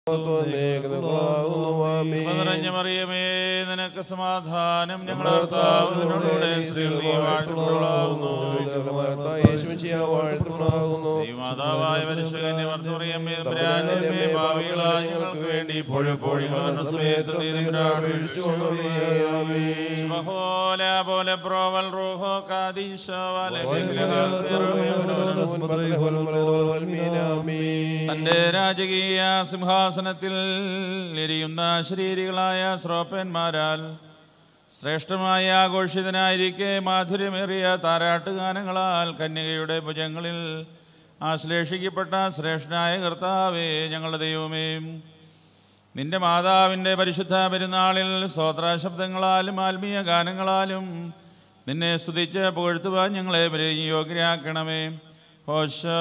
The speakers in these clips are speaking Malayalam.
നിറഞ്ഞ മറിയമേ നിനക്ക് സമാധാനം ഞങ്ങളുടെ കർത്താവിനോടുകൂടെ സ്ത്രീകൾ നീ വാഴ്ത്തപ്പെട്ടവളാകുന്നു. ദൈവമാതാവായ പരിശുദ്ധനെ മറിയമേ തമ്പുരാന്റെ ഭാവികളായ ഞങ്ങൾക്ക് വേണ്ടി ഇപ്പോഴും എപ്പോഴും വന്ന സമയത്ത് നീ തമ്പുരാനോട് വിളിച്ചുകൊള്ളണമേ. ശുഭഹോല പോലെ പ്രോവൽ റൂഹോ കാദീശ തന്റെ രാജകീയ സിംഹാസനത്തിൽ എരിയുന്ന ശരീരികളായ ശ്രോപ്പന്മാരാൽ ശ്രേഷ്ഠമായ ആഘോഷിതനായിരിക്കെ മാധുര്യമേറിയ താരാട്ടുഗാനങ്ങളാൽ കന്യകയുടെ ഭുജങ്ങളിൽ ആശ്ലേഷിക്കപ്പെട്ട ശ്രേഷ്ഠനായ കർത്താവേ ഞങ്ങളുടെ ദൈവമേ നിന്റെ മാതാവിൻ്റെ പരിശുദ്ധ പെരുന്നാളിൽ സ്വോത്രശബ്ദങ്ങളാലും ആത്മീയ ഗാനങ്ങളാലും നിന്നെ സ്തുതിച്ച് പുകഴ്ത്തുവാൻ ഞങ്ങളെ യോഗ്യരാക്കണമേ ഹോശോ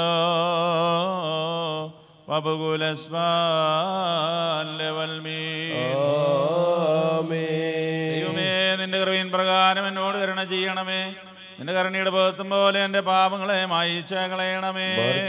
ദൈവമേ നിന്റെ കൃപയിൻ പ്രകാരം എന്നോട് കരുണ ചെയ്യണമേ നിന്റെ കരുണയുടെ ബോധം പോലെ എന്റെ പാപങ്ങളെ മായിച്ച കളയണമേ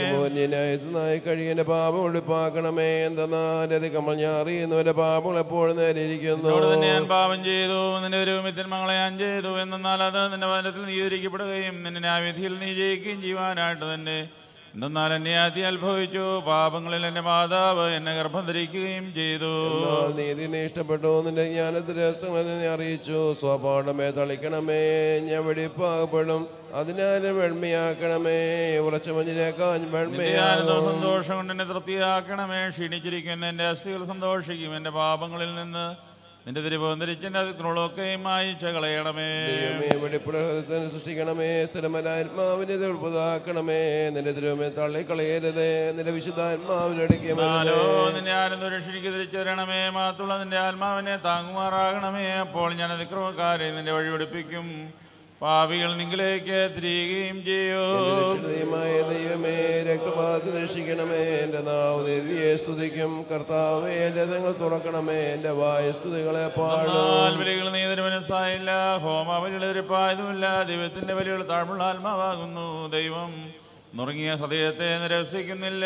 ായി കഴിയുന്ന പാപം ഒളിപ്പാക്കണമേ എന്തെന്നാലത് കമൽ ഞാൻ അറിയുന്നവന്റെ പാപങ്ങൾ എപ്പോഴും നേരിയിരിക്കുന്നു എന്നോട് തന്നെ ഞാൻ പാപം ചെയ്തു നിന്റെ ഒരു മിത്രമങ്ങളെ ഞാൻ ചെയ്തു എന്നാൽ അത് നിന്റെ വനത്തിൽ നീതിരിക്കപ്പെടുകയും നിന്റെ ന്യായവിധിയിൽ നീ ജയിക്കുകയും ചെയ്യുവാനായിട്ട് തന്നെ എന്തെന്നാൽ എന്നെ ആദ്യം അനുഭവിച്ചു പാപങ്ങളിൽ എന്റെ മാതാവ് എന്നെ ഗർഭം ധരിക്കുകയും ചെയ്തു എന്നാൽ നീതി നീ ഇഷ്ടപ്പെട്ടു നിന്റെ ജ്ഞാനത്തിൽ രസങ്ങൾ എന്നെ അറിയിച്ചു സ്വപാഠമേ തളിക്കണമേ ഞാൻ വെടിപ്പാകപ്പെടും അതിനാലും വെണ്മയാക്കണമേ ഉറച്ച മഞ്ഞിനേക്കാൾ നിന്റെ വെണ്മയാകും ആനന്ദവും സന്തോഷം കൊണ്ട് എന്നെ തൃപ്തിയാക്കണമേ ക്ഷീണിച്ചിരിക്കുന്ന എന്റെ അസ്ഥികൾ സന്തോഷിക്കും എന്റെ പാപങ്ങളിൽ നിന്ന് നിന്റെ തിരുവന്തരിച്ചെന്റെ അതിക്രമങ്ങളൊക്കെയും മായിച്ച കളയണമേ ദൈവമേ വെളിപ്പെടുത്തൽ സൃഷ്ടിക്കണമേ സ്ഥിരമനാത്മാവിനെ ഉൾപ്പതാക്കണമേ നിന്റെ തിരുവമേ തള്ളിക്കളയരുതേ നിന്റെ വിശുദ്ധാത്മാവിനടുക്കിയ ആലോ നിന്റെ ആനന്ദ രക്ഷണിക്ക് തിരിച്ചു തരണമേ മാത്തുള്ള നിന്റെ ആത്മാവിനെ താങ്ങുമാറാകണമേ അപ്പോൾ ഞാൻ അതിക്രമക്കാരെ നിന്റെ വഴി പഠിപ്പിക്കും പാപികൾ നിങ്കിലേക്ക് തിരികുകയും ചെയ്യൂ രക്ഷണീയമായ ദൈവമേ രക്തപാതത്തിൽ രക്ഷിക്കണമേ എൻ്റെ നാവ് ദേവിയെ സ്തുതിക്കും കർത്താവേ എൻ്റെ നിങ്ങൾ തുറക്കണമേ എൻ്റെ വായ സ്തുതികളെ പാടും എന്നാൽ ബലികൾ നീ ഇതിന് മനസ്സായില്ല ഹോമാബലികൾ എതിരിപ്പായതുമില്ല ദൈവത്തിന്റെ ബലികൾ താഴ്മുള്ള ആത്മാവാകുന്നു ദൈവം നുറങ്ങിയ ഹൃദയത്തെ നിരസിക്കുന്നില്ല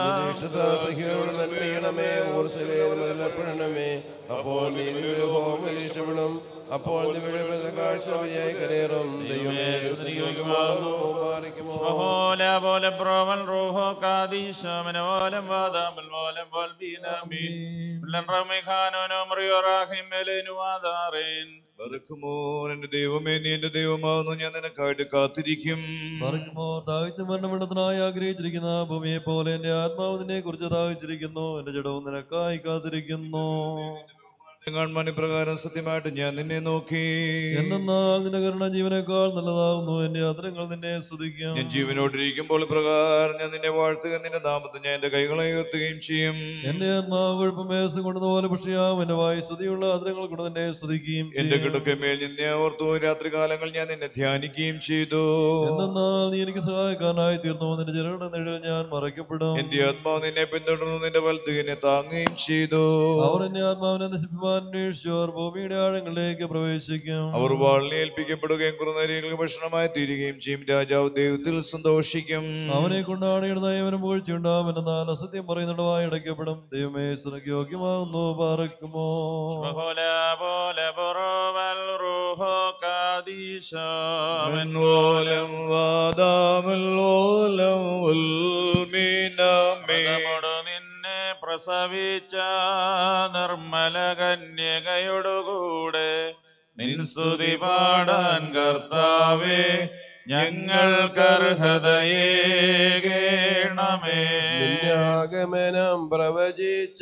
സഹിയോട് നന്മയണമേ ഊർസലേപ്പെടണമേ അപ്പോൾ നീ ഹോമിൽ ഇഷ്ടപ്പെടും അപ്പോൾ നീ വിഴുവെന്ന കാഴ്ച വഴിയായി കരയറും ദൈവമേ സ്തുതിക്കുമാകുന്നു, പാലിക്കുമോ പോലെ പോലെ പ്രോവൽ റൂഹോ കാദീശ മനോലം വാദാമൽ മോലം വൽബീനമീൻ ഉല്ലൻ റമിഖാനോനോ മറിയോറാഹിം മെലേനു ആദാറേൻ ബറുക്കുമോൻ എന്റെ ദൈവമേ നീ എന്റെ ദൈവമാകുന്നു ഞാൻ നിനക്കായിട്ട് കാത്തിരിക്കും മറിക്കുമോ ദാഹിച്ച മരണമിടത്തിനായി ആഗ്രഹിച്ചിരിക്കുന്ന ഭൂമിയെ പോലെ എന്റെ ആത്മാവ് നിന്നെ കുറിച്ച് ദാഹിച്ചിരിക്കുന്നു എന്റെ ജഡവും നിനക്കായി കാത്തിരിക്കുന്നു കാണുവാൻ ഇപ്രകാരം സത്യമായിട്ട് ഞാൻ നിന്നെ നോക്കി എന്നാൽ നിന്റെ കരുണ ജീവനേക്കാൾ നല്ലതാകുന്നു എന്റെ യാത്രകൾ നിന്നെ സ്തുതിക്കും ഞാൻ ജീവനോടിരിക്കുമ്പോൾ ഇപ്രകാരം ഞാൻ നിന്നെ വാഴ്ത്തുക നിന്റെ നാമത്തിൽ ഞാൻ എന്റെ കൈകളെ ഉയർത്തുകയും ചെയ്യും എന്റെ ആത്മാവ് കുഴപ്പമേസം കൊണ്ടതുപോലെ പക്ഷിയാം എന്റെ വായു സ്തുതിയുള്ള ആദരങ്ങൾ കൊണ്ട് തന്നെ സ്തുതിക്കുകയും എന്റെ ചെയ്യും. കിടക്കമേൽ നിന്നെ ഓർത്തു രാത്രികാലങ്ങൾ ഞാൻ നിന്നെ ധ്യാനിക്കുകയും ചെയ്തു എന്തെന്നാൽ നീ എനിക്ക് സഹായക്കാരനായി തീർന്നു നിന്റെ ജനങ്ങളുടെ നിഴൽ ഞാൻ മറയ്ക്കപ്പെടും എന്റെ ആത്മാവ് നിന്നെ പിന്തുടർന്നു നിന്റെ വലത്ത് എന്നെ താങ്ങുകയും ചെയ്തു അവർ എന്റെ ആത്മാവിനെ നശിപ്പിക്കാൻ അന്വേഷിച്ചു അവർ ഭൂമിയുടെ ആഴങ്ങളിലേക്ക് പ്രവേശിക്കും അവർ വാളിനെ ഏൽപ്പിക്കപ്പെടുകയും കുറനരികൾക്ക് ഭക്ഷണമായി തീരുകയും ചെയ്യും രാജാവ് ദൈവത്തിൽ സന്തോഷിക്കും അവനെ കൊണ്ടാണ് ദൈവനും വീഴ്ചയുണ്ടാവും എന്നാൽ അസത്യം പറയുന്നതുമായി അടയ്ക്കപ്പെടും ദൈവമേ സുനക്ക് യോഗ്യമാകുന്നു പാറക്കുമോ പോലെ പോലെ പ്രോവൽ റൂഹോ കാദീശ ഓലം വാദാമല്ലോലം ഉൽമീനമേ നമ്മോട് നിന്നെ പ്രസവിച്ച നിർമ്മല കന്യകയോടുകൂടെ നിൻ സ്തുതി പാടാൻ കർത്താവേ ഞങ്ങൾക്കർഹതയേകേണമേ നിന്റെ ആഗമനം പ്രവചിച്ച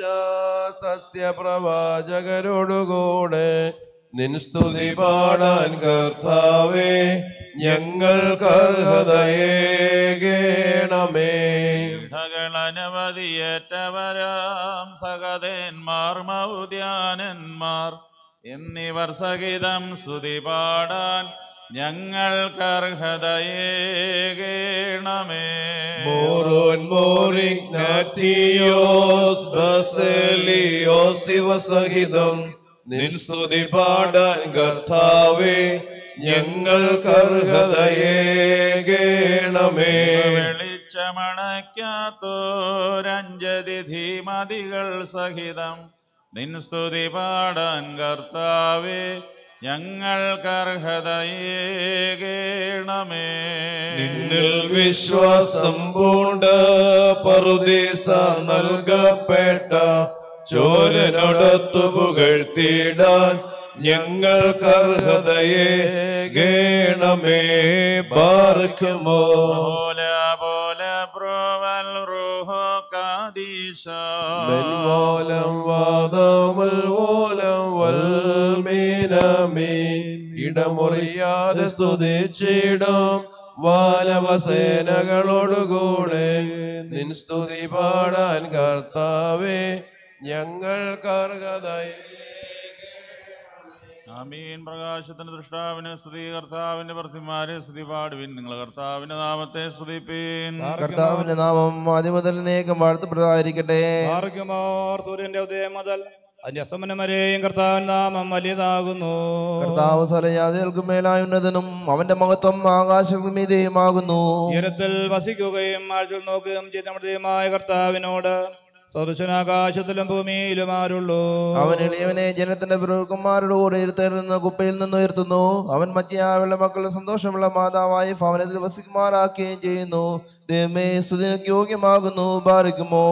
സത്യപ്രവാചകരോടുകൂടെ നിൻ സ്തുതി പാടാൻ കർത്താവേ ഞങ്ങൾക്കർഹതയേകേണമേ അനവധിയേറ്റവരാം സഹദേന്മാർ മൗദ്യാനന്മാർ എന്നിവർ സഹിതം സ്തുതി പാടാൻ ഞങ്ങൾക്കർഹതയേകേണമേ മോറോൻ മോറിഗ്നാറ്റിയോസ് ബസലിയോസ് ഇവ സഹിതം നിൻ സ്തുതി പാടാൻ കർത്താവേ ഞങ്ങൾക്കർഹതയേകേണമേ വെളിച്ച ശമണയ്ക്കാത്തോരഞ്ജതി ധീമതികൾ സഹിതം നിൻ സ്തുതി പാടാൻ കർത്താവേ ഞങ്ങൾക്കർഹതയേകേണമേ നിന്നിൽ വിശ്വാസം പൂണ്ട് പറുദീസ നൽകപ്പെട്ട ചോരനൊടത്തു പുകഴ്ത്തിയിടാൻ ഞങ്ങൾക്കർഹതയെ ഗേണമേ പാർക്കുമോ പോല പോല പ്രോവൽ റൂഹോ കാദീശ മെൻമോലം വാദമുൽ ഓലം വൽമീനമീൻ ഇടമുറിയാതെ സ്തുതിച്ചിടും വാനവസേനകളോടുകൂടെ നിൻ സ്തുതി പാടാൻ കർത്താവേ ഞങ്ങൾക്കർഹതയെ ആമീൻ പ്രകാശത്തിന് ദൃഷ്ടാവിന് സ്തുതി കർത്താവിന്റെ പ്രതിമാരെ സ്തുതി പാടുവിൻ നിങ്ങൾ കർത്താവിന്റെ നാമത്തെ സ്തുതിപ്പീൻ കർത്താവിന്റെ നാമം ആദ്യം മുതൽ നീക്കം വാഴ്ത്തപ്പെട്ടതായിരിക്കട്ടെ മാർഗമോർ സൂര്യന്റെ ഉദയം മുതൽ അതിന്റെ അസ്തമനം വരെയും കർത്താവിൻ നാമം വലിയതാകുന്നു കർത്താവ് സലയാദികൾക്ക് മേലായ ഉന്നതനും അവന്റെ മഹത്വം ആകാശമീതയുമാകുന്നു ഉയരത്തിൽ വസിക്കുകയും ആഴ്ചയിൽ നോക്കുകയും ചെയ്ത നമ്മുടെ ദൈവമായ കർത്താവിനോട് സദൃശനാകാശത്തിലും ഭൂമിയിലും ആരുള്ളൂ അവൻ എളിയവനെ ജനത്തിന്റെ പിറകുമാരുടെ കൂടെ ഇരുത്തരുന്ന കുപ്പയിൽ നിന്ന് ഉയർത്തുന്നു അവൻ മറ്റിയാവുള്ള മക്കളുടെ സന്തോഷമുള്ള മാതാവായി ഭവനത്തിൽ വസിക്കുമാറാക്കുകയും ചെയ്യുന്നു ദൈവമേ സ്തുതിക്ക് യോഗ്യമാകുന്നു ബാധിക്കുമോ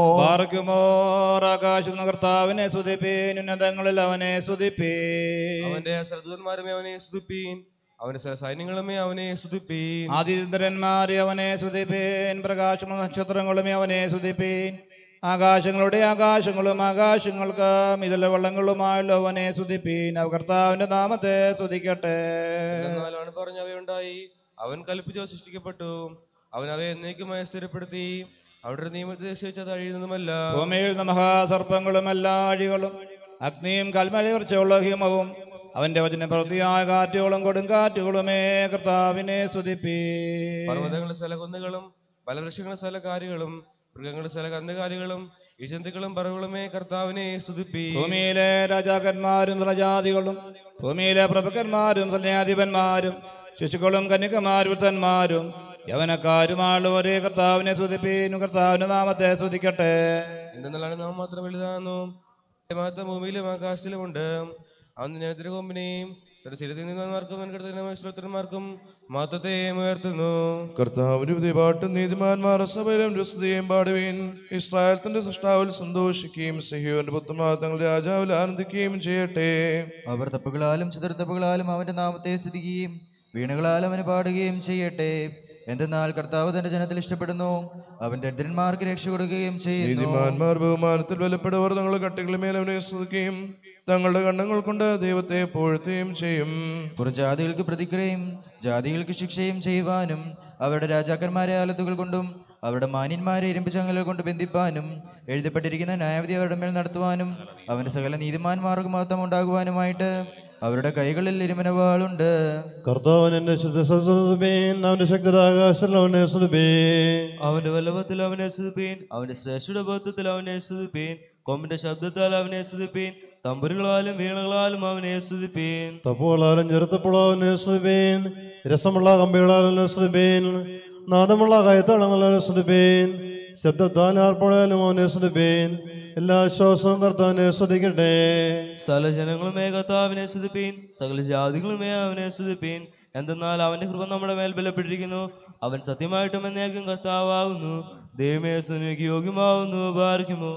മാർഗമോർ ആകാശം കർത്താവിനെ സ്തുതിപ്പീൻ ഉന്നതങ്ങളിൽ അവനെ സ്തുതിപ്പീൻ അവന്റെ സർദൂതന്മാരുമേ അവനെ സ്തുതിപ്പീൻ അവന്റെ സ- സൈന്യങ്ങളുമേ അവനെ സ്തുതിപ്പീൻ ആദിചന്ദ്രന്മാരെ അവനെ സ്തുതിപ്പീൻ പ്രകാശമുള്ള നക്ഷത്രങ്ങളുമേ അവനെ സ്തുതിപ്പീൻ ആകാശങ്ങളുടെ ആകാശങ്ങളും ആകാശങ്ങൾക്ക് ഇതിലെ വെള്ളങ്ങളുമായുള്ള അവനെ സ്തുതിപ്പീൻ അവ കർത്താവിന്റെ നാമത്തെ സ്തുതിക്കട്ടെ എന്നാലാണ് പറഞ്ഞവയുണ്ടായി അവൻ കൽപ്പിച്ചോ സൃഷ്ടിക്കപ്പെട്ടു അവൻ അവയെ എന്നേക്കുമായി സ്ഥിരപ്പെടുത്തി അവിടെ നിയമത്തെ നിശ്ചയിച്ചത് അഴിയുന്നതുമല്ല ഭൂമിയിൽ നിന്ന് മഹാസർപ്പങ്ങളും എല്ലാ അഴികളും അഗ്നിയും കൽമലയുർച്ചയുള്ള ഹിമവും അവന്റെ വചന പ്രവൃത്തിയായ കാറ്റുകളും കൊടുങ്കാറ്റുകളുമേ കർത്താവിനെ സ്തുതിപ്പീ പർവ്വതങ്ങളുടെ സ്ഥല കുന്നുകളും ഫലവൃക്ഷങ്ങളുടെ സ്ഥല കാര്യങ്ങളും മൃഗങ്ങളുടെ സ്ഥല കന്നുകാലികളും ഇഴന്തുക്കളും പറവുകളുമേ കർത്താവിനെ സ്തുതിപ്പി ഭൂമിയിലെ രാജാക്കന്മാരും പ്രജാതികളും ഭൂമിയിലെ പ്രഭുക്കന്മാരും സൈന്യാധിപന്മാരും ശിശുക്കളും കന്യകമാരും വൃദ്ധന്മാരും യവനക്കാരുമാണ് ഒരേ കർത്താവിനെ സ്തുതിപ്പീനും കർത്താവിന്റെ നാമത്തെ സ്തുതിക്കട്ടെ എന്തെന്നാലാണ് നാം മാത്രം വലുതാകുന്നു മഹത്വം ഭൂമിയിലും ആകാശത്തിലുമുണ്ട് അവൻ ജനത്തിന്റെ കൊമ്പിനെയും തന്റെ ചിരത്തിൽ നിന്നവർക്കും ശ്രോത്രന്മാർക്കും മഹത്വത്തെ ഉയർത്തുന്നു കർത്താവിന്റെ പുതിയ പാട്ടും നീതിമാന്മാർ സഭയിലും രസ്തയും പാടുവീൻ ഇസ്രായേൽ തന്റെ സൃഷ്ടാവിൽ സന്തോഷിക്കുകയും സഹിയോന്റെ പുത്രന്മാർ തങ്ങളുടെ രാജാവിൽ ആനന്ദിക്കുകയും ചെയ്യട്ടെ അവർ തപ്പുകളാലും ചതുർത്തപ്പുകളാലും അവന്റെ നാമത്തെ സ്തുതിക്കുകയും വീണകളാൽ അവന് പാടുകയും ചെയ്യട്ടെ എന്തെന്നാൽ കർത്താവ് തന്റെ ജനത്തിൽ ഇഷ്ടപ്പെടുന്നു അവൻ ദരിദ്രന്മാർക്ക് രക്ഷ കൊടുക്കുകയും ചെയ്യുന്നു നീതിമാന്മാർ ബഹുമാനത്തിൽ ബലപ്പെടുവർ തങ്ങളുടെ കട്ടികളുമേൽ അവനെ സ്തുതിക്കുകയും തങ്ങളുടെ കണ്ണുകൾ കൊണ്ട് ദൈവത്തെ പോഴ്ത്തുകയും ചെയ്യും പുറജാതികൾക്ക് പ്രതിക്രിയയും ജാതികൾക്ക് ശിക്ഷയും ചെയ്യുവാനും അവരുടെ രാജാക്കന്മാരെ ആലത്തുകൾ കൊണ്ടും അവരുടെ മാന്യന്മാരെ ഇരുമ്പ് ചങ്ങലുകൾ കൊണ്ട് ബന്ധിപ്പാനും എഴുതപ്പെട്ടിരിക്കുന്ന ന്യായവിധി അവരുടെ മേൽ നടത്തുവാനും അവന്റെ സകല നീതിമാന്മാർക്ക് മഹത്വം ഉണ്ടാകുവാനുമായിട്ട് അവരുടെ കൈകളിൽ ഇരുമനവാളുണ്ട് കർത്താവൻ എന്റെ ശുദ്ധീൻ അവന്റെ ശക്തരാകാശത്തിൽ അവനെ സ്തുതിപ്പീൻ അവന്റെ വല്ലഭത്തിൽ അവനെ സ്തുതിപ്പീൻ അവന്റെ ശ്രേഷ്ഠയുടെ ബോധത്തിൽ അവനെ സ്തുതിപ്പീൻ കൊമ്പിന്റെ ശബ്ദത്താൽ അവനെ സ്തുതിപ്പീൻ തമ്പുരുകളാലും വീണകളാലും അവനെ സ്തുതിപ്പീൻ തപ്പുകളാലും ചെറുത്തപ്പുളാവനെ സ്തുതിപ്പീൻ രസമുള്ള കമ്പികളാലും സ്തുതിപ്പീൻ നാദമുള്ള കയത്താളങ്ങളും സ്തുതിപ്പീൻ ശബ്ദത്താൽ ആർപ്പോഴാലും അവനെ സ്തുതിപ്പീൻ എല്ലാ ശ്വാസവും കർത്താവിനെ സ്തുതിക്കട്ടെ സകല ജനങ്ങളുമേ കർത്താവിനെ സ്തുതിപ്പീൻ സകല ജാതികളുമേ അവനെ സ്തുതിപ്പീൻ എന്തെന്നാൽ അവന്റെ കൃപ നമ്മുടെ മേൽ ബലപ്പെട്ടിരിക്കുന്നു അവൻ സത്യമായിട്ടും എന്നേക്കും കർത്താവാകുന്നു ദൈവമേ സ്തുതിക്ക് യോഗ്യമാവുന്നു പാർക്കുമോ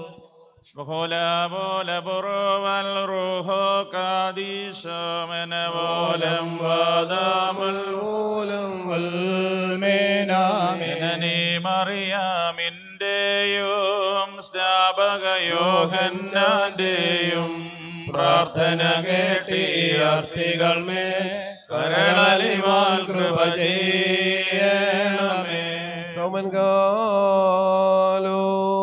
شبخولا بولا برو والروح قاديش من ولم ودام الولم والمينامنني مريم ന്റെയും സ്നാപകയോഹന്നാന്റെയും പ്രാർത്ഥന കേട്ടി അർത്ഥികൾ മേ കരളലിവാൻ കൃപ ചെയ്യണമേ റോമൻ കാലോ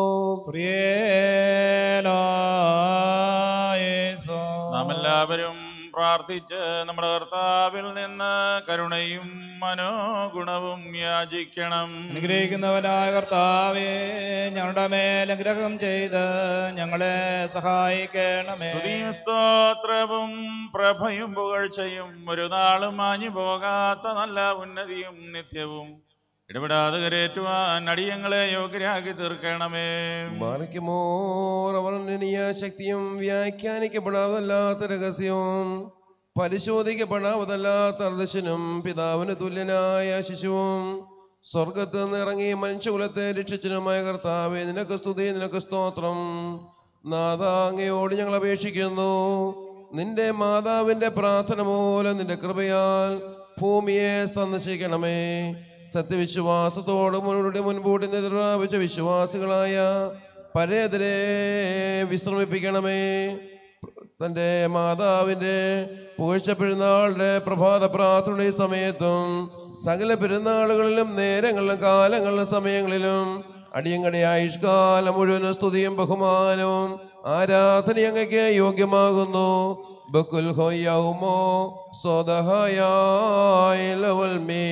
നാം എല്ലാവരും പ്രാർത്ഥിച്ച് നമ്മുടെ കർത്താവിൽ നിന്ന് കരുണയും മനോഗുണവും യാചിക്കണം അനുഗ്രഹിക്കുന്നവനായ കർത്താവേ ഞങ്ങളുടെ മേൽ അനുഗ്രഹം ചെയ്ത് ഞങ്ങളെ സഹായിക്കണമേ സ്തുതിയും സ്തോത്രവും പ്രഭയും പുകഴ്ചയും ഒരു നാളും മാഞ്ഞു പോകാത്ത നല്ല ഉന്നതിയും നിത്യവും ഇടപെടാതെ കരേറ്റുവാൻ അടിയങ്ങളെ യോഗ്യരാക്കി തീർക്കണമേ മാറിക്കുമോർ അവർണ്ണനീയ ശക്തിയും വ്യാഖ്യാനിക്കപ്പെടാതല്ലാത്ത രഹസ്യവും പരിശോധിക്കപ്പെടാവതല്ലാത്ത അർദശനും പിതാവിന് തുല്യനായ ശിശുവും സ്വർഗത്ത് നിന്ന് ഇറങ്ങി മനുഷ്യകുലത്തെ രക്ഷിച്ചനുമായ കർത്താവെ നിനക്ക് സ്തുതി നിനക്ക് സ്തോത്രം നാഥ അങ്ങയോട് ഞങ്ങൾ അപേക്ഷിക്കുന്നു നിന്റെ മാതാവിന്റെ പ്രാർത്ഥന മൂലം നിന്റെ കൃപയാൽ ഭൂമിയെ സന്ദർശിക്കണമേ സത്യവിശ്വാസത്തോട് മുന്നോട്ട് മുൻകൂട്ടി നിർവ്യാപിച്ച വിശ്വാസികളായ പരേതരെ വിശ്രമിപ്പിക്കണമേ തൻ്റെ മാതാവിൻ്റെ പുകഴ്ച പെരുന്നാളുടെ പ്രഭാത പ്രാർത്ഥനയുടെ ഈ സമയത്തും സകല പെരുന്നാളുകളിലും നേരങ്ങളിലും കാലങ്ങളിലും സമയങ്ങളിലും അടിയങ്ങളുടെ ആയുഷ്കാലം മുഴുവനും സ്തുതിയും ബഹുമാനവും ആരാധന അങ്ങയ്ക്ക് യോഗ്യമാകുന്നു ബക്കുൽ ഹോയൗമോ സ്വതഹായ ലവൽ മേ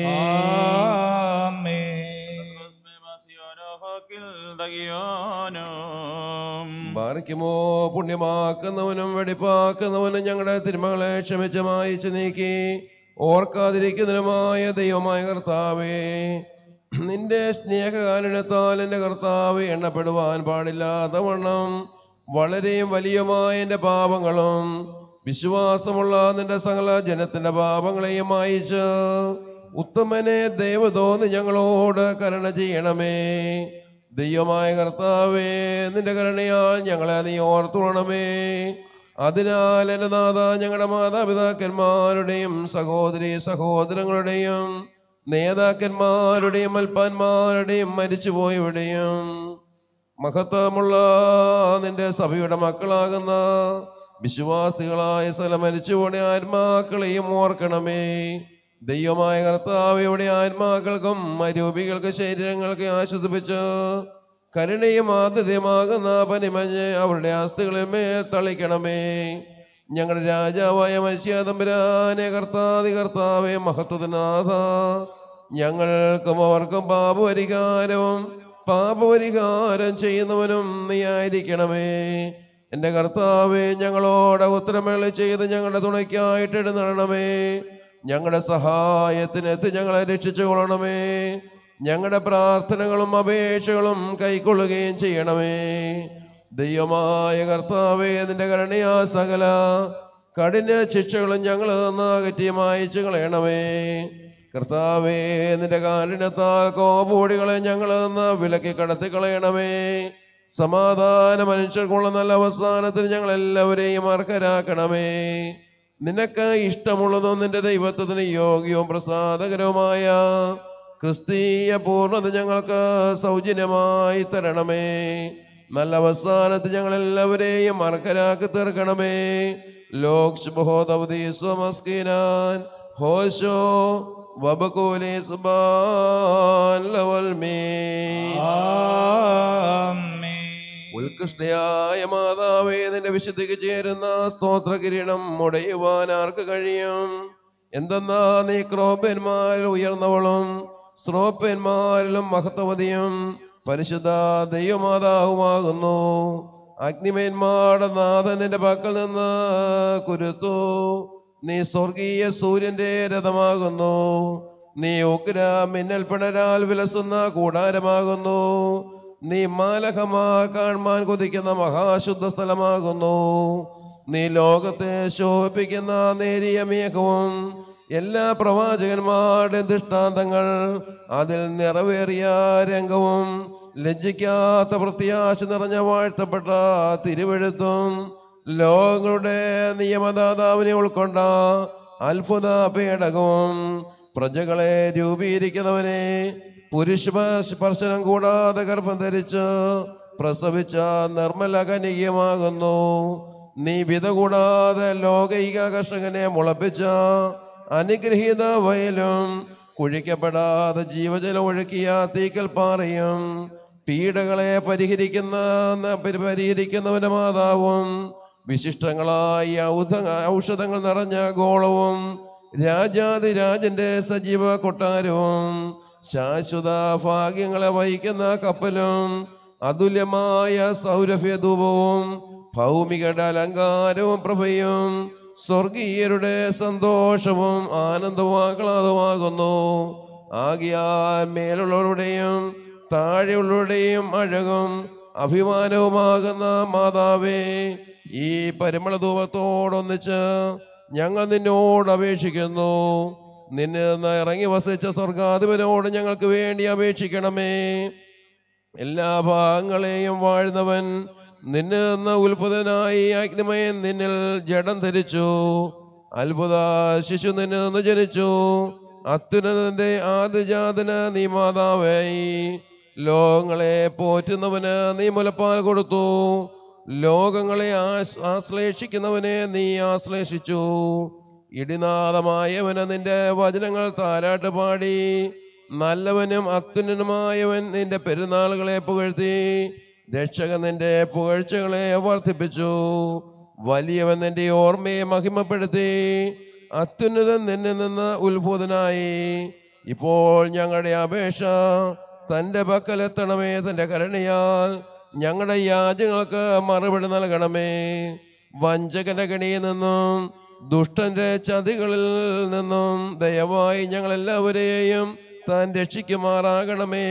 ബാറിക്കുമോ പുണ്യമാക്കുന്നവനും വെടിപ്പാക്കുന്നവനും ഞങ്ങളുടെ തിരുമകളെ ക്ഷമിച്ച് മായിച്ച് നീക്കി ഓർക്കാതിരിക്കുന്നതിനുമായ ദൈവമായ കർത്താവേ നിന്റെ സ്നേഹകാരുണ്യത്താൽ എൻ്റെ കർത്താവ് എണ്ണപ്പെടുവാൻ പാടില്ലാത്ത വണ്ണം വളരെയും വലിയമായ എൻ്റെ പാപങ്ങളും വിശ്വാസമുള്ള നിന്റെ സകല ജനത്തിന്റെ പാപങ്ങളെയും മായിച്ച് ഉത്തമനെ ദൈവതോന്ന് ഞങ്ങളോട് കരുണ ചെയ്യണമേ ദൈവമായ കർത്താവേ നിന്റെ കരുണയാൽ ഞങ്ങളെ നീ ഓർത്തുണമേ അതിനാൽ എൻ്റെ നാഥ ഞങ്ങളുടെ മാതാപിതാക്കന്മാരുടെയും സഹോദരി സഹോദരങ്ങളുടെയും നേതാക്കന്മാരുടെയും അൽപ്പാന്മാരുടെയും മരിച്ചുപോയവരുടെയും മഹത്വമുള്ള നിന്റെ സഭയുടെ മക്കളാകുന്ന വിശ്വാസികളായ സകല മരിച്ചുപോയ ആത്മാക്കളെയും ഓർക്കണമേ ദൈവമായ കർത്താവ് ഇവിടെ ആത്മാക്കൾക്കും അരൂപികൾക്ക് ശരീരങ്ങൾക്ക് ആശ്വസിപ്പിച്ച് കരുണയും ആദ്യതയുമാകുന്ന പനിമഞ്ഞ് അവരുടെ ആസ്തികളിൽ മേൽ തളിക്കണമേ ഞങ്ങളുടെ രാജാവായ മത്സ്യാതമ്പരാനെ കർത്താതി കർത്താവെ മഹത്വനാഥ ഞങ്ങൾക്കും അവർക്കും പാപപരിഹാരവും പാപപരിഹാരം ചെയ്യുന്നവനും നീ ആയിരിക്കണമേ എൻ്റെ കർത്താവെ ഞങ്ങളോട് ഉത്തരമേള ചെയ്ത് ഞങ്ങളുടെ തുണയ്ക്കായിട്ട് എഴുന്നള്ളണമേ ഞങ്ങളുടെ സഹായത്തിന് എത്തി ഞങ്ങളെ രക്ഷിച്ചു കൊള്ളണമേ ഞങ്ങളുടെ പ്രാർത്ഥനകളും അപേക്ഷകളും കൈക്കൊള്ളുകയും ചെയ്യണമേ ദൈവമായ കർത്താവേ നിന്റെ കരുണയാ സകല കഠിന ശിക്ഷകളും ഞങ്ങൾ നിന്ന് അകറ്റി മായച്ചു കളയണമേ കർത്താവേ നിന്റെ കാരുണ്യത്താൽ കോപോടികളെ ഞങ്ങൾ നിന്ന് വിലക്കി കടത്തി കളയണമേ സമാധാന മനുഷ്യർക്കുള്ള നല്ല അവസാനത്തിന് ഞങ്ങൾ എല്ലാവരെയും അർഹരാക്കണമേ നിനക്ക് ഇഷ്ടമുള്ളതും നിന്റെ ദൈവത്വത്തിന് യോഗ്യവും പ്രസാദകരവുമായ ക്രിസ്തീയ പൂർണ്ണത ഞങ്ങൾക്ക് സൗജന്യമായി തരണമേ നല്ല അവസാനത്ത് ഞങ്ങൾ എല്ലാവരെയും അർഹരാക്കി തീർക്കണമേ ലോക് ശുഭോദവതി സ്വമസ്കിനാൻ ഹോശോ വബകൂലി സുബാൻ ലവൽ മേ ഉത്കൃഷ്ടയായ മാതാവേ നിന്റെ വിശുദ്ധിക്ക് ചേരുന്ന സ്തോത്ര കിരീടം മുടയുവാൻ ആർക്ക് കഴിയും എന്തെന്നാ നീ ക്രോപ്പന്മാരിൽ ഉയർന്നവളും ശ്രോപ്പന്മാരിലും മഹത്വവതിയും പരിശുദ്ധ ദൈവമാതാവുമാകുന്നു അഗ്നിമേന്മാരുടെ നാഥൻ നിന്റെ പക്കൽ നിന്ന് കുരുത്തു നീ സ്വർഗീയ സൂര്യന്റെ രഥമാകുന്നു നീ ഉഗ്ര മിന്നൽ പിണരാൽ വിലസുന്ന കൂടാരമാകുന്നു നീ മാലഹമാ കാണാൻ കൊതിക്കുന്ന മഹാശുദ്ധ സ്ഥലമാകുന്നു നീ ലോകത്തെ ശോഭിപ്പിക്കുന്ന നേരിയ മേഘവും എല്ലാ പ്രവാചകന്മാരുടെ ദൃഷ്ടാന്തങ്ങൾ അതിൽ നിറവേറിയ രംഗവും ലജ്ജിക്കാത്ത പ്രത്യാശ നിറഞ്ഞ വാഴ്ത്തപ്പെട്ട തിരുവെഴുത്തും ലോകങ്ങളുടെ നിയമദാതാവിനെ ഉൾക്കൊണ്ട അത്ഭുത പേടകവും പ്രജകളെ രൂപീകരിക്കുന്നവനെ പുരുഷ സ്പർശനം കൂടാതെ ഗർഭം ധരിച്ച് പ്രസവിച്ച നിർമ്മല കനികമാകുന്നു നീ വിധ കൂടാതെ ലോകൈക കർഷകനെ മുളപ്പിച്ച അനുഗ്രഹീത വയലും കുഴിക്കപ്പെടാതെ ജീവജലം ഒഴുക്കിയ തീക്കൽ പാറയും പീഡകളെ പരിഹരിക്കുന്ന പരിഹരിക്കുന്നവന്റെ മാതാവും വിശിഷ്ടങ്ങളായ ഔധ ഔഷധങ്ങൾ നിറഞ്ഞ ഗോളവും രാജാതിരാജന്റെ സജീവ കൊട്ടാരവും ശാശ്വത ഭാഗ്യങ്ങളെ വഹിക്കുന്ന കപ്പലും അതുല്യമായ സൗരഭ്യധൂപവും ഭൗമികയുടെ അലങ്കാരവും പ്രഭയും സ്വർഗീയരുടെ സന്തോഷവും ആനന്ദവും ആഹ്ലാദമാകുന്നു ആകിയാൽ മേലുള്ളവരുടെയും താഴെയുള്ളവരുടെയും അഴകും അഭിമാനവുമാകുന്ന മാതാവേ ഈ പരിമള ധൂപത്തോടൊന്നിച്ച് ഞങ്ങൾ നിന്നോട് അപേക്ഷിക്കുന്നു നിന്നിൽ നിന്ന് ഇറങ്ങി വസിച്ച സ്വർഗാധിപനോട് ഞങ്ങൾക്ക് വേണ്ടി അപേക്ഷിക്കണമേ എല്ലാ ഭാഗങ്ങളെയും വാഴുന്നവൻ നിന്നിൽ നിന്ന് ഉത്ഭുതനായി അഗ്നിമയൻ നിന്നിൽ ജഡം ധരിച്ചു അത്ഭുത ശിശു നിന്നിൽ നിന്ന് ജനിച്ചു അത്യുന്നതന്റെ ആദിജാതന് നീ മാതാവായി ലോകങ്ങളെ പോറ്റുന്നവന് നീ മുലപ്പാൽ കൊടുത്തു ലോകങ്ങളെ ആശ് ആശ്ലേഷിക്കുന്നവനെ നീ ആശ്ലേഷിച്ചു ഇടിനാദമായവന് നിന്റെ വചനങ്ങൾ താരാട്ട് പാടി നല്ലവനും അത്യുന്നതനുമായവൻ നിന്റെ പെരുന്നാളുകളെ പുകഴ്ത്തി രക്ഷകൻ നിന്റെ പുകഴ്ചകളെ വർദ്ധിപ്പിച്ചു വലിയവൻ നിന്റെ ഓർമ്മയെ മഹിമപ്പെടുത്തി അത്യുന്നതൻ നിന്നിൽ നിന്ന് ഉത്ഭുതനായി ഇപ്പോൾ ഞങ്ങളുടെ അപേക്ഷ തൻ്റെ പക്കലെത്തണമേ തൻ്റെ കരുണയാൽ ഞങ്ങളുടെ യാചങ്ങൾക്ക് മറുപടി നൽകണമേ വഞ്ചകന്റെ കണിയിൽ നിന്നും ദുഷ്ടന്റെ ചതികളിൽ നിന്നും ദയവായി ഞങ്ങളെല്ലാവരെയും താൻ രക്ഷിക്കുമാറാകണമേ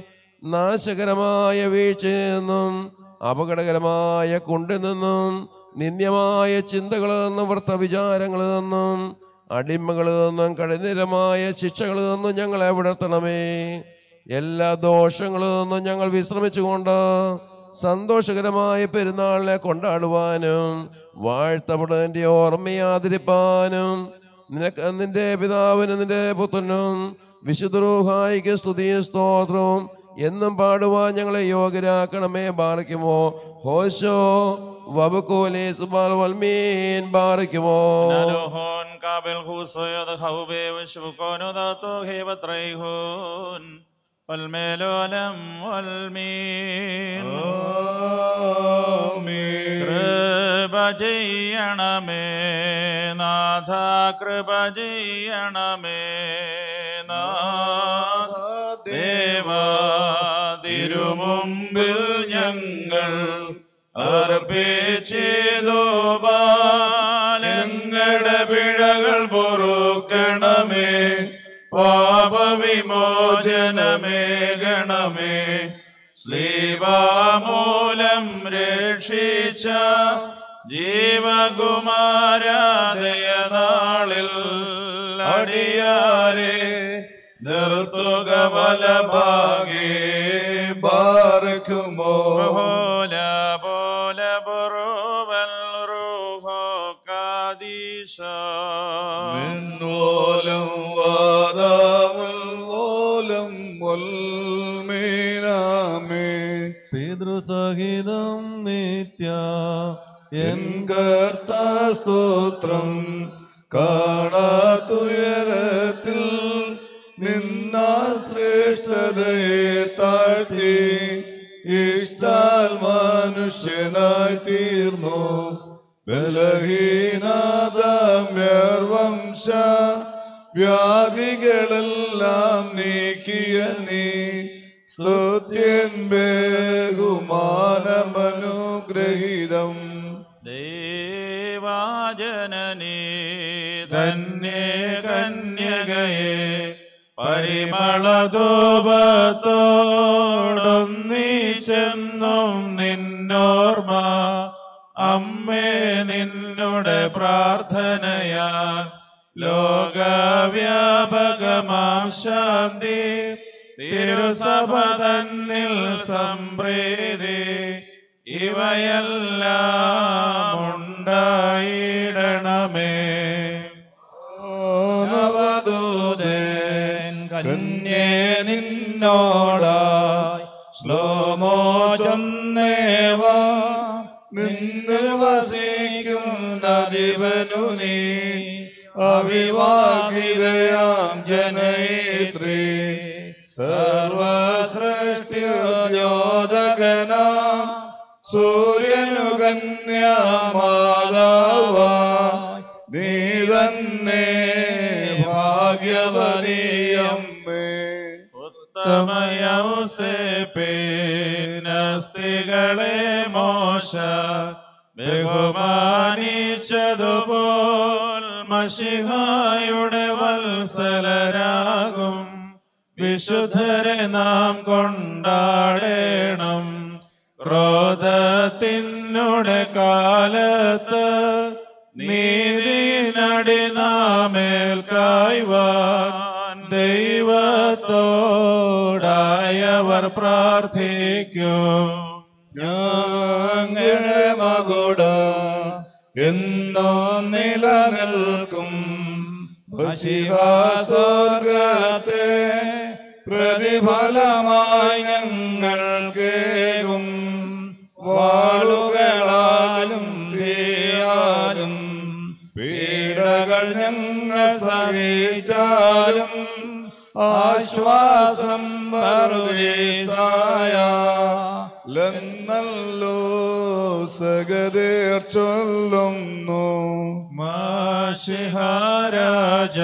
നാശകരമായ വീഴ്ചയിൽ നിന്നും അപകടകരമായ കുണ്ടിൽ നിന്നും നിന്ദ്യമായ ചിന്തകളിൽ നിന്നും വൃത്തവിചാരങ്ങളിൽ നിന്നും അടിമകളിൽ നിന്നും കഠിനരമായ ശിക്ഷകളിൽ നിന്നും ഞങ്ങളെ വിടർത്തണമേ എല്ലാ ദോഷങ്ങളിൽ നിന്നും ഞങ്ങൾ വിശ്രമിച്ചുകൊണ്ട് സന്തോഷകരമായ പെരുന്നാളിനെ കൊണ്ടാടുവാനും വാഴ്ത്തപ്പെടുന്നതിൻ്റെ ഓർമ്മയെ ആദരിപ്പാനും നിനക്ക് നിന്റെ പിതാവിനും നിന്റെ പുത്രനും വിശുദ്ധരൂഹായിക്ക് സ്തുതിയും സ്തോത്രവും എന്നും പാടുവാൻ ഞങ്ങളെ യോഗ്യരാക്കണമേ ബാറിക്കുമോ ഹോശോ വബുക്കോലെ സുബാൽ വൽമീൻ ബാറിക്കുമോ نالوهون قابل خوصو يد خوبي وشبكون ذاتو هيبت ريهون والميل ولم والمين കൃപ ചെയ്യണമേ നാഥ കൃപ ചെയ്യണമേ നാഥ ദേവാ തിരുമുമ്പിൽ ഞങ്ങൾ അർപ്പിച്ചേതോ ബാലങ്ങളുടെ പിഴകൾ പൊറുക്കണമേ പാപവിമോചനമേ ഗണമേ ശ്രീവാമൂലം രക്ഷിച്ച ജീവകുമാരാദയനാളിൽ അടിയാരെ നിർത്തുക വലഭാഗേ ബാറക്കുമോ പോല പോല ബുറുവൽ റൂഹോ കാദീശ മിന്നോലം വാദാമുൽ ഓലം മുൽമീനാമേ പിതൃസഹിതം നിത്യ എൻ കർത്താസ്തോത്രം കാണാത്തുയരത്തിൽ നിന്ന ശ്രേഷ്ഠതയെ താഴ്ത്തി ഇഷ്ടാൽ മനുഷ്യനായി തീർന്നു ബലഹീനാദമ്യർവംശ വ്യാധികളെല്ലാം നീക്കിയ നീ സ്തുത്യൻ ബഹുമാനമനുഗ്രഹീതം ദേവാജനനീ ധന്യേ കന്യകയെ പരിമളധൂപത്തോടൊന്നിച്ചെന്നും നിന്നോർമ്മ അമ്മേ നിന്നുടെ പ്രാർത്ഥനയാൽ ലോകവ്യാപകമാം ശാന്തി തിരുസഭ തന്നിൽ സംപ്രീതി ഇവയെല്ലാം ഉണ്ടായിടണമേ നവദൂതൻ കന്യേ നിന്നോടായി ശ്ലോമോ ചൊന്നേവ നിന്നിൽ വസിക്കുന്ന ദിവനു നീ അവിവാഹിതയാം ജനയിത്രി സർവസൃഷ്ടിയോദകനാം സൂര്യനു കന്യാമാതാവായി നീ തന്നെ ഭാഗ്യവതിയമ്മേ ഉത്തമയൗസേപ്പേനസ്തികളെ മോശ ബഹുമാനിച്ചതുപോൽ മഷിഹായുടെ വത്സലരാകും വിശുദ്ധരെ നാം കൊണ്ടാടേണം ക്രോധത്തിനുടെ കാലത്ത് നീതിനടി നാമേൽക്കായ്വാൻ ദൈവത്തോടായവർ പ്രാർത്ഥിക്കും ഞങ്ങളുടെ മകുട എന്നോ നിലനിൽക്കും സ്വർഗത്തെ പ്രതിഫലമായി ഞങ്ങൾ കേകും വാളുകളാലും തീയാലും പീഡകൾ ഞങ്ങൾ സഹിച്ചാലും ആശ്വാസം വർഗീസായ ലന്നല്ലോ സഗതീർ ചൊല്ലുന്നു മാഷിഹാരാജ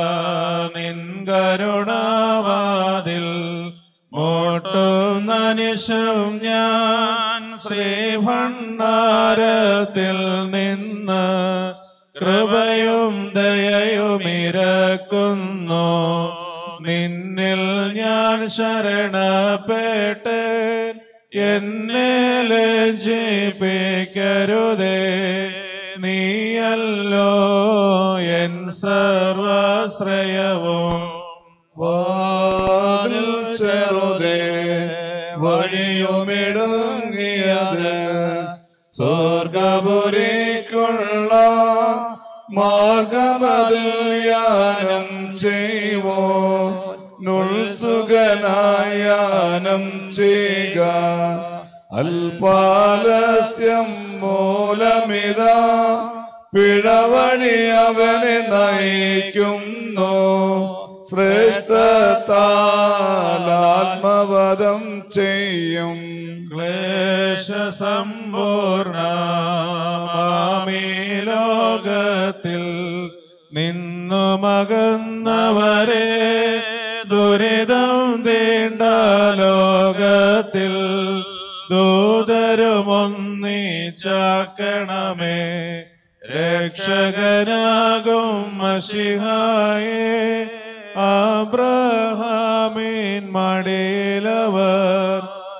നിൻകരുണാവാതിൽ മോട്ടും നനിശും ഞാൻ ശ്രീഭണ്ഡാരത്തിൽ നിന്ന് കൃപയും ദയയും ഇരക്കുന്നു നിന്നിൽ ഞാൻ ശരണപ്പെട്ട് എന്നെ ലജ്ജിപ്പിക്കരുതേ നീയല്ലോ എൻ സർവാശ്രയവും വാതിൽ ചെറുതേ വഴിയുമിടുങ്ങിയത് സ്വർഗപുരിക്കുള്ള മാർഗമതിൽ യാനം ചെയ്യുവോ നുൾസുഖനായാനം ചെയ്യുക അൽപാലസ്യം മൂലമിതാ പിഴവണി അവനെ നയിക്കുന്നു ശ്രേഷ്ഠത്താലാത്മവധം ചെയ്യും ക്ലേശസമ്പൂർണമാമീ ലോകത്തിൽ നിന്നു മകന്നവരെ ദുരിതം തീണ്ട ലോകത്തിൽ ദൂതരുമൊന്നിച്ചാക്കണമേ രക്ഷകനാകും മഷിഹായേ അബ്രഹാമീൻ മടിയിലവർ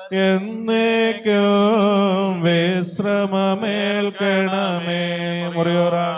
എന്നേക്കും വിശ്രമമേൽക്കണമേ മുറിയോറാ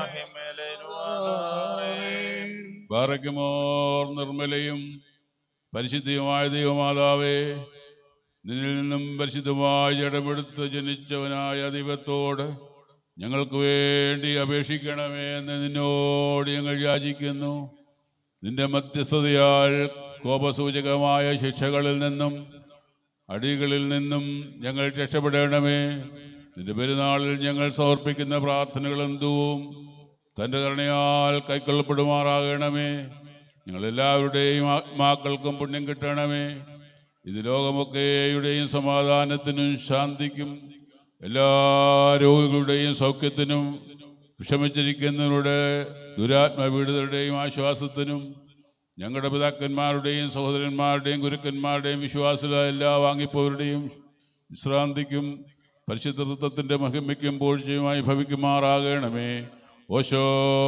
ബാറയ്ക്കുമോർ നിർമ്മലയും പരിശുദ്ധിയുമായ ദൈവമാതാവേ നിന്നിൽ നിന്നും പരിശുദ്ധമായി ജടമെടുത്ത് ജനിച്ചവനായ ദൈവത്തോട് ഞങ്ങൾക്ക് വേണ്ടി അപേക്ഷിക്കണമേ എന്ന് നിന്നോട് ഞങ്ങൾ യാചിക്കുന്നു നിന്റെ മധ്യസ്ഥതയാൽ കോപസൂചകമായ ശിക്ഷകളിൽ നിന്നും അടികളിൽ നിന്നും ഞങ്ങൾ രക്ഷപ്പെടണമേ നിന്റെ പെരുന്നാളിൽ ഞങ്ങൾ സമർപ്പിക്കുന്ന പ്രാർത്ഥനകളും ധൂവും തൻ്റെ കരുണയാൽ കൈക്കൊള്ളപ്പെടുമാറാകണമേ ഞങ്ങളെല്ലാവരുടെയും ആത്മാക്കൾക്കും പുണ്യം കിട്ടണമേ ഇത് ലോകമൊക്കെയുടെയും സമാധാനത്തിനും ശാന്തിക്കും എല്ലാ രോഗികളുടെയും സൗഖ്യത്തിനും വിഷമിച്ചിരിക്കുന്നവരുടെ ദുരാത്മപീഡിതരുടെയും ആശ്വാസത്തിനും ഞങ്ങളുടെ പിതാക്കന്മാരുടെയും സഹോദരന്മാരുടെയും ഗുരുക്കന്മാരുടെയും വിശ്വാസത എല്ലാ വാങ്ങിപ്പോരുടെയും വിശ്രാന്തിക്കും പരിശുദ്ധത്വത്തിന്റെ മഹിമയ്ക്കും പോഴ്ചയുമായി ഭവിക്കുമാറാകണമേ ഓശോ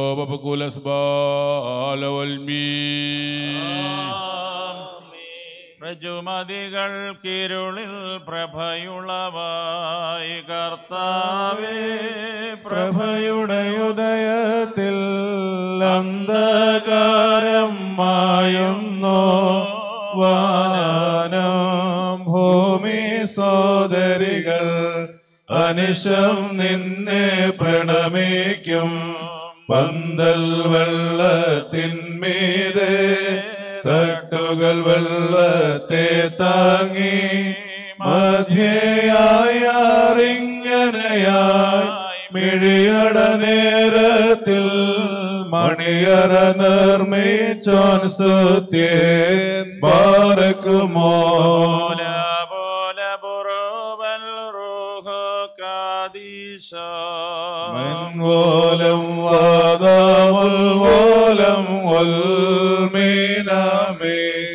ബപകുലസ്ബാലവൽമീ പ്രജുമതികൾക്കിരുളിൽ പ്രഭയുളവായി കർത്താവേ പ്രഭയുടെ ഉദയത്തിൽ അന്ധകാരം മായുന്നു വാനം ഭൂമി സോദരികൾ അനിശം നിന്നെ പ്രണമിക്കും പന്തൽ വെള്ളത്തിന്മീതെ തട്ടുകൾ വെള്ളത്തെ താങ്ങി മധ്യയായാറിങ്ങനെയായി മിഴിയട നേരത്തിൽ മണിയറ നിർമ്മിച്ചോൻ സ്തുത്യൻ പാർക്കുമോ മൻവോലം വാദാമുൽ വോലം വൽമീനാമേ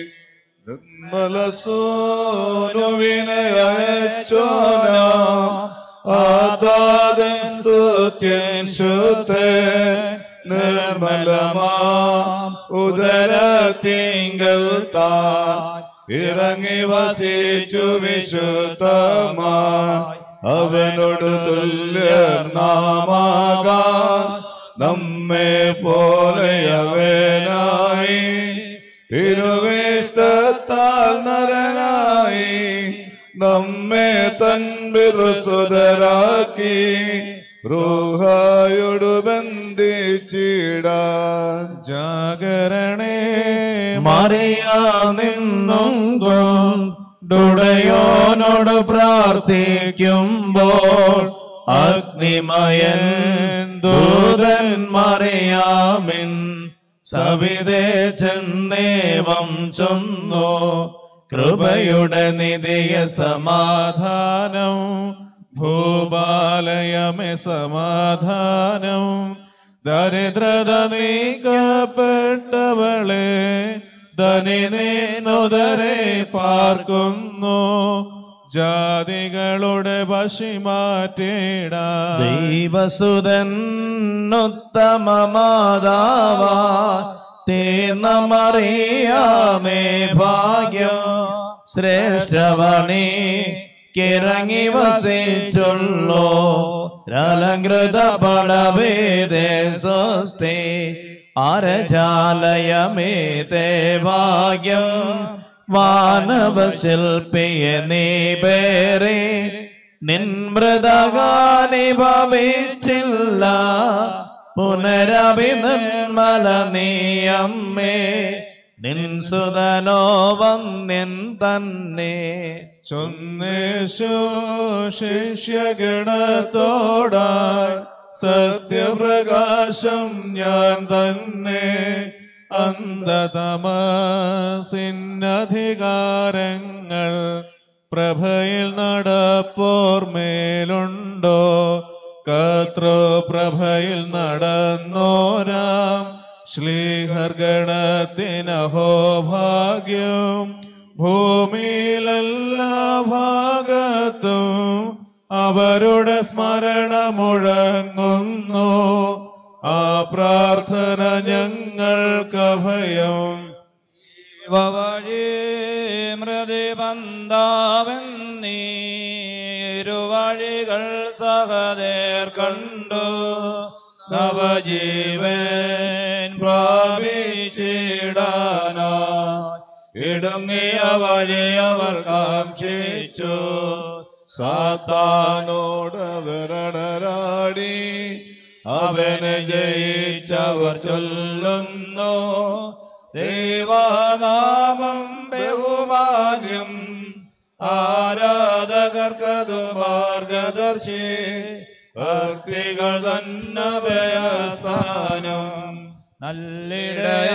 നിർമ്മലസോനുവിനയച്ചോന ആദാദൻ സ്തുത്യൻ ശുദ്ധ നിർമ്മലമാ ഉദരത്തിങ്കൽ താൻ ഇറങ്ങി വസിച്ചു വിശുദ്ധമായി അവനോട് തുല്യർ നാമാകാൻ നമ്മെ പോലെ അവനായി തിരുവിഷ്ടത്താൽ നരനായി നമ്മെ തൻ ബിറുസുതരാക്കി റൂഹായോട് ബന്ധിച്ചിടാൻ ജാഗരണേ മറിയാനിന്നും കൊണ്ടുടയോനോട് പ്രാർത്ഥിക്കുമ്പോൾ അഗ്നിമയൻ ദൂതൻ മറിയാമിൻ സവിതേ ചെന്നേവം ചൊന്നു കൃപയുടെ നിധിയ സമാധാനം ഭൂപാലയമേ സമാധാനം ദരിദ്രത നീക്കപ്പെട്ടവളെ ധനി നീന്നുതരെ പാർക്കുന്നു ജാതികളുടെ വശി മാറ്റിട ദൈവസുതൻ ഉത്തമ മാതാവാ തീർന്നമറിയാമേ ഭാഗ്യം ശ്രേഷ്ഠവണി കിറങ്ങി വസിച്ചുള്ളോ രലങ്കൃത പടവേദേ സ്വസ്തി അരജാലയമേ തേ ഭാഗ്യം മാനവ ശില്പിയ നീ പേരെ നിൻമൃതകാനി ഭവിച്ചില്ല പുനരഭിനന്മല നീയമ്മേ നിൻ സുതനോ വന്യൻ തന്നെ ചൊന്നേശോ ശിഷ്യഗണത്തോടായി സത്യപ്രകാശം ഞാൻ തന്നെ അന്ധതമസിന്നധികാരങ്ങൾ പ്രഭയിൽ നടപ്പോർ മേലുണ്ടോ കർത്തൃപ്രഭയിൽ നടന്നോരാം ശ്ലീഹർഗണത്തിനഹോ ഭാഗ്യം ഭൂമിയിലെല്ലാ ഭാഗത്തും അവരുടെ സ്മരണ മുഴങ്ങുന്നു ആ പ്രാർത്ഥന ഞങ്ങൾക്ക് ഭയം വഴി മൃതിബന്ധാവെന്നീരുവഴികൾ സഹദേർ കണ്ടു നവജീവൻ പ്രാപിച്ചിടാനാ ഇടുങ്ങിയ വഴി അവർ കാക്ഷിച്ചു സാത്താനോട് വിരണരാടി അവനെ ജയിച്ചവർ ചൊല്ലുന്നു ദൈവനാമം ബഹുഭാഗ്യം ആരാധകർക്കതു മാർഗദർശി ഭക്തികൾ തന്നഭയസ്ഥാനം നല്ലിടയ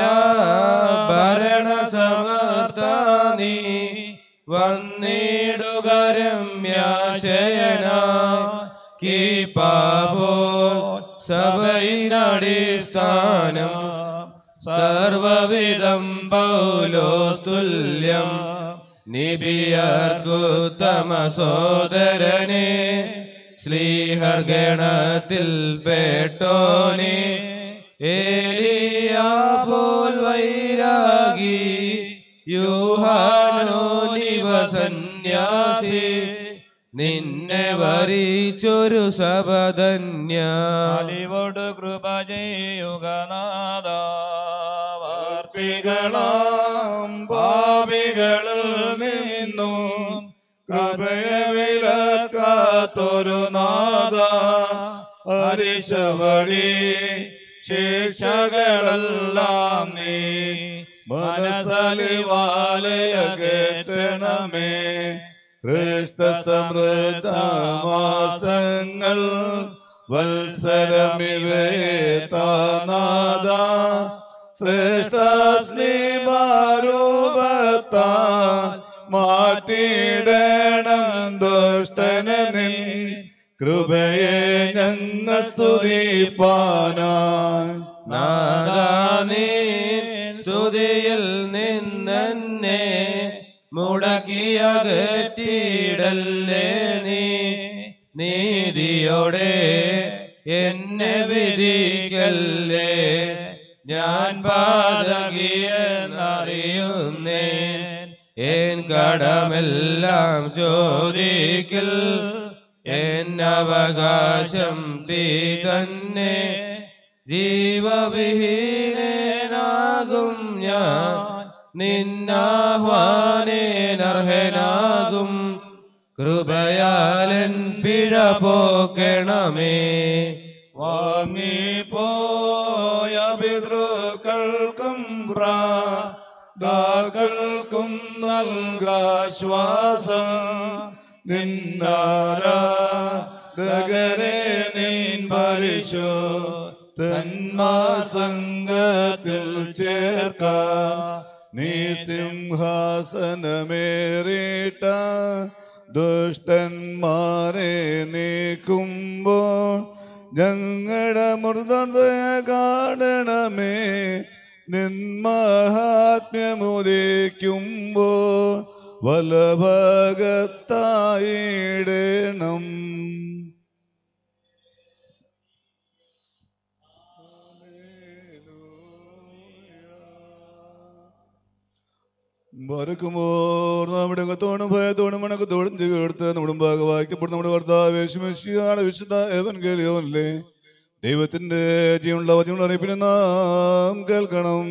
ഭരണസമർത്ഥാനി വന്നിടുക രമ്യാശയന കീപാപോ സഭയിനടിസ്ഥാനം സർവവിധം പൗലോസ്തുല്യം നിബിയർക്കുത്തമ സോദരനെ ശ്രീഹർഗണത്തിൽ പേട്ടോനെ ഏലിയാ പോൽ വൈരാഗി യൂഹാനോനിവ സന്യാസി നിന്നെ വരിച്ചൊരു സപധന്യാലിവോട് കൃപ ചെയ്യുക നാദ വാർത്തികളാം പാപികളിൽ നിന്നും കൃപയെ വിലക്കാത്തൊരു നാദ ഹരിശവഴി ശിക്ഷകളെല്ലാം നീ മനസ്സലിവാലയ കേട്ടണമേ ഹൃഷ്ടസമൃദ്ധമാസങ്ങൾ വത്സരമിവേതാനാദ ശ്രേഷ്ഠ സ്നേഹാരൂപത്താൽ മാറ്റിയിടണം ദുഷ്ടനെ നിൻ കൃപയെ ഞങ്ങൾ സ്തുതിപ്പാനായി നാദാനീൻ സ്തുതിയിൽ നിന്നെ മുടക്കിയകറ്റിയിടല്ലേ നീ നീതിയോടെ എന്നെ വിധിക്കല്ലേ ഞാൻ പാതകിയെന്നറിയുന്നേ എൻ കടമെല്ലാം ചോദിക്കൽ എന്നവകാശം തീ തന്നെ ജീവവിഹീനനാകും ഞാൻ നിന്നാഹ്വാനേനർഹനാകും കൃപയാലൻ പിഴ പോക്കണമേ വാങ്ങിപ്പോയ പിതൃക്കൾക്കും പ്രാതാക്കൾക്കും നൽകാശ്വാസം നിന്നാരാധകരെ നിൻ പരിശോ തന്മാസംഗത്തിൽ ചേർക്ക നീ സിംഹാസനമേറിട്ട ദുഷ്ടന്മാരെ നീക്കുമ്പോൾ ഞങ്ങളുടെ മൃദയ കാണണമേ നിന്മഹാത്മ്യമുദിക്കുമ്പോൾ വലഭഗത്തായിടണം മറക്കുമോർ നമ്മുടെ അകത്തോടും ഭയത്തോടും മണക്കത്തോടും തീർത്ത് നമ്മുടെ ഭാഗവാക്യപ്പെടുന്ന നമ്മുടെ കർത്താവേശുമശിയാണ് വിശുദ്ധ ഏവൻ കേലിയോനല്ലേ ദൈവത്തിന്റെ ജീവനുള്ള വചനങ്ങൾ അറിയിപ്പിനെ നാം കേൾക്കണം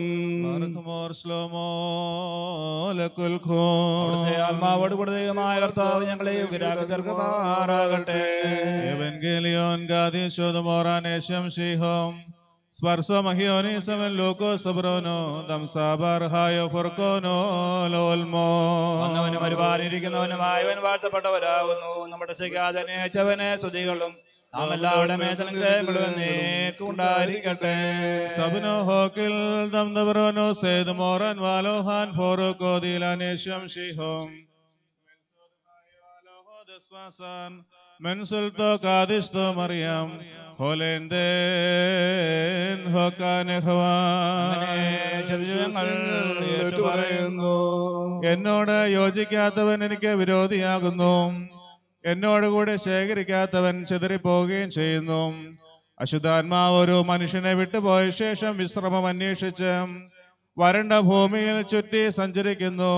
അവിടുത്തെ ആത്മാവോട് കൂടെ ദൈവമായ കർത്താവ് ഞങ്ങളെ യുഗരാഗ തീർക്കുമാറാകട്ടെ Evangelion Gadisho Moranesham Shihom Sparso Mahioni Samen Loko Sabrono Dam Sabar Hayo Forkono Lolmo വന്നവനും ഒരുപാടിരിക്കുന്നവനുമായവൻ വാഴ്ത്തപ്പെട്ടവരാകുന്നു നമ്മുടെ ശിഖാതനേച്ചവനെ സ്തുതികളും നാം എല്ലാവരുടെ മേഖലകളും ഉണ്ടായിരിക്കട്ടെ Sabno Hokil Dam Dabrono Sed Moran Valohan Foroko Dilanesham Shihom Despasan Mensulto Kadisto Mariam Holenden പറയുന്നു എന്നോട് യോജിക്കാത്തവൻ എനിക്ക് വിരോധിയാകുന്നു എന്നോട് കൂടെ ശേഖരിക്കാത്തവൻ ചിതറിപ്പോവുകയും ചെയ്യുന്നു അശുദ്ധാത്മാവ് ഒരു മനുഷ്യനെ വിട്ടുപോയ ശേഷം വിശ്രമം അന്വേഷിച്ച് വരണ്ട ഭൂമിയിൽ ചുറ്റി സഞ്ചരിക്കുന്നു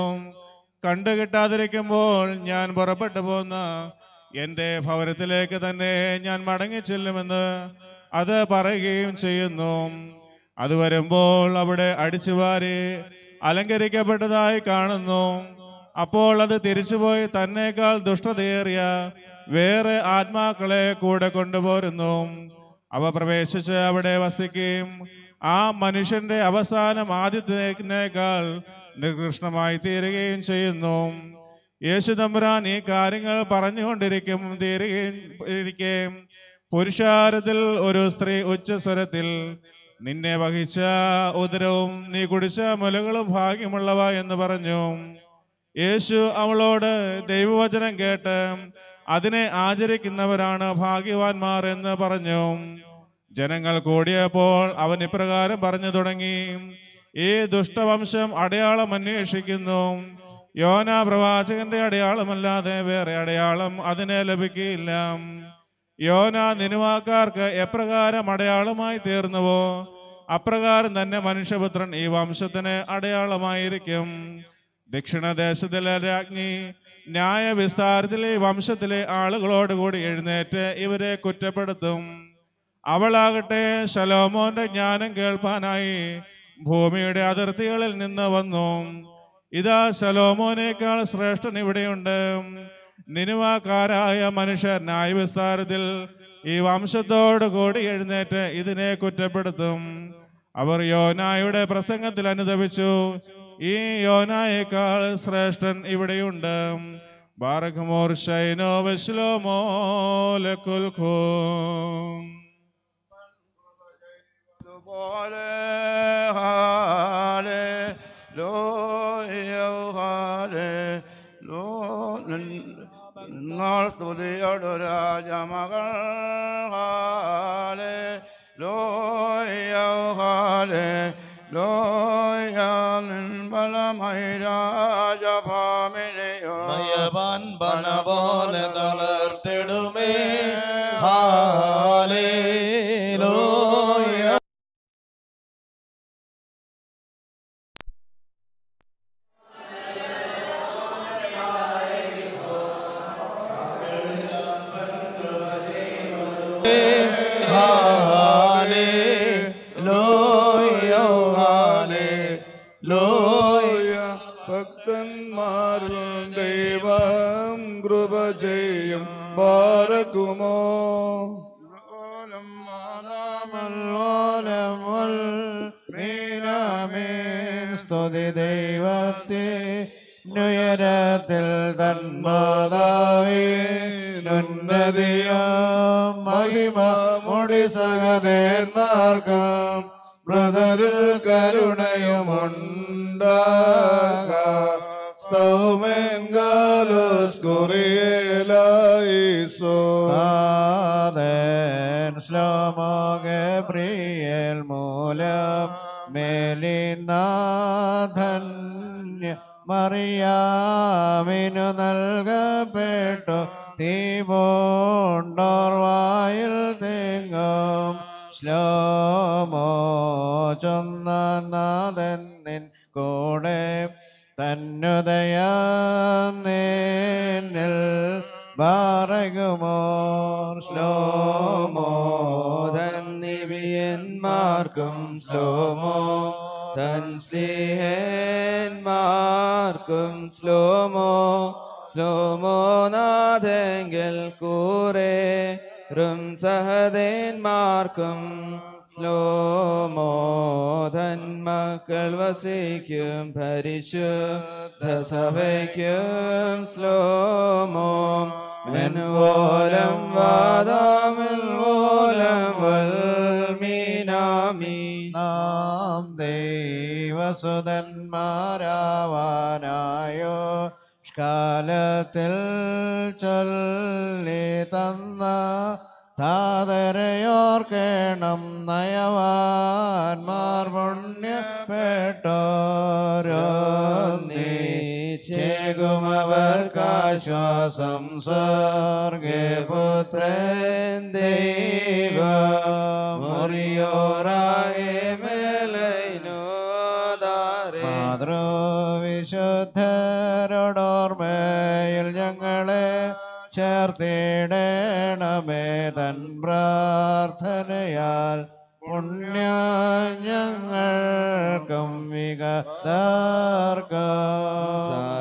കണ്ടുകിട്ടാതിരിക്കുമ്പോൾ ഞാൻ പുറപ്പെട്ടു പോന്ന എൻ്റെ ഭവനത്തിലേക്ക് തന്നെ ഞാൻ മടങ്ങി ചെല്ലുമെന്ന് അത് പറയുകയും ചെയ്യുന്നു അത് വരുമ്പോൾ അവിടെ അടിച്ചുവാരി അലങ്കരിക്കപ്പെട്ടതായി കാണുന്നു അപ്പോൾ അത് തിരിച്ചുപോയി തന്നേക്കാൾ ദുഷ്ടതയേറിയ വേറെ ആത്മാക്കളെ കൂടെ കൊണ്ടുപോരുന്നു അവ പ്രവേശിച്ച് അവിടെ വസിക്കുകയും ആ മനുഷ്യന്റെ അവസാനം ആദ്യത്തേക്കാൾ നികൃഷ്ടമായി തീരുകയും ചെയ്യുന്നു യേശു തമ്പുരാൻ ഈ കാര്യങ്ങൾ പറഞ്ഞുകൊണ്ടിരിക്കും തീരുകയും ഇരിക്കുകയും പുരുഷാരത്തിൽ ഒരു സ്ത്രീ ഉച്ചസ്വരത്തിൽ നിന്നെ വഹിച്ച ഉദരവും നീ കുടിച്ച മുലകളും ഭാഗ്യമുള്ളവ എന്ന് പറഞ്ഞു യേശു അവളോട് ദൈവവചനം കേട്ട് അതിനെ ആചരിക്കുന്നവരാണ് ഭാഗ്യവാന്മാർ എന്ന് പറഞ്ഞു ജനങ്ങൾ കൂടിയപ്പോൾ അവൻ ഇപ്രകാരം പറഞ്ഞു തുടങ്ങി ഈ ദുഷ്ടവംശം അടയാളം അന്വേഷിക്കുന്നു യോന പ്രവാചകന്റെ അടയാളമല്ലാതെ വേറെ അടയാളം അതിനെ ലഭിക്കുകയില്ല യോന നിനുവാക്കാർക്ക് എപ്രകാരം അടയാളമായി തീർന്നുവോ അപ്രകാരം തന്നെ മനുഷ്യപുത്രൻ ഈ വംശത്തിന് അടയാളമായിരിക്കും ദക്ഷിണദേശത്തിലെ രാജ്ഞി ന്യായ വിസ്താരത്തിലെ ഈ വംശത്തിലെ ആളുകളോടുകൂടി എഴുന്നേറ്റ് ഇവരെ കുറ്റപ്പെടുത്തും അവളാകട്ടെ ശലോമോന്റെ ജ്ഞാനം കേൾപ്പാനായി ഭൂമിയുടെ അതിർത്തികളിൽ നിന്ന് വന്നു ഇതാ ശലോമോനേക്കാൾ ശ്രേഷ്ഠൻ ഇവിടെയുണ്ട് നിനുവാക്കാരായ മനുഷ്യർ ന്യായവിസ്താരത്തിൽ ഈ വംശത്തോടു കൂടി എഴുന്നേറ്റ് ഇതിനെ കുറ്റപ്പെടുത്തും അവർ യോനായുടെ പ്രസംഗത്തിൽ അനുദപിച്ചു ഈ യോനായേക്കാൾ ശ്രേഷ്ഠൻ ഇവിടെയുണ്ട് ബാറഖ്മോർ ഷൈനോ വെശ്ലോമോ ലക്കുൽഖൂം നിങ്ങൾ സ്തുതിയോടു രാജമകൾ ഹാലേ ലോയോ ഹാലേ ലോയ നിൻബലമൈ രാജഭാമിനിയോ നയവാൻ പണ പോലെ തളർത്തിടുമേ ഹാലേ സഹദേന്മാർക്കും ബ്രദറിൽ കരുണയുമുണ്ടാക സൗമൻ ഗാലോസ് കുറിയലായിസോ ആദൻ ശ്ലോമോ ഗബ്രിയേൽ മൂലം മേലിനാഥന്യ മറിയാമിനു നൽകപ്പെട്ടു തീപോണ്ടോർവായിൽ തെങ്ങും ശ്ലോമോ ചൊന്നാഥൻ നിൻ കൂടെ തന്നുദയ നിന്നിൽ ബാറകുമോർ ശ്ലോമോ ധന്യവിയന്മാർക്കും ശ്ലോമോ തൻ സ്നേഹന്മാർക്കും ശ്ലോമോ ശ്ലോമോ നാഥെങ്കിൽ കൂറെ റും സഹദേന്മാർക്കും സ്ലോമോധന്മക്കൾ വസിക്കും പരിശുദ്ധ സഭയ്ക്കും സ്ലോമോ മെൻവോലം വാദാമിൽ വോലം വൽമീനാമി നാം ദൈവസുതന്മാരാവാനായോ കാലത്തിൽ ചൊല്ലി തന്ന താതരയോർക്കേണം നയവാൻമാർ പുണ്യപ്പെട്ടോരോന്നീച്ചേകുമവർക്കാശ്വാസം സ്വർഗേ പുത്രൻ ദൈവ മുറിയോറാകെ മേലൈനോദാരേ മാതൃവിശുദ്ധരോടോർമ്മയിൽ ഞങ്ങളെ ചേർത്തിടണമേ തൻ പ്രാർത്ഥനയാൽ പുണ്യ ഞങ്ങൾക്കും വികതാർക്കും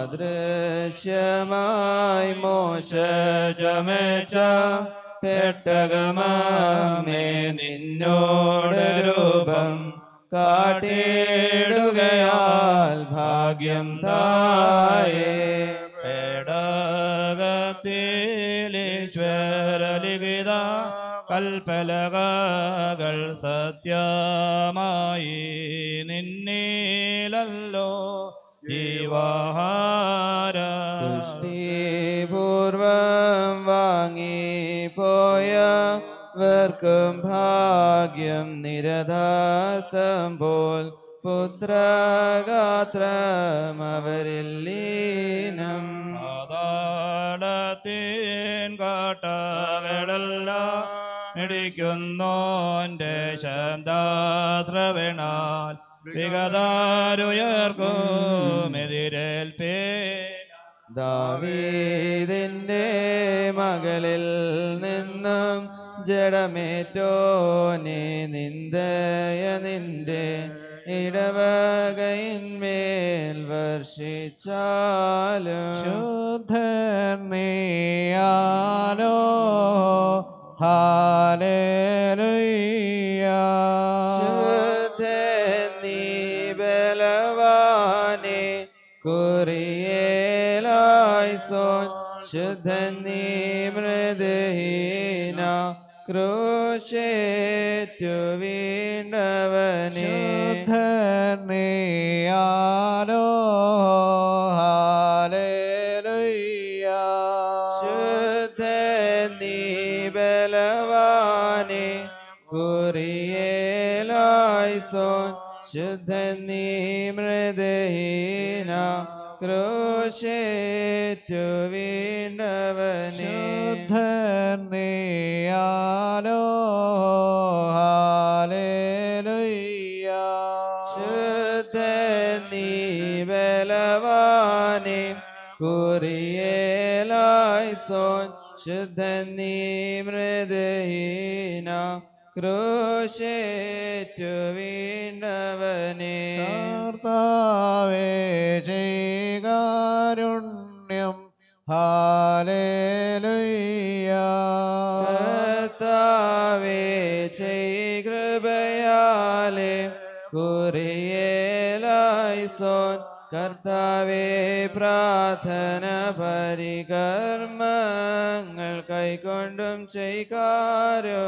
സദൃശ്യമായി മോശ ചമച്ച പെട്ടകമേ നിന്നോട് രൂപം കാട്ടിടുകയാൽ ഭാഗ്യം തായേ പേടകത്തിലീശ്വരലിഖിത കൽപ്പലകകൾ സത്യമായി നിന്നീലല്ലോ ജീവാഹാര പൂർവം വാങ്ങിപ്പോയ വർക്കും ഭാഗ്യം നിരതാർത്ഥം പോൽ പുത്രഗാത്രം അവരിൽ ലീനം പാതാളത്തിൻ കാട്ടകളെല്ലാം ഇടിക്കുന്നോന്റെ ശബ്ദാശ്രവണാൽ വിഗതാരുയർക്കും എതിരേൽപ്പേ ദാവീദിന്റെ മകളിൽ നിന്നും ജഡമേറ്റോനെ നിന്ദയ നിന്റെ ഇടവകയിന്മേൽ വർഷിച്ചാലും ശുദ്ധൻ നീയാലോ ഹാലേലുയ്യ ശുദ്ധൻ നീ ബലവാനെ കുറിയേലായിസോൻ ശുദ്ധൻ നീ മൃദഹീന ക്രൂശേറ്റു വീണ്ടവനെ നീയാലോ ഹാലേലുയ്യ ശുദ്ധൻ നീ ബലവാനെ കുറിയേലായിസോൻ ശുദ്ധൻ നീ മൃദഹീന ക്രൂശേറ്റു വീണ്ടവനെ നീയാലോ ഹാലേലുയ്യ ശുദ്ധൻ നീ ബലവാനെ കുറിയേലായിസോൻ ശുദ്ധൻ നീ മൃദഹീന ക്രൂശേറ്റു വീണ്ടവനെ കർത്താവേ ചെയ്കാരുണ്യം ഹാലേലുയ്യ കർത്താവേ ചെയ് കൃപയാലെ കുറിയേലായിസോൻ കർത്താവേ പ്രാർത്ഥന പരികർമ്മങ്ങൾ കൈകൊണ്ടും ചെയ്കാരോ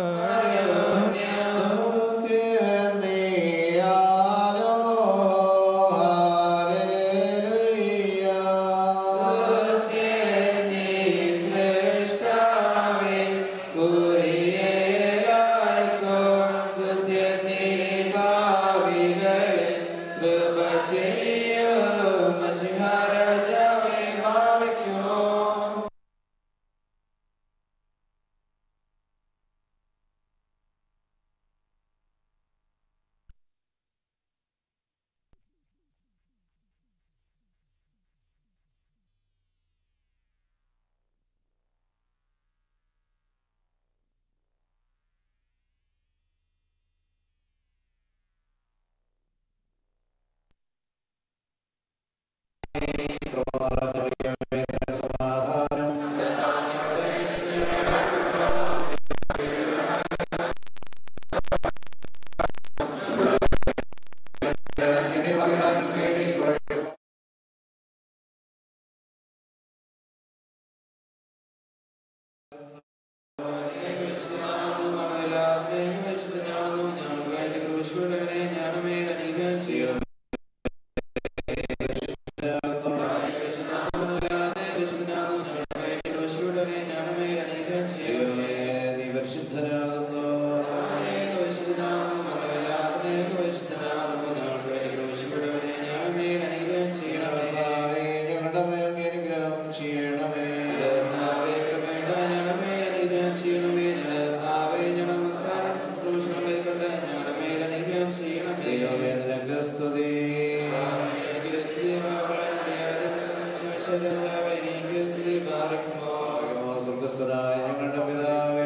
സ്വർഗസ്ഥനായ ഞങ്ങളുടെ പിതാവേ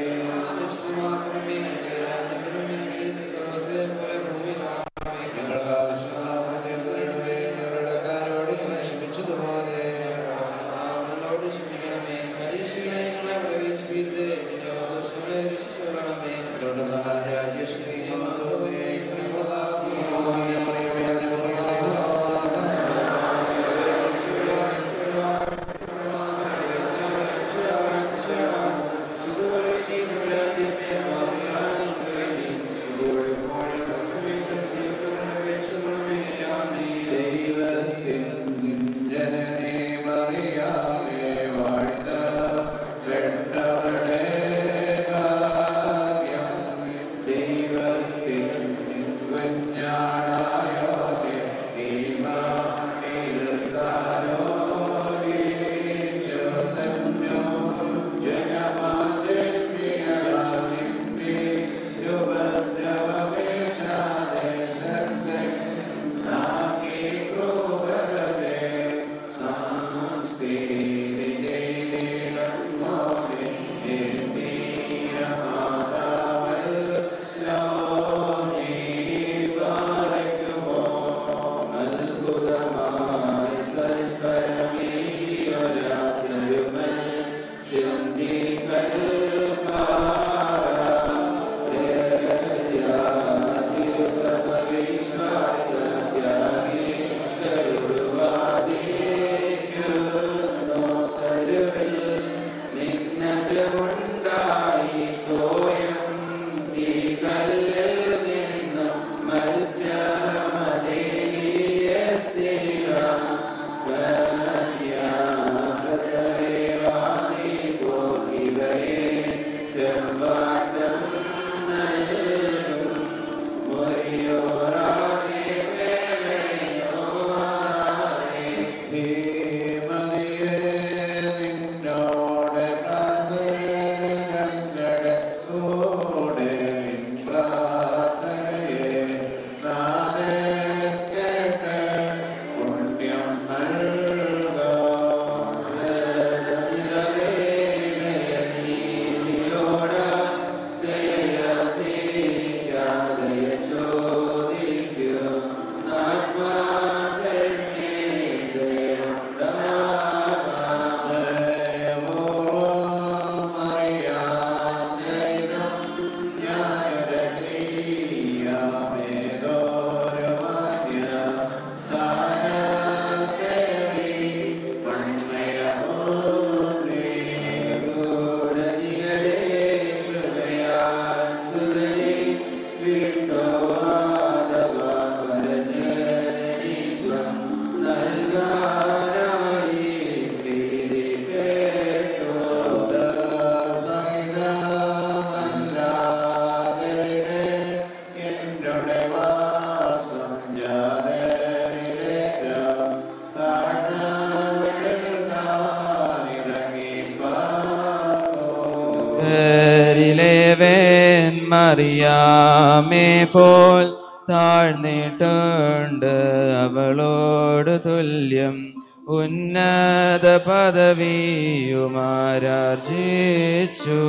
ഞങ്ങൾക്ക് ആവശ്യമുള്ള പ്രത്യേക തരണമേ ഞങ്ങളുടെ കാരോട് ഞങ്ങൾ ക്ഷമിച്ചതുപോലെ തുടർന്നാൽ രാജ്യശ്രീ മഹത്വമേ മറിയമേ അതിനെ ദൈവത്തിൻ ജനനേ മറിയാമേ വാഴ്ത്ത പെട്ടവടെ ഭാഗ്യം ദൈവത്തിൻ മറിയാമേ പോൽ താഴ്ന്നിട്ടുണ്ട് അവളോട് തുല്യം ഉന്നത പദവിയുമാരാർജിച്ചു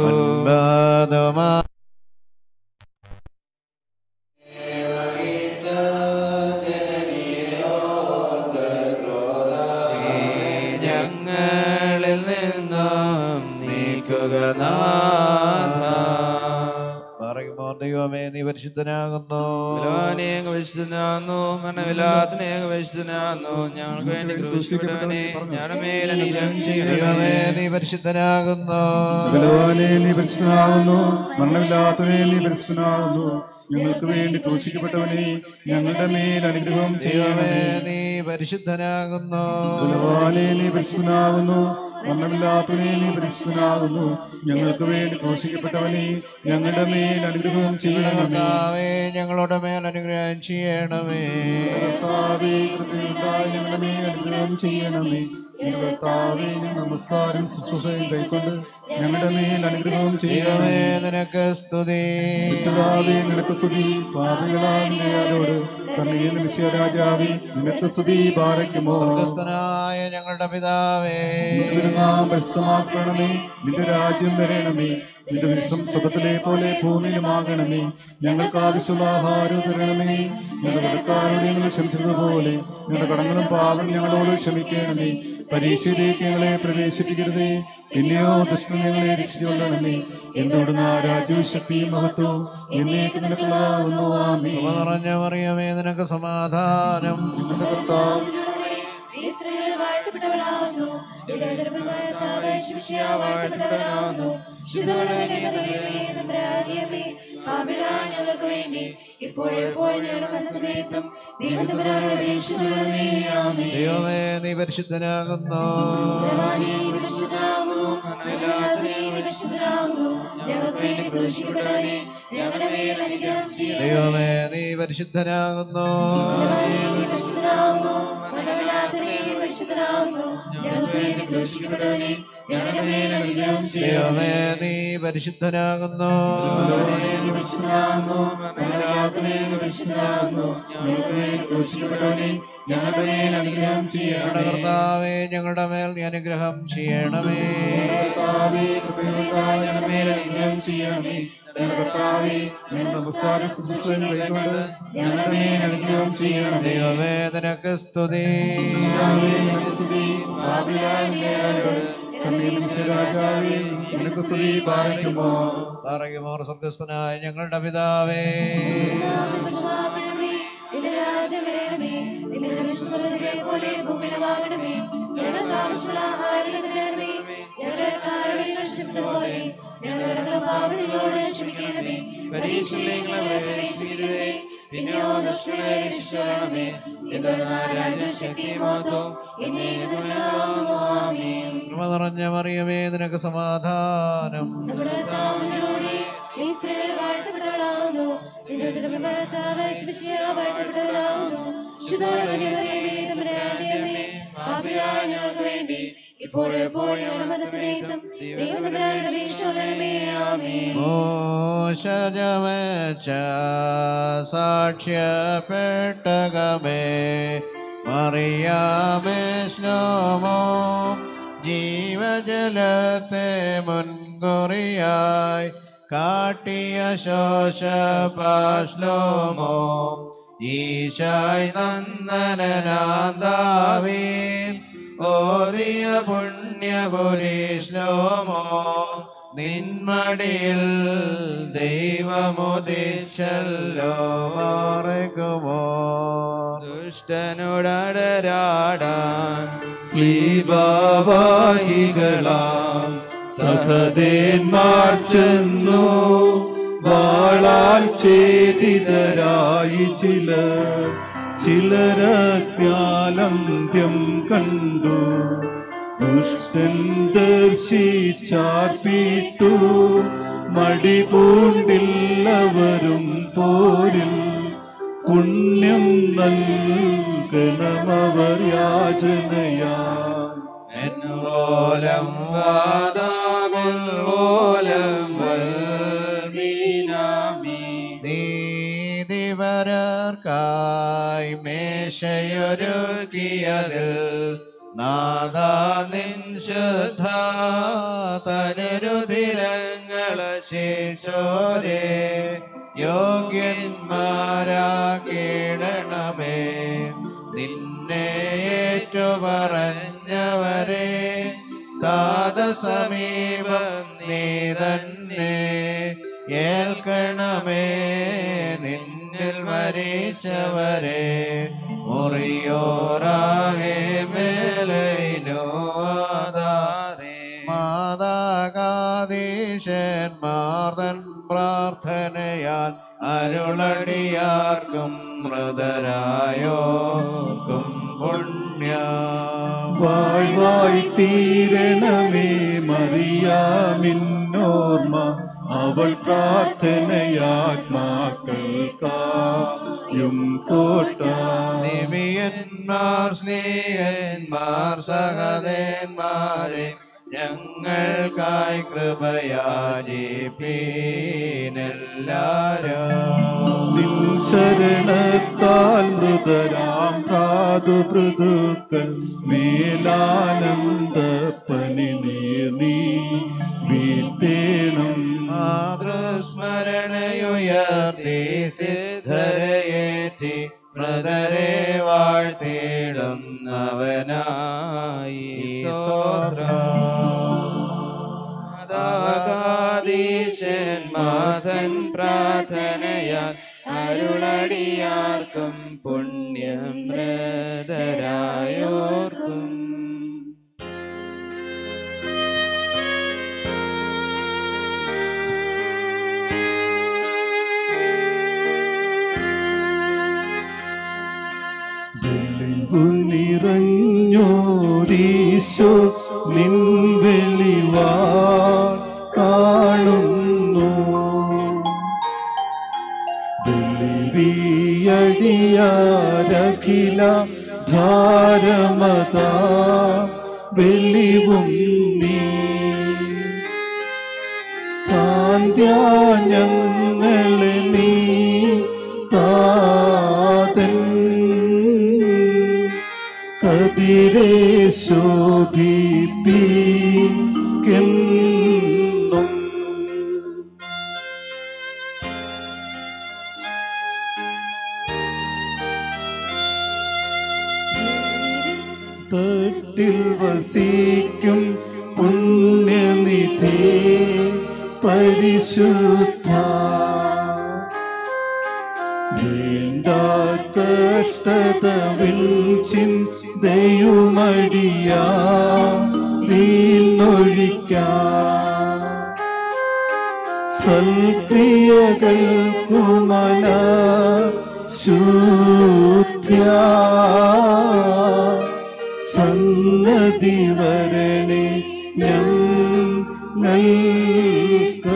ഞങ്ങളിൽ നിന്നും നീക്കുക നാഥ പറയുമ്പോൾ ദൈവമേ നീ പരിശുദ്ധനാകുന്നു ബലവാനേക വിശുദ്ധനാകുന്നു മരണമില്ലാത്തനേക വിശുദ്ധനാകുന്നു ഞങ്ങൾക്ക് വേണ്ടി ക്രൂശിക്കപ്പെട്ടവനെ ഞാനുമേൽ അനുഗ്രഹം ദൈവമേ ചെയ്യണമേ നീ പരിശുദ്ധനാകുന്നു ബലവാനെ നീ പരിശുദ്ധനാകുന്നു മരണമില്ലാത്തവനെ നീ പരിശുദ്ധനാകുന്നു ഞങ്ങൾക്ക് വേണ്ടി ക്രൂശിക്കപ്പെട്ടവനെ ഞങ്ങളുടെ മേൽ അനുഗ്രഹം ചെയ്യണമേ നീ പരിശുദ്ധനാകുന്നു ബലവാനെ നീ പരിശുദ്ധനാകുന്നു മരണമില്ലാത്തവനെ നീ പരിശുദ്ധനാകുന്നു ഞങ്ങൾക്ക് വേണ്ടി ക്രൂശിക്കപ്പെട്ടവനെ ഞങ്ങളുടെ മേൽ അനുഗ്രഹം ചെയ്യണമേ കർത്താവേ ഞങ്ങളുടെ മേൽ അനുഗ്രഹം ചെയ്യണമേ കർത്താവേ കൃപയുണ്ടായി ഞങ്ങളുടെ മേൽ അനുഗ്രഹം ചെയ്യണമേ ഞങ്ങളുടെ കർത്താവേ ഞങ്ങൾ നമസ്കാരം ശുശ്രൂഷയും കൈക്കൊണ്ട് ഞങ്ങളുടെ മേൽ അനുഗ്രഹം ചെയ്യണമേ നിനക്ക് സ്തുതി കർത്താവേ നിനക്ക് സ്തുതി സ്വാമികളാരോട് കണ്ണീർ നിശ്ചയ രാജാവേ നിനക്ക് സ്തുതി പാരയ്ക്കുമോ സ്വർഗസ്ഥനായ ഞങ്ങളുടെ പിതാവേ നിന്റെ നാം പ്രസ്തമാക്കണമേ നിന്റെ രാജ്യം വരണമേ നിന്റെ വിഷം സ്വതത്തിലെ പോലെ ഭൂമിയിലുമാകണമേ ഞങ്ങൾക്ക് ആവശ്യമുള്ള ആഹാരം തരണമേ ഞങ്ങളുടെ കടക്കാരോട് ഞങ്ങൾ ക്ഷമിച്ചതുപോലെ ഞങ്ങളുടെ കടങ്ങളും പാപം ഞങ്ങളോട് ക്ഷമിക്കണമേ പരീക്ഷയിലേക്ക് ഞങ്ങളെ പ്രവേശിപ്പിക്കരുതേ പിന്നെയോ ദുഷ്ടം ഞങ്ങളെ രക്ഷിച്ചുകൊള്ളണമേ എന്തുകൊണ്ടെന്ന് ആ രാജ്യവും ശക്തിയും മഹത്വവും എന്നേക്ക് നിനക്കുള്ളതാകുന്നു ആമേ കൃപ നിറഞ്ഞ മറിയമേ നിനക്ക് സമാധാനം നീ സ്ത്രീകളിൽ വാഴ്ത്തപ്പെട്ടവളാകുന്നു നിന്റെ ഉദരഫലമായ കർത്താവ് ശിവശിയ വാഴ്ത്തപ്പെട്ടവനാകുന്നു ശുദ്ധമുള്ളവനെ ദൈവമേ, തമ്പുരാന്റെയമ്മേ, പാപികളായ ഞങ്ങൾക്ക് വേണ്ടി ഇപ്പോഴെപ്പോഴും ഞങ്ങളുടെ മനസ്സമേത്തും ദൈവത്തമ്പുരാനോട് അപേക്ഷിച്ചുകൊള്ളണമേ. ആമേൻ. ദൈവമേ നീ പരിശുദ്ധനാകുന്നു ഭഗവാനേ, നീ പരിശുദ്ധനാകുന്നു. മരണമില്ലാത്തവനേ, നീ പരിശുദ്ധനാകുന്നു. ഞങ്ങൾക്ക് വേണ്ടി ക്രൂശിക്കപ്പെട്ടവനേ, ഞങ്ങളുടെ മേൽ അനുഗ്രഹം ചെയ്യണമേ. ദൈവമേ നീ പരിശുദ്ധനാകുന്നു നീ പരിശുദ്ധനാകുന്നു. മരണമില്ലാത്തവനേ, നീ പരിശുദ്ധനാകുന്നു. ഞങ്ങൾക്ക് വേണ്ടി ക്രൂശിക്കപ്പെട്ടവനേ, ഞങ്ങളുടെ മേൽ അനുഗ്രഹം ചെയ്യണമേ. ദൈവമേ നീ പരിശുദ്ധനാകുന്നു ഞങ്ങളുടെ കർത്താവേ ഞങ്ങളുടെ മേൽ നീ അനുഗ്രഹം ചെയ്യണമേ നമസ്കാരം ശുശ്രൂഷയും കൈക്കൊണ്ട് ഞങ്ങളുടെ മേൽ അനുഗ്രഹം ചെയ്യണമേ ദൈവമേ നിനക്ക് സ്തുതി രാജാവേ നിനക്ക് സ്തുതി പാലിക്കുമോ പറയുമോർ സ്വർഗസ്ഥനായ ഞങ്ങളുടെ പിതാവേ ആശ്വാസമാകണമേ. നിന്റെ രാജ്യം വരണമേ. നിന്റെ ദർശനത്തിലെ പോലെ ഭൂമിയിലുമാകണമേ. ഞങ്ങൾക്ക് ആവശ്യമുള്ള ആഹാരം ഞങ്ങൾക്ക് തരണമേ. ഞങ്ങളുടെ കടക്കാരോട് യോജിച്ചതുപോലെ ഞങ്ങളുടെ കടങ്ങളും പാപങ്ങളോട് ക്ഷമിക്കണമേ. പരീക്ഷയിലേക്ക് ഞങ്ങളെ പ്രവേശിപ്പിക്കരുതേ. പിന്നെയോ ദുഷ്ടനെ രക്ഷിച്ചുകൊള്ളണമേ. എന്തുകൊണ്ടെന്നാൽ രാജ്യവും ശക്തിയും മഹത്വവും എന്നേക്കും നിനക്കുള്ളതാകുന്നു. ആമേൻ. കൃപ നിറഞ്ഞ മറിയമേ നിനക്ക് സമാധാനം നമ്മുടെ കർത്താവിനോടുകൂടി നീ സ്ത്രീകളിൽ വാഴ്ത്തപ്പെട്ടവളാകുന്നു. നിന്റെ ഉദരഫലമായ കർത്താവ് ശിവശിയ വാഴ്ത്തപ്പെട്ടവളാകുന്നു. ശുദ്ധമുള്ള കന്യകമേ, തമ്പുരാന്റെയമ്മേ, പാപികളായ ഞങ്ങൾക്ക് വേണ്ടി ഇപ്പോഴെപ്പോഴും ഞങ്ങളുടെ മനസ്സിലേക്കും ദൈവത്തമ്പുരാനോട് അപേക്ഷിച്ചുകൊള്ളണമേ. ആമേൻ. മോശജമച്ച സാക്ഷ്യപ്പെട്ടകമേ മറിയാമേ ശ്ലോമോ ജീവജലത്തെ മുൻകുറിയായി കാട്ടിയ ശോശപാശ്ലോമോ ഈശായി നന്ദനാന്താവീൻ ഓതിയ പുണ്യപുരീശ്ലോമോ നിന്മടിയിൽ ദൈവമുദിച്ചല്ലോ മാറുകുമോ ദുഷ്ടനോടരാടാൻ സ്ലീബാവാഹികളാം സഹദേന്മാർ ചെന്നു വാളാൽ ഛേദിതരായി ചിലർ ചിലരത്യാലന്ത്യം കണ്ടു ദുഷ്ടൻ ദർശിച്ചാർപ്പിട്ടു മടി പൂണ്ടില്ലവരും പോരിൽ പുണ്യം നൽകണമവർ യാചനയാ ഓലം വാദാമിൽ ഓലം വൽമീനാമി നരർക്കായി മേശയൊരുക്കിയതിൽ നാദാ നിൻ ശുദ്ധ തനരുതിരങ്ങള ശേഷോരെ യോഗ്യന്മാരാക്കിടണമേ നിന്നെ ഏറ്റുപറഞ്ഞവരെ താത സമീപം നീ തന്നെ ഏൽക്കണമേ നിന്നിൽ മരിച്ചവരെ മുറിയോറാകെ മേലൈനോ ആധാരേ മാതാകാതീശന്മാർതൻ പ്രാർത്ഥനയാൽ അരുളടിയാർക്കും മൃതരായോർക്കും പുണ്യം വാഴ്വായി തീരണമേ മറിയാമിന്നോർമ്മ അവൾ പ്രാർത്ഥനയാത്മാക്കൾക്കായും കോട്ട നിവിയന്മാർ സ്നേഹന്മാർ സഹദേന്മാരെ ഞങ്ങൾക്കായി കൃപയാജിപ്പീനെല്ലാരും നിൻ ശരണത്താൽ മൃതരാം പ്രാതുപൃതുക്കൾ മേലാനന്ദ പനി നീ വീഴ്ത്തേണം മാതൃസ്മരണയുയർത്തി സിദ്ധരയേറ്റി മൃതരെ വാഴ്ത്തിടുന്നവനായി സ്തോത്രം മാതൻ പ്രാർത്ഥനയാൽ അരുളടിയാർക്കും പുണ്യം മൃതരായോർക്കും വെളിവു നിറഞ്ഞോരീശോ നിൻ വെളിവാ കാണുന്നു വെളിവിയടിയാരഖില ധാരമത വെളിവും നീ കാന്ത്യാഞ്ഞങ്ങളെ നീ താതൻ കതിരെ ശോഭിപ്പിക്കെന്നും തട്ടിൽ വസിക്കും പുണ്യനിധി പരിശുദ്ധ വേണ്ട കഷ്ടതവിൽ ചിന്തയുമടിയാ വീന്നൊഴിക്കാം സൽക്രിയകൾക്കുമന ശൂദ്ധ്യ സന്നതി വരണേ ഞങ്ങൾക്ക്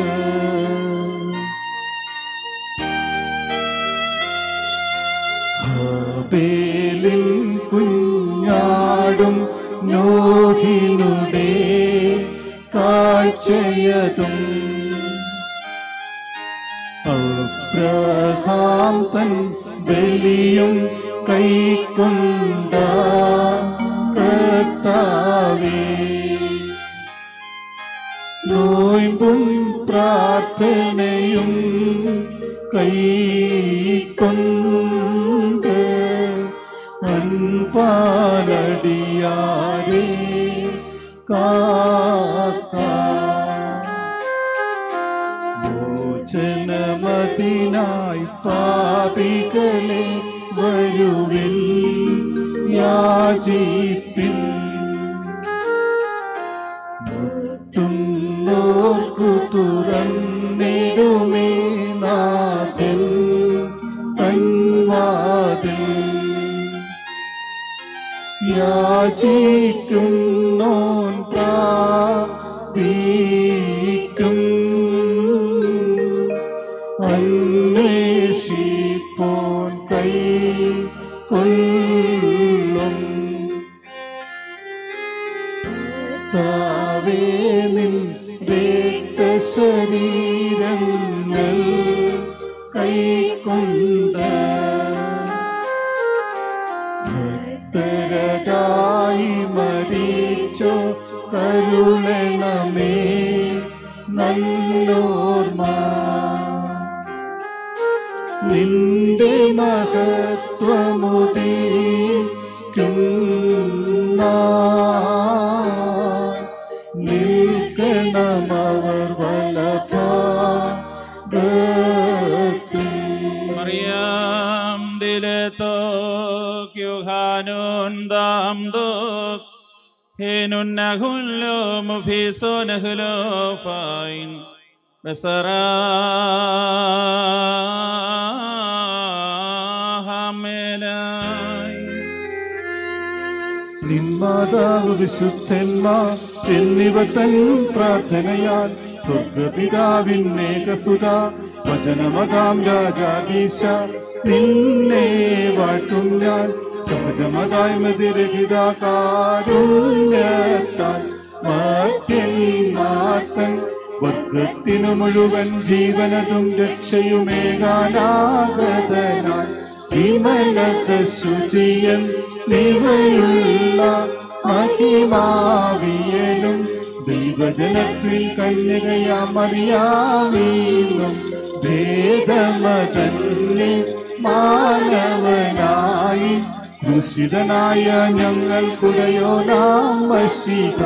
ഹാബേലിൻ കുഞ്ഞാടും നോഹിനുടെ കാഴ്ചയതും അബ്രഹാം തൻ ബലിയും കൈക്കൊണ്ട കർത്താവേ നോയമ്പും പ്രാർത്ഥനയും കൈക്കൊണ്ട് അൻപാലടിയാരെ കാക്ക മോചനമതിനായി പാപികളെ വരുവിൻ യാചിപ്പിൻ മുട്ടുന്നോർക്കു തുറന്നിടുമേ നാഥൻ തൻവാതിൽ യാചിക്കുന്നോൻ പ്രാപിക്കും അന്വേഷിപ്പോൻ കൈ കൊള്ളും താവേ നിൻ രക്തശരീരങ്ങൾ കൈ കൊണ്ട് ഭക്തരതായി മരിച്ചോ കരുളണമേ നല്ലോർമ്മ നിന്റെ മഹത്വമുദീക്കും നിൽക്കണമവർ വലഭാഗത്തിൽ മറിയാം ദിലത്തോ ക്യുഹാനോൻ ദാം ദോ ഹേനുൻ നഹുല്ലോ മുഫീസോ നഹുലോ ഫൈൻ ബസറാഹമേലായി നിന്മാതാവ് വിശുദ്ധന്മാർ എന്നിവ തൻ പ്രാർത്ഥനയാൽ സ്വർഗപിതാവിന്നേകസുത വചനമതാം രാജാദീശ നിന്നെ വാഴ്ത്തും ഞാൻ സഹജമതായി മതിരഹിതാകാരുണ്യത്താൽ മാറ്റൻ വർഗത്തിനു മുഴുവൻ ജീവനതും രക്ഷയുമേകാനാഗതനായി വിമലത ശുചിയൻ നിവയുള്ള മഹിമാവിയലും ദൈവജനത്തിൽ കന്യകയാമറിയാമീന്നും ഭേദമതന്നെ മാനവനായി കൃഷിതനായ ഞങ്ങൾക്കുടയോ നാം വശിക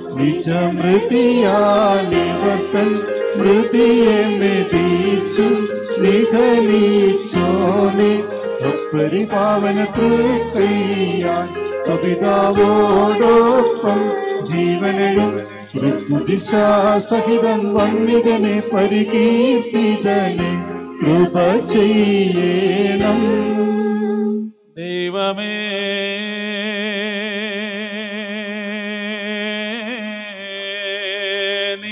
നിജമൃതിയാലിവർത്തൻ മൃതിയെ മെതിച്ചു നിഘലിച്ചോനെ പരിപാവന തൃക്കയ്യാൻ സപിതാവോടൊപ്പം ജീവനെഴും ഋതുദിശാസഹിതം വന്നിതനെ പരികീർത്തിതനെ കൃപ ചെയ്യണം ദൈവമേ നീ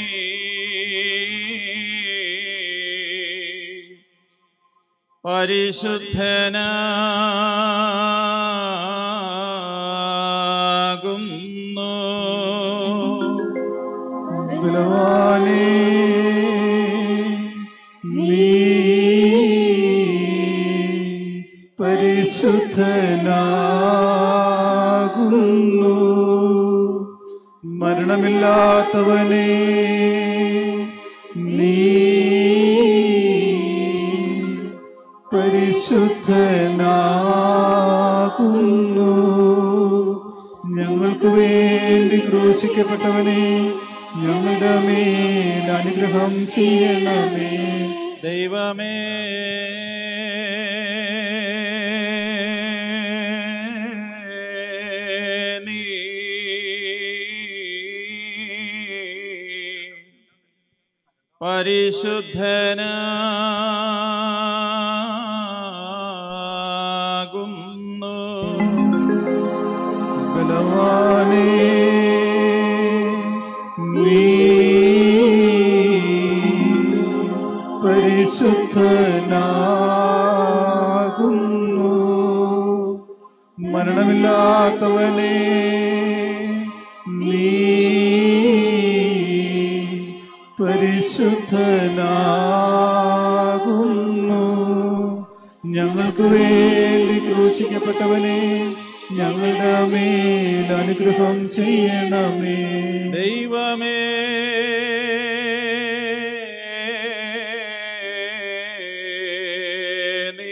പരിശുദ്ധനാകുന്നു ബലവാനേ നീ പരിശുദ്ധനാകുന്നു മരണമില്ലാത്തവനെ നീ പരിശുദ്ധനാകുന്നു ഞങ്ങൾക്ക് വേണ്ടി ക്രൂശിക്കപ്പെട്ടവനെ ഞങ്ങളുടെ മേൽ അനുഗ്രഹം ചെയ്യണമേ ദൈവമേ നീ പരിശുദ്ധനാകുന്നു ബലവാനേ നീ പരിശുദ്ധനാകുന്നു മരണമില്ലാത്തവനെ നീ പരിശുദ്ധനാകുന്നു ഞങ്ങൾക്ക് വേണ്ടി ക്രൂശിക്കപ്പെട്ടവനെ ഞങ്ങളുടെ മേൽ അനുഗ്രഹം ചെയ്യണമേ ദൈവമേ നീ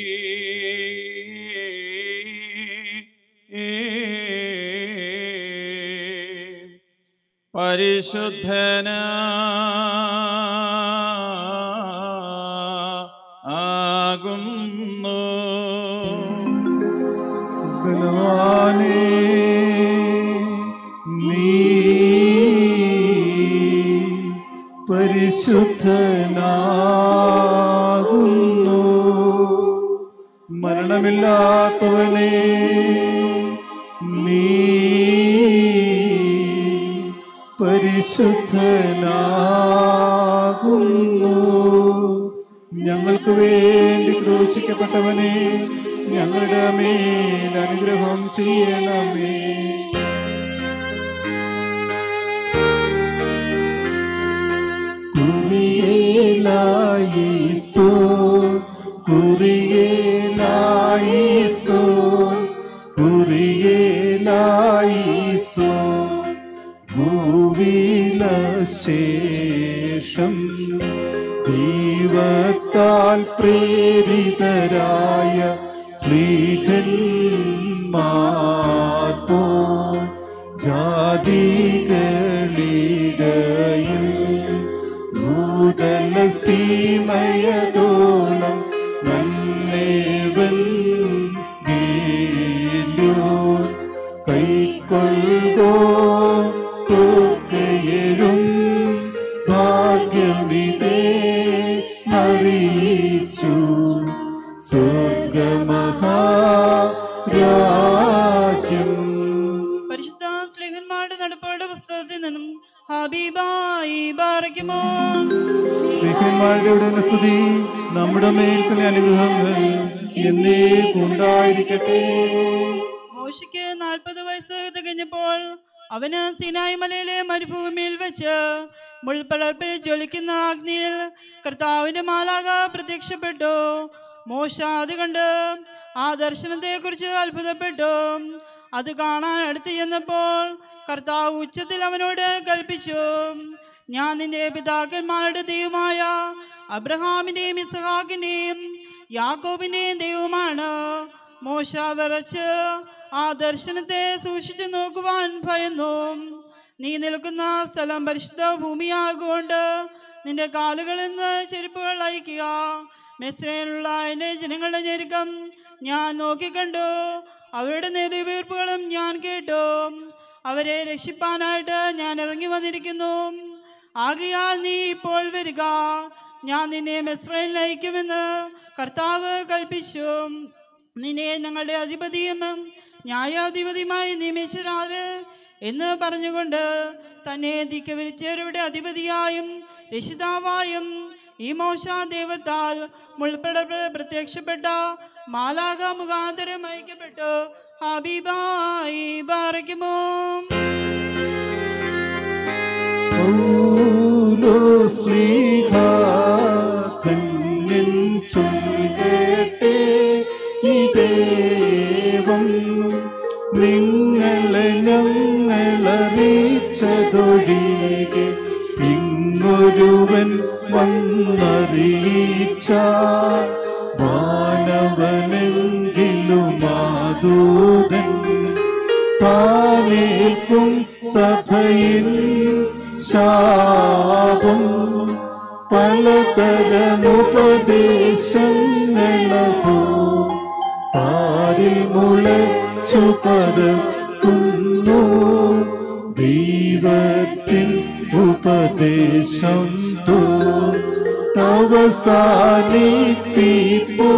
ആകുന്നു ബലവാനേ നീ പരിശുദ്ധനാകുന്നു മരണമില്ലാത്തവനെ നീ പരിശുദ്ധനാകുന്നു ഞങ്ങൾക്ക് വേണ്ടി ക്രൂശിക്കപ്പെട്ടവനെ ഞങ്ങളുടെ മേൽ അനുഗ്രഹം ചെയ്യണമേ കുറിയേലായിസോ കുറിയേലായിസോ കുറിയേലായിസോ ഭൂവില ശേഷം ദൈവത്താൽ പ്രേരിതരായ ശ്രീകന്മാർ പോ ജാതികളിടയിൽ ഭൂതല സീമയതോളം നല്ലേവൻ ഗേല്യോ കൈക്കൊള്ളുകോ തോക്കയഴും ഭാഗ്യമിതേ അറിയിച്ചു സ്വർഗമഹാരാജ്യം പരിശുദ്ധ സ്ലേഹന്മാരുടെ നടപ്പാട് പുസ്തകത്തിൽ നിന്നും ഹബീബായി ബാറയ്ക്കുമോ സ്നേഹന്മാരുടെ സ്തുതി നമ്മുടെ മേൽ തന്നെ അനുഗ്രഹങ്ങൾ എന്നേക്കുണ്ടായിരിക്കട്ടെ മോശയ്ക്ക് നാൽപ്പത് വയസ്സ് തികഞ്ഞപ്പോൾ അവന് സിനായി മലയിലെ മരുഭൂമിയിൽ വെച്ച് മുൾപ്പടർപ്പിൽ ജ്വലിക്കുന്ന അഗ്നിയിൽ കർത്താവിന്റെ മാലാക പ്രത്യക്ഷപ്പെട്ടു മോശ അത് കണ്ട് ആ ദർശനത്തെക്കുറിച്ച് അത്ഭുതപ്പെട്ടു അത് കാണാൻ അടുത്ത് ചെന്നപ്പോൾ കർത്താവ് ഉച്ചത്തിൽ അവനോട് കൽപ്പിച്ചു ഞാൻ നിന്റെ പിതാക്കന്മാരുടെ ദൈവമായ അബ്രഹാമിന്റെയും ഇസഹാക്കിന്റെയും യാക്കോബിന്റെയും ദൈവമാണ് മോശ വിറച്ച് ആ ദർശനത്തെ സൂക്ഷിച്ചു നോക്കുവാൻ ഭയന്നു നീ നിൽക്കുന്ന സ്ഥലം പരിശുദ്ധ ഭൂമിയാകൊണ്ട് നിന്റെ കാലുകളിൽ നിന്ന് ചെരുപ്പുകൾ അയക്കുക മെസ്രയിലുള്ള എൻ്റെ ജനങ്ങളുടെ ഞെരുക്കം ഞാൻ നോക്കിക്കണ്ടു അവരുടെ നെടുവീർപ്പുകളും ഞാൻ കേട്ടു അവരെ രക്ഷിപ്പാനായിട്ട് ഞാൻ ഇറങ്ങി വന്നിരിക്കുന്നു ആകയാൽ നീ ഇപ്പോൾ വരിക ഞാൻ നിന്നെ മെസ്രയിൽ നയിക്കുമെന്ന് കർത്താവ് കൽപ്പിച്ചു നിന്നെ ഞങ്ങളുടെ അധിപതിയും ന്യായാധിപതിയുമായി നിയമിച്ചരാറ് എന്ന് പറഞ്ഞുകൊണ്ട് തന്നെ ധിക്കവരിച്ചവരുടെ അധിപതിയായും രക്ഷിതാവായും ഈ മോശ ദൈവത്താൽ മുൾപ്പെട പ്രത്യക്ഷപ്പെട്ട മാലാക മുഖാന്തരം അയക്കപ്പെട്ടു ഹബീബായി ബാറയ്ക്കുമോ ധന്യൻ ചൊല്ലിടട്ടെ ഈ ദേവം നിങ്ങളെ ഞങ്ങളറിയിച്ചതൊഴികെ ഇങ്ങൊരുവൻ വന്നറിയിച്ച വാനവനെങ്കിലും മാതൂതൻ താനേൽക്കും സഭയിൽ ശാപം പലതരമുപദേശങ്ങളോ പാരിൽ മുളച്ചു പരത്തുന്നു ദൈവത്തിൻ ഉപദേശം തോ അവസാനിപ്പിപ്പോ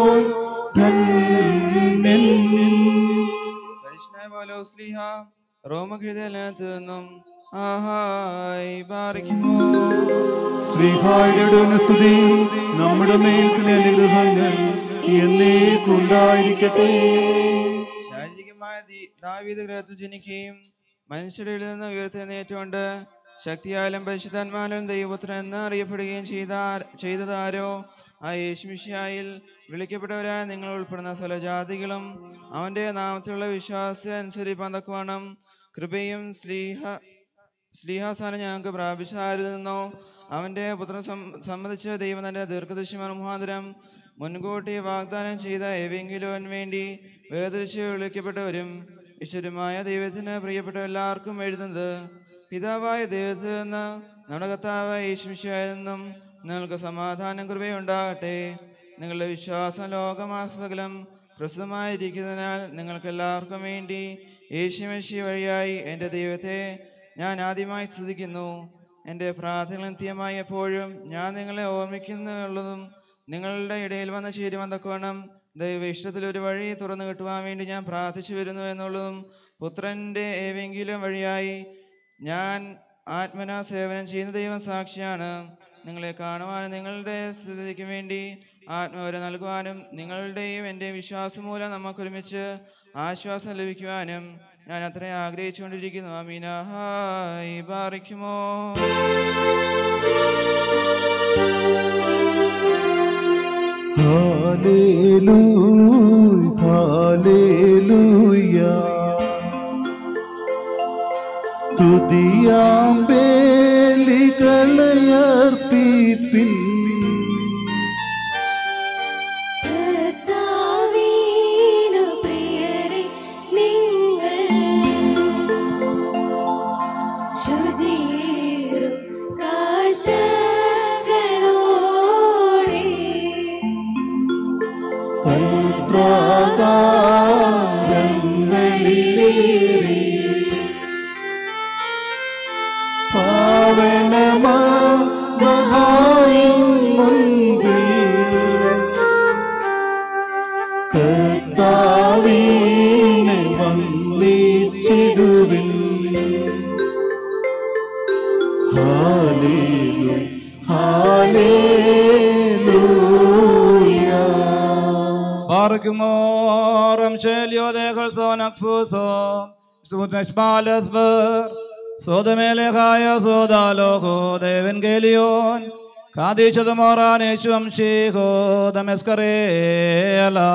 ധന്യൻ പരിശുദ്ധനായ പൗലോസ്ലീഹ റോമകൃതനകത്ത് നിന്നും ആഹായി ബാറിക്കുമോ ശ്രീഹായുടെ സ്തുതി നമ്മുടെ മേൽ തന്നെ അനുഗ്രഹങ്ങൾ എന്നേക്കുണ്ടായിരിക്കട്ടെ ശാരീരികമായ ദി- ദാവീദ് ഗ്രഹത്തിൽ ജനിക്കുകയും മനുഷ്യരുടെ ഇടയിൽ നിന്ന് ഉയർത്തെഴുന്നേറ്റുകൊണ്ട് ശക്തിയാലും പരിശുദ്ധാത്മാലും ദൈവപുത്രൻ എന്ന് അറിയപ്പെടുകയും ചെയ്ത ചെയ്തതാരോ ആ യേശുമിഷിയായിൽ വിളിക്കപ്പെട്ടവരായ നിങ്ങൾ ഉൾപ്പെടുന്ന സ്വലജാതികളും അവന്റെ നാമത്തിലുള്ള വിശ്വാസത്തെ അനുസരിപ്പാൻ തക്കവണ്ണം കൃപയും സ്ലീഹ സ്ലീഹാസ്ഥാനം ഞങ്ങൾക്ക് പ്രാപിച്ചാരിൽ നിന്നോ അവന്റെ പുത്രൻ സം- സമ്മതിച്ച ദൈവം തന്റെ ദീർഘദർശിമാൻ മുഖാന്തരം മുൻകൂട്ടി വാഗ്ദാനം ചെയ്ത ഏവെങ്കിലും വേണ്ടി വേദരിച്ച് വിളിക്കപ്പെട്ടവരും ഈശ്വരമായ ദൈവത്തിന് പ്രിയപ്പെട്ട എല്ലാവർക്കും എഴുതുന്നത് പിതാവായ ദൈവത്തിൽ നിന്ന് നമ്മുടെ കർത്താവായ യേശുമിശിയായി നിന്നും നിങ്ങൾക്ക് സമാധാനം കൃപയുണ്ടാകട്ടെ നിങ്ങളുടെ വിശ്വാസം ലോകമാസകലം പ്രസിദ്ധമായിരിക്കുന്നതിനാൽ നിങ്ങൾക്ക് എല്ലാവർക്കും വേണ്ടി യേശുമശി വഴിയായി എൻ്റെ ദൈവത്തെ ഞാൻ ആദ്യമായി സ്തുതിക്കുന്നു എൻ്റെ പ്രാർത്ഥനകൾ നിത്യമായി എപ്പോഴും ഞാൻ നിങ്ങളെ ഓർമ്മിക്കുന്നുള്ളതും നിങ്ങളുടെ ഇടയിൽ വന്ന് ചേരുവാൻ തക്കവണ്ണം ദൈവ ഇഷ്ടത്തിൽ ഒരു വഴി തുറന്നു കിട്ടുവാൻ വേണ്ടി ഞാൻ പ്രാർത്ഥിച്ചു വരുന്നു എന്നുള്ളതും പുത്രൻ്റെ ഏതെങ്കിലും വഴിയായി ഞാൻ ആത്മന സേവനം ചെയ്യുന്ന ദൈവം സാക്ഷിയാണ് നിങ്ങളെ കാണുവാനും നിങ്ങളുടെ സ്ഥിതിക്ക് വേണ്ടി ആത്മാവരെ നൽകുവാനും നിങ്ങളുടെയും എൻ്റെ വിശ്വാസം മൂലം നമുക്കൊരുമിച്ച് ആശ്വാസം ലഭിക്കുവാനും ഞാൻ അത്രയും ആഗ്രഹിച്ചുകൊണ്ടിരിക്കുന്നു അമീനാഹായി ബാറിക്കുമോ ഹാലേലൂയ ഹാലേലൂയ സ്തുതിയാം ബലികളയർപ്പിപ്പിൻ കർത്താവിനു പ്രിയരെ നിങ്ങൾ ശുചിയേറും കാഴ്ചകളോടെ തൽപ്രാകാരങ്ങളിലേറി പാവനമാ മഹായിൻ മുൻപിൽ കർത്താവിനെ വന്ദിച്ചിടുവിൻ ഹാലേലൂയ ഹാലേലൂയ Bargmoram Shelio de Gelson Akfuso, Sutnesh Malesber, Sodemelechaya Sodaloho, the Evangelion, Kadisha the Moran Isham Shiho, the Mescarela.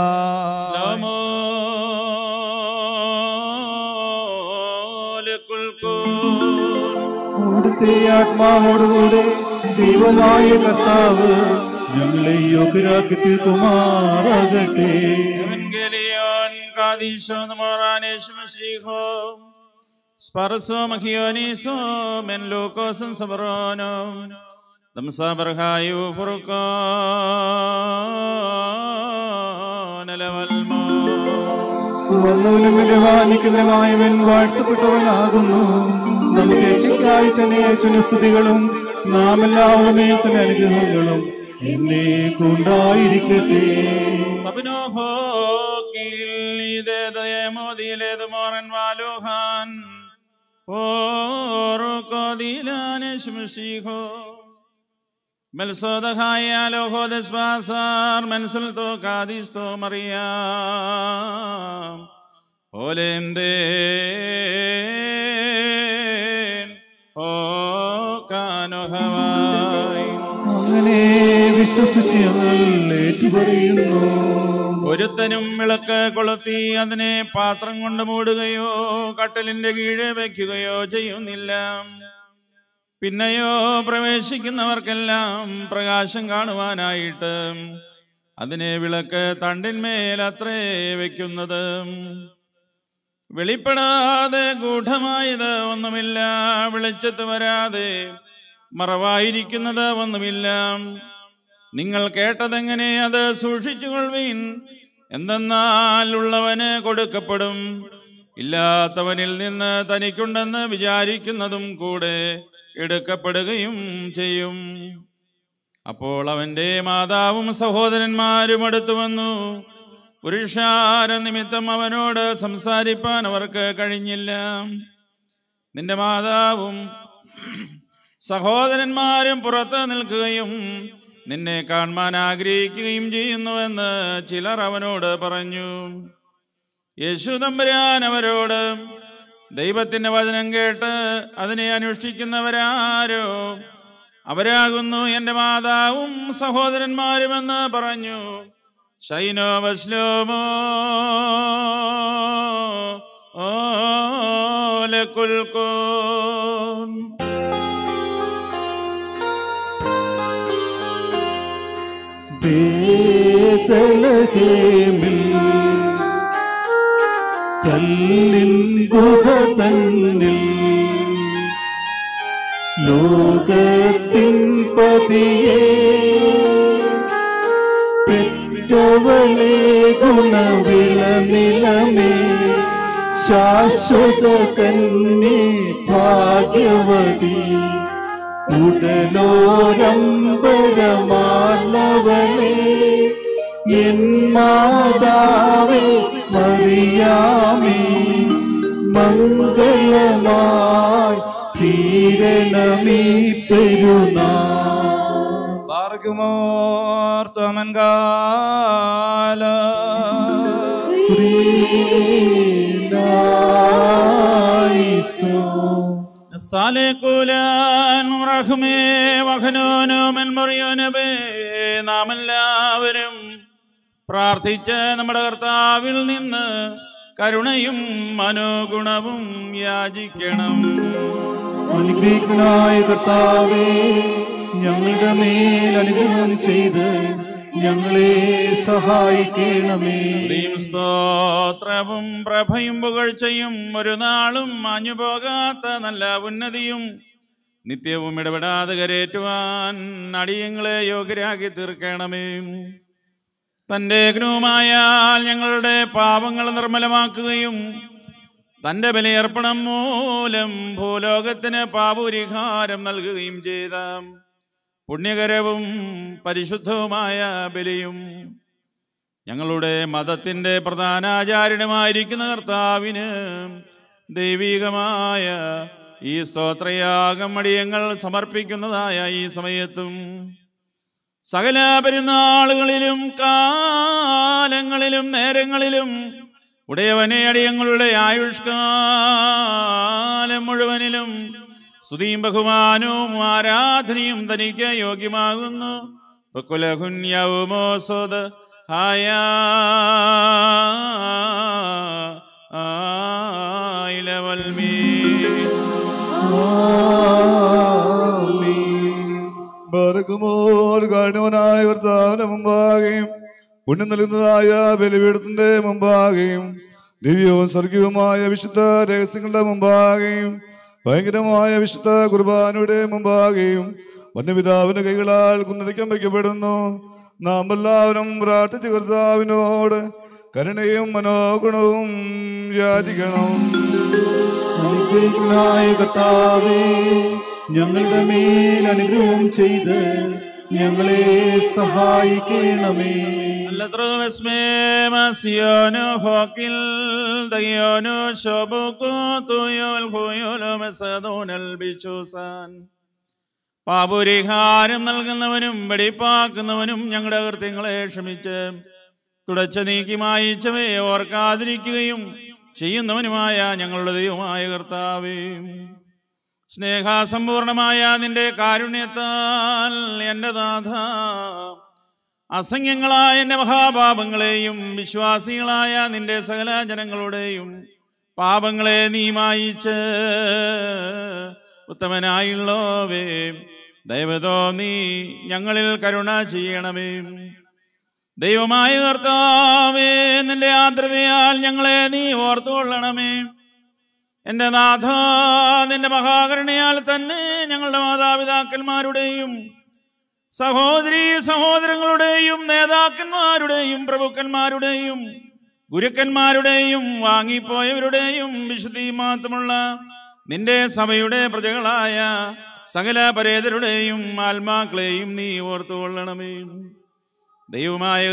അവിടുത്തെ ആത്മാവോടുകൂടെ ദൈവമായ കർത്താവ് ഞങ്ങളെ യോഗ്യരാക്കി തീർക്കുമാറാകട്ടെ Evangelion Kadisha the Moran Isham Shiho, Sparso Machioniso, Men Locos and Sabrono, the Masabarhayu Furcon, Elevalmo. വന്നവനും ബലവാനിക്കുന്നവൻ വാഴ്ത്തപ്പെട്ടവനാകുന്നു നമുക്ക് രക്ഷയ്ക്കായി തന്നെ ചുനസ്തുതികളും നാം എല്ലാവരുടെ മേൽ തന്നെ അനുഗ്രഹങ്ങളും എന്നെ കൊണ്ടായിരിക്കട്ടെ Sabinoho kilide dayemodile de moran valuhan Porco dilane shmshiho Melsoda haya loho despasar mensulto cadisto Maria Olenden O cano Hawaii അങ്ങനെ വിശ്വസിച്ച് ഞങ്ങൾ ഏറ്റുപറയുന്നു ഒരുത്തനും വിളക്ക് കൊളുത്തി അതിനെ പാത്രം കൊണ്ട് മൂടുകയോ കട്ടലിന്റെ കീഴെ വയ്ക്കുകയോ ചെയ്യുന്നില്ല പിന്നെയോ പ്രവേശിക്കുന്നവർക്കെല്ലാം പ്രകാശം കാണുവാനായിട്ട് അതിനെ വിളക്ക് തണ്ടിന്മേൽ അത്രേ വയ്ക്കുന്നത് വെളിപ്പെടാതെ ഗൂഢമായത് ഒന്നുമില്ല വെളിച്ചത്ത് വരാതെ മറവായിരിക്കുന്നത് ഒന്നുമില്ല നിങ്ങൾ കേട്ടതെങ്ങനെ അത് സൂക്ഷിച്ചുകൊള്ളുവീൻ എന്തെന്നാൽ ഉള്ളവന് കൊടുക്കപ്പെടും ഇല്ലാത്തവനിൽ നിന്ന് തനിക്കുണ്ടെന്ന് വിചാരിക്കുന്നതും കൂടെ എടുക്കപ്പെടുകയും ചെയ്യും അപ്പോൾ അവൻ്റെ മാതാവും സഹോദരന്മാരും അടുത്തു വന്നു പുരുഷാര നിമിത്തം അവനോട് സംസാരിപ്പാൻ അവർക്ക് കഴിഞ്ഞില്ല നിന്റെ മാതാവും സഹോദരന്മാരും പുറത്ത് നിൽക്കുകയും നിന്നെ കാണുവാൻ ആഗ്രഹിക്കുകയും ചെയ്യുന്നുവെന്ന് ചിലർ അവനോട് പറഞ്ഞു യേശു തമ്പുരാൻ അവരോട് ദൈവത്തിന്റെ വചനം കേട്ട് അതിനെ അനുഷ്ഠിക്കുന്നവരാരോ അവരാകുന്നു എൻ്റെ മാതാവും സഹോദരന്മാരുമെന്ന് പറഞ്ഞു ശൈനോ വസ്ലോമോ ഓലക്കുൽക്കോൻ ബേതലഹേമിൽ കല്ലിൻ ഗുഹ തന്നിൽ ലോകത്തിൻ പതിയെ പെറ്റവളെ ഗുണവിള നിലമേ ശാശ്വത കന്നി ഭാഗ്യവതി ഉടലോരംബരമാർന്നവളെ എൻ മാതാവേ മറിയാമേ മംഗളമായി തീരണമീ പെരുന്നാൾ Bargumor Tomengala സാലേക്കൂലാൻ റഹ്മേ വഹനോനോ മെൻമറിയോനബേ നാം എല്ലാവരും പ്രാർത്ഥിച്ച് നമ്മുടെ കർത്താവിൽ നിന്ന് കരുണയും മനോഗുണവും യാചിക്കണം അനുഗ്രഹിക്കനായ കർത്താവേ ഞങ്ങളുടെ മേൽ അനുഗ്രഹം ചെയ്ത് ഞങ്ങളെ സഹായിക്കണമേ സ്ത്രീയും സ്തോത്രവും പ്രഭയും പുകഴ്ചയും ഒരു നാളും മാഞ്ഞു പോകാത്ത നല്ല ഉന്നതിയും നിത്യവും ഇടപെടാതെ കരേറ്റുവാൻ അടിയങ്ങളെ യോഗ്യരാക്കി തീർക്കണമേ തൻ്റെ ഗ്രഹമായാൽ ഞങ്ങളുടെ പാപങ്ങൾ നിർമ്മലമാക്കുകയും തൻ്റെ ബലിയർപ്പണം മൂലം ഭൂലോകത്തിന് പാപപരിഹാരം നൽകുകയും ചെയ്ത പുണ്യകരവും പരിശുദ്ധവുമായ ബലിയും ഞങ്ങളുടെ മതത്തിൻ്റെ പ്രധാനാചാര്യനുമായിരിക്കുന്ന കർത്താവിന് ദൈവികമായ ഈ സ്തോത്രയാഗം അടിയങ്ങൾ സമർപ്പിക്കുന്നതായ ഈ സമയത്തും സകല പെരുന്നാളുകളിലും കാലങ്ങളിലും നേരങ്ങളിലും ഉടയവനെ അടിയങ്ങളുടെ ആയുഷ്കാലം മുഴുവനിലും സ്തുതിയും ബഹുമാനവും ആരാധനയും തനിക്ക് യോഗ്യമാകുന്നു ബക്കുലഹുന്യവുമോസോദ് ഹായ ബർക്കുമോൽ കാരണവനായ കർത്താവിന്റെ മുമ്പാകെയും പുണ്യം നൽകുന്നതായ ബലിപീഠത്തിന്റെ മുമ്പാകെയും ദിവ്യവും സ്വർഗീയവുമായ വിശുദ്ധ രഹസ്യങ്ങളുടെ മുമ്പാകെയും ഭയങ്കരമായ വിശുദ്ധ കുർബാനയുടെ മുമ്പാകെയും വന്യപിതാവിന്റെ കൈകളാൽ കുന്നരിക്കാൻ വയ്ക്കപ്പെടുന്നു നാം എല്ലാവരും പ്രാർത്ഥിച്ച കർത്താവിനോട് കരുണയും മനോഗുണവും യാചിക്കണം അനുഗ്രഹിക്കനായ കർത്താവേ ഞങ്ങളുടെ മേൽ അനുഗ്രഹം ചെയ്ത് ഞങ്ങളെ സഹായിക്കണമേ Nosotros Masiono Joaquil Dayono Shobuku Tuyo el Juyo lo Mesadon el Bichusan പാപുരിഹാരം നൽകുന്നവനും വെടിപ്പാക്കുന്നവനും ഞങ്ങളുടെ കൃത്യങ്ങളെ ക്ഷമിച്ച് തുടച്ച നീക്കി മായിച്ചവയെ ഓർക്കാതിരിക്കുകയും ചെയ്യുന്നവനുമായ ഞങ്ങളുടെ ദൈവമായ കർത്താവേ സ്നേഹാസമ്പൂർണമായ നിന്റെ കാരുണ്യത്താൽ എൻ്റെ നാഥ അസംഖ്യങ്ങളായ എൻ്റെ മഹാപാപങ്ങളെയും വിശ്വാസികളായ നിന്റെ സകല ജനങ്ങളുടെയും പാപങ്ങളെ നീ മായിച്ച് ഉത്തമനായുള്ളോവേ ദൈവതോ നീ ഞങ്ങളിൽ കരുണ ചെയ്യണമേ ദൈവമായ കർത്താവേ നിന്റെ ആർദ്രതയാൽ ഞങ്ങളെ നീ ഓർത്തുകൊള്ളണമേ എൻ്റെ നാഥ നിന്റെ മഹാകരുണയാൽ തന്നെ ഞങ്ങളുടെ മാതാപിതാക്കന്മാരുടെയും സഹോദരി സഹോദരങ്ങളുടെയും നേതാക്കന്മാരുടെയും പ്രഭുക്കന്മാരുടെയും ഗുരുക്കന്മാരുടെയും വാങ്ങിപ്പോയവരുടെയും വിശുദ്ധി മാത്രമുള്ള നിന്റെ സഭയുടെ പ്രജകളായ സകല പരേതരുടെയും ആത്മാക്കളെയും നീ ഓർത്തുകൊള്ളണമേ ദൈവമായ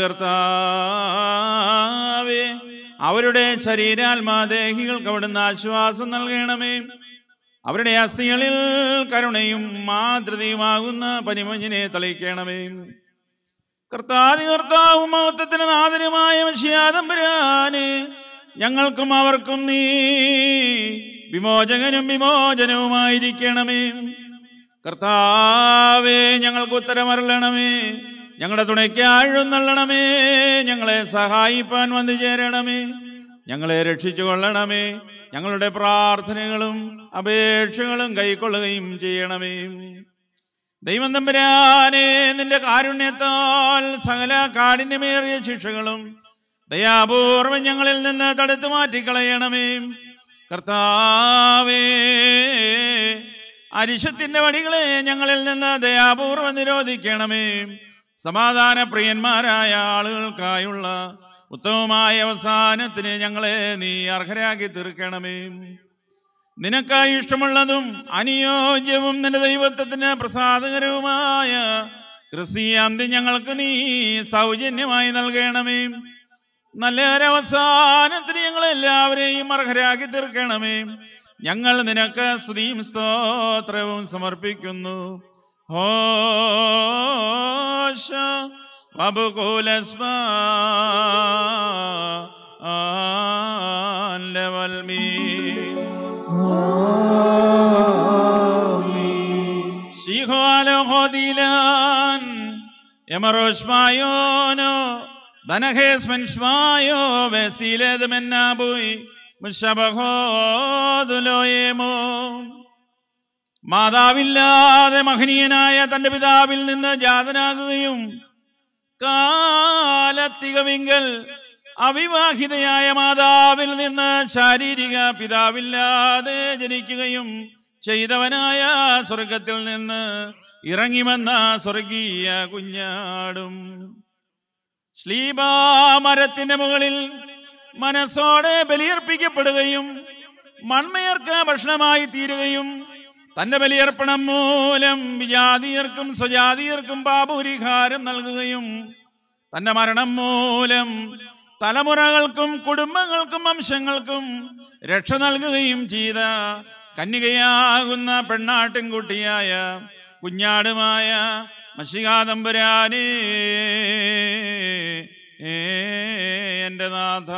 കർത്താവേ അവരുടെ ശരീരാത്മാദേഹികൾക്ക് അവിടുന്ന് ആശ്വാസം നൽകണമേ അവരുടെ അസ്ഥികളിൽ കരുണയും മാതൃതയുമാകുന്ന പനിമഞ്ഞിനെ തളിക്കണമേ കർത്താതി കർത്താവും മഹത്വത്തിന് നാദനുമായ മഷിയാതമ്പരാനെ ഞങ്ങൾക്കും അവർക്കും നീ വിമോചകനും വിമോചനവുമായിരിക്കണമേ കർത്താവേ ഞങ്ങൾക്ക് ഉത്തരമരളണമേ ഞങ്ങളുടെ തുണയ്ക്ക് ആഴുന്നള്ളണമേ ഞങ്ങളെ സഹായിപ്പാൻ വന്നു ചേരണമേ ഞങ്ങളെ രക്ഷിച്ചു കൊള്ളണമേ ഞങ്ങളുടെ പ്രാർത്ഥനകളും അപേക്ഷകളും കൈക്കൊള്ളുകയും ചെയ്യണമേ ദൈവം തമ്പുരാനെ നിന്റെ കാരുണ്യത്താൽ സകല കാഠിന്യമേറിയ ശിക്ഷകളും ദയാപൂർവം ഞങ്ങളിൽ നിന്ന് തടുത്തു മാറ്റിക്കളയണമേ കർത്താവേ അരിശത്തിന്റെ വടികളെ ഞങ്ങളിൽ നിന്ന് ദയാപൂർവം നിരോധിക്കണമേ സമാധാന പ്രിയന്മാരായ ആളുകൾക്കായുള്ള ഉത്തമമായ അവസാനത്തിന് ഞങ്ങളെ നീ അർഹരാക്കി തീർക്കണമേ നിനക്കായി ഇഷ്ടമുള്ളതും അനുയോജ്യവും നിന്റെ ദൈവത്വത്തിന് പ്രസാദകരവുമായ ക്രിസ്തീയാന്തി ഞങ്ങൾക്ക് നീ സൗജന്യമായി നൽകണമേ നല്ലൊരവസാനത്തിന് ഞങ്ങളെല്ലാവരെയും അർഹരാക്കി തീർക്കണമേ ഞങ്ങൾ നിനക്ക് സ്തുതിയും സ്തോത്രവും സമർപ്പിക്കുന്നു ഹോശ വബുകുലസ്മ ലവൽമീ Sijo a lo jodilan, emarosh mayono, ദനഹേസ് മൻഷ്മായോ വെസീലേത് മെന്നാബുയി മുഷബഹോദുലോയേമോ മാതാവില്ലാതെ മഹനീയനായ തന്റെ പിതാവിൽ നിന്ന് ജാതനാകുകയും കാലത്തികവിങ്കൽ അവിവാഹിതയായ മാതാവിൽ നിന്ന് ശാരീരിക പിതാവില്ലാതെ ജനിക്കുകയും ചെയ്തവനായ സ്വർഗത്തിൽ നിന്ന് ഇറങ്ങി വന്ന സ്വർഗീയ കുഞ്ഞാടും ശ്ലീബാമരത്തിന്റെ മുകളിൽ മനസ്സോടെ ബലിയർപ്പിക്കപ്പെടുകയും മൺമയർക്ക് ഭക്ഷണമായി തീരുകയും തന്റെ ബലിയർപ്പണം മൂലം വിജാതീയർക്കും സ്വജാതീയർക്കും പാപപരിഹാരം നൽകുകയും തന്റെ മരണം മൂലം തലമുറകൾക്കും കുടുംബങ്ങൾക്കും വംശങ്ങൾക്കും രക്ഷ നൽകുകയും ചെയ്ത കന്യകയാകുന്ന പെണ്ണാട്ടിൻകുട്ടിയായ കുഞ്ഞാടുമായ മഷികാതമ്പുരാനേ എൻ്റെ നാഥ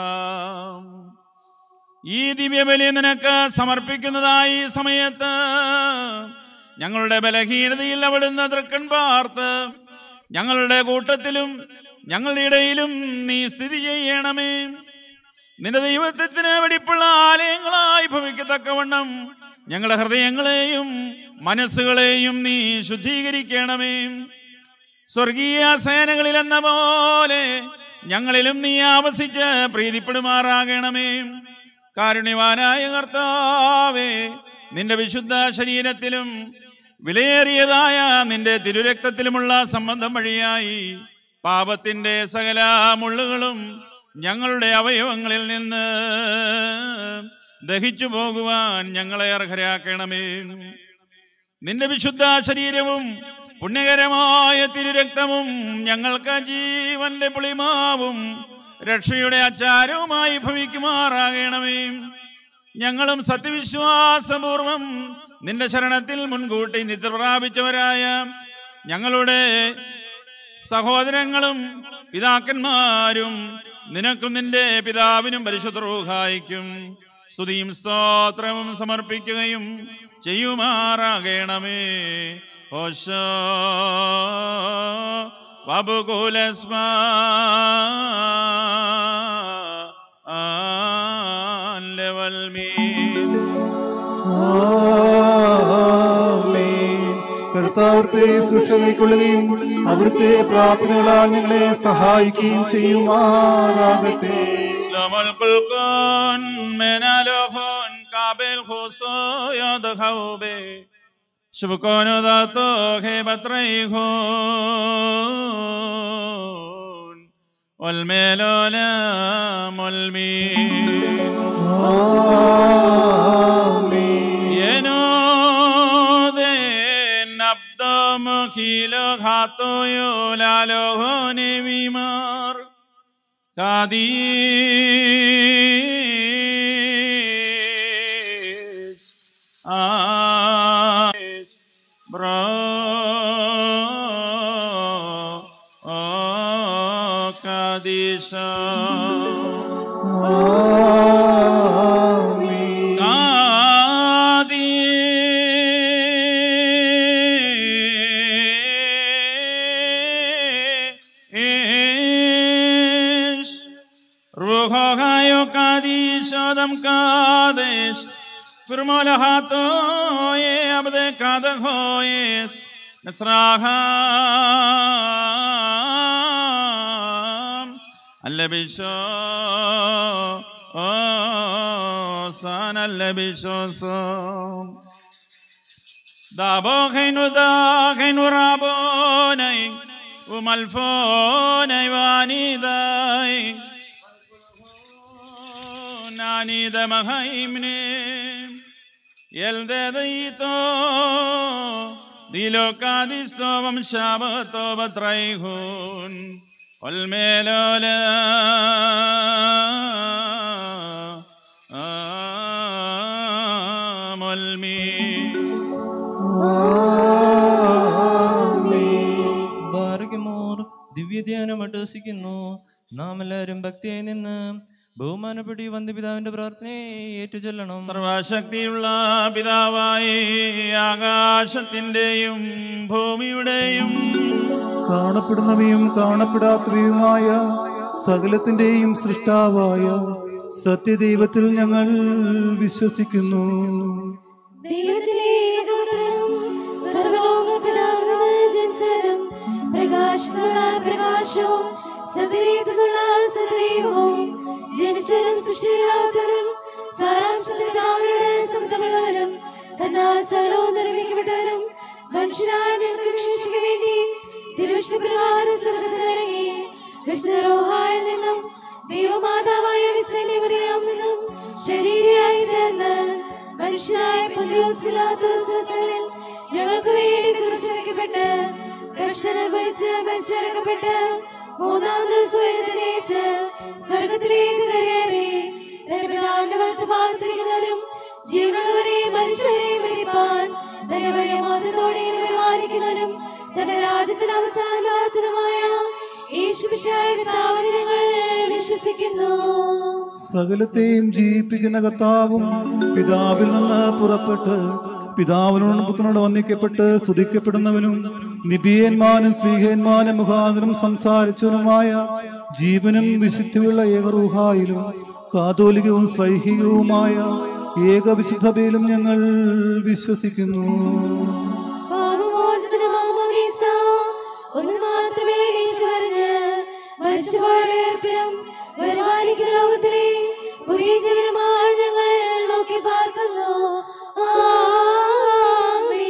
ഈ ദിവ്യബലി നിനക്ക് സമർപ്പിക്കുന്നതായി ഈ സമയത്ത് ഞങ്ങളുടെ ബലഹീനതയിൽ അവിടുന്ന് തൃക്കൺ പാർത്ത് ഞങ്ങളുടെ കൂട്ടത്തിലും ഞങ്ങളുടെ ഇടയിലും നീ സ്ഥിതി ചെയ്യണമേ നിന്റെ ദൈവത്വത്തിന് വെടിപ്പുള്ള ആലയങ്ങളായി ഭവിക്കത്തക്കവണ്ണം ഞങ്ങളുടെ ഹൃദയങ്ങളെയും മനസ്സുകളെയും നീ ശുദ്ധീകരിക്കണമേ സ്വർഗീയ സേനകളിൽ എന്ന പോലെ ഞങ്ങളിലും നീ ആവസിച്ച് പ്രീതിപ്പെടുമാറാകണമേ കാരുണ്യവാനായ കർത്താവേ നിന്റെ വിശുദ്ധ ശരീരത്തിലും വിലയേറിയതായ നിന്റെ തിരുരക്തത്തിലുമുള്ള സംബന്ധം വഴിയായി പാപത്തിന്റെ സകല മുള്ളുകളും ഞങ്ങളുടെ അവയവങ്ങളിൽ നിന്ന് ദഹിച്ചു പോകുവാൻ ഞങ്ങളെ അർഹരാക്കണമേ നിന്റെ വിശുദ്ധ ശരീരവും പുണ്യകരമായ തിരുരക്തവും ഞങ്ങൾക്ക് ജീവന്റെ പുളിമാവും രക്ഷയുടെ അച്ചാരവുമായി ഭവിക്കുമാറാകണമേ ഞങ്ങളും സത്യവിശ്വാസപൂർവം നിന്റെ ശരണത്തിൽ മുൻകൂട്ടി നിദ്ര പ്രാപിച്ചവരായ ഞങ്ങളുടെ സഹോദരങ്ങളും പിതാക്കന്മാരും നിനക്കും നിന്റെ പിതാവിനും പരിശുദ്ധ റൂഹായിക്കും സ്തുതിയും സ്തോത്രവും സമർപ്പിക്കുകയും ചെയ്യുമാറാകണമേ ഓശ ബാബുകുലസ്മ ലെവൽ കർത്താവിടുത്തെ സൃഷ്ടി കൈക്കൊള്ളുകയും അവിടുത്തെ പ്രാർത്ഥനകളാൽ ഞങ്ങളെ സഹായിക്കുകയും ചെയ്യുമാറാകട്ടെ القلقان من الأخون قابل خصوص خوبه شبكون ذاتو خيبت ريخون والميل لام المين ينودين نبدو مخيلو خاتو يولالو هوني بيمار Cádiz, Cádiz, bro, oh, Cádiz, Cádiz, Ruho Hayo Cádiz, Adam Cádiz, Firmolahato, ye abde Kadahoyes, Nasraham, Alebisho, oh, San Alebisho, so. Dabo Hainu da Hainu Rabonai, Umalfonai Vanidai. nani da mahaimne el dedito dilo cadisto vam shabato batraihun olmelola ബാരകമോർ ദിവ്യധ്യാനം അട്ടഹസിക്കുന്നു നാം എല്ലാവരും ഭക്തിയായി നിന്ന് ബഹുമാനപ്പെട്ടി വന്ധ്യപിതാവിന്റെ പ്രാർത്ഥനയെ ഏറ്റുചൊല്ലണം സർവശക്തിയുള്ള പിതാവായി ആകാശത്തിന്റെയും ഭൂമിയുടെയും കാണപ്പെടുന്നവയും കാണപ്പെടാത്തവയുമായ സകലത്തിന്റെയും സൃഷ്ടാവായ സത്യദൈവത്തിൽ ഞങ്ങൾ വിശ്വസിക്കുന്നു ദൈവത്തിലെ ഏകപുത്രനും സർവ്വലോകപിതാവിൽ ജനിച്ചവനും പ്രകാശത്തിനുള്ള പ്രകാശവും സത്യരീതിയുള്ള സത്യദൈവവും ജനിച്ചവനും സൃഷ്ടിയില്ലാത്തവനും സാരാംശത്തിൽ പിതാവിനോട് സമൃദ്ധമുള്ളവനും തന്നാ സകലവും നിർമ്മിക്കപ്പെട്ടവനും മനുഷ്യനായ ഞങ്ങൾക്ക് രക്ഷയ്ക്ക് വേണ്ടി തിരുവിഷ്ണുപ്രകാരം സ്വർഗത്തിൽ ഇറങ്ങി വിശുദ്ധരോഹായിൽ നിന്നും ദൈവമാതാവായ വിസ്തരിയാം നിന്നും ശരീരയായി തീർന്ന് മനുഷ്യനായ പുതിയോസ് പിലാത്തോസിൽ ഞങ്ങൾക്ക് വേണ്ടി കുറിച്ചിറക്കപ്പെട്ട് കഷ്ടനുഭവിച്ച് മരിച്ചിറക്കപ്പെട്ട് മൂന്നാം ദിവസം ഉയർത്തിനേറ്റ് സ്വർഗത്തിലേക്ക് കരയേറി തന്റെ പിതാവിന്റെ വലത്ത് ഭാഗത്തിരിക്കുന്നവരും ജീവനുള്ളവരെയും മരിച്ചവരെയും മരിപ്പാൻ തന്റെ വലിയ മോദത്തോടെ പരിപാലിക്കുന്നവനും തന്റെ രാജ്യത്തിന് അവസാനമായ യേശുമിശിഹായ കർത്താവിനെ ഞങ്ങൾ വിശ്വസിക്കുന്നു സകലത്തെയും ജീവിപ്പിക്കുന്ന കർത്താവും പിതാവിൽ നിന്ന് പുറപ്പെട്ട് പിതാവിനോടും പുത്രനോട് വന്ദിക്കപ്പെട്ട് സ്തുതിക്കപ്പെടുന്നവനും നിബിയന്മാനും സ്ലീഹന്മാനും മുഖാന്തരം സംസാരിച്ചവനുമായ ജീവനും വിശുദ്ധിയുള്ള ഏകറൂഹായിലും കാതോലികവും സൈഹികവുമായ ഏകവിശുദ്ധതയിലും ഞങ്ങൾ വിശ്വസിക്കുന്നു പാപമോചനമാമോദീസ ഒന്ന് മാത്രമേ ഏറ്റുപറഞ്ഞ് മരിച്ചുപോയവരുടെ ഉയർപ്പിനും വരുമാനിക്കുന്ന ലോകത്തിലെ പുതിയ ജീവനുമായി ഞങ്ങൾ നോക്കി പാർക്കുന്നു ആമേൻ.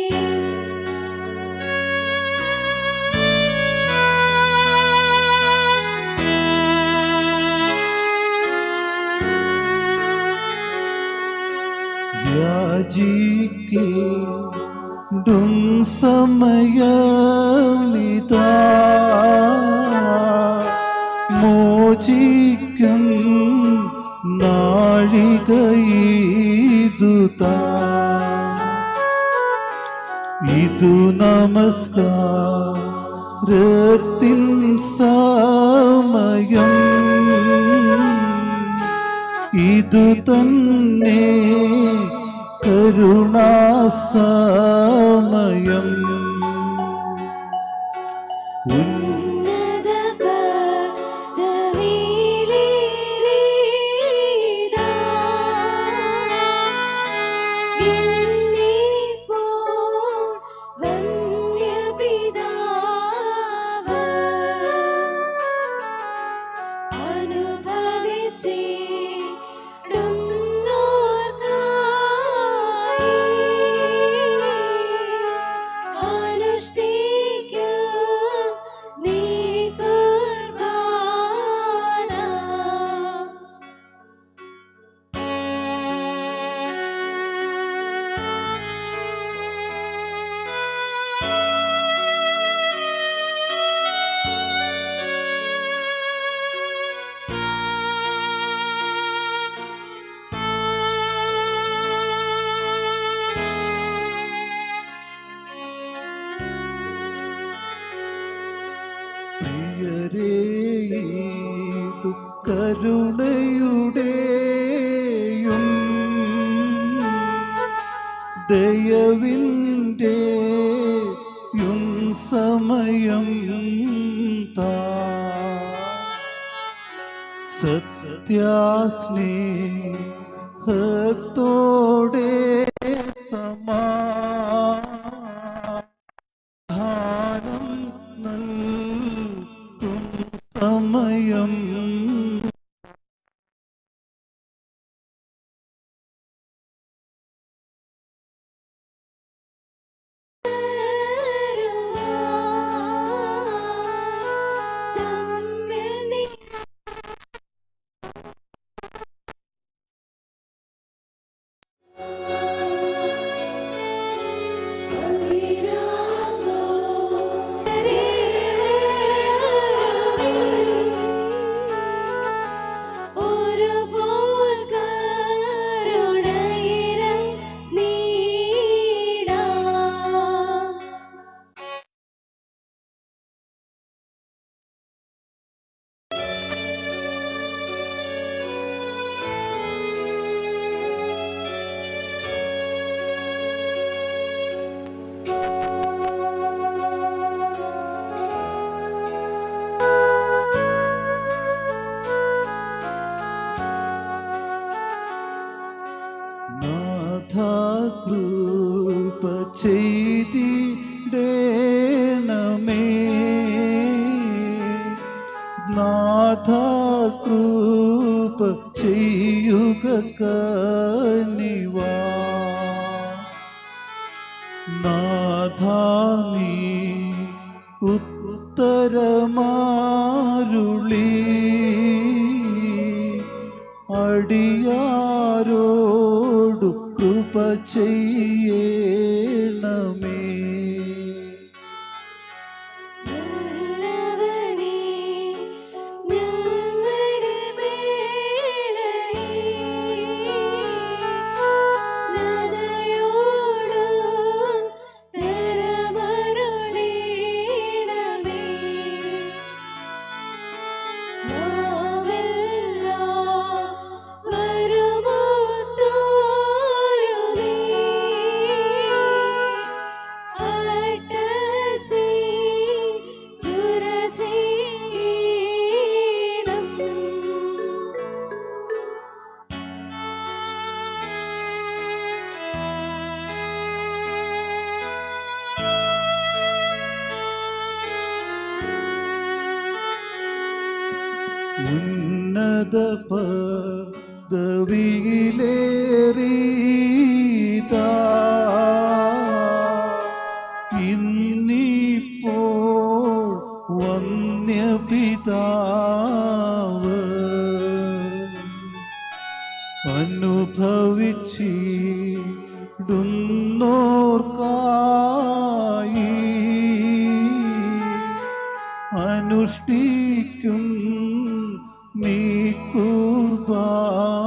യാചിക്കേണ്ടും സമയമിതാ മോചിക്കും നാഴികയിതുതാ ഇതു നമസ്കാരത്തിൻ സമയം ഇതു തന്നെ കരുണാസമയം ഉന്നത പദവിയിലേറിയതാ. ഇന്നിപ്പോൾ വന്യപിതാവ് അനുഭവിച്ചിടുന്നോർക്കായി അനുഷ്ഠിക്കൂ നീ കുർബാന പ്രിയരേതു കരുണയുടെയും ദയവിൻ്റെയും സമയം താ സത്യാസ്നേഹത്തോടെ സമാധാനം നൽകും സമയം തമ്മിൽ കൃപ ചെയ്തിടേണമേ നാഥ കൃപ ചെയ്യുക കനിവാ നാഥ നീ ഉത്തരമാരുളി അടിയാരോടു കൃപ ചെയ്യണമേ നല്ലവനേ ഞങ്ങളുടെ മേലേ നദയോടു തരമരുളീണമേ നാമെല്ലാം വരുമോത്തോരുമേ അട്ടസി ചുരചീണം ഉന്നത പദവിയിലേറിയതാ ഇന്നിപ്പോൾ വന്യപിതാവ് അനുഭവിച്ചിടുന്നോർക്കായി അനുഷ്ഠിക്കും നീ കുർബാന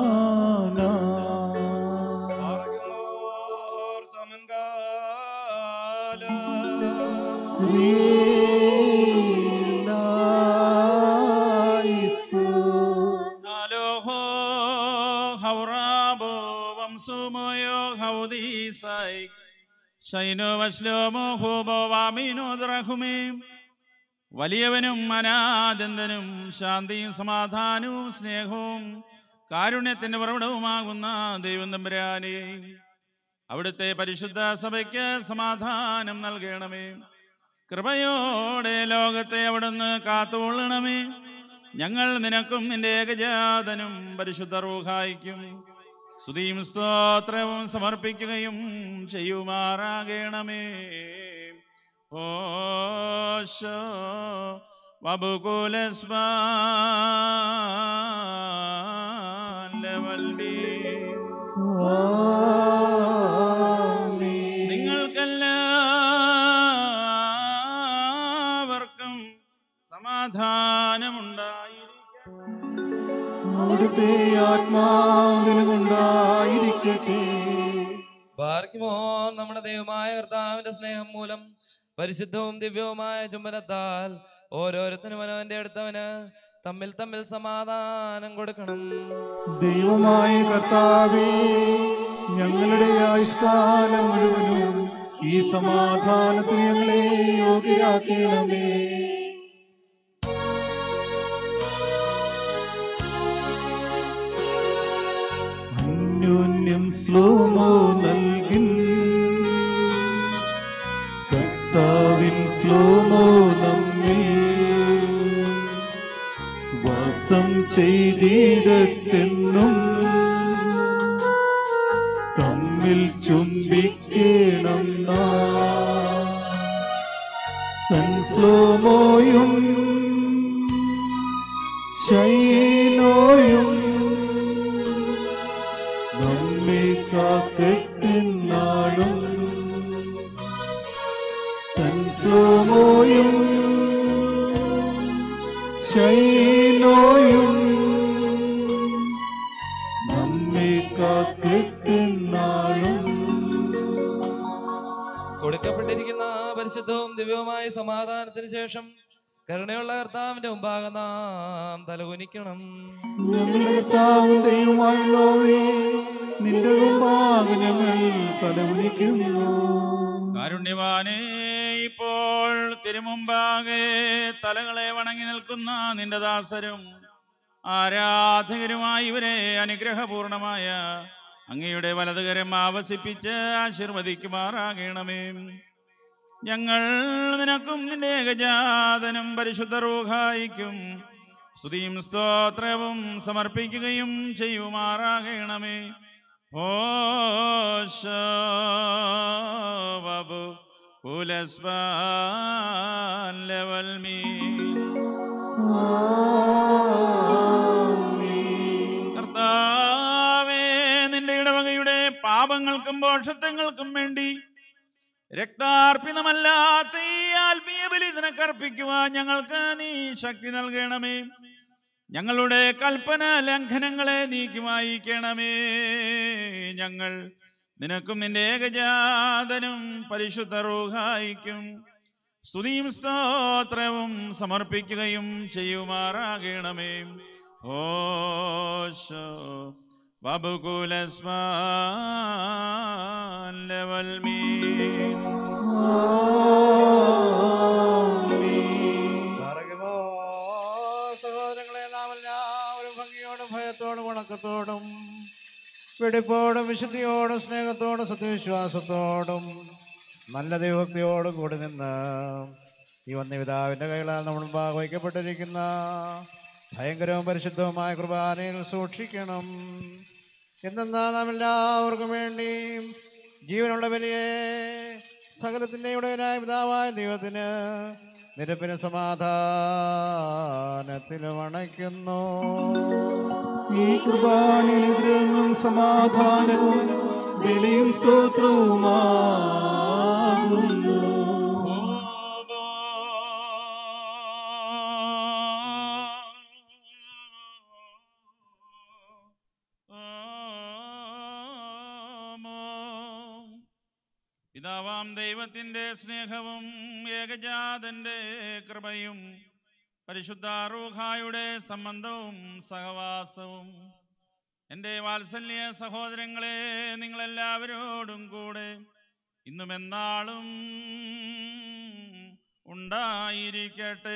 Aloho haurabo vamsumoyo haudisai ശൈനോ വശ്ലോമോ ഹോബോ വാമീനോ ദ്രഹുമേ വലിയവനും അനാദന്തനും ശാന്തിയും സമാധാനവും സ്നേഹവും കാരുണ്യത്തിന്റെ ഉറവിടവുമാകുന്ന ദൈവം തമ്പുരാനെ അവിടുത്തെ പരിശുദ്ധ സഭയ്ക്ക് സമാധാനം നൽകണമേ കൃപയോടെ ലോകത്തെ അവിടുന്ന് കാത്തുകൊള്ളണമേ ഞങ്ങൾ നിനക്കും നിന്റെ ഏകജാതനും പരിശുദ്ധ റൂഹായിക്കും സ്തുതിയും സ്തോത്രവും സമർപ്പിക്കുകയും ചെയ്യുമാറാകണമേ ഓശോ വബുകുലസ്മാലവൽമീ നിങ്ങൾക്കെല്ലാവർക്കും സമാധാനമുണ്ടായി അവിടുത്തെ ആത്മാവിനുമുണ്ടായിരിക്കട്ടെ പാർക്കുമോ നമ്മുടെ ദൈവമായ കർത്താവിന്റെ സ്നേഹം മൂലം പരിശുദ്ധവും ദിവ്യവുമായ ചുംബനത്താൽ ഓരോരുത്തരും അവനവന്റെ അടുത്തവന് തമ്മിൽ തമ്മിൽ സമാധാനം കൊടുക്കണം ദൈവമായ കർത്താവേ ഞങ്ങളുടെ ആയുഷ്കാലം മുഴുവനും ഈ സമാധാനത്തിന് ഞങ്ങളെ യോഗ്യരാക്കണമേ അന്യോന്യം സ്ലോമോ നൽകിൻ കർത്താവിൻ സ്ലോമോ നമ്മിൽ വാസം ചെയ്തിടട്ടെന്നും തമ്മിൽ ചുംബിക്കണം നാം. തൻ സ്ലോമോയും ശൈലോയും നമ്മെ കാക്കെട്ടിനാളും തൻ സ്ലോമോയും ശൈലോയും നമ്മെ കാക്കെട്ടിനാളും കൊടുക്കപ്പെട്ടിരിക്കുന്ന പരിശുദ്ധവും ദിവ്യവുമായ സമാധാനത്തിന് ശേഷം കരുണയുള്ള കർത്താവിന്റെ മുമ്പാകെ നാം തലകുനിക്കണം ഞങ്ങളുടെ കർത്താവ് ദൈവമായുള്ളവേ നിന്റെ മുമ്പാകെ ഞങ്ങൾ തലവിളിക്കുന്നു കാരുണ്യവാനേ ഇപ്പോൾ തിരുമുമ്പാകെ തലകളെ വണങ്ങി നിൽക്കുന്ന നിന്റെ ദാസരും ആരാധകരുമായി ഇവരെ അനുഗ്രഹപൂർണമായ അങ്ങയുടെ വലതുകരം ആവസിപ്പിച്ച് ആശീർവദിക്കുമാറാകണമേ ഞങ്ങൾ നിനക്കും നിന്റെ ഏകജാതനും പരിശുദ്ധ റൂഹായിക്കും സ്തുതിയും സ്തോത്രവും സമർപ്പിക്കുകയും ചെയ്യുമാറാകണമേ ഓശബു കുലസ്വാൻ ലെവൽ മീ കർത്താവേ നിന്റെ ഇടവകയുടെ പാപങ്ങൾക്കും പോഷത്വങ്ങൾക്കും വേണ്ടി രക്താർപ്പിതമല്ലാത്ത ഈ ആത്മീയ ബലി നിനക്കർപ്പിക്കുവാൻ ഞങ്ങൾക്ക് നീ ശക്തി നൽകണമേ ഞങ്ങളുടെ കൽപ്പന ലംഘനങ്ങളെ നീക്കി വായിക്കണമേ ഞങ്ങൾ നിനക്കും നിന്റെ ഏകജാതനും പരിശുദ്ധ റൂഹായിക്കും സ്തുതിയും സ്തോത്രവും സമർപ്പിക്കുകയും ചെയ്യുമാറാകണമേ ഓശോ ബബുകുലസ്മാൻ ലെവൽ മീൻ പറയുമോ സഹോദരങ്ങളെ നാം എല്ലാവരും ഭംഗിയോടും ഭയത്തോടും വണക്കത്തോടും വെടിപ്പോടും വിശുദ്ധിയോടും സ്നേഹത്തോടും സത്യവിശ്വാസത്തോടും നല്ല ദൈവഭക്തിയോടും കൂടി നിന്ന് ഈ വന്യപിതാവിൻ്റെ കൈകളാൽ നമ്മൾ ഭാഗവയ്ക്കപ്പെട്ടിരിക്കുന്ന ഭയങ്കരവും പരിശുദ്ധവുമായ കുർബാനയിൽ സൂക്ഷിക്കണം എന്തെന്നാൽ നാം എല്ലാവർക്കും വേണ്ടി ജീവനുള്ള വലിയെ സകലത്തിൻ്റെ ഉടയനായ പിതാവായ ദൈവത്തിന് നിരപ്പിന് സമാധാനത്തിലും അണയ്ക്കുന്നു ഈ കുർബാനയും സമാധാനവും ബലിയും സ്തോത്രവുമാകുന്നു പിതാവാം ദൈവത്തിൻ്റെ സ്നേഹവും ഏകജാതന്റെ കൃപയും പരിശുദ്ധ റൂഹായുടെ സംബന്ധവും സഹവാസവും എൻ്റെ വാത്സല്യ സഹോദരങ്ങളെ നിങ്ങളെല്ലാവരോടും കൂടെ ഇന്നും എന്നാളും ഉണ്ടായിരിക്കട്ടെ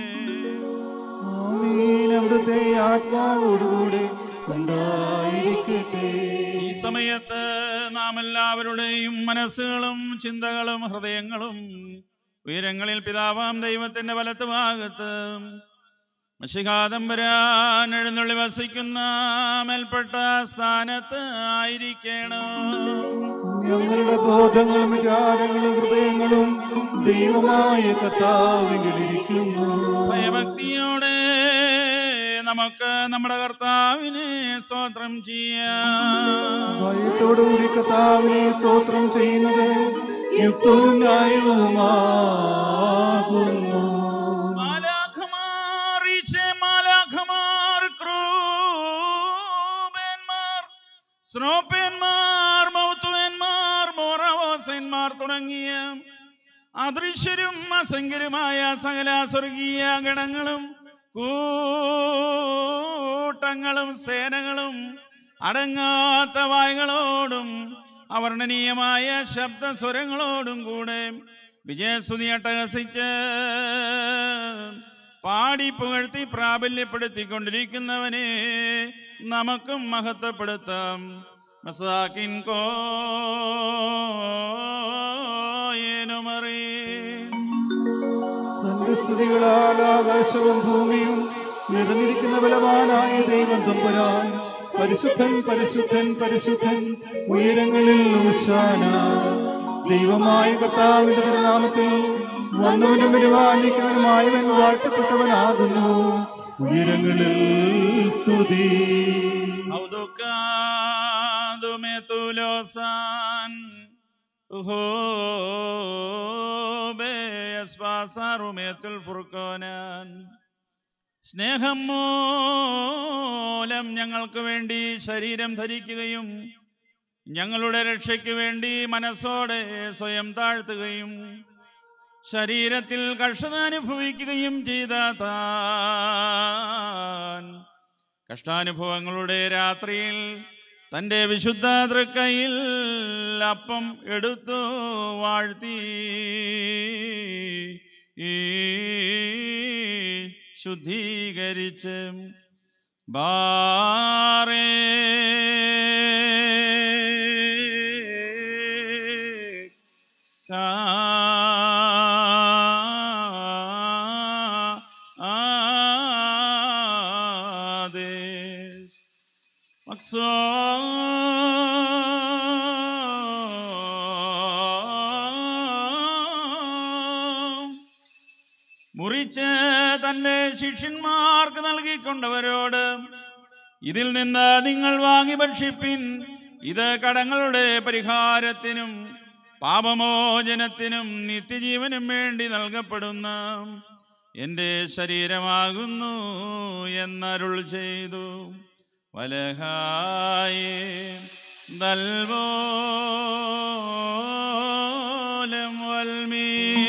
ആമീൻ അവിടുത്തെ ആത്മാവോടുകൂടെ ഉണ്ടായിരിക്കട്ടെ ഈ സമയത്ത് നാം എല്ലാവരുടെയും മനസ്സുകളും ചിന്തകളും ഹൃദയങ്ങളും ഉയരങ്ങളിൽ പിതാവാം ദൈവത്തിന്റെ വലത്ത് ഭാഗത്ത് മഷികാതം വരാൻ എഴുന്നള്ളി വസിക്കുന്ന മേൽപ്പെട്ട സ്ഥാനത്ത് ആയിരിക്കണം ഞങ്ങളുടെ ബോധങ്ങളും വിചാരങ്ങളും ഹൃദയങ്ങളും ദൈവമായ കർത്താവിലിരിക്കുന്നു ഭയഭക്തിയോടെ നമുക്ക് നമ്മുടെ കർത്താവിനെ സ്തോത്രം ചെയ്യാം ഭയത്തോടുകൂടി കർത്താവിനെ സ്തോത്രം ചെയ്യുന്നത് യുക്തവും ന്യായവുമാകുന്നു മാലാഖമാർ ഈശെ മാലാഖമാർ ക്രൂബന്മാർ സ്രോപ്പന്മാർ മൗത്തുവന്മാർ മോറവോസന്മാർ തുടങ്ങിയ അദൃശ്യരും അസംഖ്യരുമായ സകല സ്വർഗീയ ഗണങ്ങളും കൂട്ടങ്ങളും സേനകളും അടങ്ങാത്ത വായകളോടും അവർണ്ണനീയമായ ശബ്ദസ്വരങ്ങളോടും കൂടെ വിജയസ്തുതി അട്ടഹസിച്ച് പാടി പുകഴ്ത്തി പ്രാബല്യപ്പെടുത്തിക്കൊണ്ടിരിക്കുന്നവനെ നമുക്കും മഹത്വപ്പെടുത്താം മസാക്കിൻ കോയേനുമറിയും തന്റെ സ്തുതികളാൽ ആകാശവും ഭൂമിയും നിറഞ്ഞിരിക്കുന്ന ബലവാനായ ദൈവം തമ്പുരാൻ പരിശുദ്ധൻ പരിശുദ്ധൻ പരിശുദ്ധൻ ഉയരങ്ങളിൽ ഉശാന ദൈവമായ കർത്താവിന്റെ തിരുനാമത്തിൽ വന്നവനും വരുവാനിക്കുന്നവനുമായവൻ വാഴ്ത്തപ്പെട്ടവനാകുന്നു ഉയരങ്ങളിൽ സ്തുതി Auducado-me tu losan, Uhobe passaറുമേത്തിൽ ഫുർക്കോനാൻ സ്നേഹം മൂലം ഞങ്ങൾക്ക് വേണ്ടി ശരീരം ധരിക്കുകയും ഞങ്ങളുടെ രക്ഷയ്ക്ക് വേണ്ടി മനസ്സോടെ സ്വയം താഴ്ത്തുകയും ശരീരത്തിൽ കഷ്ടത അനുഭവിക്കുകയും ചെയ്ത താൻ കഷ്ടാനുഭവങ്ങളുടെ രാത്രിയിൽ തൻ്റെ വിശുദ്ധ തൃക്കൈയിൽ അപ്പം എടുത്തു വാഴ്ത്തി ഈ ശുദ്ധീകരിച്ച് ബാറേ മുറിച്ച് തന്റെ ശിഷ്യന്മാർക്ക് നൽകിക്കൊണ്ടവരോട് ഇതിൽ നിന്ന് നിങ്ങൾ വാങ്ങി ഭക്ഷിപ്പിൻ ഇത് കടങ്ങളുടെ പരിഹാരത്തിനും പാപമോചനത്തിനും നിത്യജീവനും വേണ്ടി നൽകപ്പെടുന്ന എൻ്റെ ശരീരമാകുന്നു എന്നരുൾ ചെയ്തു വലഹായേ ദൽവോലം വൽമീ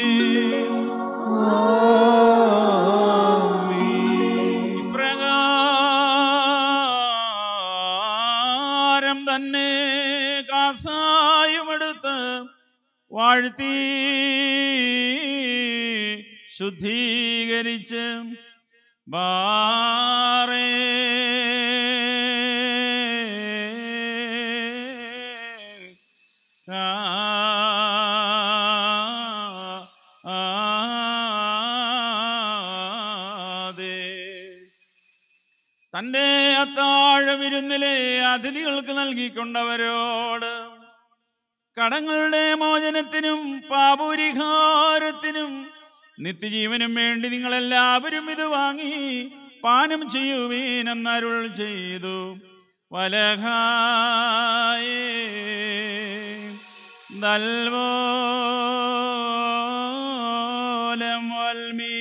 ഇപ്രകാരം തന്നെ കാസായുമെടുത്ത് വാഴ്ത്തി ശുദ്ധീകരിച്ച് ബാറേ തന്റെ അത്താഴ വിരുന്നിലെ അതിഥികൾക്ക് നൽകിക്കൊണ്ടവരോട് കടങ്ങളുടെ മോചനത്തിനും പാപപരിഹാരത്തിനും നിത്യജീവനും വേണ്ടി നിങ്ങളെല്ലാവരും ഇത് വാങ്ങി പാനം ചെയ്യുവീൻ എന്നരുൾ ചെയ്തു വലഹായേ ദൽവോലം വൽമീ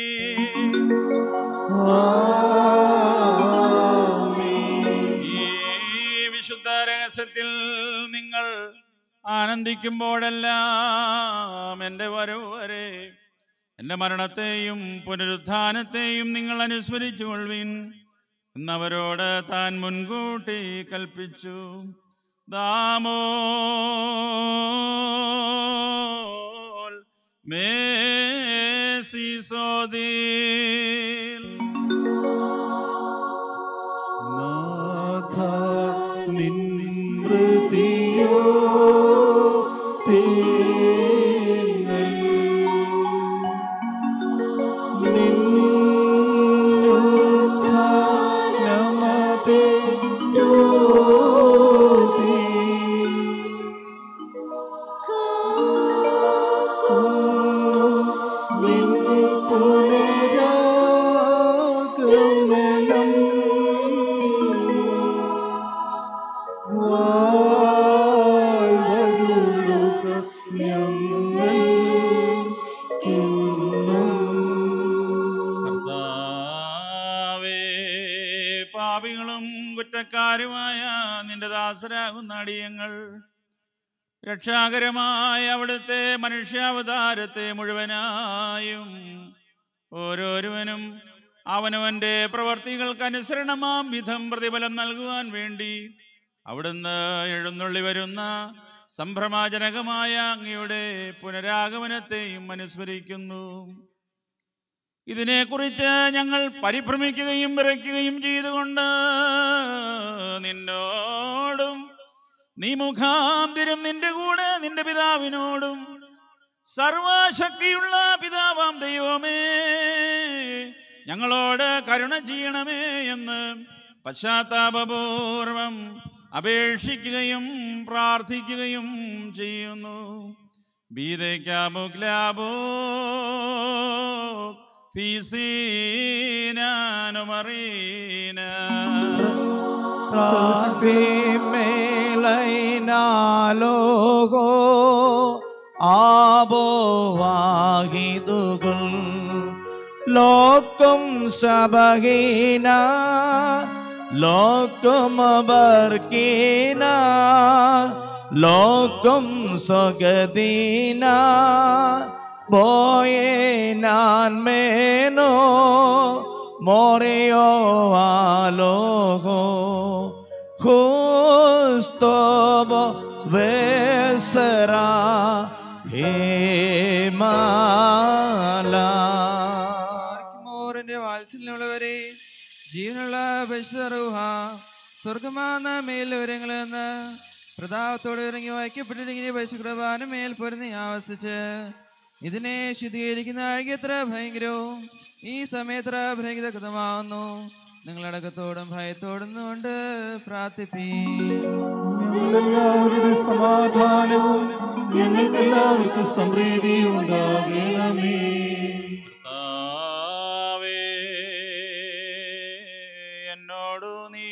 ഈ വിശുദ്ധ രഹസ്യത്തിൽ നിങ്ങൾ ആനന്ദിക്കുമ്പോഴെല്ലാം എൻ്റെ വരവ് വരെ എൻ്റെ മരണത്തെയും പുനരുത്ഥാനത്തെയും നിങ്ങൾ അനുസ്മരിച്ചു കൊള്ളുവിൻ എന്നവരോട് താൻ മുൻകൂട്ടി കൽപ്പിച്ചു ദാമോൽ മേസിസോദീൽ നാഥ നിൻ മൃതിയോ തേങ്ങൽ നിന്നുത്ഥാനമതേ ജ്യോതി നിൻ പുനരാഗമനം വാഴ്വരുളുക ഞങ്ങൾ കർത്താവേ പാപികളും കുറ്റക്കാരുമായ നിന്റെ ദാസരാകുന്ന അടിയങ്ങൾ രക്ഷാകരമായ അവിടുത്തെ മനുഷ്യാവതാരത്തെ മുഴുവനായും ഓരോരുവനും അവനവന്റെ പ്രവർത്തികൾക്ക് അനുസരണമാം വിധം പ്രതിഫലം നൽകുവാൻ വേണ്ടി അവിടുന്ന് എഴുന്നള്ളി വരുന്ന സംഭ്രമാജനകമായ അങ്ങയുടെ പുനരാഗമനത്തെയും അനുസ്മരിക്കുന്നു ഇതിനെക്കുറിച്ച് ഞങ്ങൾ പരിഭ്രമിക്കുകയും വിറയ്ക്കുകയും ചെയ്തുകൊണ്ട് നിന്നോടും നീ മുഖാന്തിരം നിന്റെ കൂടെ നിന്റെ പിതാവിനോടും സർവശക്തിയുള്ള പിതാവാം ദൈവമേ ഞങ്ങളോട് കരുണ ചെയ്യണമേ എന്ന് പശ്ചാത്താപപൂർവം അപേക്ഷിക്കുകയും പ്രാർത്ഥിക്കുകയും ചെയ്യുന്നു ബീതയ്ക്കാമുഗ്ലാബോ ഫീസീനാനുമറീന ലോകോ ആബോവാഹിതുകൾ ലോകം സബഹീന ലോകം ബർക്കീന ലോകം സ്വഗദീന ബോയെ നാൻ മേനോ മോറിയോ ആലോകോ justo besará മോറിന്റെ വാത്സല്യമുള്ളവരെ ജീവനുള്ള പരിശുദ്ധ സ്വർഗമാന മേലുവരങ്ങളിൽ നിന്ന് പ്രതാപത്തോടെ ഇറങ്ങി വായിക്കപ്പെട്ടിരിക്കുന്ന പരിശുദ്ധ മേൽ പൊരുന്നി ആവസിച്ച് ഇതിനെ ശുദ്ധീകരിക്കുന്ന അഴകിയത്ര ഭയങ്കരവും ഈ സമയത്ര ഭയങ്കര കൃതമാകുന്നു നിങ്ങളടക്കത്തോടും ഭയത്തോടും കൊണ്ട് പ്രാർത്ഥിപ്പീ ഞങ്ങളെല്ലാവരുടെ സമാധാനവും ഞങ്ങൾക്കെല്ലാവർക്കും സമൃദ്ധിയും ഉണ്ടാകണമേ കർത്താവേ, എന്നോടു നീ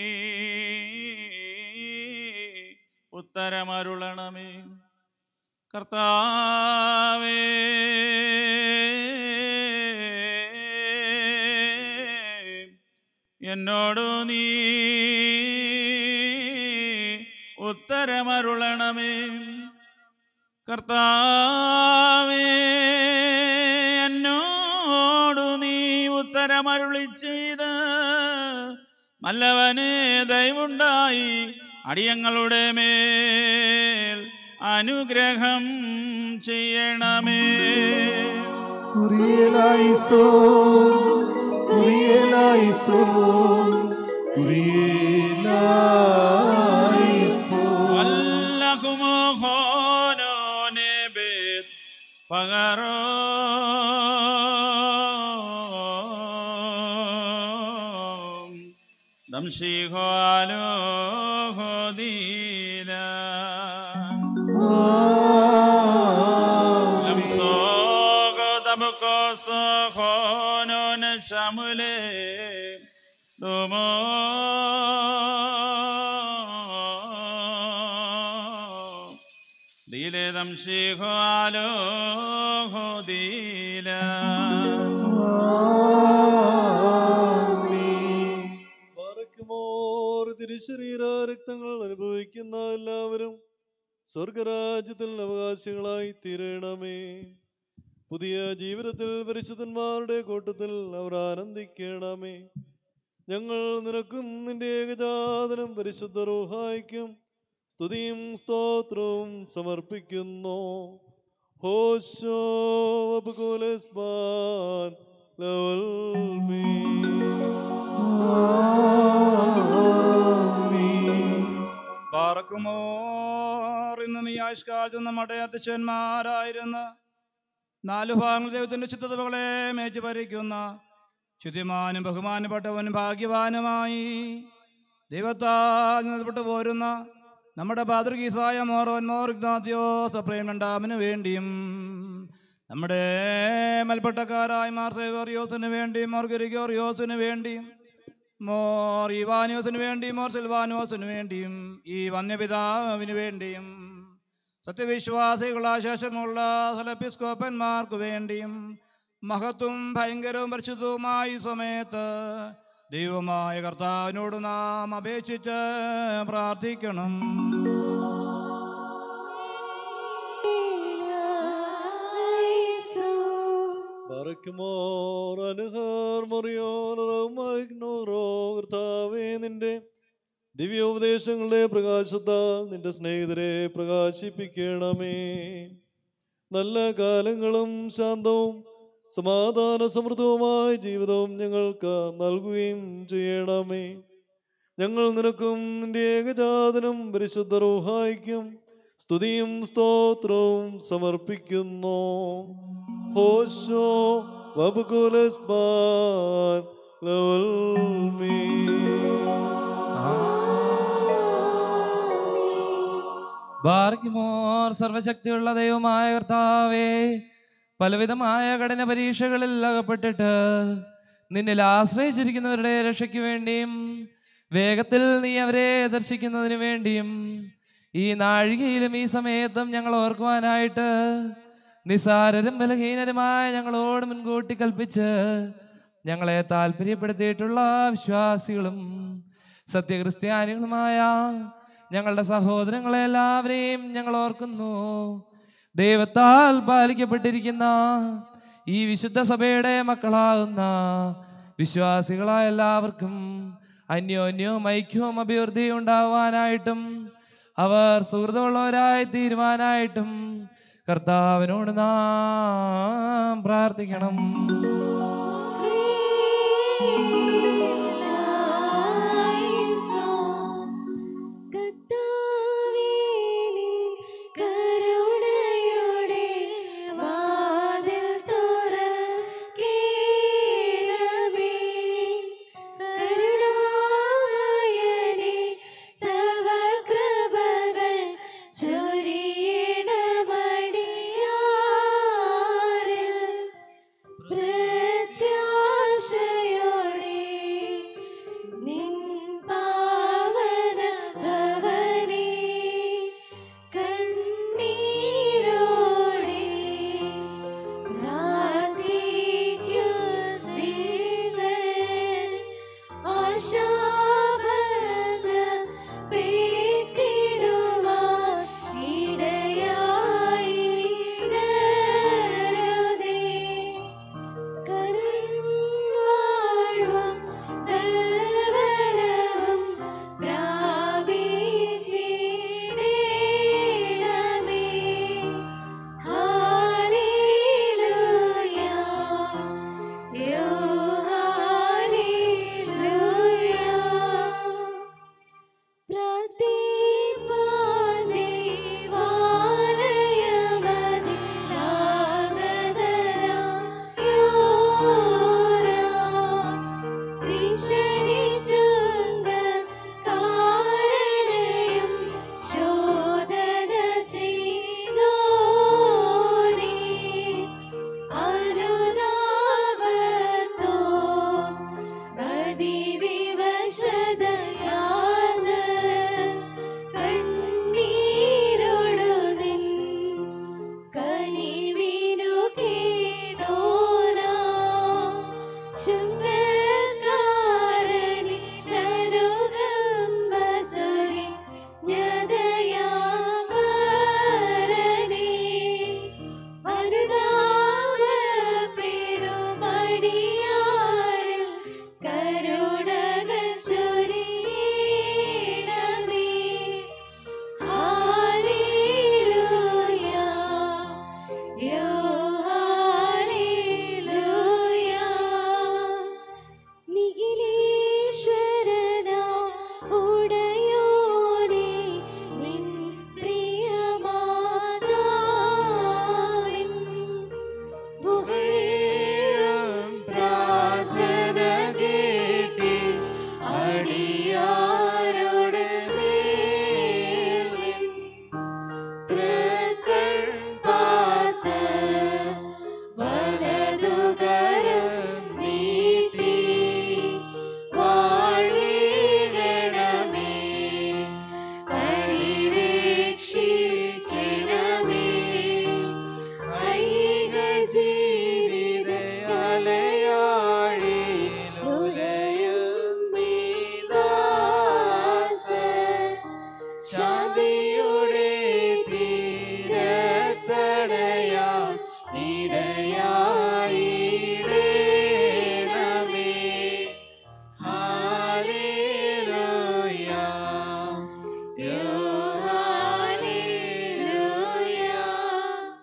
ഉത്തരമരുളണമേ കർത്താവേ എന്നോടു നീ ഉത്തരമരുളണമേ കർത്താവേ എന്നോടു നീ ഉത്തരമരുളി ചെയ്ത് മല്ലവന് ദയവുണ്ടായി അടിയങ്ങളുടെ മേൽ അനുഗ്രഹം ചെയ്യണമേ കുറിയലായിസോ കുറിയലായിസോ കുറിയലായിസോ Allahumo hono nebet pagaro damshiho alo hodila lamsogo dabuko so hono ne chamule domo Dile damshiho alo hodila പാറയ്ക്കുമോർ തിരുശരീര രക്തങ്ങൾ അനുഭവിക്കുന്ന എല്ലാവരും സ്വർഗരാജ്യത്തിൽ അവകാശികളായി തീരണമേ പുതിയ ജീവിതത്തിൽ പരിശുദ്ധന്മാരുടെ കൂട്ടത്തിൽ അവർ ആനന്ദിക്കണമേ ഞങ്ങൾ നിനക്കും നിന്റെ ഏകജാതനം പരിശുദ്ധ റൂഹായിക്കും സ്തുതിയും സ്തോത്രവും സമർപ്പിക്കുന്നു ഹോശോ അബ്കുലസ്ബാൻ ലവൽ പാറക്കുമോർ ഇന്ന് നീ ആയുഷ്കാലത്ത് നമ്മുടെ അധ്യക്ഷന്മാരായിരുന്ന നാലു ഭാഗങ്ങൾ ദൈവത്തിന്റെ ചിത്തതകളെ മേച്ചു ഭരിക്കുന്ന ശുദ്ധിമാനും ബഹുമാനപ്പെട്ടവനും ഭാഗ്യവാനുമായി ദൈവത്താൽ നിന്നപ്പെട്ടു പോരുന്ന നമ്മുടെ പാതൃകീസായ മോറോൻ മോർ ഇഗ്നാത്തിയോ സപ്രേം രണ്ടാമിന് വേണ്ടിയും നമ്മുടെ മൽപ്പട്ടക്കാരായ മാർ സേവറിയോസിന് വേണ്ടിയും മോർ ഗരിഗോറിയോസിന് വേണ്ടിയും മോർ ഇവാനിയോസിന് വേണ്ടിയും മോർ സിൽവാനോസിന് വേണ്ടിയും ഈ വന്യപിതാവിന് വേണ്ടിയും സത്യവിശ്വാസികളായ ശേഷമുള്ള സലപ്പിസ്കോപ്പന്മാർക്ക് വേണ്ടിയും മഹത്വം ഭയങ്കരവും പരിശുദ്ധവുമായ ഈ സമയത്ത് ദൈവമായ കർത്താവിനോട് നാം അപേക്ഷിച്ച് പ്രാർത്ഥിക്കണം പറക്കുമോർ അനുഹാർ മറിയോറോ കർത്താവേ നിന്റെ ദിവ്യോപദേശങ്ങളുടെ പ്രകാശത്താൽ നിന്റെ സ്നേഹിതരെ പ്രകാശിപ്പിക്കണമേ നല്ല കാലങ്ങളും ശാന്തവും സമാധാന സമൃദ്ധവുമായ ജീവിതവും ഞങ്ങൾക്ക് നൽകുകയും ചെയ്യണമേ ഞങ്ങൾ നിനക്കും നിന്റെ ഏകജാതനും പരിശുദ്ധ റൂഹായിക്കും സ്തുതിയും സ്തോത്രവും സമർപ്പിക്കുന്നു ഹോശോ വബുകുലസ്ബാൻ ലവൽ മീ ബാർക്കിമോർ സർവശക്തിയുള്ള ദൈവമായ കർത്താവേ പലവിധമായ കഠിന പരീക്ഷകളിൽ അകപ്പെട്ടിട്ട് നിന്നിൽ ആശ്രയിച്ചിരിക്കുന്നവരുടെ രക്ഷയ്ക്ക് വേണ്ടിയും വേഗത്തിൽ നീ അവരെ ദർശിക്കുന്നതിന് വേണ്ടിയും ഈ നാഴികയിലും ഈ സമയത്തും ഞങ്ങൾ ഓർക്കുവാനായിട്ട് നിസാരരും ബലഹീനരുമായ ഞങ്ങളോട് മുൻകൂട്ടി കൽപ്പിച്ച് ഞങ്ങളെ താല്പര്യപ്പെടുത്തിയിട്ടുള്ള വിശ്വാസികളും സത്യക്രിസ്ത്യാനികളുമായ ഞങ്ങളുടെ സഹോദരങ്ങളെ എല്ലാവരെയും ഞങ്ങൾ ഓർക്കുന്നു ദൈവത്താൽ പാലിക്കപ്പെട്ടിരിക്കുന്ന ഈ വിശുദ്ധ സഭയുടെ മക്കളാകുന്ന വിശ്വാസികളായ എല്ലാവർക്കും അന്യോന്യവും ഐക്യവും അഭിവൃദ്ധിയും ഉണ്ടാവാനായിട്ടും അവർ സുഹൃത്തുള്ളവരായി തീരുവാനായിട്ടും കർത്താവിനോട് നാം പ്രാർത്ഥിക്കണം കരുണയുടെ വാതിൽ തുറക്കേണമേ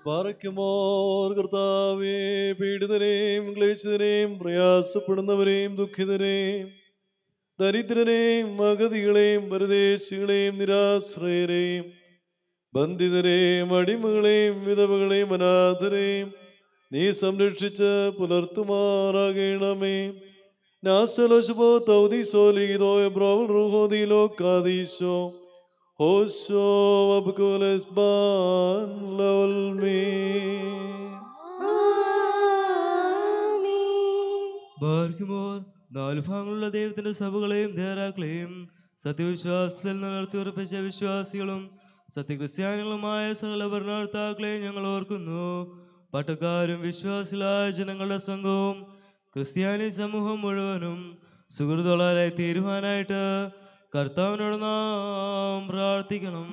പാറയ്ക്കുമോർ കർത്താവേ പീഡിതരെയും ക്ലേശിതരെയും പ്രയാസപ്പെടുന്നവരെയും ദുഃഖിതരെയും ദരിദ്രരെയും അഗതികളെയും പരദേശികളെയും നിരാശ്രയരെയും ബന്ധിതരെയും അടിമകളെയും വിധവകളെയും അനാഥരെയും നീ സംരക്ഷിച്ച് പുലർത്തുമാറാകണമേ നാസലോശുപോ തൗദീസോ ലീതോ എബ്രോവൽ റുഹോദീലോ കാദീശോ ഹോശോ അബ്കുലസ് ബാൻ ലവൽ മേ ബാർക്കുമോർ നാല് ഭാഗങ്ങളുള്ള ദൈവത്തിന്റെ സഭകളെയും ധേരാക്കളെയും സത്യവിശ്വാസത്തിൽ നിലനിർത്തിയുറപ്പിച്ച വിശ്വാസികളും സത്യക്രിസ്ത്യാനികളുമായ സകല ഭരണകർത്താക്കളെയും ഞങ്ങൾ ഓർക്കുന്നു പട്ടക്കാരും വിശ്വാസികളായ ജനങ്ങളുടെ സംഘവും ക്രിസ്ത്യാനി സമൂഹം മുഴുവനും സുഹൃത്തുക്കളായി തീരുവാനായിട്ട് കർത്താവിനോട് നാം പ്രാർത്ഥിക്കണം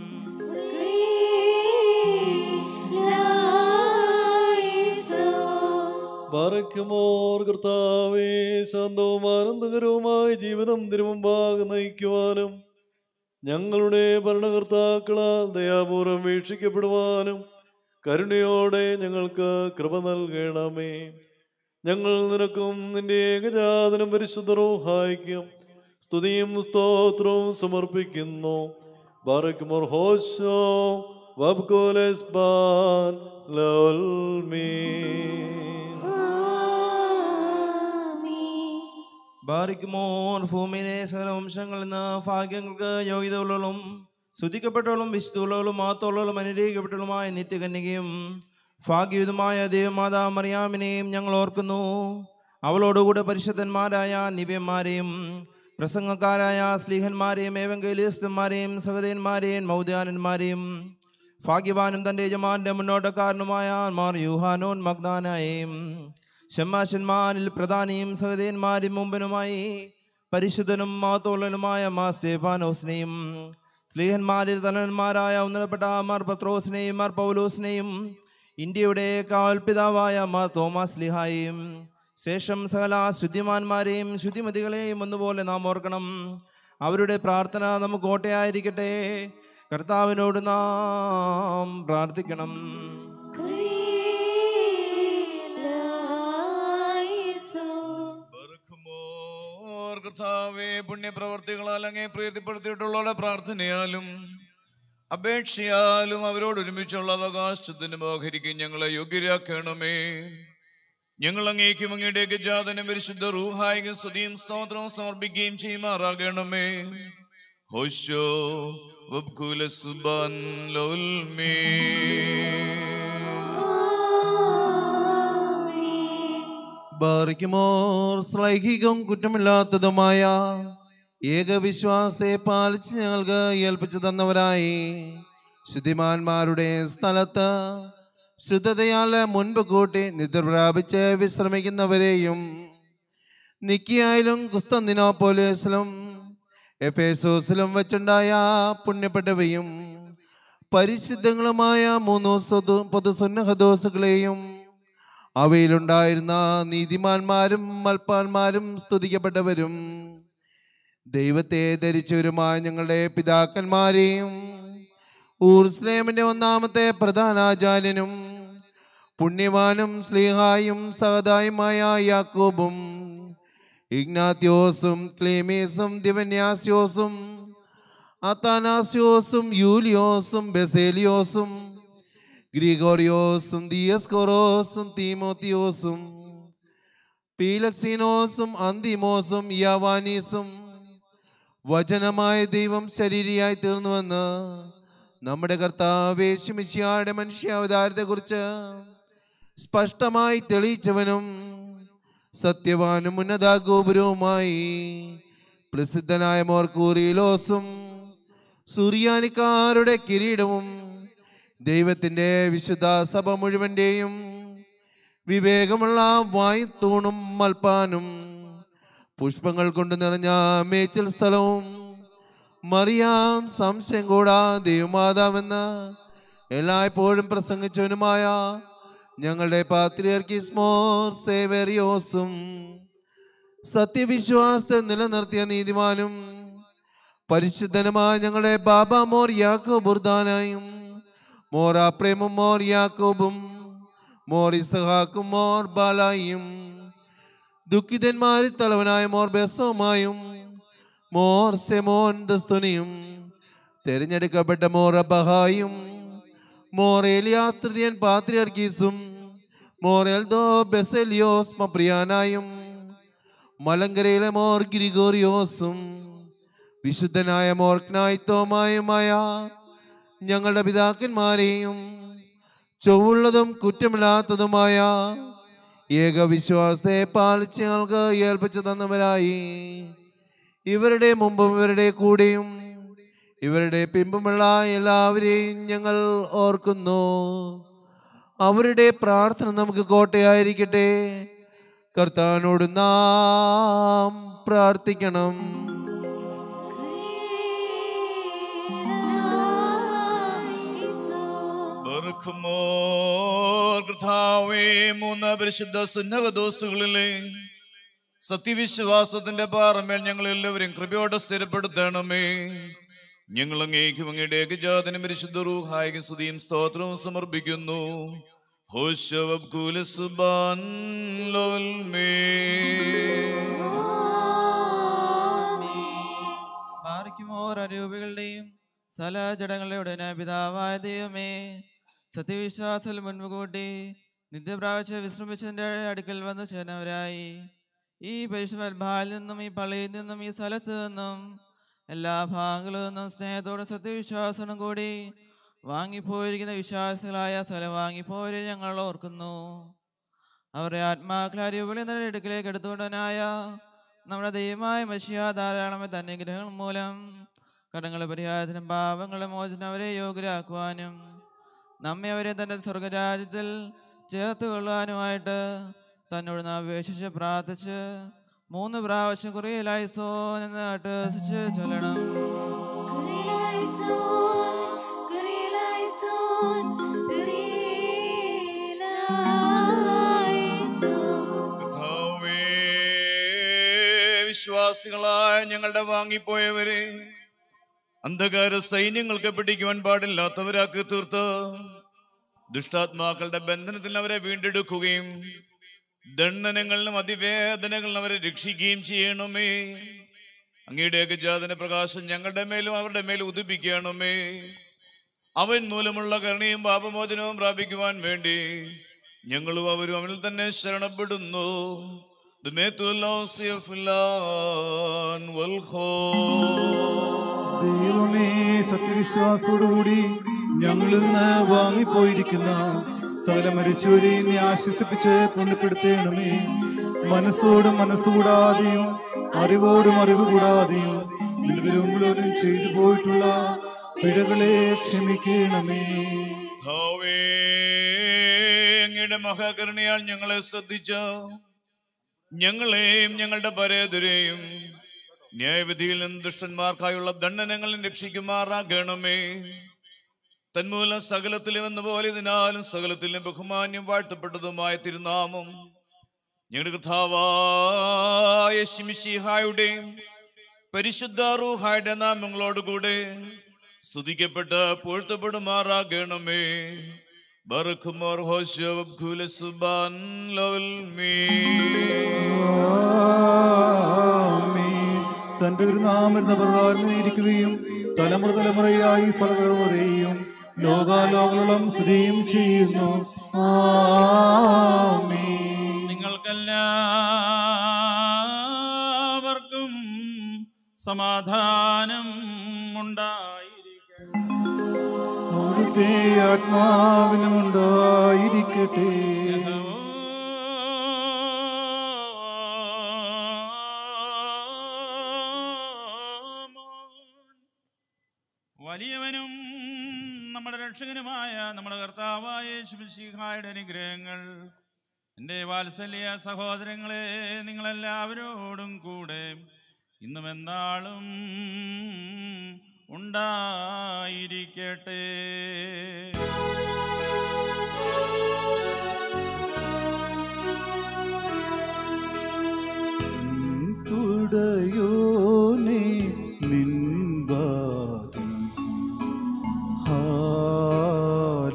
ബാറയ്ക്കുമോർ കർത്താവേ ശാന്തവും ആനന്ദകരവുമായ ജീവിതം തിരുമുമ്പാകെ നയിക്കുവാനും ഞങ്ങളുടെ ഭരണകർത്താക്കളാൽ ദയാപൂർവം വീക്ഷിക്കപ്പെടുവാനും കരുണയോടെ ഞങ്ങൾക്ക് കൃപ നൽകണമേ ഞങ്ങൾ നിനക്കും നിന്റെ ഏകജാതനം പരിശുദ്ധവും സ്തുതിയും സ്തോത്രവും സമർപ്പിക്കുന്നു ബാറയ്ക്കുമോർ ഹോശോ വബ്കോലെസ് ബാൻ ലവൽ മീ ബാറിക്കുമോർ ഭൂമിയിലെ സകല വംശങ്ങളിൽ നിന്ന് ഭാഗ്യങ്ങൾക്ക് യോഗ്യതയുള്ളവളും സ്തുതിക്കപ്പെട്ടവളും വിശുദ്ധുള്ളവളും മാത്രമുള്ളവളും അനുഗ്രഹിക്കപ്പെട്ടവളുമായ നിത്യകന്യകയും ഭാഗ്യയുതമായ ദേവമാതാ മറിയാമിനെയും ഞങ്ങൾ ഓർക്കുന്നു അവളോടുകൂടെ പരിശുദ്ധന്മാരായ നിവ്യന്മാരെയും പ്രസംഗക്കാരായ സ്ലീഹന്മാരെയും ഏവങ്കേലിയസ്തന്മാരെയും സഹതന്മാരെയും മൗദ്യാനന്മാരെയും ഭാഗ്യവാനും തൻ്റെ യജമാന്റെ മുന്നോട്ടക്കാരനുമായ മാർ യൂഹാനോൻ മഗ്ദാനായും ഷമ്മാശന്മാരിൽ പ്രധാനിയും സഹതന്മാരും മുമ്പനുമായി പരിശുദ്ധനും മാത്തോളനുമായ മാർ സ്റ്റേഫാനോസിനെയും സ്ലീഹന്മാരിൽ തലവന്മാരായ ഉന്നതപ്പെട്ട മാർ പത്രോസിനെയും മാർ പൗലോസിനെയും ഇന്ത്യയുടെ കാവൽപിതാവായ മാർ തോമസ് ലിഹായെയും ശേഷം സകല ശുദ്ധിമാന്മാരെയും ശുദ്ധിമതികളെയും ഒന്നുപോലെ നാം ഓർക്കണം അവരുടെ പ്രാർത്ഥന നമുക്ക് കോട്ടയായിരിക്കട്ടെ കർത്താവിനോട് നാം പ്രാർത്ഥിക്കണം ഓർ കർത്താവേ പുണ്യപ്രവർത്തികളാൽ അങ്ങേ പ്രീതിപ്പെടുത്തിയിട്ടുള്ള പ്രാർത്ഥനയാലും അപേക്ഷയാലും അവരോട് ഒരുമിച്ചുള്ള അവകാശത്തിന് മോഹരിക്കും ഞങ്ങളെ യോഗ്യരാക്കണമേ ഞങ്ങൾ അങ്ങേക്കും അങ്ങയുടെ ഗജാതനം പരിശുദ്ധ റൂഹായിക സ്തുതിയും സ്തോത്രവും സമർപ്പിക്കുകയും ചെയ്യുമാറാകണമേ ഹോശോ വബ്കുല സുബാൻ ലോൽമേ ബാറിക്കുമോർ ശ്ലൈഹികവും കുറ്റമില്ലാത്തതുമായ ഏകവിശ്വാസത്തെ പാലിച്ച് ഞങ്ങൾക്ക് ഏൽപ്പിച്ചു തന്നവരായി ശുദ്ധിമാന്മാരുടെ സ്ഥലത്ത് ശുദ്ധതയാൽ മുൻപ് കൂട്ടി നിദ്ര പ്രാപിച്ച് വിശ്രമിക്കുന്നവരെയും നിക്കിയായാലും കുസ്തന്തിനോപ്പോലീസിലും എഫേസോസിലും വെച്ചുണ്ടായ പുണ്യപ്പെട്ടവയും പരിശുദ്ധങ്ങളുമായ മൂന്ന് സ്വതു- പൊതുസുന്നഹദോസുകളെയും അവയിലുണ്ടായിരുന്ന നീതിമാന്മാരും മൽപ്പാന്മാരും സ്തുതിക്കപ്പെട്ടവരും ദൈവത്തെ ധരിച്ചവരുമായ ഞങ്ങളുടെ പിതാക്കന്മാരെയും ഊർസ്ലേമിന്റെ ഒന്നാമത്തെ പ്രധാനാചാര്യനും പുണ്യവാനും സ്ലീഹായും സഹതായുമായ യാക്കോബും ഇഗ്നാത്യോസും ക്ലീമീസും ദിവന്യാസ്യോസും അത്താനാസ്യോസും യൂലിയോസും ബെസേലിയോസും ഗ്രിഗോറിയോസും ദിയസ്കോറോസും തീമോത്തിയോസും പീലക്സീനോസും അന്തിമോസും യാവാനീസും വചനമായ ദൈവം ശരീരിയായി തീർന്നുവെന്ന് നമ്മുടെ കർത്താവ് ശിമിശിയായുടെ മനുഷ്യാവതാരത്തെക്കുറിച്ച് സ്പഷ്ടമായി തെളിയിച്ചവനും സത്യവാനും ഉന്നതാഗോപുരവുമായി പ്രസിദ്ധനായ മോർക്കൂറിയിലോസും സൂര്യാനിക്കാരുടെ കിരീടവും ദൈവത്തിൻ്റെ വിശുദ്ധ സഭ മുഴുവൻ്റെയും വിവേകമുള്ള വായുത്തൂണും മൽപ്പാനും പുഷ്പങ്ങൾ കൊണ്ട് നിറഞ്ഞ മേച്ചൽ സ്ഥലവും മറിയാം സംശയം കൂടാതെ ദൈവമാതാവെന്ന് എല്ലായ്പ്പോഴും പ്രസംഗിച്ചവനുമായ ഞങ്ങളുടെ പാത്രിയർക്കിസ്മോർ സേവേറിയോസും സത്യവിശ്വാസത്തെ നിലനിർത്തിയ നീതിമാനും പരിശുദ്ധനുമായ ഞങ്ങളുടെ ബാബ മോർ യാക്കോ ബുർദാനായും മോർ അപ്രേമും മോർ യാക്കോബും മോർ ഇസഹാക്കും മോർ ബാലായും ദുഃഖിതന്മാരിൽ തലവനായ മോർ ബെസോമായും മോർ സെമോൻ ദസ്തുനിയും തെരഞ്ഞെടുക്കപ്പെട്ട മോർ അബഹായും മോർ ഏലിയാസ്തൃതിയൻ പാത്രിയർക്കീസും മോർ എൽദോ ബെസലിയോസ് മപ്രിയാനായും മലങ്കരയിലെ മോർ ഗ്രിഗോറിയോസും വിശുദ്ധനായ മോർ ക്നായ്ത്തോമായുമായ ഞങ്ങളുടെ പിതാക്കന്മാരെയും ചൊവ്വുള്ളതും കുറ്റമില്ലാത്തതുമായ ഏകവിശ്വാസത്തെ പാലിച്ച് ഞങ്ങൾക്ക് ഏൽപ്പിച്ചു തന്നവരായി ഇവരുടെ മുമ്പും ഇവരുടെ കൂടെയും ഇവരുടെ പിമ്പുമുള്ള എല്ലാവരെയും ഞങ്ങൾ ഓർക്കുന്നു അവരുടെ പ്രാർത്ഥന നമുക്ക് കോട്ടയായിരിക്കട്ടെ കർത്താവിനോട് നാം പ്രാർത്ഥിക്കണം ബർഖുമോർ കർത്താവേ മൂന്ന് പരിശുദ്ധ സുന്നകദോസുകളിലെ സത്യവിശ്വാസത്തിന്റെ പാറമേൽ ഞങ്ങൾ എല്ലാവരും കൃപയോടെ സ്ഥിരപ്പെടുത്തണമേ ഞങ്ങൾ അങ്ങേക്കും അങ്ങയുടെ ഏകജാതനും പരിശുദ്ധ റൂഹായിക്കും സ്തുതിയും സ്തോത്രവും സമർപ്പിക്കുന്നു ഹോശവബ്കുല സുബാൻ ലോൽമേ പാറിക്കുമോർ അരൂപികളുടെയും സല ജടങ്ങളുടെ ഉടനെ പിതാവായ ദൈവമേ സത്യവിശ്വാസത്തിൽ മുൻകൂട്ടി നിത്യപ്രാവശ്യ വിശ്രമിച്ചതിൻ്റെ അടുക്കൽ വന്നു ചേർന്നവരായി ഈ പരിശുദ്ധൽഭായിൽ നിന്നും ഈ പള്ളിയിൽ നിന്നും ഈ സ്ഥലത്ത് നിന്നും എല്ലാ ഭാഗങ്ങളിൽ നിന്നും സ്നേഹത്തോടും സത്യവിശ്വാസത്തോടും കൂടി വാങ്ങിപ്പോയിരിക്കുന്ന വിശ്വാസികളായ സ്ഥലം വാങ്ങിപ്പോരെ ഞങ്ങൾ ഓർക്കുന്നു അവരുടെ ആത്മാക്കളെ അരിവുകളിൽ നിന്ന് അടുക്കിലേക്ക് എടുത്തുകൊണ്ടവനായ നമ്മുടെ ദൈവമായ മഷിയ ധാരാളമായ തന്നെ ഗ്രഹങ്ങൾ മൂലം കടങ്ങളുടെ പരിഹാരത്തിനും പാപങ്ങളുടെ മോചനം അവരെ യോഗ്യരാക്കുവാനും നമ്മെ അവരെ തന്റെ സ്വർഗരാജ്യത്തിൽ ചേർത്ത് കൊള്ളുവാനുമായിട്ട് തന്നോട് നാം അപേക്ഷിച്ച് പ്രാർത്ഥിച്ച് മൂന്ന് പ്രാവശ്യം കുറയിലായി സോൻ എന്ന് അട്ടഹസിച്ച് ചൊല്ലണം കർത്താവേ, വിശ്വാസികളായ ഞങ്ങളുടെ വാങ്ങിപ്പോയവരെ അന്ധകാര സൈന്യങ്ങൾക്ക് പിടിക്കുവാൻ പാടില്ലാത്തവരാക്കി തീർത്ത് ദുഷ്ടാത്മാക്കളുടെ ബന്ധനത്തിൽ അവരെ വീണ്ടെടുക്കുകയും ദണ്ഡനങ്ങളിലും അതിവേദനകളിലും അവരെ രക്ഷിക്കുകയും ചെയ്യണമേ അങ്ങയുടെ ഏകജാതന പ്രകാശം ഞങ്ങളുടെ മേലും അവരുടെ മേലും ഉദിപ്പിക്കണമേ അവൻ മൂലമുള്ള കരുണയും പാപമോചനവും പ്രാപിക്കുവാൻ വേണ്ടി ഞങ്ങളും അവരും അവനിൽ തന്നെ ശരണപ്പെടുന്നു ദൈവമേ സത്യവിശ്വാസത്തോടുകൂടി ഞങ്ങളിൽ നിന്ന് വാങ്ങിപ്പോയിരിക്കുന്ന സകല മരിച്ചവരെയും നീ ആശ്വസിപ്പിച്ച് പുണ്യപ്പെടുത്തേണമേ മനസ്സോടും മനസ്സുകൂടാതെയും അറിവോടും അറിവ് കൂടാതെയും നിന്റെ മുമ്പിലോരും ചെയ്തു പോയിട്ടുള്ള പിഴകളെ ക്ഷമിക്കണമേ കർത്താവേ, അങ്ങയുടെ മഹാകരുണയാൽ ഞങ്ങളെ ശ്രദ്ധിച്ച ഞങ്ങളെയും ഞങ്ങളുടെ പരേതരെയും ന്യായവിധിയിൽ നിന്ന് ദുഷ്ടന്മാർക്കായുള്ള ദണ്ഡനങ്ങളും രക്ഷിക്കുമാറാകണമേ തന്മൂലം സകലത്തിലും എന്ന പോലെ ഇതിനാലും സകലത്തിലും ബഹുമാന്യം വാഴ്ത്തപ്പെട്ടതുമായ തിരുനാമം ഞങ്ങളുടെ കർത്താവായ ശിമിഷിഹായുടെയും പരിശുദ്ധ റൂഹായുടെ നാമങ്ങളോടുകൂടെ സ്തുതിക്കപ്പെട്ട് പൊഴുത്തപ്പെടുമാറാകണമേ ബർഖുമോർ ഹോശവബ് ഖുല സുബാൻ ലവൽ മീ ആമേൻ. തന്റെ ഒരു നാമെന്ന പ്രകാരം ഇരിക്കുകയും തലമുറ തലമുറയായി സർവരെയും ലോകാലോകങ്ങളും സ്ത്രീയും ചെയ്യുന്നു ആമേൻ. നിങ്ങൾക്കെല്ലാവർക്കും സമാധാനം ഉണ്ടായി അവിടുത്തെ ആത്മാവിനും ഉണ്ടായിരിക്കട്ടെ വലിയവനും നമ്മുടെ രക്ഷകനുമായ നമ്മുടെ കർത്താവായ ശിവശിഹായുടെ അനുഗ്രഹങ്ങൾ എൻ്റെ വാത്സല്യ സഹോദരങ്ങളെ നിങ്ങളെല്ലാവരോടും കൂടെ ഇന്നും എന്നാളും ഉണ്ടായിരിക്കട്ടെ തുടയോനെ നിൻവാതിൽ ഹാലേലൂയ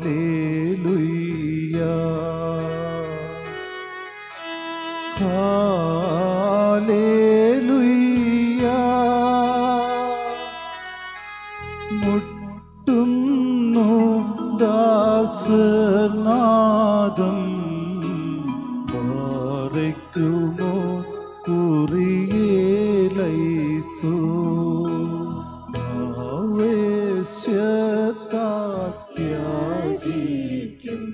ദാസനാദം പാറയ്ക്കുമോ കുറിയേലൈസോ ആവേശത്താൽ യാചിക്കും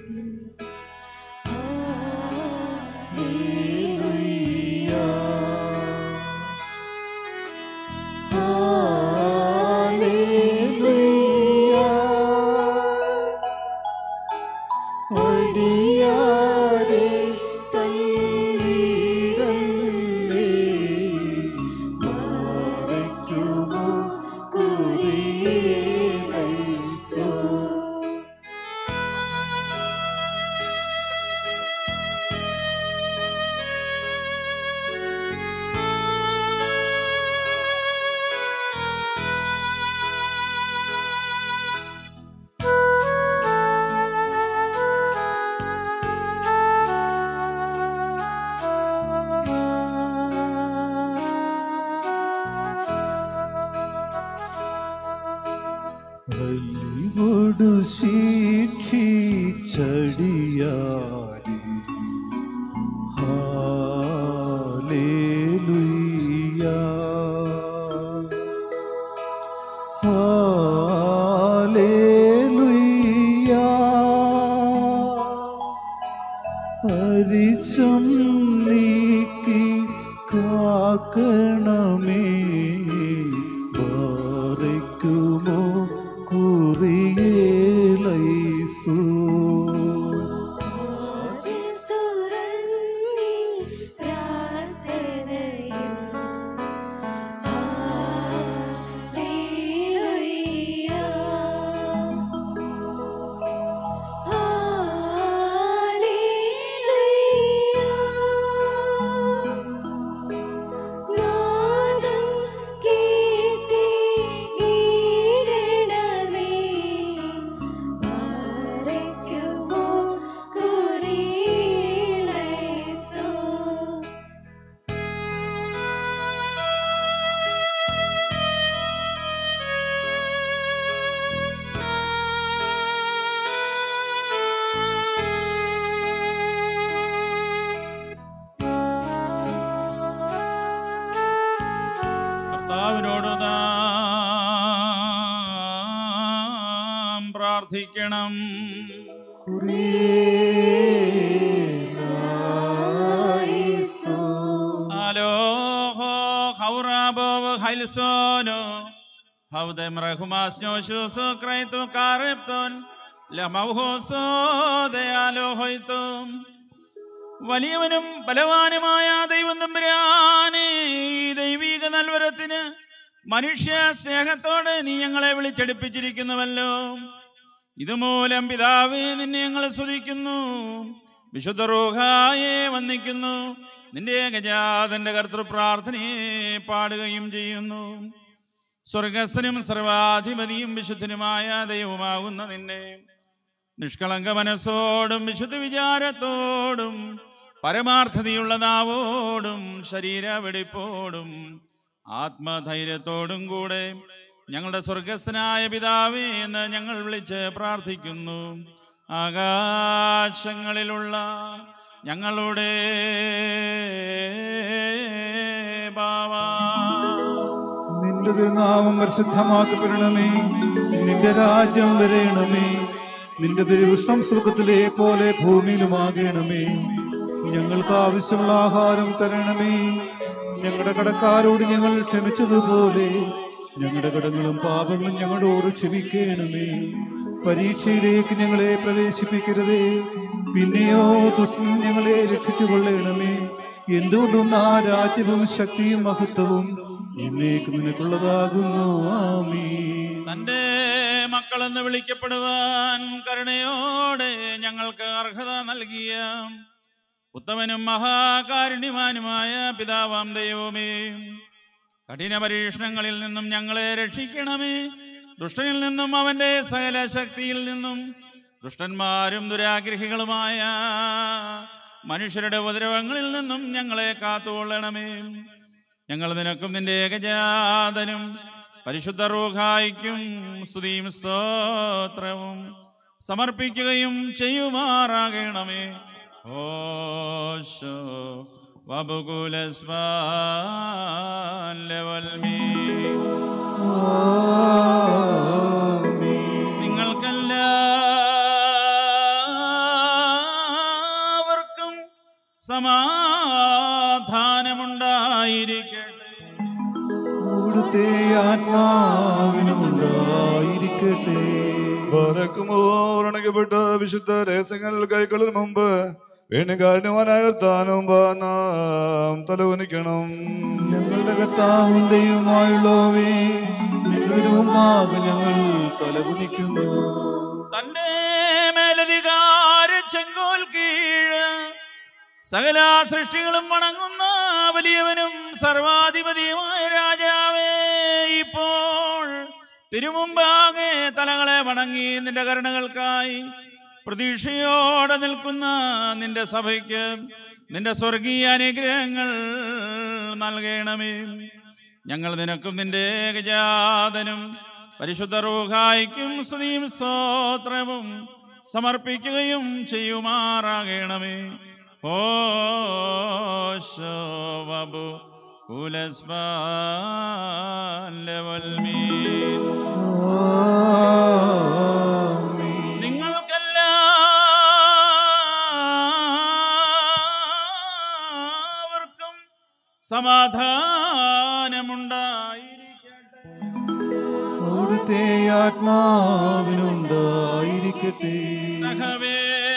അടിയാരെ തള്ളിടല്ലേ മാറയ്ക്കുമോ കുറിയേലൈസോ അലിവൊടു ശിക്ഷിച്ചടിയാരി ഹാലേലുയ്യ ഹാലേലുയ്യ അരിശം നീക്കി കാക്കണമേ പാറയ്ക്കുമോ കുറിയേലൈസോ കർത്താവിനോട് നാം പ്രാർത്ഥിക്കണം അലോഹോ ഹൗറാബോവ് ഹൈൽസോനോ ഹൗദം റഹുമാസ്നോ ശൂസു ക്രൈത്തു കാറിപ്തോൻ ലമൗഹോസോ ദയാലോഹോയ്ത്തും വലിയവനും ബലവാനുമായ ദൈവം തമ്പുരാനെ ഈ ദൈവീക നൽവരത്തിന് മനുഷ്യ സ്നേഹത്തോടെ നീ ഞങ്ങളെ വിളിച്ചെടുപ്പിച്ചിരിക്കുന്നുവല്ലോ ഇതുമൂലം പിതാവേ നിന്നെ ഞങ്ങൾ സ്തുതിക്കുന്നു വിശുദ്ധ റൂഹായെ വന്ദിക്കുന്നു നിന്റെ ഏകജാതന്റെ കർത്തൃ പ്രാർത്ഥനയെ പാടുകയും ചെയ്യുന്നു സ്വർഗസ്ഥനും സർവാധിപതിയും വിശുദ്ധനുമായ ദൈവമാകുന്ന നിന്നെ നിഷ്കളങ്ക മനസ്സോടും വിശുദ്ധ വിചാരത്തോടും പരമാർത്ഥതയുള്ള നാവോടും ശരീര വെടിപ്പോടും ആത്മധൈര്യത്തോടും കൂടെ ഞങ്ങളുടെ സ്വർഗസ്ഥനായ പിതാവേ എന്ന് ഞങ്ങൾ വിളിച്ച് പ്രാർത്ഥിക്കുന്നു ആകാശങ്ങളിലുള്ള ഞങ്ങളുടെ ബാവാ നിന്റെ തിരുനാമം പരിശുദ്ധമാക്കപ്പെടണമേ നിന്റെ രാജ്യം വരയണമേ നിന്റെ തിരുവിഷ്ടം സ്വർഗത്തിലെ പോലെ ഭൂമിയിലുമാകണമേ ഞങ്ങൾക്ക് ആവശ്യമുള്ള ആഹാരം തരണമേ ഞങ്ങളുടെ കടക്കാരോട് ഞങ്ങൾ ക്ഷമിച്ചതുപോലെ ഞങ്ങളുടെ കടങ്ങളും പാപങ്ങളും ഞങ്ങളോട് ക്ഷമിക്കണമേ പരീക്ഷയിലേക്ക് ഞങ്ങളെ പ്രവേശിപ്പിക്കരുതേ പിന്നെയോ ദുഷ്ടൻ ഞങ്ങളെ രക്ഷിച്ചു കൊള്ളണമേ എന്തുകൊണ്ടും ആ രാജ്യവും ശക്തിയും മഹത്വവും എന്നേക്ക് നിനക്കുള്ളതാകുന്നു ആമീ തന്റെ മക്കളെന്ന് വിളിക്കപ്പെടുവാൻ കരുണയോടെ ഞങ്ങൾക്ക് അർഹത നൽകിയ ഉത്തമനും മഹാകാരുണ്യവാനുമായ പിതാവാം ദൈവമേ കഠിന പരീക്ഷണങ്ങളിൽ നിന്നും ഞങ്ങളെ രക്ഷിക്കണമേ ദുഷ്ടനിൽ നിന്നും അവന്റെ സകല ശക്തിയിൽ നിന്നും ദുഷ്ടന്മാരും ദുരാഗ്രഹികളുമായ മനുഷ്യരുടെ ഉപദ്രവങ്ങളിൽ നിന്നും ഞങ്ങളെ കാത്തുകൊള്ളണമേ ഞങ്ങൾ നിനക്കും നിന്റെ ഏകജാതനും പരിശുദ്ധ റൂഹായിക്കും സ്തുതിയും സ്തോത്രവും സമർപ്പിക്കുകയും ചെയ്യുമാറാകണമേ ഓശോ വബുകുലസ്വാൽമീ നിങ്ങൾക്കെല്ലാവർക്കും സമാധാനമുണ്ടായിരിക്കട്ടെ അവിടുത്തെ ആത്മാവിനും ഉണ്ടായിരിക്കട്ടെ ണക്കപ്പെട്ട വിശുദ്ധ രഹസ്യങ്ങൾ കൈക്കൊള്ളും മുമ്പ് വീണ്ടും കാരണവാനായ താനും നാം തലവനിക്കണം ഞങ്ങളുടെ കർത്താവും ദൈവമായുള്ളവേ നിങ്ങളുടെ മുമ്പാകെ ഞങ്ങൾ തലകുനിക്കുന്നു തന്റെ മേലധികാര ചെങ്കോൽ കീഴ് സകല സൃഷ്ടികളും വണങ്ങുന്ന വലിയവനും സർവാധിപതിയുമായ രാജാവേ ഇപ്പോൾ തിരുമുമ്പാകെ തലങ്ങളെ വണങ്ങി നിന്റെ കരുണകൾക്കായി പ്രതീക്ഷയോടെ നിൽക്കുന്ന നിന്റെ സഭയ്ക്ക് നിന്റെ സ്വർഗീയ അനുഗ്രഹങ്ങൾ നൽകണമേ ഞങ്ങൾ നിനക്കും നിന്റെ ഏകജാതനും പരിശുദ്ധ റൂഹായിക്കും സ്തുതിയും സ്തോത്രവും സമർപ്പിക്കുകയും ചെയ്യുമാറാകണമേ ഓശോ ബബു കുലസ്ബാലവൽമീൻ നിങ്ങൾക്കെല്ലാവർക്കും സമാധാനമുണ്ടായി അവിടുത്തെ ആത്മാവിനുണ്ടായിരിക്കട്ടെ നഖവേ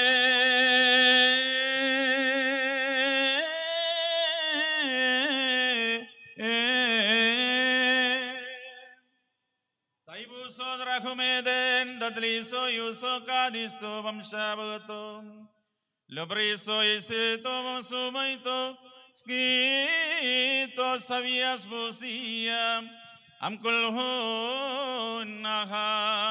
Taibuso drachumeden dadliso yuso kadisto vamshabato Lobriso isito vamsumaito skito savias busia am kulhun naha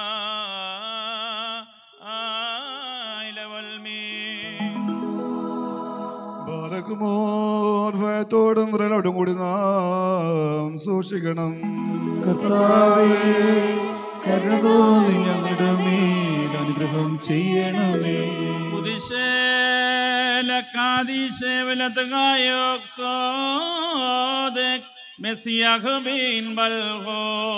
ബാലകുമോർ ഭയത്തോടും വിരലോടും കൂടി നാം സൂക്ഷിക്കണം കർത്താവേ കരുണ തോന്നി ഞങ്ങളുടെ മേൽ അനുഗ്രഹം ചെയ്യണമേ Udishe velatgayok sodek Mesiach bin balgo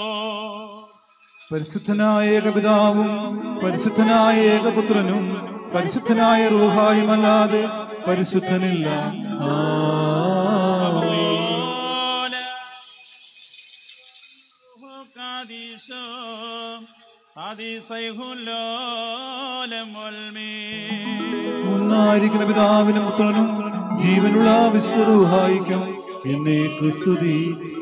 പരിശുദ്ധനായ ഏകപിതാവും പരിശുദ്ധനായ ഏകപുത്രനും പരിശുദ്ധനായ റൂഹായുമല്ലാതെ പരിശുദ്ധനില്ല ആമേൻ. Kadisho Hadisayhulolem olmi ഒന്നായിരിക്കുന്ന പിതാവിനും പുത്രനും ജീവനുള്ള വിശുദ്ധ റൂഹായിക്കും എന്നേക്ക് സ്തുതി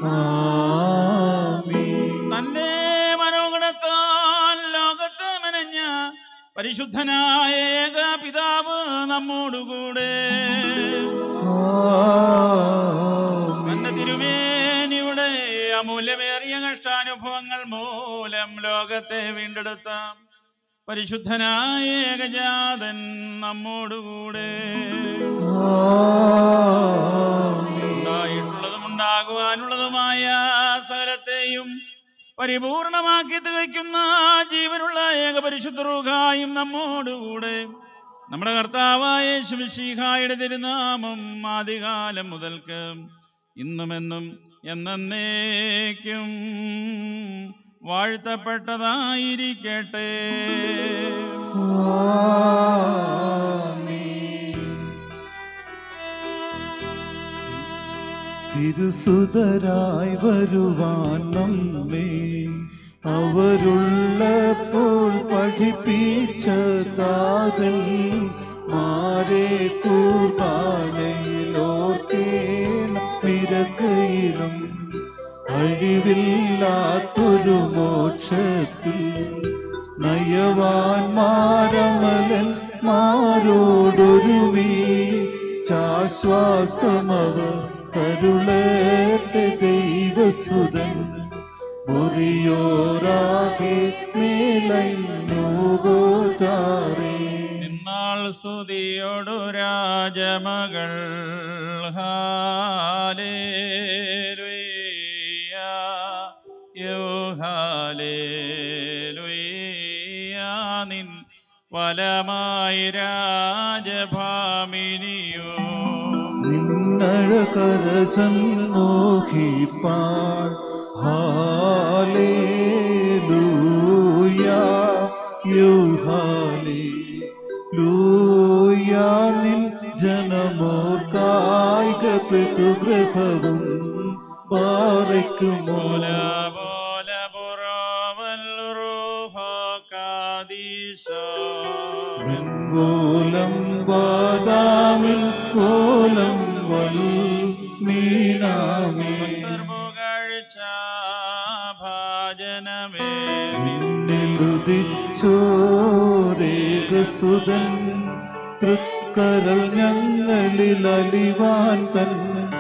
ആമേൻ. തന്റെ മനോഗുണത്താൽ ലോകത്തെ മെനഞ്ഞ പരിശുദ്ധനായ ഏക പിതാവ് നമ്മോടുകൂടെ തന്റെ തിരുമേനിയുടെ അമൂല്യമേറിയ കഷ്ടാനുഭവങ്ങൾ മൂലം ലോകത്തെ വീണ്ടെടുത്ത പരിശുദ്ധനായ ഏകജാതൻ നമ്മോടുകൂടെ ഉണ്ടായിട്ടുള്ളതും ഉണ്ടാകുവാനുള്ളതുമായ സകലത്തെയും പരിപൂർണമാക്കി തികയ്ക്കുന്ന ജീവനുള്ള ഏക പരിശുദ്ധ റൂഹായും നമ്മോടുകൂടെ നമ്മുടെ കർത്താവായ ശിവശീഹായുടെ തിരുനാമം ആദികാലം മുതൽക്ക് ഇന്നുമെന്നും എന്നേക്കും വാഴ്ത്തപ്പെട്ടതായിരിക്കട്ടെ തിരുസുതരായി വരുവാൻ നമ്മെ അവരുള്ളപ്പോൾ പഠിപ്പിച്ച താതൽ മാരെ കുർബാനയിലോർത്തേണം പിറക്കയിലും അഴിവില്ലാത്തൊരു മോക്ഷത്തിൽ നയവാൻ മാരമലൻ മാരോടൊരുമി ചാശ്വാസമവർ കരുളേറ്റ ദൈവസുതൻ മുറിയോരാകെ മേലൂകോതാറേ നിന്നാൾ സ്തുതിയോടു രാജമകൾ ഹാലേലുയ്യ യോ ഹാലേലുയ്യ നിൻ വലമായി രാജഭാമിനിയോ നിന്നഴകരജൻ മോഹിപ്പാൻ ഹാലേലൂയ യൂഹാലേലൂയ നിൻ ജനമോർക്കായിക പിതൃഗൃഹവും പാറയ്ക്കുമോ വെൺകോലം വാദാമിൽ കോലം വൽ മീനാമേ നിന്നുദിച്ചോരേകസുതൻ തൃക്കരൽ ഞങ്ങളിൽ അലിവാൻ തൻ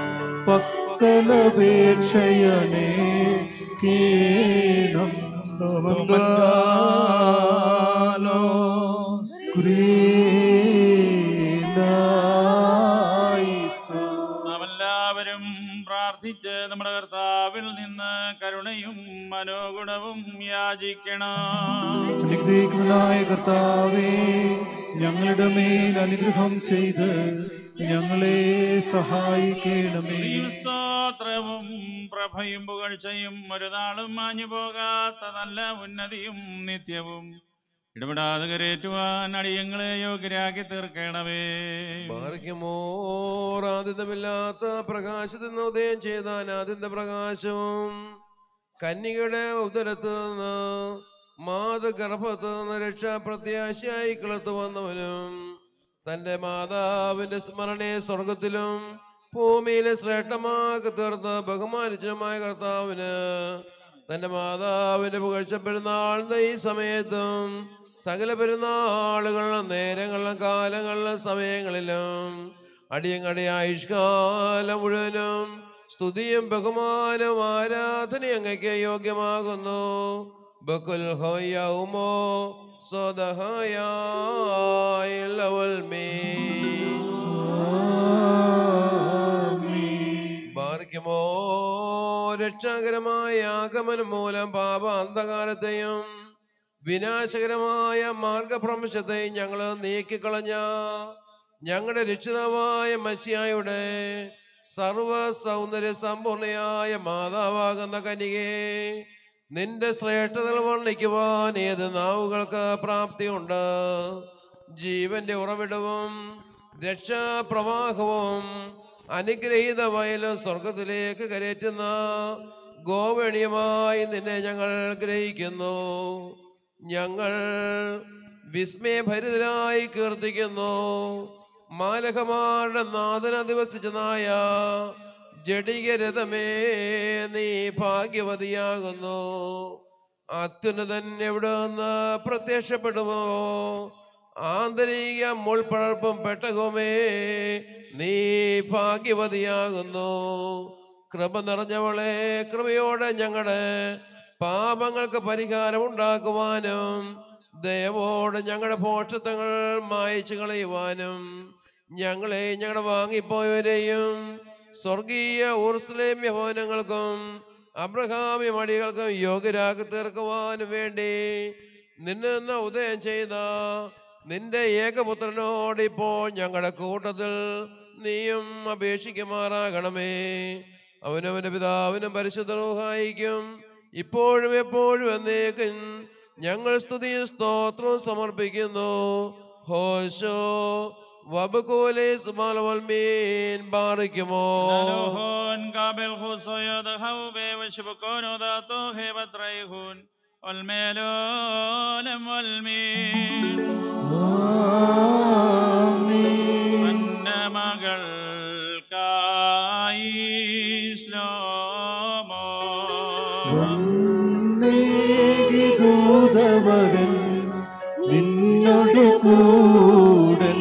പക്കലപേക്ഷയനേ കേണം നാം എല്ലാവരും പ്രാർത്ഥിച്ച് നമ്മുടെ കർത്താവിൽ നിന്ന് കരുണയും മനോഗുണവും യാചിക്കണം അനുഗ്രഹിക്കുന്നതായ കർത്താവേ ഞങ്ങളുടെ മേൽ അനുഗ്രഹം ചെയ്ത് ഞങ്ങളെ സഹായിക്കണമേ സ്തുതിയും സ്തോത്രവും പ്രഭയും പുകഴ്ചയും ഒരു നാളും മാഞ്ഞു പോകാത്ത നല്ല ഉന്നതിയും നിത്യവും ഇടപെടാതെ കരേറ്റുവാൻ അടിയങ്ങളെ യോഗ്യരാക്കി തീർക്കണമേ ആദിത്യമില്ലാത്ത പ്രകാശത്തിൽ നിന്ന് ഉദയം ചെയ്ത അനാദിത്യ പ്രകാശവും കന്യകയുടെ ഉദരത്ത് നിന്ന് മാതൃഗർഭത്ത് നിന്ന് രക്ഷാപ്രത്യാശയായി കിളർത്തു വന്നവനും തന്റെ മാതാവിന്റെ സ്മരണയെ സ്വർഗത്തിലും ഭൂമിയിലെ ശ്രേഷ്ഠമാക്കി തീർത്ത് ബഹുമാനിച്ചതുമായ കർത്താവിന് തന്റെ മാതാവിന്റെ പുകഴ്ച പെരുന്നാളിന്റെ ഈ സമയത്തും സകല പെരുന്നാളുകളിലും നേരങ്ങളിലും കാലങ്ങളിലും സമയങ്ങളിലും അടിയങ്ങടി ആയുഷ്കാലം മുഴുവനും സ്തുതിയും ബഹുമാനവും ആരാധനയും അങ്ങയ്ക്ക് യോഗ്യമാകുന്നു ബക്കുൽ ഹോയൗമോ സ്വദഹയാൽ മേ ബാർക്കുമോ രക്ഷാകരമായ ആഗമനം മൂലം പാപ അന്ധകാരത്തെയും വിനാശകരമായ മാർഗഭ്രംശത്തെയും ഞങ്ങൾ നീക്കിക്കളഞ്ഞ ഞങ്ങളുടെ രക്ഷിതാവായ മസിയായുടെ സർവ സൗന്ദര്യ സമ്പൂർണയായ മാതാവാകുന്ന കനികെ നിന്റെ ശ്രേഷ്ഠതകൾ വർണ്ണിക്കുവാൻ ഏത് നാവുകൾക്ക് പ്രാപ്തിയുണ്ട് ജീവന്റെ ഉറവിടവും രക്ഷാപ്രവാഹവും അനുഗ്രഹീത വയലും സ്വർഗത്തിലേക്ക് കരേറ്റുന്ന ഗോവണീയമായി നിന്നെ ഞങ്ങൾ ഗ്രഹിക്കുന്നു ഞങ്ങൾ വിസ്മയഭരിതരായി കീർത്തിക്കുന്നു മാലകമാരുടെ നാഥന ദിവസിച്ച നായ ജഡികരഥമേ നീ ഭാഗ്യവതിയാകുന്നു അത്യുന്നതൻ എവിടെ നിന്ന് പ്രത്യക്ഷപ്പെടുമോ ആന്തരിക മുൾപ്പഴർപ്പും പെട്ടകവുമേ നീ ഭാഗ്യവതിയാകുന്നു കൃപ നിറഞ്ഞവളെ കൃപയോടെ ഞങ്ങളുടെ പാപങ്ങൾക്ക് പരിഹാരം ഉണ്ടാക്കുവാനും ദയവോട് ഞങ്ങളുടെ പോഷത്വങ്ങൾ മായച്ചു കളയുവാനും ഞങ്ങളെ ഞങ്ങളുടെ വാങ്ങിപ്പോയവരെയും സ്വർഗീയ ഊർസ്ലേമ്യ ഭവനങ്ങൾക്കും അബ്രഹാമ്യ മടികൾക്കും യോഗ്യരാക്കി തീർക്കുവാനും വേണ്ടി നിന്നെ നിന്ന് ഉദയം ചെയ്ത നിന്റെ ഏകപുത്രനോട് ഇപ്പോൾ ഞങ്ങളുടെ കൂട്ടത്തിൽ നീയും അപേക്ഷിക്കുമാറാകണമേ അവനവന്റെ പിതാവിനും പരിശുദ്ധ ഇപ്പോഴും എപ്പോഴും എന്നേക്കും ഞങ്ങൾ സ്തുതിയും സ്തോത്രവും സമർപ്പിക്കുന്നു ഹോശോ വബുക്കോലെ സുമാലവൽമീൻ ബാറിക്കുമോ Nalohon kabel husoyo da haube vishbukono da tohe batraihun والميلون والمين അന്ന മകൾക്കായി ശ്ലോമോ ദൂതവരൻ നിന്നോട് കൂടൻ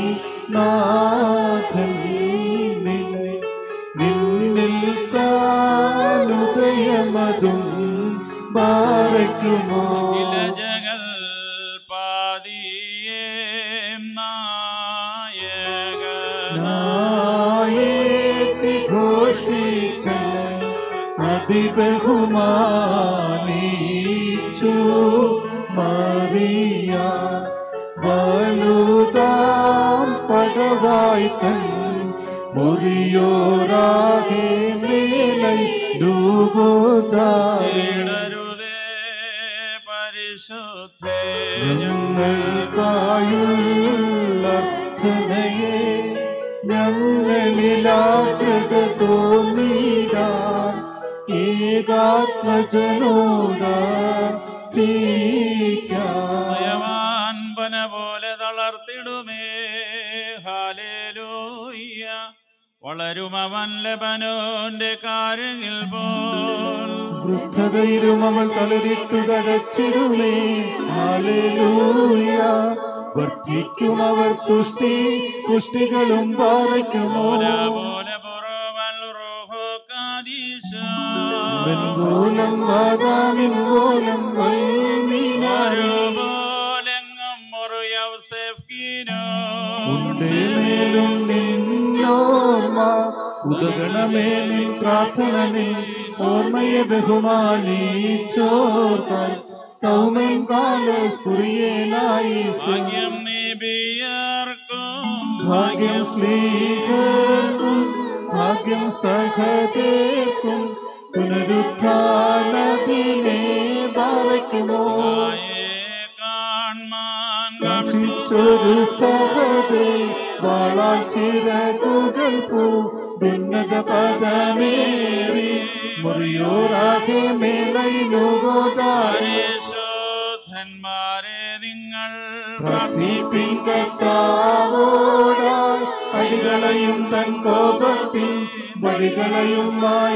നാഥൻ നിൻ- നിന്നിൽ താനുദയമതും ബാറയ്ക്കുമോ ഇലജകൾ പാതിയേം നായക നായേത്തി ഘോഷിച്ച അതിബഹുമാനീച്ചു മറിയ വലുതാം പടവായി തൻ മുറിയോരാകെ മേലൈ രൂപതായി പരിശുദ്ധേ ഞങ്ങൾക്കായുള്ള അർത്ഥനയെ ഞങ്ങളിലാകൃത തോന്നിടാൻ ഏകാത്മജനോട ഭയവാൻപന പോലെ തളർത്തിടുമേ ഹാലേലൂയ്യ വളരും അവൻ ലബനോന്റെ കാരുകിൽ പോൽ വൃദ്ധതയിലും അവൾ തളരിട്ടു തടച്ചിടുമേ ഹാലേലൂയ വർദ്ധിക്കും അവർ തുഷ്ടി പുഷ്ടികളും പാറയ്ക്കുമോ വെൺകോലം വാദാമിൻകോലം വൽമീനാരേ ഉണ്ടേ മേലും നിന്നോർമ്മ ഉദകണമേ നിൻ പ്രാർത്ഥന നിൻ ഓർമ്മയെ ബഹുമാനിച്ചോർക്കാൻ സൗമൻ കാലസ്കുറിയേനായി ഭാഗ്യം നീബിയർക്കും ഭാഗ്യം സ്ലീഹർക്കും ഭാഗ്യം സഹതേർക്കും പുനരുത്ഥാനത്തിനെ ഭാവയ്ക്കുമോ കാക്ഷിച്ചൊരു സഹതേ വാളാൽ ചിറകുകൾ പൂ ഉന്നത പദമേറി മുറിയോറാകെ മേലൈനുകോതാരേ ശോധന്മാരെ നിങ്ങൾ പ്രാർത്ഥിപ്പിൻ കർത്താവോടായി അടികളെയും തൻ കോപത്തിൽ വഴികളെയും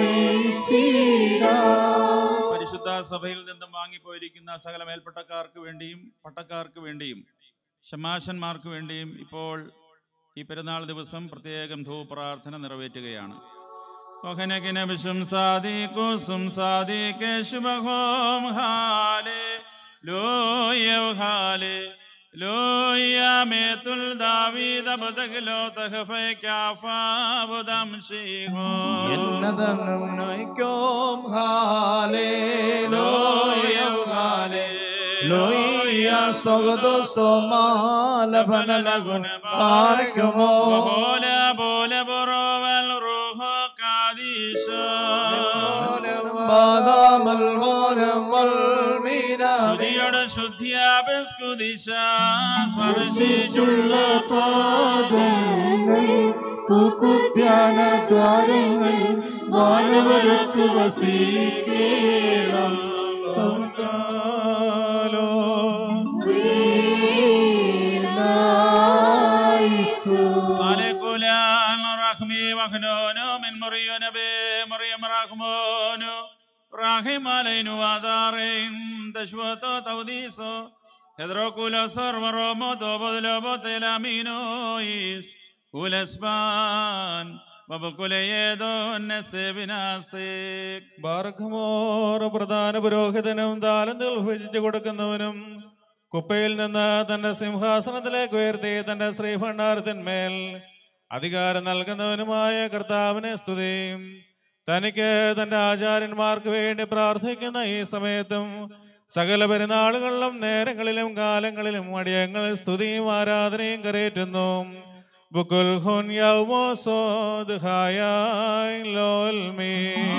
പരിശുദ്ധ സഭയിൽ നിന്നും വാങ്ങിപ്പോയിരിക്കുന്ന സകല മേൽപ്പട്ടക്കാർക്ക് വേണ്ടിയും പട്ടക്കാർക്ക് വേണ്ടിയും ശമാശന്മാർക്ക് വേണ്ടിയും ഇപ്പോൾ ഈ പെരുന്നാൾ ദിവസം പ്രത്യേകം ധൂപ്രാർത്ഥന നിറവേറ്റുകയാണ് ഓഹനകിന വിശും സാദിക്കുസും സാദിക്കെ ശുഭഹോം ഹാലേ ലോയവ് ഹാലേ ലോയമേത്തുൽ ദാവീദ ബദഗ്ലോ തഖഫൈ കാഫാബുദം ശീഹോ എന്നതങ്ങൾക്കോം ഹാലേ ലോയം ഹാലേ ലോയ സ്വഗതോ സോമാലഭനലഗുന പാരക്കുമോ ബോല ബോല ബൊറോവൽ റൂഹോ കാദീശോ ബാദാമൽ മോരം വൽ മീനാമി സ്തുതിയുടെ ശുദ്ധിയാപസ്കുദിശ സ്പർശിച്ചുള്ള പാദങ്ങൾ പൂക്കുദ്യാന ദ്വാരങ്ങൾ വാനവരത്ത് വസിക്കേണം സാലേക്കുലാൻ റഹ്മി വഹ്നോനു മിൻ മുറിയോ നബേ മറിയം റഹ്മോനു റഹിമലൈനു ആദാറൈൻ തശ്വതോ തൗദീസോ ഹെദ്രോകുല സർവറോമോ തോബദലോബോ തെലാമീനോയിസ് കുലസ്ബാൻ വബകുലയേദോ നസ്തേബിനാസേക് ബാർഖമോർ പ്രധാന പുരോഹിതനും താലന്തിൽ ഭജിച്ചു കൊടുക്കുന്നവനും കുപ്പയിൽ നിന്ന് തന്റെ സിംഹാസനത്തിലേക്ക് ഉയർത്തി തന്റെ ശ്രീഭണ്ഡാരത്തിന്മേൽ അധികാരം നൽകുന്നവനുമായ കർത്താവിനെ സ്തുതിയും തനിക്ക് തന്റെ ആചാര്യന്മാർക്ക് വേണ്ടി പ്രാർത്ഥിക്കുന്ന ഈ സമയത്തും സകല പെരുന്നാളുകളിലും നേരങ്ങളിലും കാലങ്ങളിലും അടിയങ്ങൾ സ്തുതിയും ആരാധനയും കരയേറ്റുന്നു ബുക്കുൽ ഹുൻ യൗമോസോദ് ഹായായ് ലോൽമീ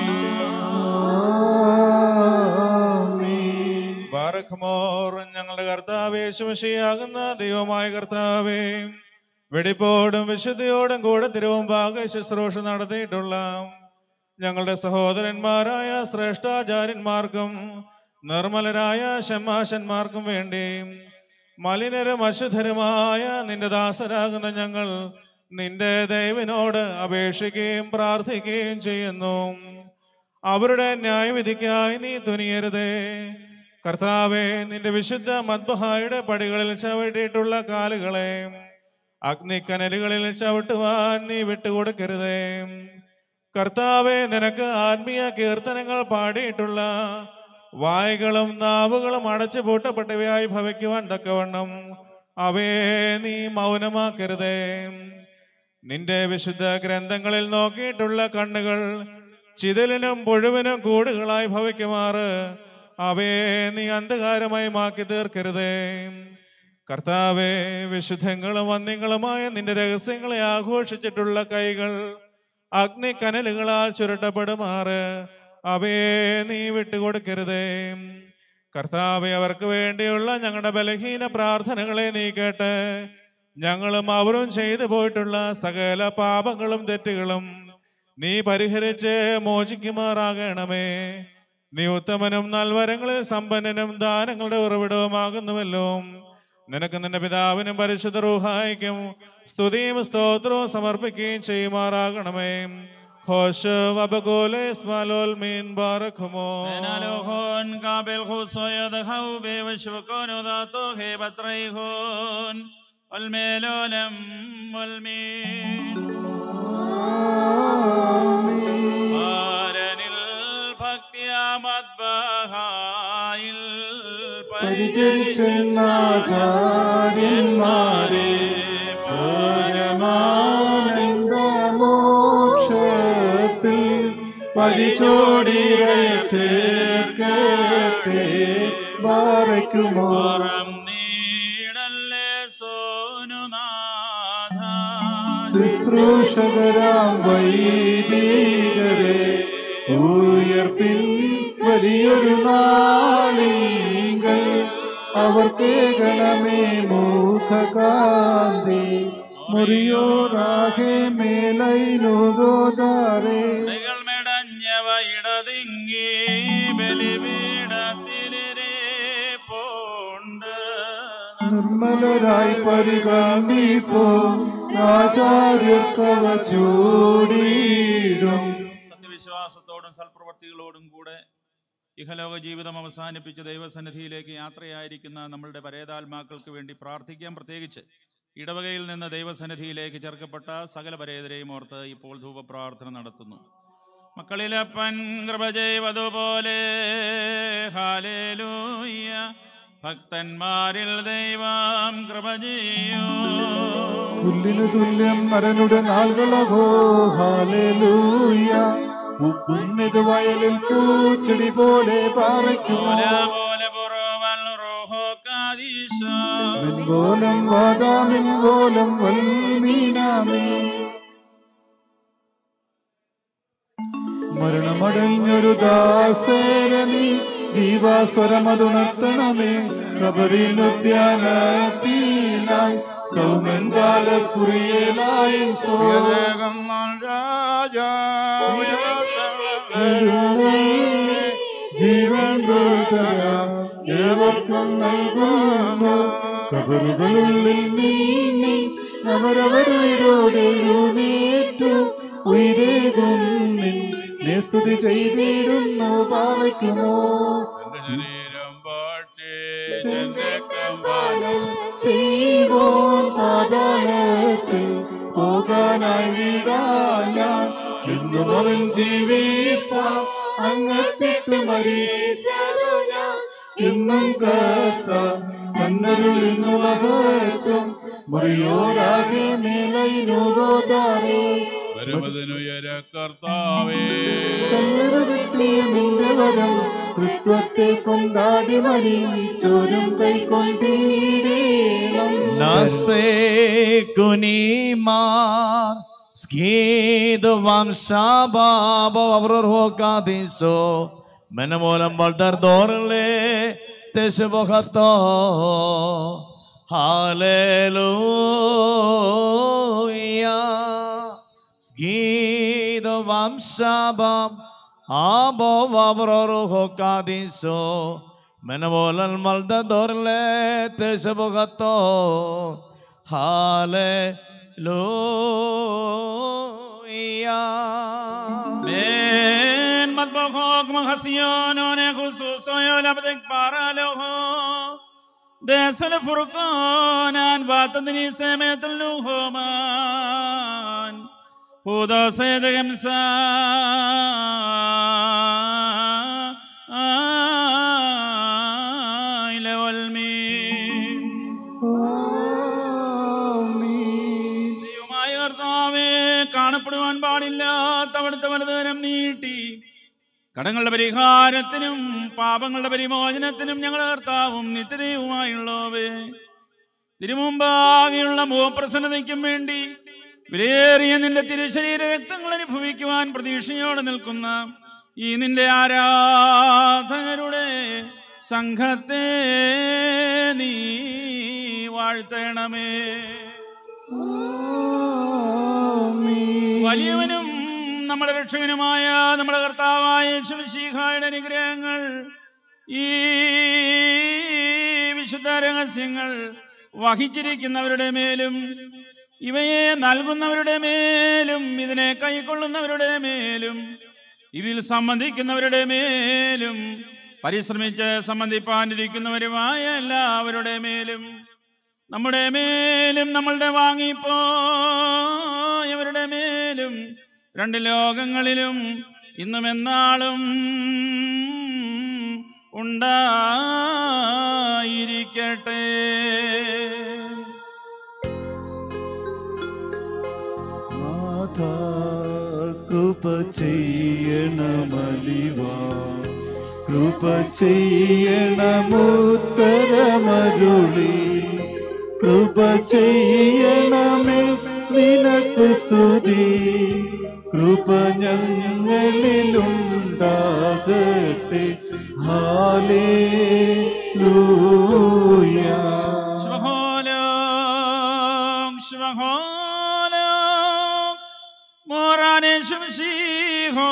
ബാറഖ്മോർ ഞങ്ങളുടെ കർത്താവേ ശുശിയാകുന്ന ദൈവമായ കർത്താവേ വെടിപ്പോടും വിശുദ്ധിയോടും കൂടെ തിരുവമ്പാക ശുശ്രൂഷ നടത്തിയിട്ടുള്ള ഞങ്ങളുടെ സഹോദരന്മാരായ ശ്രേഷ്ഠാചാര്യന്മാർക്കും നിർമ്മലരായ ഷമാശന്മാർക്കും വേണ്ടി മലിനരും അശുദ്ധരുമായ നിന്റെ ദാസരാകുന്ന ഞങ്ങൾ നിന്റെ ദൈവനോട് അപേക്ഷിക്കുകയും പ്രാർത്ഥിക്കുകയും ചെയ്യുന്നു അവരുടെ ന്യായവിധിക്കായി നീ തുനിയരുതേ കർത്താവെ നിന്റെ വിശുദ്ധ മദ്ബഹായുടെ പടികളിൽ ചവിട്ടിയിട്ടുള്ള കാലുകളെ അഗ്നിക്കനലുകളിൽ ചവിട്ടുവാൻ നീ വിട്ടുകൊടുക്കരുതേ കർത്താവെ നിനക്ക് ആത്മീയ കീർത്തനങ്ങൾ പാടിയിട്ടുള്ള വായ്കളും നാവുകളും അടച്ചു പൂട്ടപ്പെട്ടവയായി ഭവിക്കുവാൻ തക്കവണ്ണം അവയെ നീ മൗനമാക്കരുതേ നിന്റെ വിശുദ്ധ ഗ്രന്ഥങ്ങളിൽ നോക്കിയിട്ടുള്ള കണ്ണുകൾ ചിതലിനും പുഴുവിനും കൂടുകളായി ഭവിക്കുമാറ് അവയെ നീ അന്ധകാരമായി മാക്കി തീർക്കരുതേ കർത്താവെ വിശുദ്ധങ്ങളും വന്യങ്ങളുമായ നിന്റെ രഹസ്യങ്ങളെ ആഘോഷിച്ചിട്ടുള്ള കൈകൾ അഗ്നിക്കനലുകളാൽ ചുരുട്ടപ്പെടുമാറ് അവയെ നീ വിട്ടുകൊടുക്കരുതേ കർത്താവെ അവർക്ക് വേണ്ടിയുള്ള ഞങ്ങളുടെ ബലഹീന പ്രാർത്ഥനകളെ നീ കേട്ട് ഞങ്ങളും അവരും ചെയ്തു പോയിട്ടുള്ള സകല പാപങ്ങളും തെറ്റുകളും നീ പരിഹരിച്ച് മോചിക്കുമാറാകണമേ നീ ഉത്തമനും നൽവരങ്ങളിൽ സമ്പന്നനും ദാനങ്ങളുടെ ഉറവിടവുമാകുന്നുവല്ലോ നിനക്ക് നിന്റെ പിതാവിനും പരിശുദ്ധ റൂഹായിക്കും സ്തുതിയും സ്തോത്രവും സമർപ്പിക്കുകയും ചെയ്യുമാറാകണമേ ഹോഷ് വബഗോലെ സ്മാലോൽ മീൻ ബാറഖുമോ Menalojón, Gabel, Josoyo, de Jaube, Veshvokon, Odato, Hebatraihon, Olmelolem, Olmin. പാരനിൽ ഭക്തിയാമദ്ബഹായിൽ പരിചരിച്ചെന്നാചാര്യന്മാരെ പരമാനന്ദമോക്ഷത്തിൽ പരിചോടിയെ ചേർക്കട്ടെ ബാറയ്ക്കുമോ നീടല്ലേ സോനുനാഥ ശുശ്രൂഷകരാം വൈദികരെ ഉയർപ്പിൻ വലിയൊരു നാളിങ്കൽ അവർക്ക് ഗണമേ മുഖകാന്തി മുറിയോറാകെ മേലൈനുഗോദാരേ മെടഞ്ഞവ ഇടതിങ്ങി ബലിപീഠത്തിലിരെ പോണ്ട് നിർമ്മലരായി പരിഗാമിപ്പോ ആചാര്യർക്കവ ചൂടിയിടും സത്യവിശ്വാസത്തോടും സൽപ്രവർത്തികളോടും കൂടെ ഇഹലോക ജീവിതം അവസാനിപ്പിച്ച് ദൈവസന്നിധിയിലേക്ക് യാത്രയായിരിക്കുന്ന നമ്മളുടെ പരേതാത്മാക്കൾക്ക് വേണ്ടി പ്രാർത്ഥിക്കാം പ്രത്യേകിച്ച് ഇടവകയിൽ നിന്ന് ദൈവസന്നിധിയിലേക്ക് ചേർക്കപ്പെട്ട സകല പരേതരെയും ഓർത്ത് ഇപ്പോൾ ധൂപപ്രാർത്ഥന നടത്തുന്നു മക്കളിലപ്പൻ കൃപ ചെയ്വതുപോലെ ഹാലേലൂയ ഭക്തന്മാരിൽ ദൈവം കൃപ ചെയ്യൂ പുല്ലിനു തുല്യം നരനുടെ നാളുകളോ ഹാലൂയ ഉന്നത് വയലിൽ പൂച്ചെടി പോലെ പാറയ്ക്കുമോ മിൻപോലം വാദാമിൻപോലം വൽമീനാമേ മരണമടഞ്ഞൊരു ദാസേരനി ജീവാസ്വരമതുണർത്തണമേ കബറിനുദ്യാനത്തിനായി സൗമൻ ബാലസുറിയലായി സോരകം ജീവൻ കൊടുത്തരാം ഏവർക്കും നൽകുന്നു കബറുകളുള്ളിൽ നീങ്ങി അവരവരോട് എഴുന്നേറ്റു ഉയരേകും നിന്നെ സ്തുതി ചെയ്തിടുന്നു പാവയ്ക്കുമോ ചെയ്വോ പാതാളത്തിൽ പോകാനായി വീടാന എന്നും അവൻ ജീവിപ്പാൻ അങ്ങത്തിട്ട് മരിച്ചതു ഞാൻ എന്നും കാത്ത മന്നരുളിന്നു മഹത്വം മുറിയോരാകെ മേലൈനോദാരേ പരമതനുയര കർത്താവേ നിന്റെ വരം തൃത്വത്തെ കൊണ്ടാടി മരിച്ചോരും കൈക്കൊണ്ടിടേണം Nasekunimar Skidovam Shababo Avrorhokadiso Menamolam Baldar Dorle Tesebohato Hallelujah Skidovam Shabam Abo Avrorhokadiso Menamolam Baldar Dorle Tesebohato Hallelujah. Ben matbohok mahasyonon khususoyo labdik paraloho Desel furqanan batadni semetul luhoman Huda sedegem sa ile walmin ദൈവമായ കർത്താവേ കാണപ്പെടുവാൻ പാടില്ലാത്ത അവിടുത്തെ വലതുകരം നീട്ടി കടങ്ങളുടെ പരിഹാരത്തിനും പാപങ്ങളുടെ പരിമോചനത്തിനും ഞങ്ങളുടെ കർത്താവും നിത്യതയുമായുള്ളവേ തിരുമുമ്പാകെയുള്ള മുഖപ്രസന്നതയ്ക്കും വേണ്ടി വിലയേറിയ നിന്റെ തിരുശരീര രക്തങ്ങൾ അനുഭവിക്കുവാൻ പ്രതീക്ഷയോടെ നിൽക്കുന്ന ഈ നിന്റെ ആരാധകരുടെ സംഘത്തെ നീ വാഴ്ത്തണമേ വലിയവനും നമ്മുടെ രക്ഷകനുമായ നമ്മുടെ കർത്താവായ ശിവശീഖായുടെ അനുഗ്രഹങ്ങൾ ഈ വിശുദ്ധ രഹസ്യങ്ങൾ വഹിച്ചിരിക്കുന്നവരുടെ മേലും ഇവയെ നൽകുന്നവരുടെ മേലും ഇതിനെ കൈക്കൊള്ളുന്നവരുടെ മേലും ഇതിൽ സംബന്ധിക്കുന്നവരുടെ മേലും പരിശ്രമിച്ച് സംബന്ധിപ്പാനിരിക്കുന്നവരുമായ എല്ലാവരുടെ മേലും നമ്മുടെ മേലും നമ്മളുടെ വാങ്ങിപ്പോയവരുടെ മേലും രണ്ട് ലോകങ്ങളിലും ഇന്നും എന്നാളും ഉണ്ടായിരിക്കട്ടെ നാഥ കൃപ ചെയ്യണമലിവാ കൃപ ചെയ്യണമുത്തരമരുളി കൃപ ചെയ്യണമേ നിനക്ക് സ്തുതി കൃപ ഞങ്ങളിലുണ്ടാകട്ടെ ഹാലേ ലൂയാ ശുഭഹോലം ശുഭഹോലം മോറാനെ ശംശീഹോ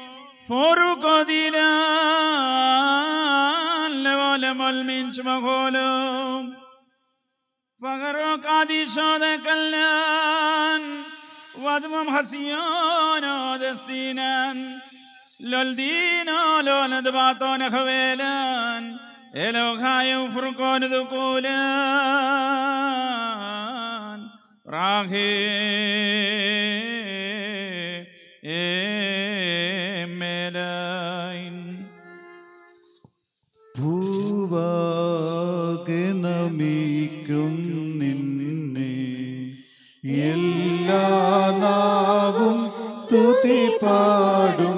ഫോറുകൊതിലാൻ ലവലമൽമിൻ ശുഭഹോലം ഫഗറോ കാദിശോദക്കല്ലാൻ വധുമം ഹസിയോനോ ദസ്തീനാൻ ലൊൽദീനോ ലോനത് ബാത്തോന ഹവേലാൻ എലോഹായും ഫുർക്കോന് ദുക്കൂലാൻ റാഹേ ഏ മേലൈൻ ഭൂവാകെ നമിക്കും നിന്നെ എല്ലാ നാവും സ്തുതി പാടും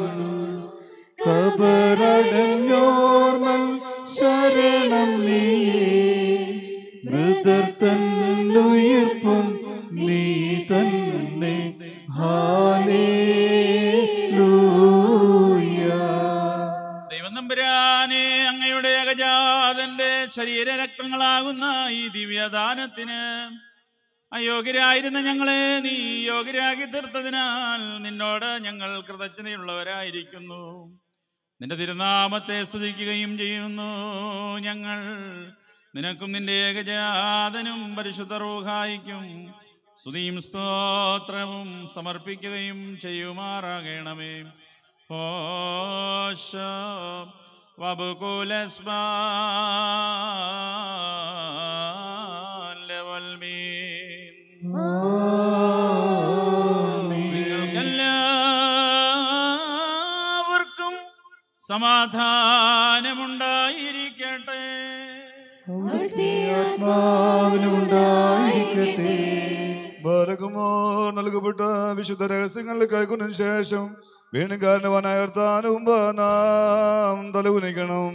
കബറടഞ്ഞോർമൽ ശരണം നീയേ മൃദർത്തന്നുയിർപ്പും നീ തന്നെ ഹാലേലൂയ ദൈവം നമ്പുരാനെ അങ്ങയുടെ ഏകജാതന്റെ ശരീര രക്തങ്ങളാകുന്ന ഈ ദിവ്യദാനത്തിന് അയോഗ്യരായിരുന്ന ഞങ്ങളെ നീ യോഗ്യരാക്കി തീർത്തതിനാൽ നിന്നോട് ഞങ്ങൾ കൃതജ്ഞതയുള്ളവരായിരിക്കുന്നു നിന്റെ തിരുനാമത്തെ സ്തുതിക്കുകയും ചെയ്യുന്നു ഞങ്ങൾ നിനക്കും നിന്റെ ഏകജാതനും പരിശുദ്ധ റൂഹായിക്കും സ്തുതിയും സ്തോത്രവും സമർപ്പിക്കുകയും ചെയ്യുമാറാകണമേ ഹോശ നിങ്ങൾക്കെല്ലാവർക്കും സമാധാനമുണ്ടായിരിക്കട്ടെ ആത്മാവിനുണ്ടായിരിക്കട്ടെ ബാലകുമാർ നൽകപ്പെട്ട വിശുദ്ധ രഹസ്യങ്ങൾ കൈക്കൊണ്ടതിനു ശേഷം വീണ്ടും കാരണവാനായ കർത്താനും നാം തലകുനിക്കണം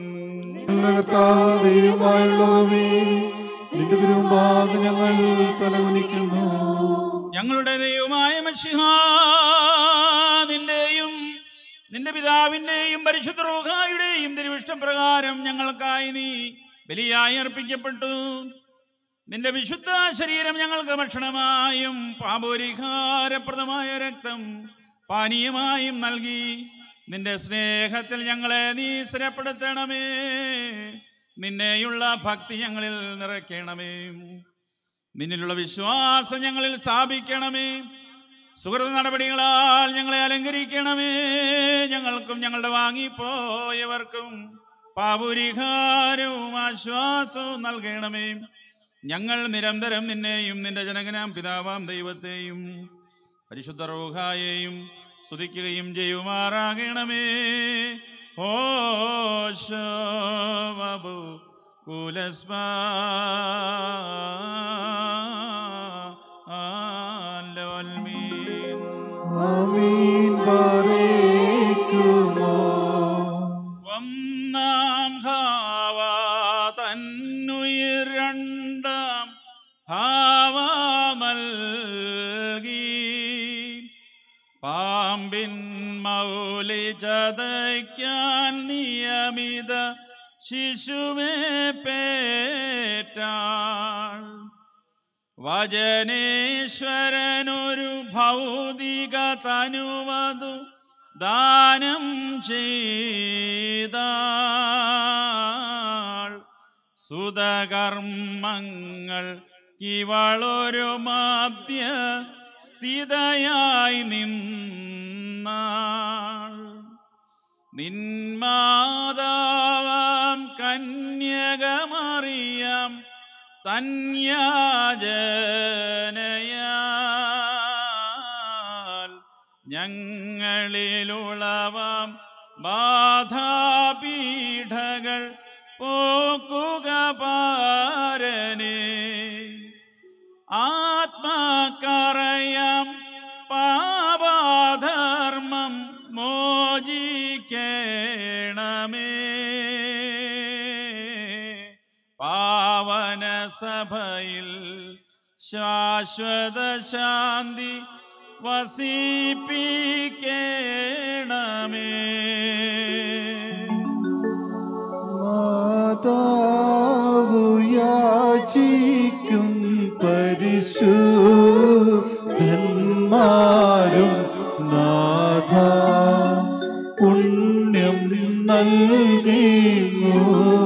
ദൈവമായുള്ളവേ നിന്റെ തിരുമുമ്പാകെ ഞങ്ങൾ തലകുനിക്കുന്നു ഞങ്ങളുടെ ദൈവമായ മഷിഹ നിന്റെയും നിന്റെ പിതാവിന്റെയും പരിശുദ്ധ റൂഹായുടെയും തിരുവിഷ്ടം പ്രകാരം ഞങ്ങൾക്കായി നീ ബലിയായി അർപ്പിക്കപ്പെട്ടു നിന്റെ വിശുദ്ധ ശരീരം ഞങ്ങൾക്ക് ഭക്ഷണമായും പാപോരിഹാരപ്രദമായ രക്തം പാനീയമായും നൽകി നിന്റെ സ്നേഹത്തിൽ ഞങ്ങളെ നീ സ്ഥിരപ്പെടുത്തണമേ നിന്നെയുള്ള ഭക്തി ഞങ്ങളിൽ നിറയ്ക്കണമേ നിന്നിലുള്ള വിശ്വാസം ഞങ്ങളിൽ സ്ഥാപിക്കണമേ സുഹൃത നടപടികളാൽ ഞങ്ങളെ അലങ്കരിക്കണമേ ഞങ്ങൾക്കും ഞങ്ങളുടെ വാങ്ങിപ്പോയവർക്കും പാപുരിഹാരവും ആശ്വാസവും നൽകണമേ ഞങ്ങൾ നിരന്തരം നിന്നെയും നിന്റെ ജനകനാം പിതാവാം ദൈവത്തെയും പരിശുദ്ധ റോഹായെയും സ്തുതിക്കുകയും ചെയ്യുമാറാകണമേ ഓശബു കുലസ്മാ ആമീൻ പാറേക്കുമോ ഒന്നാം ഹാവ തന്നുയിരണ്ടാം ശിശുവേ പേറ്റാൾ വചനേശ്വരനൊരു ഭൗതിക തനുവതു ദാനം ചെയ്താൾ സുതകർമ്മങ്ങൾ കിവളൊരു മാധ്യ സ്ഥിതയായി നിന്നാൾ നിന്മാതാവാം കന്യകമറിയാം തന്യാജനയാൽ ഞങ്ങളിലുളവാം ബാധാപീഠകൾ പോക്കുക പാരനെ ആത്മാക്കറയാം പാപാധർമ്മം മോചിക്കേണമേ പാവന സഭയിൽ ശാശ്വത ശാന്തി വസിപ്പിക്കേണമേ മാതാവു യാചിക്കും പരിശുദ്ധന്മാരും നാഥ പുണ്യം നൽകിങ്ങു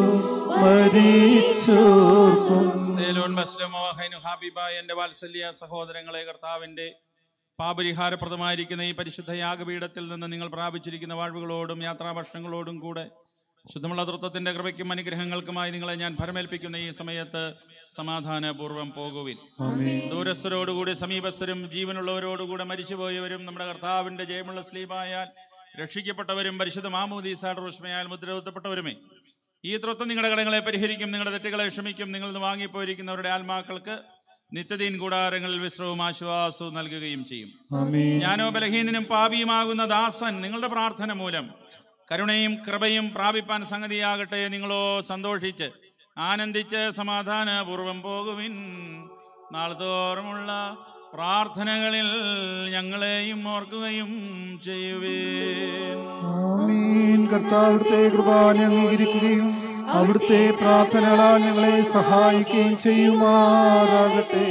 മരിച്ചോർക്കും സേലോൻ ബസ്ലമോ ഹൈനു ഹാബിബായ എൻ്റെ വാത്സല്യ സഹോദരങ്ങളെ കർത്താവിൻ്റെ പാപരിഹാരപ്രദമായിരിക്കുന്ന ഈ പരിശുദ്ധ യാഗപീഠത്തിൽ നിന്ന് നിങ്ങൾ പ്രാപിച്ചിരിക്കുന്ന വാഴ്വുകളോടും യാത്രാഭക്ഷണങ്ങളോടും കൂടെ ശുദ്ധമുള്ള തൃത്വത്തിന്റെ കൃപയ്ക്കും അനുഗ്രഹങ്ങൾക്കുമായി നിങ്ങളെ ഞാൻ ഭരമേൽപ്പിക്കുന്ന ഈ സമയത്ത് സമാധാനപൂർവ്വം പോകുവിൻ ദൂരസ്ഥരോടുകൂടി സമീപസ്ഥരും ജീവനുള്ളവരോടുകൂടെ മരിച്ചുപോയവരും നമ്മുടെ കർത്താവിന്റെ ജയമുള്ള സ്ലീപായാൽ രക്ഷിക്കപ്പെട്ടവരും പരിശുദ്ധ മാമൂദീസാട് റുഷ്മയാൽ മുദ്രകുത്തപ്പെട്ടവരുമേ ഈ തൃത്വം നിങ്ങളുടെ കടങ്ങളെ പരിഹരിക്കും നിങ്ങളുടെ തെറ്റുകളെ ക്ഷമിക്കും നിങ്ങൾ നിന്ന് വാങ്ങിപ്പോയിരിക്കുന്നവരുടെ ആത്മാക്കൾക്ക് നിത്യതീൻ കൂടാരങ്ങളിൽ വിശ്രവും ആശ്വാസവും നൽകുകയും ചെയ്യും ആമേൻ. ഞാനോ ബലഹീനനും പാപിയുമാകുന്ന ദാസൻ നിങ്ങളുടെ പ്രാർത്ഥന മൂലം കരുണയും കൃപയും പ്രാപിപ്പാൻ സംഗതിയാകട്ടെ നിങ്ങളോ സന്തോഷിച്ച് ആനന്ദിച്ച് സമാധാനപൂർവം പോകുവിൻ നാൾതോറുമുള്ള പ്രാർത്ഥനകളിൽ ഞങ്ങളെയും ഓർക്കുകയും ചെയ്യുവേൻ ആമീൻ കർത്താവിടുത്തെ കൃപാന അംഗീകരിക്കുകയും അവിടുത്തെ പ്രാർത്ഥനകളാൽ ഞങ്ങളെ സഹായിക്കുകയും ചെയ്യുമാറാകട്ടെ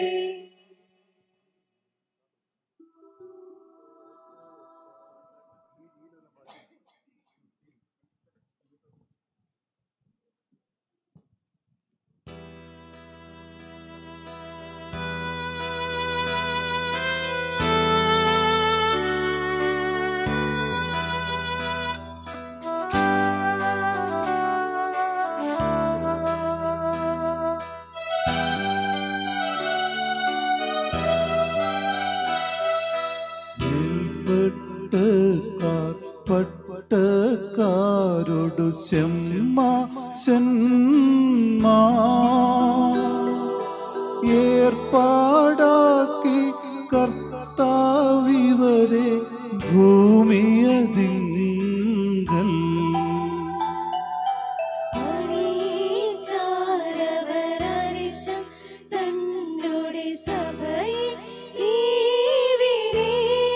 പട്ടക്കാർ പട്ടക്കാരോടു ചെമ്മാശന്മാ ഏർപ്പാടാക്കി കർത്താവിവരെ ഭൂമിയതിങ്കൽ അണിയിച്ചാരവരരിശം തന്നോടെ സഭയിൽ ഇവിടെ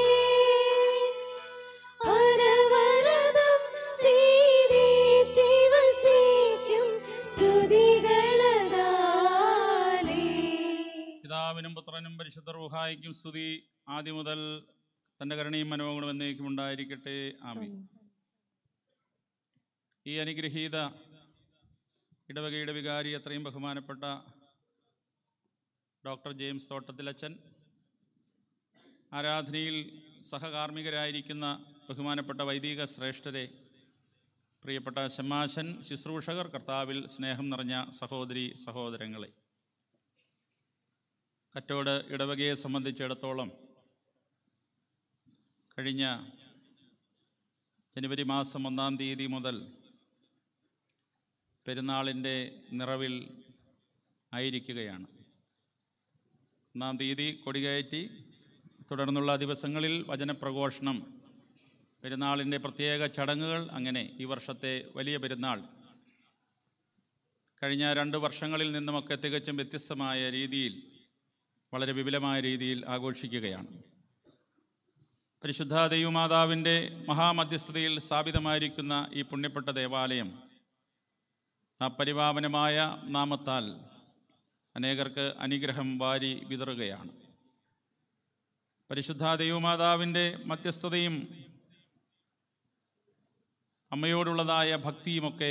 അനവരതം ചെയ്തേറ്റി വസിക്കും സ്തുതികളതാലേ പിതാവിനും പുത്രനും പരിശുദ്ധ റൂഹായിക്കും സ്തുതി ആദ്യം മുതൽ തൻ്റെ കരുണയും മനോഗുണം എന്നേക്കും ഉണ്ടായിരിക്കട്ടെ ആമി ഈ അനുഗ്രഹീത ഇടവകയുടെ വികാരി അത്രയും ബഹുമാനപ്പെട്ട ഡോക്ടർ ജെയിംസ് തോട്ടത്തിലച്ചൻ ആരാധനയിൽ സഹകാർമ്മികരായിരിക്കുന്ന ബഹുമാനപ്പെട്ട വൈദിക ശ്രേഷ്ഠരെ പ്രിയപ്പെട്ട ശമാശൻ ശുശ്രൂഷകർ കർത്താവിൽ സ്നേഹം നിറഞ്ഞ സഹോദരി സഹോദരങ്ങളെ കറ്റോട് ഇടവകയെ സംബന്ധിച്ചിടത്തോളം കഴിഞ്ഞ ജനുവരി മാസം ഒന്നാം തീയതി മുതൽ പെരുന്നാളിൻ്റെ നിറവിൽ ആയിരിക്കുകയാണ് ഒന്നാം തീയതി കൊടികയറ്റി തുടർന്നുള്ള ദിവസങ്ങളിൽ വചനപ്രഘോഷണം പെരുന്നാളിൻ്റെ പ്രത്യേക ചടങ്ങുകൾ അങ്ങനെ ഈ വർഷത്തെ വലിയ പെരുന്നാൾ കഴിഞ്ഞ രണ്ട് വർഷങ്ങളിൽ നിന്നുമൊക്കെ തികച്ചും വ്യത്യസ്തമായ രീതിയിൽ വളരെ വിപുലമായ രീതിയിൽ ആഘോഷിക്കുകയാണ് പരിശുദ്ധ ദൈവമാതാവിൻ്റെ മഹാമധ്യസ്ഥതയിൽ സ്ഥാപിതമായിരിക്കുന്ന ഈ പുണ്യപ്പെട്ട ദേവാലയം ആ പരിപാവനമായ നാമത്താൽ അനേകർക്ക് അനുഗ്രഹം വാരി വിതറുകയാണ് പരിശുദ്ധ ദൈവമാതാവിൻ്റെ മധ്യസ്ഥതയും അമ്മയോടുള്ളതായ ഭക്തിയുമൊക്കെ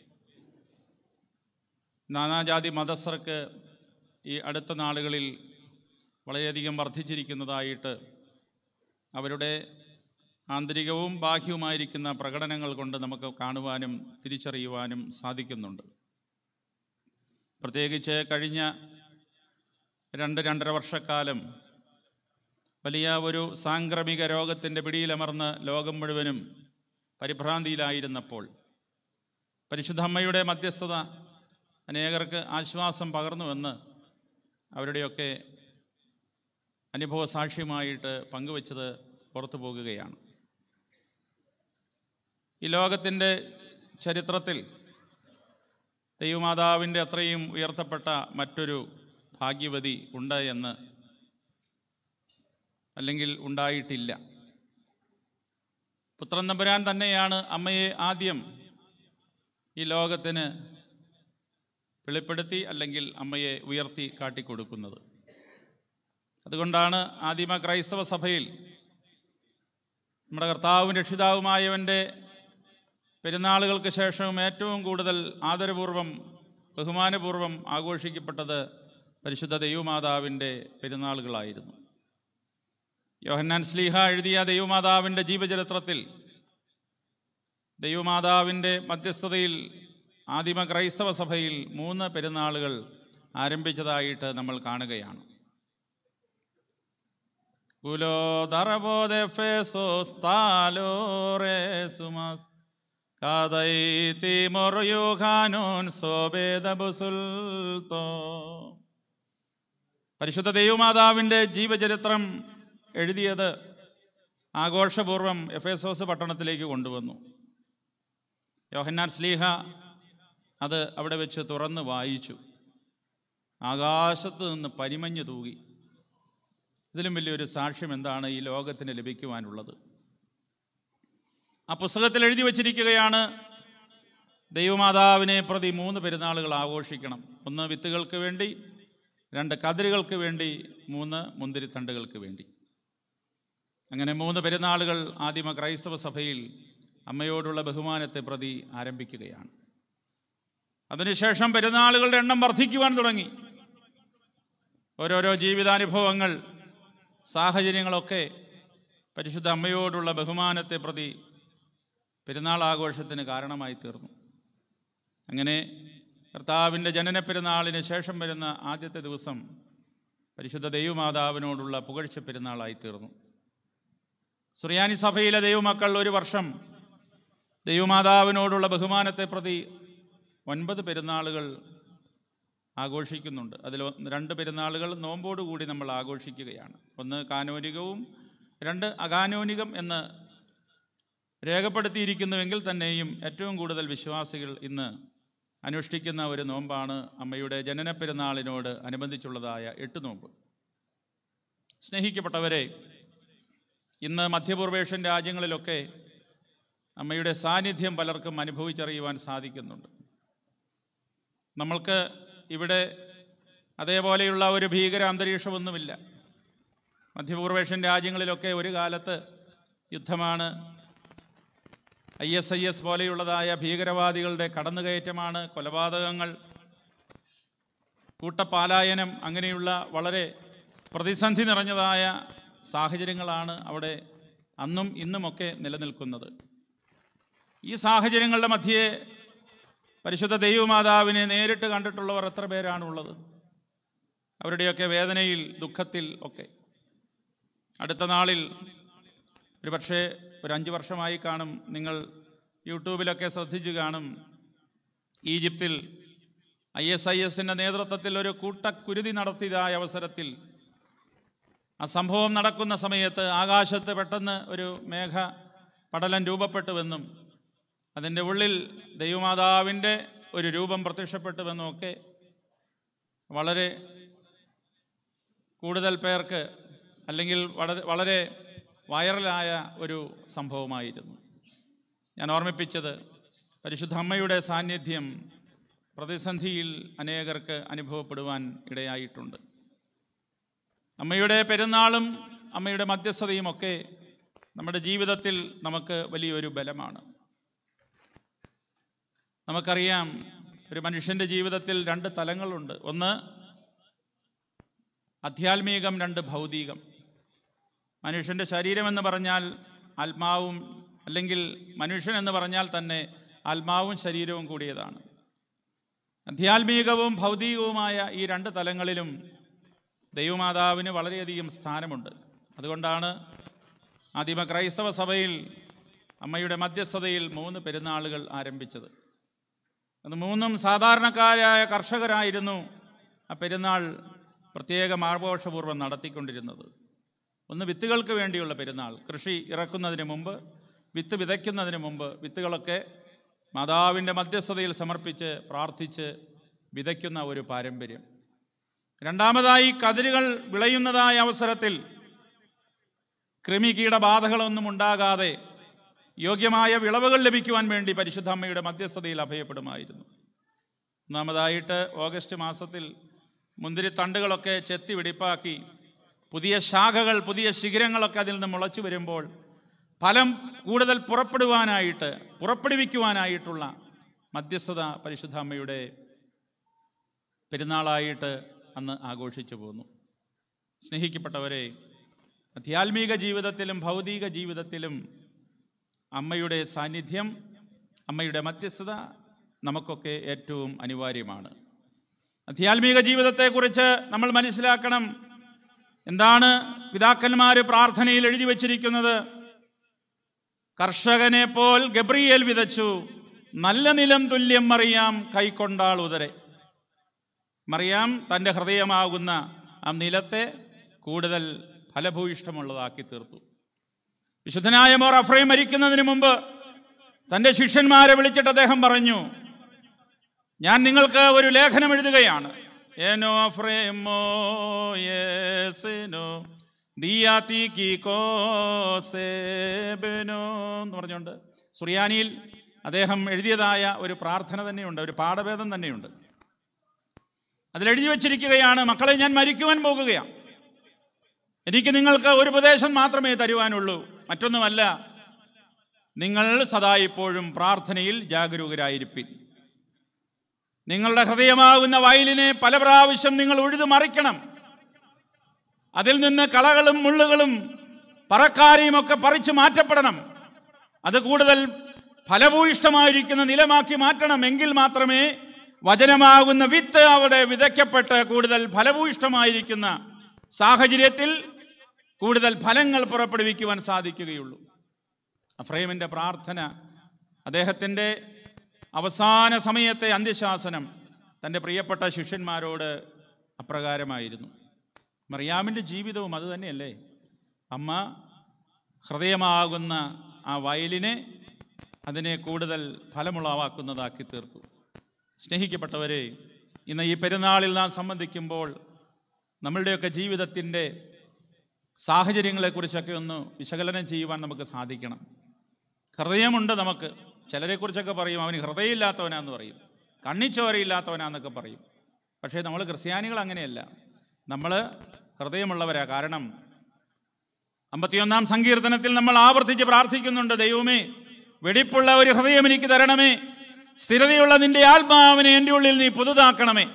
നാനാജാതി മതസ്ഥർക്ക് ഈ അടുത്ത നാളുകളിൽ വളരെയധികം വർദ്ധിച്ചിരിക്കുന്നതായിട്ട് അവരുടെ ആന്തരികവും ബാഹ്യവുമായിരിക്കുന്ന പ്രകടനങ്ങൾ കൊണ്ട് നമുക്ക് കാണുവാനും തിരിച്ചറിയുവാനും സാധിക്കുന്നുണ്ട് പ്രത്യേകിച്ച് കഴിഞ്ഞ രണ്ട് രണ്ടര വർഷക്കാലം വലിയ ഒരു സാംക്രമിക രോഗത്തിൻ്റെ പിടിയിലമർന്ന് ലോകം മുഴുവനും പരിഭ്രാന്തിയിലായിരുന്നപ്പോൾ പരിശുദ്ധ അമ്മയുടെ മധ്യസ്ഥത അനേകർക്ക് ആശ്വാസം പകർന്നുവെന്ന് അവരുടെയൊക്കെ അനുഭവ സാക്ഷ്യമായിട്ട് പങ്കുവച്ചത് പുറത്തു പോകുകയാണ് ഈ ലോകത്തിൻ്റെ ചരിത്രത്തിൽ ദൈവമാതാവിൻ്റെ അത്രയും ഉയർത്തപ്പെട്ട മറ്റൊരു ഭാഗ്യവതി ഉണ്ട് എന്ന് അല്ലെങ്കിൽ ഉണ്ടായിട്ടില്ല പുത്രൻ നമ്പുരാൻ തന്നെയാണ് അമ്മയെ ആദ്യം ഈ ലോകത്തിന് വെളിപ്പെടുത്തി അല്ലെങ്കിൽ അമ്മയെ ഉയർത്തി കാട്ടിക്കൊടുക്കുന്നത് അതുകൊണ്ടാണ് ആദിമ ക്രൈസ്തവ സഭയിൽ നമ്മുടെ കർത്താവും രക്ഷിതാവുമായവൻ്റെ പെരുന്നാളുകൾക്ക് ശേഷവും ഏറ്റവും കൂടുതൽ ആദരപൂർവം ബഹുമാനപൂർവം ആഘോഷിക്കപ്പെട്ടത് പരിശുദ്ധ ദൈവമാതാവിൻ്റെ പെരുന്നാളുകളായിരുന്നു യോഹന്നാൻ സ്ലീഹ എഴുതിയ ദൈവമാതാവിൻ്റെ ജീവചരിത്രത്തിൽ ദൈവമാതാവിൻ്റെ മധ്യസ്ഥതയിൽ ആദിമ ക്രൈസ്തവ സഭയിൽ മൂന്ന് പെരുന്നാളുകൾ ആരംഭിച്ചതായിട്ട് നമ്മൾ കാണുകയാണ് Gulodarabodephesos taloresumas Kadaiti moryohanon sobedabusulto പരിശുദ്ധ ദൈവമാതാവിൻ്റെ ജീവചരിത്രം എഴുതിയത് ആഘോഷപൂർവം എഫേസോസ് പട്ടണത്തിലേക്ക് കൊണ്ടുവന്നു യോഹന്നാൻ സ്ലീഹ അത് അവിടെ വെച്ച് തുറന്ന് വായിച്ചു ആകാശത്ത് നിന്ന് പരിമഞ്ഞു തൂകി ഇതിലും വലിയൊരു സാക്ഷ്യം എന്താണ് ഈ ലോകത്തിന് ലഭിക്കുവാനുള്ളത് ആ പുസ്തകത്തിൽ എഴുതി വച്ചിരിക്കുകയാണ് ദൈവമാതാവിനെ പ്രതി മൂന്ന് പെരുന്നാളുകൾ ആഘോഷിക്കണം ഒന്ന് വിത്തുകൾക്ക് വേണ്ടി രണ്ട് കതിരുകൾക്ക് വേണ്ടി മൂന്ന് മുന്തിരിത്തണ്ടുകൾക്ക് വേണ്ടി അങ്ങനെ മൂന്ന് പെരുന്നാളുകൾ ആദിമ ക്രൈസ്തവ സഭയിൽ അമ്മയോടുള്ള ബഹുമാനത്തെ പ്രതി ആരംഭിക്കുകയാണ് അതിനുശേഷം പെരുന്നാളുകളുടെ എണ്ണം വർദ്ധിക്കുവാൻ തുടങ്ങി ഓരോരോ ജീവിതാനുഭവങ്ങൾ സാഹചര്യങ്ങളൊക്കെ പരിശുദ്ധ അമ്മയോടുള്ള ബഹുമാനത്തെ പ്രതി പെരുന്നാൾ ആഘോഷത്തിന് കാരണമായി തീർന്നു അങ്ങനെ കർത്താവിൻ്റെ ജനന പെരുന്നാളിന് ശേഷം വരുന്ന ആദ്യത്തെ ദിവസം പരിശുദ്ധ ദൈവമാതാവിനോടുള്ള പുകഴ്ച പെരുന്നാളായി തീർന്നു സുറിയാനി സഭയിലെ ദൈവമക്കൾ ഒരു വർഷം ദൈവമാതാവിനോടുള്ള ബഹുമാനത്തെ പ്രതി ഒൻപത് പെരുന്നാളുകൾ ആഘോഷിക്കുന്നുണ്ട് അതിൽ ഒന്ന് രണ്ട് പെരുന്നാളുകൾ നോമ്പോടുകൂടി നമ്മൾ ആഘോഷിക്കുകയാണ് ഒന്ന് കാനോനികവും രണ്ട് അകാനോനികം എന്ന് രേഖപ്പെടുത്തിയിരിക്കുന്നുവെങ്കിൽ തന്നെയും ഏറ്റവും കൂടുതൽ വിശ്വാസികൾ ഇന്ന് അനുഷ്ഠിക്കുന്ന ഒരു നോമ്പാണ് അമ്മയുടെ ജനന പെരുന്നാളിനോട് അനുബന്ധിച്ചുള്ളതായ എട്ട് നോമ്പ് സ്നേഹിക്കപ്പെട്ടവരെ ഇന്ന് മധ്യപൂർവേഷ്യൻ രാജ്യങ്ങളിലൊക്കെ അമ്മയുടെ സാന്നിധ്യം പലർക്കും അനുഭവിച്ചറിയുവാൻ സാധിക്കുന്നുണ്ട് നമ്മൾക്ക് ഇവിടെ അതേപോലെയുള്ള ഒരു ഭീകര അന്തരീക്ഷമൊന്നുമില്ല മധ്യപൂർവേഷ്യൻ രാജ്യങ്ങളിലൊക്കെ ഒരു കാലത്ത് യുദ്ധമാണ് ഐ എസ് ഐ എസ് പോലെയുള്ളതായ ഭീകരവാദികളുടെ കടന്നുകയറ്റമാണ് കൊലപാതകങ്ങൾ കൂട്ടപ്പാലായനം അങ്ങനെയുള്ള വളരെ പ്രതിസന്ധി നിറഞ്ഞതായ സാഹചര്യങ്ങളാണ് അവിടെ അന്നും ഇന്നുമൊക്കെ നിലനിൽക്കുന്നത് ഈ സാഹചര്യങ്ങളുടെ മധ്യേ പരിശുദ്ധ ദൈവമാതാവിനെ നേരിട്ട് കണ്ടിട്ടുള്ളവർ എത്ര പേരാണുള്ളത് അവരുടെയൊക്കെ വേദനയിൽ ദുഃഖത്തിൽ ഒക്കെ അടുത്ത നാളിൽ ഒരു പക്ഷേ ഒരു അഞ്ച് വർഷമായി കാണും നിങ്ങൾ യൂട്യൂബിലൊക്കെ ശ്രദ്ധിച്ചു കാണും ഈജിപ്തിൽ ഐ എസ് ഐ എസിൻ്റെ നേതൃത്വത്തിൽ ഒരു കൂട്ടക്കുരുതി നടത്തിയതായ അവസരത്തിൽ ആ സംഭവം നടക്കുന്ന സമയത്ത് ആകാശത്ത് പെട്ടെന്ന് ഒരു മേഘ പടലം രൂപപ്പെട്ടുവെന്നും അതിൻ്റെ ഉള്ളിൽ ദൈവമാതാവിൻ്റെ ഒരു രൂപം പ്രത്യക്ഷപ്പെട്ടുവെന്നും ഒക്കെ വളരെ കൂടുതൽ പേർക്ക് അല്ലെങ്കിൽ വളരെ വളരെ വൈറലായ ഒരു സംഭവമായിരുന്നു ഞാൻ ഓർമ്മിപ്പിച്ചത് പരിശുദ്ധ അമ്മയുടെ സാന്നിധ്യം പ്രതിസന്ധിയിൽ അനേകർക്ക് അനുഭവപ്പെടുവാൻ ഇടയായിട്ടുണ്ട് അമ്മയുടെ പെരുന്നാളും അമ്മയുടെ മധ്യസ്ഥതയും ഒക്കെ നമ്മുടെ ജീവിതത്തിൽ നമുക്ക് വലിയൊരു ബലമാണ് നമുക്കറിയാം ഒരു മനുഷ്യൻ്റെ ജീവിതത്തിൽ രണ്ട് തലങ്ങളുണ്ട് ഒന്ന് ആധ്യാത്മികം രണ്ട് ഭൗതികം മനുഷ്യൻ്റെ ശരീരം എന്ന് പറഞ്ഞാൽ ആത്മാവും അല്ലെങ്കിൽ മനുഷ്യൻ എന്ന് പറഞ്ഞാൽ തന്നെ ആത്മാവും ശരീരവും കൂടിയതാണ് ആധ്യാത്മികവും ഭൗതികവുമായ ഈ രണ്ട് തലങ്ങളിലും ദൈവമാതാവിന് വളരെയധികം സ്ഥാനമുണ്ട് അതുകൊണ്ടാണ് ആദിമ ക്രൈസ്തവ സഭയിൽ അമ്മയുടെ മധ്യസ്ഥതയിൽ മൂന്ന് പെരുന്നാളുകൾ ആരംഭിച്ചത് അത് മൂന്നും സാധാരണക്കാരായ കർഷകരായിരുന്നു ആ പെരുന്നാൾ പ്രത്യേക ആഘോഷപൂർവ്വം നടത്തിക്കൊണ്ടിരുന്നത് ഒന്ന് വിത്തുകൾക്ക് വേണ്ടിയുള്ള പെരുന്നാൾ കൃഷി ഇറക്കുന്നതിന് മുമ്പ് വിത്ത് വിതയ്ക്കുന്നതിന് മുമ്പ് വിത്തുകളൊക്കെ മാതാവിൻ്റെ മധ്യസ്ഥതയിൽ സമർപ്പിച്ച് പ്രാർത്ഥിച്ച് വിതയ്ക്കുന്ന ഒരു പാരമ്പര്യം രണ്ടാമതായി കതിരുകൾ വിളയുന്നതായ അവസരത്തിൽ കൃമികീടബാധകളൊന്നും ഉണ്ടാകാതെ യോഗ്യമായ വിളവുകൾ ലഭിക്കുവാൻ വേണ്ടി പരിശുദ്ധ അമ്മയുടെ മധ്യസ്ഥതയിൽ അഭയപ്പെടുമായിരുന്നു ഒന്നാമതായിട്ട് ഓഗസ്റ്റ് മാസത്തിൽ മുന്തിരിത്തണ്ടുകളൊക്കെ ചെത്തി വെടിപ്പാക്കി പുതിയ ശാഖകൾ പുതിയ ശിഖരങ്ങളൊക്കെ അതിൽ നിന്ന് മുളച്ചു വരുമ്പോൾ ഫലം കൂടുതൽ പുറപ്പെടുവാനായിട്ട് പുറപ്പെടുവിക്കുവാനായിട്ടുള്ള മധ്യസ്ഥത പരിശുദ്ധ അമ്മയുടെ പെരുന്നാളായിട്ട് അന്ന് ആഘോഷിച്ചു പോന്നു സ്നേഹിക്കപ്പെട്ടവരെ ആധ്യാത്മിക ജീവിതത്തിലും ഭൗതിക ജീവിതത്തിലും അമ്മയുടെ സാന്നിധ്യം അമ്മയുടെ മധ്യസ്ഥത നമുക്കൊക്കെ ഏറ്റവും അനിവാര്യമാണ് ആധ്യാത്മിക ജീവിതത്തെക്കുറിച്ച് നമ്മൾ മനസ്സിലാക്കണം എന്താണ് പിതാക്കന്മാർ പ്രാർത്ഥനയിൽ എഴുതി വച്ചിരിക്കുന്നത് കർഷകനെ പോൽ ഗബ്രിയേൽ വിതച്ചു നല്ല നിലം തുല്യം മറിയാം കൈക്കൊണ്ടാൾ ഉദരെ മറിയാം തൻ്റെ ഹൃദയമാകുന്ന ആ നിലത്തെ കൂടുതൽ ഫലഭൂയിഷ്ടമുള്ളതാക്കി തീർത്തു വിശുദ്ധനായ മോർ അഫ്രൈം മരിക്കുന്നതിന് മുമ്പ് തൻ്റെ ശിഷ്യന്മാരെ വിളിച്ചിട്ട് അദ്ദേഹം പറഞ്ഞു ഞാൻ നിങ്ങൾക്ക് ഒരു ലേഖനം എഴുതുകയാണ് ഏനോ അഫ്രേമോ യേസിനോ ദിയാത്തിക്കി കോസേബനോ എന്ന് പറഞ്ഞുകൊണ്ട് സുറിയാനിയിൽ അദ്ദേഹം എഴുതിയതായ ഒരു പ്രാർത്ഥന തന്നെയുണ്ട് ഒരു പാഠഭേദം തന്നെയുണ്ട് അതിലെഴുതി വച്ചിരിക്കുകയാണ് മക്കളെ ഞാൻ മരിക്കുവാൻ പോകുകയാണ് എനിക്ക് നിങ്ങൾക്ക് ഒരു ഉപദേശം മാത്രമേ തരുവാനുള്ളൂ മറ്റൊന്നുമല്ല നിങ്ങൾ സദാ ഇപ്പോഴും പ്രാർത്ഥനയിൽ ജാഗരൂകരായിരിപ്പിൻ നിങ്ങളുടെ ഹൃദയമാകുന്ന വയലിനെ പല പ്രാവശ്യം നിങ്ങൾ ഉഴുതു മറിക്കണം അതിൽ നിന്ന് കളകളും മുള്ളുകളും പറക്കാരെയും ഒക്കെ പറിച്ചു മാറ്റപ്പെടണം അത് കൂടുതൽ ഫലഭൂയിഷ്ടമായിരിക്കുന്ന നിലമാക്കി മാറ്റണം എങ്കിൽ മാത്രമേ വചനമാകുന്ന വിത്ത് അവിടെ വിതയ്ക്കപ്പെട്ട് കൂടുതൽ ഫലഭൂയിഷ്ടമായിരിക്കുന്ന സാഹചര്യത്തിൽ കൂടുതൽ ഫലങ്ങൾ പുറപ്പെടുവിക്കുവാൻ സാധിക്കുകയുള്ളൂ അഫ്രൈമിൻ്റെ പ്രാർത്ഥന അദ്ദേഹത്തിൻ്റെ അവസാന സമയത്തെ അന്ത്യശാസനം തൻ്റെ പ്രിയപ്പെട്ട ശിഷ്യന്മാരോട് അപ്രകാരമായിരുന്നു മറിയാമിൻ്റെ ജീവിതവും അതുതന്നെയല്ലേ അമ്മ ഹൃദയമാകുന്ന ആ വയലിനെ അതിനെ കൂടുതൽ ഫലമുളവാക്കുന്നതാക്കി തീർത്തു സ്നേഹിക്കപ്പെട്ടവരെ ഇന്ന് ഈ പെരുന്നാളിൽ നാം സംബന്ധിക്കുമ്പോൾ നമ്മളുടെയൊക്കെ ജീവിതത്തിൻ്റെ സാഹചര്യങ്ങളെക്കുറിച്ചൊക്കെ ഒന്ന് വിശകലനം ചെയ്യുവാൻ നമുക്ക് സാധിക്കണം ഹൃദയമുണ്ട് നമുക്ക് ചിലരെക്കുറിച്ചൊക്കെ പറയും അവന് ഹൃദയമില്ലാത്തവനാന്ന് പറയും കണ്ണിച്ചോരയില്ലാത്തവനാന്നൊക്കെ പറയും പക്ഷേ നമ്മൾ ക്രിസ്ത്യാനികൾ അങ്ങനെയല്ല നമ്മൾ ഹൃദയമുള്ളവരാ കാരണം അമ്പത്തിയൊന്നാം സങ്കീർത്തനത്തിൽ നമ്മൾ ആവർത്തിച്ച് പ്രാർത്ഥിക്കുന്നുണ്ട് ദൈവമേ വെടിപ്പുള്ള ഒരു ഹൃദയം എനിക്ക് തരണമേ സ്ഥിരതയുള്ള നിന്റെ ആത്മാവിനെ എൻ്റെ ഉള്ളിൽ നീ പുതുതാക്കണമേ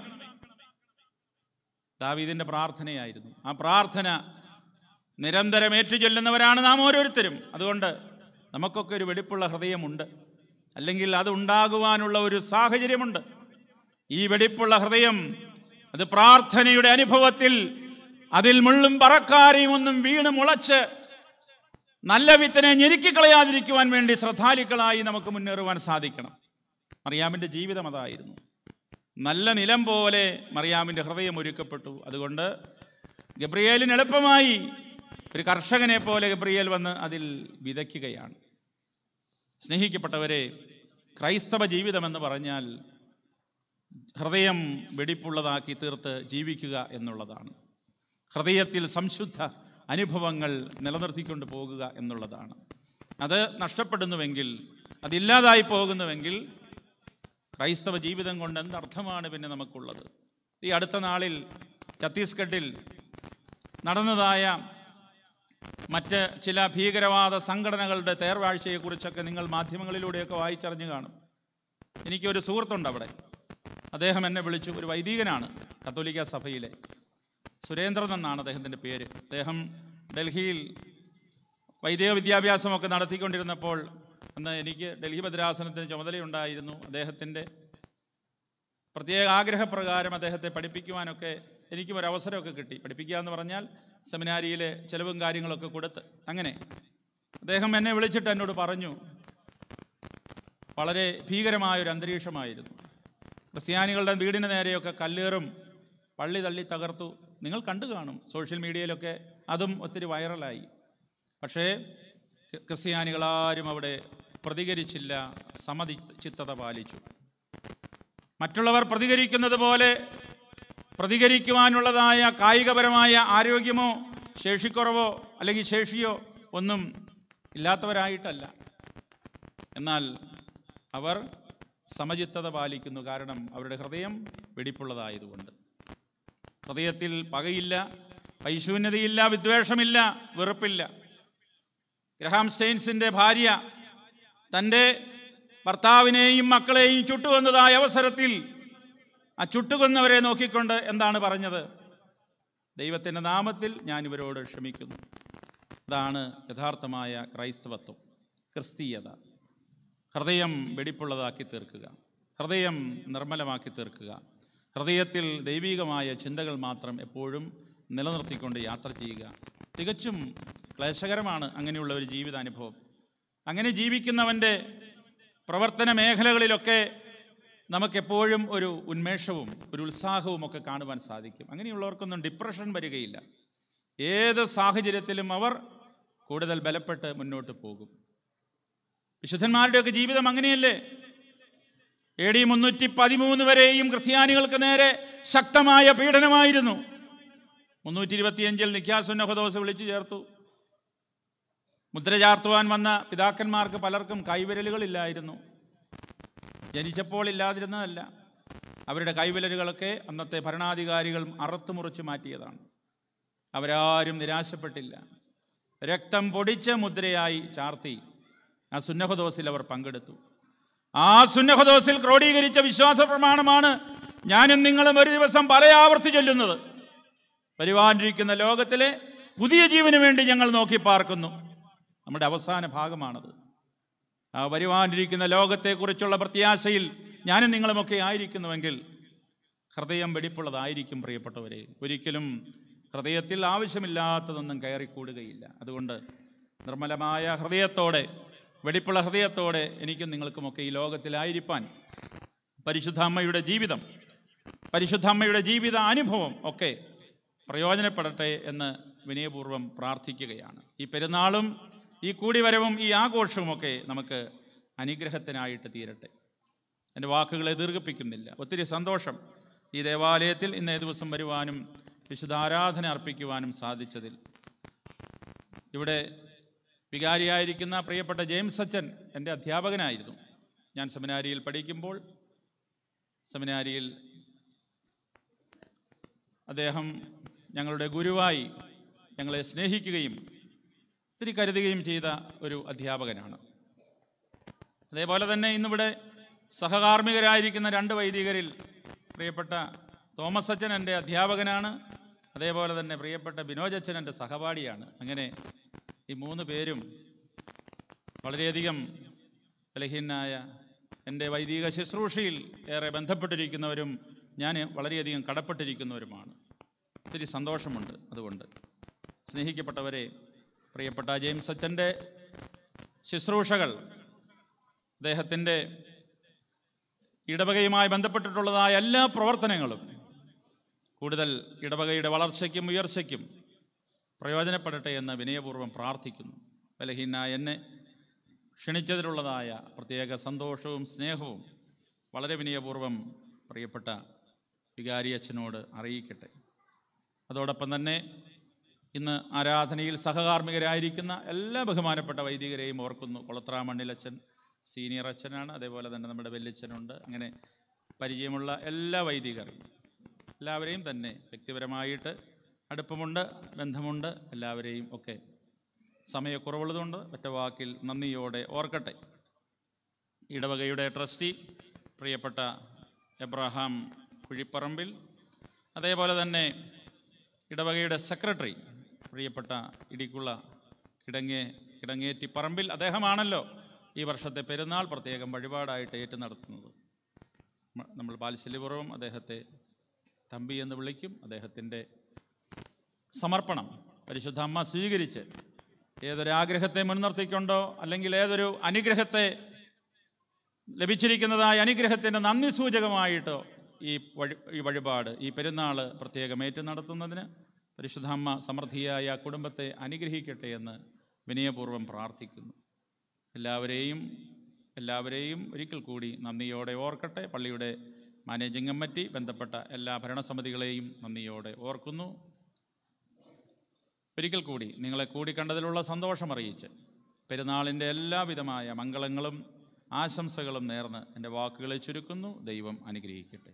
ദാവീദിന്റെ പ്രാർത്ഥനയായിരുന്നു ആ പ്രാർത്ഥന നിരന്തരം ഏറ്റുചൊല്ലുന്നവരാണ് നാം ഓരോരുത്തരും അതുകൊണ്ട് നമുക്കൊക്കെ ഒരു വെടിപ്പുള്ള ഹൃദയമുണ്ട് അല്ലെങ്കിൽ അത് ഉണ്ടാകുവാനുള്ള ഒരു സാഹചര്യമുണ്ട് ഈ വെടിപ്പുള്ള ഹൃദയം അത് പ്രാർത്ഥനയുടെ അനുഭവത്തിൽ അതിൽ മുള്ളും പറക്കാരെയും ഒന്നും വീണ് മുളച്ച് നല്ല വിത്തിനെ ഞെരുക്കിക്കളയാതിരിക്കുവാൻ വേണ്ടി ശ്രദ്ധാലുക്കളായി നമുക്ക് മുന്നേറുവാൻ സാധിക്കണം മറിയാമിൻ്റെ ജീവിതം അതായിരുന്നു നല്ല നിലം പോലെ മറിയാമിൻ്റെ ഹൃദയം ഒരുക്കപ്പെട്ടു അതുകൊണ്ട് ഗബ്രിയേലിന് എളുപ്പമായി ഒരു കർഷകനെ പോലെ ഗബ്രിയേൽ വന്ന് അതിൽ വിതയ്ക്കുകയാണ് സ്നേഹിക്കപ്പെട്ടവരെ ക്രൈസ്തവ ജീവിതമെന്ന് പറഞ്ഞാൽ ഹൃദയം വെടിപ്പുള്ളതാക്കി തീർത്ത് ജീവിക്കുക എന്നുള്ളതാണ് ഹൃദയത്തിൽ സംശുദ്ധ അനുഭവങ്ങൾ നിലനിർത്തിക്കൊണ്ട് പോകുക എന്നുള്ളതാണ് അത് നഷ്ടപ്പെടുന്നുവെങ്കിൽ അതില്ലാതായി പോകുന്നുവെങ്കിൽ ക്രൈസ്തവ ജീവിതം കൊണ്ട് എന്തർത്ഥമാണ് പിന്നെ നമുക്കുള്ളത് ഈ അടുത്ത നാളിൽ ഛത്തീസ്ഗഡിൽ നടന്നതായ മറ്റ് ചില ഭീകരവാദ സംഘടനകളുടെ തേർവാഴ്ചയെക്കുറിച്ചൊക്കെ നിങ്ങൾ മാധ്യമങ്ങളിലൂടെയൊക്കെ വായിച്ചറിഞ്ഞു കാണും എനിക്കൊരു സുഹൃത്തുണ്ട് അവിടെ അദ്ദേഹം എന്നെ വിളിച്ചു ഒരു വൈദികനാണ് കത്തോലിക്ക സഭയിലെ സുരേന്ദ്രൻ എന്നാണ് അദ്ദേഹത്തിൻ്റെ പേര് അദ്ദേഹം ഡൽഹിയിൽ വൈദിക വിദ്യാഭ്യാസമൊക്കെ നടത്തിക്കൊണ്ടിരുന്നപ്പോൾ അന്ന് എനിക്ക് ഡൽഹി ഭദ്രാസനത്തിന് ചുമതലയുണ്ടായിരുന്നു അദ്ദേഹത്തിൻ്റെ പ്രത്യേക ആഗ്രഹപ്രകാരം അദ്ദേഹത്തെ പഠിപ്പിക്കുവാനൊക്കെ എനിക്കും ഒരു അവസരമൊക്കെ കിട്ടി പഠിപ്പിക്കുക എന്ന് പറഞ്ഞാൽ സെമിനാരിയിലെ ചിലവും കാര്യങ്ങളൊക്കെ കൊടുത്ത് അങ്ങനെ അദ്ദേഹം എന്നെ വിളിച്ചിട്ട് എന്നോട് പറഞ്ഞു വളരെ ഭീകരമായൊരു അന്തരീക്ഷമായിരുന്നു ക്രിസ്ത്യാനികളുടെ വീടിന് നേരെയൊക്കെ കല്ലേറും പള്ളി തള്ളി തകർത്തു നിങ്ങൾ കണ്ടു കാണും സോഷ്യൽ മീഡിയയിലൊക്കെ അതും ഒത്തിരി വൈറലായി പക്ഷേ ക്രി- ക്രിസ്ത്യാനികളാരും അവിടെ പ്രതികരിച്ചില്ല സമതി ചിത്തത പാലിച്ചു മറ്റുള്ളവർ പ്രതികരിക്കുന്നത് പോലെ പ്രതികരിക്കുവാനുള്ളതായ കായികപരമായ ആരോഗ്യമോ ശേഷിക്കുറവോ അല്ലെങ്കിൽ ശേഷിയോ ഒന്നും ഇല്ലാത്തവരായിട്ടല്ല എന്നാൽ അവർ സമചിത്തത പാലിക്കുന്നു കാരണം അവരുടെ ഹൃദയം വെടിപ്പുള്ളതായതുകൊണ്ട് ഹൃദയത്തിൽ പകയില്ല വൈശൂന്യതയില്ല വിദ്വേഷമില്ല വെറുപ്പില്ല ഗ്രഹാം സ്റ്റെയിൻസിൻ്റെ ഭാര്യ തൻ്റെ ഭർത്താവിനെയും മക്കളെയും ചുട്ടുകൊന്നതായ അവസരത്തിൽ ആ ചുട്ടുകൊന്നവരെ നോക്കിക്കൊണ്ട് എന്താണ് പറഞ്ഞത് ദൈവത്തിൻ്റെ നാമത്തിൽ ഞാൻ ഇവരോട് ക്ഷമിക്കുന്നു അതാണ് യഥാർത്ഥമായ ക്രൈസ്തവത്വം ക്രിസ്തീയത ഹൃദയം വെടിപ്പുള്ളതാക്കി തീർക്കുക ഹൃദയം നിർമ്മലമാക്കി തീർക്കുക ഹൃദയത്തിൽ ദൈവികമായ ചിന്തകൾ മാത്രം എപ്പോഴും നിലനിർത്തിക്കൊണ്ട് യാത്ര ചെയ്യുക തികച്ചും ക്ലേശകരമാണ് അങ്ങനെയുള്ള ഒരു ജീവിതാനുഭവം അങ്ങനെ ജീവിക്കുന്നവൻ്റെ പ്രവർത്തന മേഖലകളിലൊക്കെ നമുക്കെപ്പോഴും ഒരു ഉന്മേഷവും ഒരു ഉത്സാഹവും ഒക്കെ കാണുവാൻ സാധിക്കും അങ്ങനെയുള്ളവർക്കൊന്നും ഡിപ്രഷൻ വരികയില്ല ഏത് സാഹചര്യത്തിലും അവർ കൂടുതൽ ബലപ്പെട്ട് മുന്നോട്ട് പോകും വിശുദ്ധന്മാരുടെയൊക്കെ ജീവിതം അങ്ങനെയല്ലേ എ ഡി മുന്നൂറ്റി പതിമൂന്ന് വരെയും ക്രിസ്ത്യാനികൾക്ക് നേരെ ശക്തമായ പീഡനമായിരുന്നു മുന്നൂറ്റി ഇരുപത്തിയഞ്ചിൽ നിഖ്യാസുന്നഹദോസ് വിളിച്ചു ചേർത്തു മുദ്ര ചാർത്തുവാൻ വന്ന പിതാക്കന്മാർക്ക് പലർക്കും കൈവിരലുകളില്ലായിരുന്നു ജനിച്ചപ്പോൾ ഇല്ലാതിരുന്നതല്ല അവരുടെ കൈവിരലുകളൊക്കെ അന്നത്തെ ഭരണാധികാരികൾ അറുത്തു മുറിച്ച് മാറ്റിയതാണ് അവരാരും നിരാശപ്പെട്ടില്ല രക്തം പൊടിച്ച മുദ്രയായി ചാർത്തി ആ സുന്നഹദോസിൽ അവർ പങ്കെടുത്തു ആ സുന്നഹദോസിൽ ക്രോഡീകരിച്ച വിശ്വാസ പ്രമാണമാണ് ഞാനും നിങ്ങളും ഒരു ദിവസം പലയാവർത്തി ചൊല്ലുന്നത് വരുവാനിരിക്കുന്ന ലോകത്തിലെ പുതിയ ജീവന് വേണ്ടി ഞങ്ങൾ നോക്കി പാർക്കുന്നു നമ്മുടെ അവസാന ഭാഗമാണത് ആ വരുവാനിരിക്കുന്ന ലോകത്തെക്കുറിച്ചുള്ള പ്രത്യാശയിൽ ഞാനും നിങ്ങളുമൊക്കെ ആയിരിക്കുന്നുവെങ്കിൽ ഹൃദയം വെടിപ്പുള്ളതായിരിക്കും പ്രിയപ്പെട്ടവരെ ഒരിക്കലും ഹൃദയത്തിൽ ആവശ്യമില്ലാത്തതൊന്നും കയറിക്കൂടുകയില്ല അതുകൊണ്ട് നിർമ്മലമായ ഹൃദയത്തോടെ വെടിപ്പുള്ള ഹൃദയത്തോടെ എനിക്കും നിങ്ങൾക്കുമൊക്കെ ഈ ലോകത്തിലായിരിക്കാൻ പരിശുദ്ധ അമ്മയുടെ ജീവിതം പരിശുദ്ധ അമ്മയുടെ ജീവിത അനുഭവം ഒക്കെ പ്രയോജനപ്പെടട്ടെ എന്ന് വിനയപൂർവ്വം പ്രാർത്ഥിക്കുകയാണ് ഈ പെരുന്നാളും ഈ കൂടിവരവും ഈ ആഘോഷവുമൊക്കെ നമുക്ക് അനുഗ്രഹത്തിനായിട്ട് തീരട്ടെ എൻ്റെ വാക്കുകളെ ദീർഘിപ്പിക്കുന്നില്ല ഒത്തിരി സന്തോഷം ഈ ദേവാലയത്തിൽ ഇന്നേ ദിവസം വരുവാനും വിശുദ്ധ ആരാധന അർപ്പിക്കുവാനും സാധിച്ചതിൽ ഇവിടെ വികാരിയായിരിക്കുന്ന പ്രിയപ്പെട്ട ജെയിംസ് അച്ചൻ എൻ്റെ അധ്യാപകനായിരുന്നു ഞാൻ സെമിനാരിയിൽ പഠിക്കുമ്പോൾ സെമിനാരിയിൽ അദ്ദേഹം ഞങ്ങളുടെ ഗുരുവായി ഞങ്ങളെ സ്നേഹിക്കുകയും ഒത്തിരി കരുതുകയും ചെയ്ത ഒരു അധ്യാപകനാണ് അതേപോലെ തന്നെ ഇന്നിവിടെ സഹകാർമ്മികരായിരിക്കുന്ന രണ്ട് വൈദികരിൽ പ്രിയപ്പെട്ട തോമസ് അച്ഛൻ എൻ്റെ അധ്യാപകനാണ് അതേപോലെ തന്നെ പ്രിയപ്പെട്ട ബിനോജ് അച്ഛൻ എൻ്റെ സഹപാഠിയാണ് അങ്ങനെ ഈ മൂന്ന് പേരും വളരെയധികം ബലഹീനായ എൻ്റെ വൈദിക ശുശ്രൂഷയിൽ ഏറെ ബന്ധപ്പെട്ടിരിക്കുന്നവരും ഞാൻ വളരെയധികം കടപ്പെട്ടിരിക്കുന്നവരുമാണ് ഒത്തിരി സന്തോഷമുണ്ട് അതുകൊണ്ട് സ്നേഹിക്കപ്പെട്ടവരെ പ്രിയപ്പെട്ട ജെയിംസ് അച്ഛൻ്റെ ശുശ്രൂഷകൾ അദ്ദേഹത്തിൻ്റെ ഇടവകയുമായി ബന്ധപ്പെട്ടിട്ടുള്ളതായ എല്ലാ പ്രവർത്തനങ്ങളും കൂടുതൽ ഇടവകയുടെ വളർച്ചയ്ക്കും ഉയർച്ചയ്ക്കും പ്രയോജനപ്പെടട്ടെ എന്ന് വിനയപൂർവ്വം പ്രാർത്ഥിക്കുന്നു ബലഹീനായ എന്നെ ക്ഷണിച്ചതിലുള്ളതായ പ്രത്യേക സന്തോഷവും സ്നേഹവും വളരെ വിനയപൂർവ്വം പ്രിയപ്പെട്ട വികാരി അച്ഛനോട് അറിയിക്കട്ടെ അതോടൊപ്പം തന്നെ ഇന്ന് ആരാധനയിൽ സഹകാർമ്മികരായിരിക്കുന്ന എല്ലാ ബഹുമാനപ്പെട്ട വൈദികരെയും ഓർക്കുന്നു കൊളത്രാമണ്ണിലച്ചൻ സീനിയർ അച്ഛനാണ് അതേപോലെ തന്നെ നമ്മുടെ വല്യച്ഛനുണ്ട് അങ്ങനെ പരിചയമുള്ള എല്ലാ വൈദികരും എല്ലാവരെയും തന്നെ വ്യക്തിപരമായിട്ട് അടുപ്പമുണ്ട് ബന്ധമുണ്ട് എല്ലാവരെയും ഒക്കെ സമയക്കുറവുള്ളതുകൊണ്ട് ഒറ്റ വാക്കിൽ നന്ദിയോടെ ഓർക്കട്ടെ ഇടവകയുടെ ട്രസ്റ്റി പ്രിയപ്പെട്ട എബ്രഹാം കുഴിപ്പറമ്പിൽ അതേപോലെ തന്നെ ഇടവകയുടെ സെക്രട്ടറി പ്രിയപ്പെട്ട ഇടിക്കുള്ള കിടങ്ങേ കിടങ്ങേറ്റി പറമ്പിൽ അദ്ദേഹമാണല്ലോ ഈ വർഷത്തെ പെരുന്നാൾ പ്രത്യേകം വഴിപാടായിട്ട് ഏറ്റു നടത്തുന്നത് മ- നമ്മൾ ബാൽശല്യപൂർവ്വം അദ്ദേഹത്തെ തമ്പി എന്ന് വിളിക്കും അദ്ദേഹത്തിൻ്റെ സമർപ്പണം പരിശുദ്ധ അമ്മ സ്വീകരിച്ച് ഏതൊരു ആഗ്രഹത്തെ മുൻനിർത്തിക്കൊണ്ടോ അല്ലെങ്കിൽ ഏതൊരു അനുഗ്രഹത്തെ ലഭിച്ചിരിക്കുന്നതായ അനുഗ്രഹത്തിൻ്റെ നന്ദി സൂചകമായിട്ടോ ഈ വഴി ഈ വഴിപാട് ഈ പെരുന്നാൾ പ്രത്യേകം ഏറ്റു നടത്തുന്നതിന് പരിശുദ്ധാമ്മ സമൃദ്ധിയായ ആ കുടുംബത്തെ അനുഗ്രഹിക്കട്ടെ എന്ന് വിനയപൂർവ്വം പ്രാർത്ഥിക്കുന്നു എല്ലാവരെയും എല്ലാവരെയും ഒരിക്കൽ കൂടി നന്ദിയോടെ ഓർക്കട്ടെ പള്ളിയുടെ മാനേജിംഗ് കമ്മിറ്റി ബന്ധപ്പെട്ട എല്ലാ ഭരണസമിതികളെയും നന്ദിയോടെ ഓർക്കുന്നു ഒരിക്കൽ കൂടി നിങ്ങളെ കൂടി കണ്ടതിലുള്ള സന്തോഷം അറിയിച്ച് പെരുന്നാളിൻ്റെ എല്ലാവിധമായ മംഗളങ്ങളും ആശംസകളും നേർന്ന് എൻ്റെ വാക്കുകളെ ചുരുക്കുന്നു ദൈവം അനുഗ്രഹിക്കട്ടെ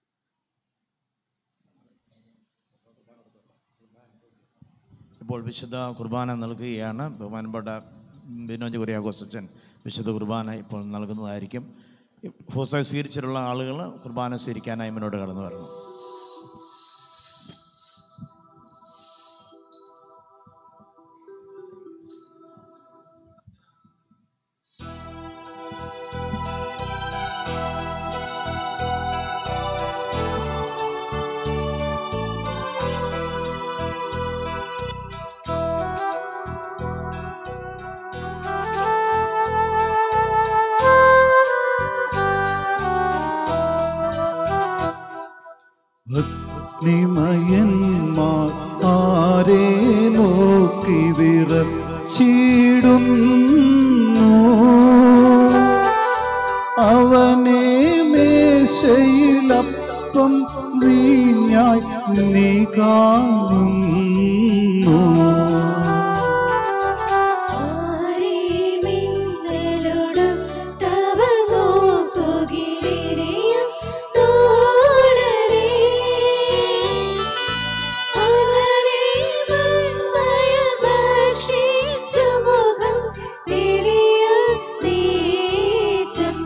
ഇപ്പോൾ വിശുദ്ധ കുർബാന നൽകുകയാണ് ബഹുമാനപ്പെട്ട ബിനോജ് കുര്യാഘോഷച്ചൻ വിശുദ്ധ കുർബാന ഇപ്പോൾ നൽകുന്നതായിരിക്കും ഹോസ സ്വീകരിച്ചിട്ടുള്ള ആളുകൾ കുർബാന സ്വീകരിക്കാനായി മുന്നോട്ട് കടന്നു വരണം ഭക്തിമയന്മാർ ആരെ നോക്കി വിറച്ചിടുന്നു അവനെ മേശയിലപ്പം വീഞ്ഞായി നീ കാണുന്നു മിന്നലോടും തവ നോക്കുകിരിയം തോടരേ അവനെ മൺമയം ഭക്ഷിച്ച മുഖം തെളിയ നേറ്റം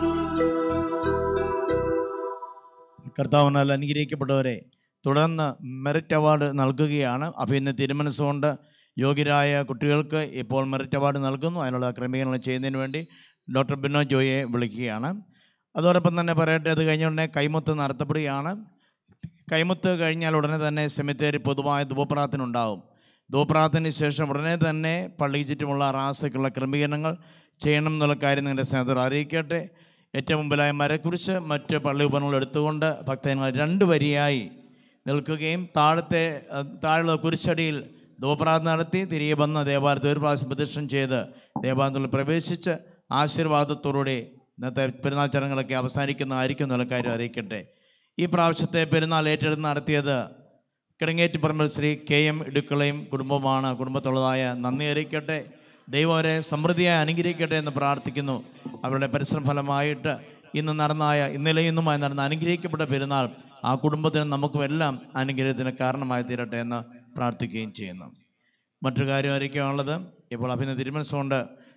കർത്താവിനാൽ അനുഗ്രഹിക്കപ്പെട്ടവരെ തുടർന്ന് മെറിറ്റ് അവാർഡ് നൽകുകയാണ് അപ്പോൾ ഇന്ന് തിരുമനസ്സുകൊണ്ട് യോഗ്യരായ കുട്ടികൾക്ക് ഇപ്പോൾ മെറിറ്റ് അവാർഡ് നൽകുന്നു അതിനുള്ള ക്രമീകരണങ്ങൾ ചെയ്യുന്നതിന് വേണ്ടി ഡോക്ടർ ബിനോ ജോയെ വിളിക്കുകയാണ് അതോടൊപ്പം തന്നെ പറയട്ടെ അത് കഴിഞ്ഞ ഉടനെ കൈമുത്ത് നടത്തപ്പെടുകയാണ് കൈമുത്ത് കഴിഞ്ഞാൽ ഉടനെ തന്നെ സെമിത്തേരി പൊതുവായ ധൂപ്രാർത്ഥന ഉണ്ടാവും ധൂപ്രാർത്ഥനയ്ക്ക് ശേഷം ഉടനെ തന്നെ പള്ളിക്ക് ചുറ്റുമുള്ള റാസയ്ക്കുള്ള ക്രമീകരണങ്ങൾ ചെയ്യണം എന്നുള്ള കാര്യം നിങ്ങളുടെ സ്നേഹത്തോട് അറിയിക്കട്ടെ ഏറ്റവും മുമ്പിലായ മരക്കുരിശ് മറ്റ് പള്ളി ഉപകരണങ്ങൾ എടുത്തുകൊണ്ട് ഭക്തജനങ്ങൾ രണ്ട് വരിയായി നിൽക്കുകയും താഴത്തെ അഹ്, താഴെയുള്ള കുരിശടിയിൽ ധൂപ്രാർത്ഥന നടത്തി തിരികെ വന്ന് ദേവാലയത്തിൽ ഒരു പ്രാവശ്യം പ്രദക്ഷിണം ചെയ്ത് ദേവാലയത്തിൽ പ്രവേശിച്ച് ആശീർവാദത്തോടുകൂടി ഇന്നത്തെ പെരുന്നാൾ ചടങ്ങുകളൊക്കെ അവസാനിക്കുന്നതായിരിക്കും എന്നുള്ള കാര്യം അറിയിക്കട്ടെ ഈ പ്രാവശ്യത്തെ പെരുന്നാൾ ഏറ്റെടുത്ത് നടത്തിയത് കിടങ്ങേറ്റിപ്പറമ്പിൽ ശ്രീ കെ എം ഇടുക്കളയും കുടുംബമാണ് കുടുംബത്തുള്ളതായ നന്ദി അറിയിക്കട്ടെ ദൈവം അവരെ സമൃദ്ധിയായി അനുഗ്രഹിക്കട്ടെ എന്ന് പ്രാർത്ഥിക്കുന്നു അവരുടെ പരിശ്രമ ഫലമായിട്ട് ഇന്ന് നടന്നായ ഇന്നലെ ഇന്നുമായി നടന്ന അനുഗ്രഹിക്കപ്പെട്ട പെരുന്നാൾ ആ കുടുംബത്തിനും നമുക്കും എല്ലാം അനുഗ്രഹത്തിന് കാരണമായി തീരട്ടെ എന്ന് പ്രാർത്ഥിക്കുകയും ചെയ്യുന്നു മറ്റൊരു കാര്യം അറിയിക്കാനുള്ളത് ഇപ്പോൾ അഭിനയ തിരുമനസ്സുകൊണ്ട്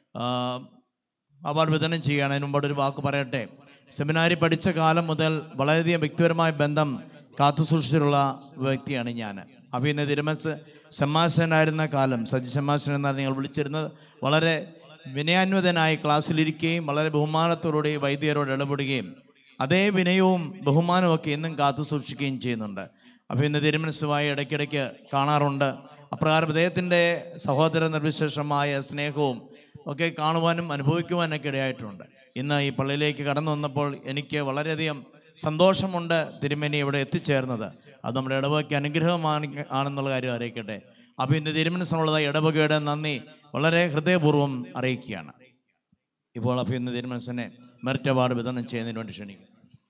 അവാർഡ് വിതരണം ചെയ്യുകയാണ് അതിന് മുമ്പോട്ട് ഒരു വാക്ക് പറയട്ടെ സെമിനാരി പഠിച്ച കാലം മുതൽ വളരെയധികം വ്യക്തിപരമായ ബന്ധം കാത്തു സൂക്ഷിച്ചിട്ടുള്ള വ്യക്തിയാണ് ഞാൻ അഭിനയ തിരുമനസ് സമ്മാസനായിരുന്ന കാലം സജി സമ്മാസൻ എന്നാണ് നിങ്ങൾ വിളിച്ചിരുന്നത് വളരെ വിനയാന്വിതനായി ക്ലാസ്സിലിരിക്കുകയും വളരെ ബഹുമാനത്തോടുകൂടി വൈദ്യരോട് ഇടപെടുകയും അതേ വിനയവും ബഹുമാനവും ഒക്കെ ഇന്നും കാത്തു സൂക്ഷിക്കുകയും ചെയ്യുന്നുണ്ട് അപ്പോൾ ഇന്ന് തിരുമനസ്സുമായി ഇടയ്ക്കിടയ്ക്ക് കാണാറുണ്ട് അപ്രകാരം അദ്ദേഹത്തിൻ്റെ സഹോദര നിർവിശേഷമായ സ്നേഹവും ഒക്കെ കാണുവാനും അനുഭവിക്കുവാനൊക്കെ ഇടയായിട്ടുണ്ട് ഇന്ന് ഈ പള്ളിയിലേക്ക് കടന്നു വന്നപ്പോൾ എനിക്ക് വളരെയധികം സന്തോഷമുണ്ട് തിരുമേനി ഇവിടെ എത്തിച്ചേർന്നത് അത് നമ്മുടെ ഇടവകയ്ക്ക് അനുഗ്രഹമാണ് ആണെന്നുള്ള കാര്യം അറിയിക്കട്ടെ അപ്പോൾ ഇന്ന് തിരുമനസ്സിനുള്ളതായി ഇടവകയുടെ നന്ദി വളരെ ഹൃദയപൂർവ്വം അറിയിക്കുകയാണ് ഇപ്പോൾ അപ്പോൾ ഇന്ന് തിരുമനസ്സിനെ മെറിറ്റ് അവാർഡ് വിതരണം ചെയ്യുന്നതിന് വേണ്ടി ക്ഷണിക്കും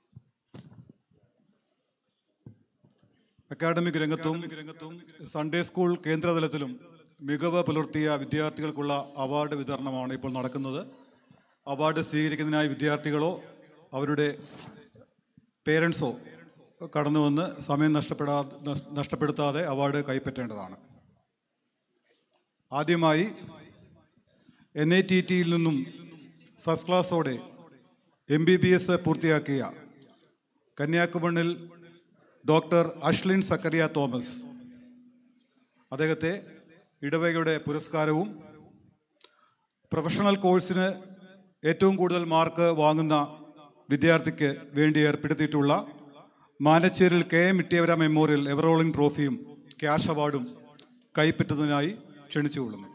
അക്കാഡമിക് രംഗത്തും സൺഡേ സ്കൂൾ കേന്ദ്രതലത്തിലും മികവ് പുലർത്തിയ വിദ്യാർത്ഥികൾക്കുള്ള അവാർഡ് വിതരണമാണ് ഇപ്പോൾ നടക്കുന്നത് അവാർഡ് സ്വീകരിക്കുന്നതിനായി വിദ്യാർത്ഥികളോ അവരുടെ പേരൻസോ കടന്നു വന്ന് സമയം നഷ്ടപ്പെടാ നഷ്- നഷ്ടപ്പെടുത്താതെ അവാർഡ് കൈപ്പറ്റേണ്ടതാണ് ആദ്യമായി എൻ ഐ ടി ടിയിൽ നിന്നും ഫസ്റ്റ് ക്ലാസ്സോടെ എം ബി ബി എസ് പൂർത്തിയാക്കിയ കന്യാകുമണിൽ ഡോക്ടർ അഷ്ലിൻ സക്കറിയ തോമസ് അദ്ദേഹത്തെ ഇടവകയുടെ പുരസ്കാരവും പ്രൊഫഷണൽ കോഴ്സിന് ഏറ്റവും കൂടുതൽ മാർക്ക് വാങ്ങുന്ന വിദ്യാർത്ഥിക്ക് വേണ്ടി ഏർപ്പെടുത്തിയിട്ടുള്ള മാനച്ചേരിൽ കെ എം ഇട്ടിയവര മെമ്മോറിയൽ എവറോളിംഗ് ട്രോഫിയും ക്യാഷ് അവാർഡും കൈപ്പറ്റുന്നതിനായി ക്ഷണിച്ചുകൊള്ളുന്നു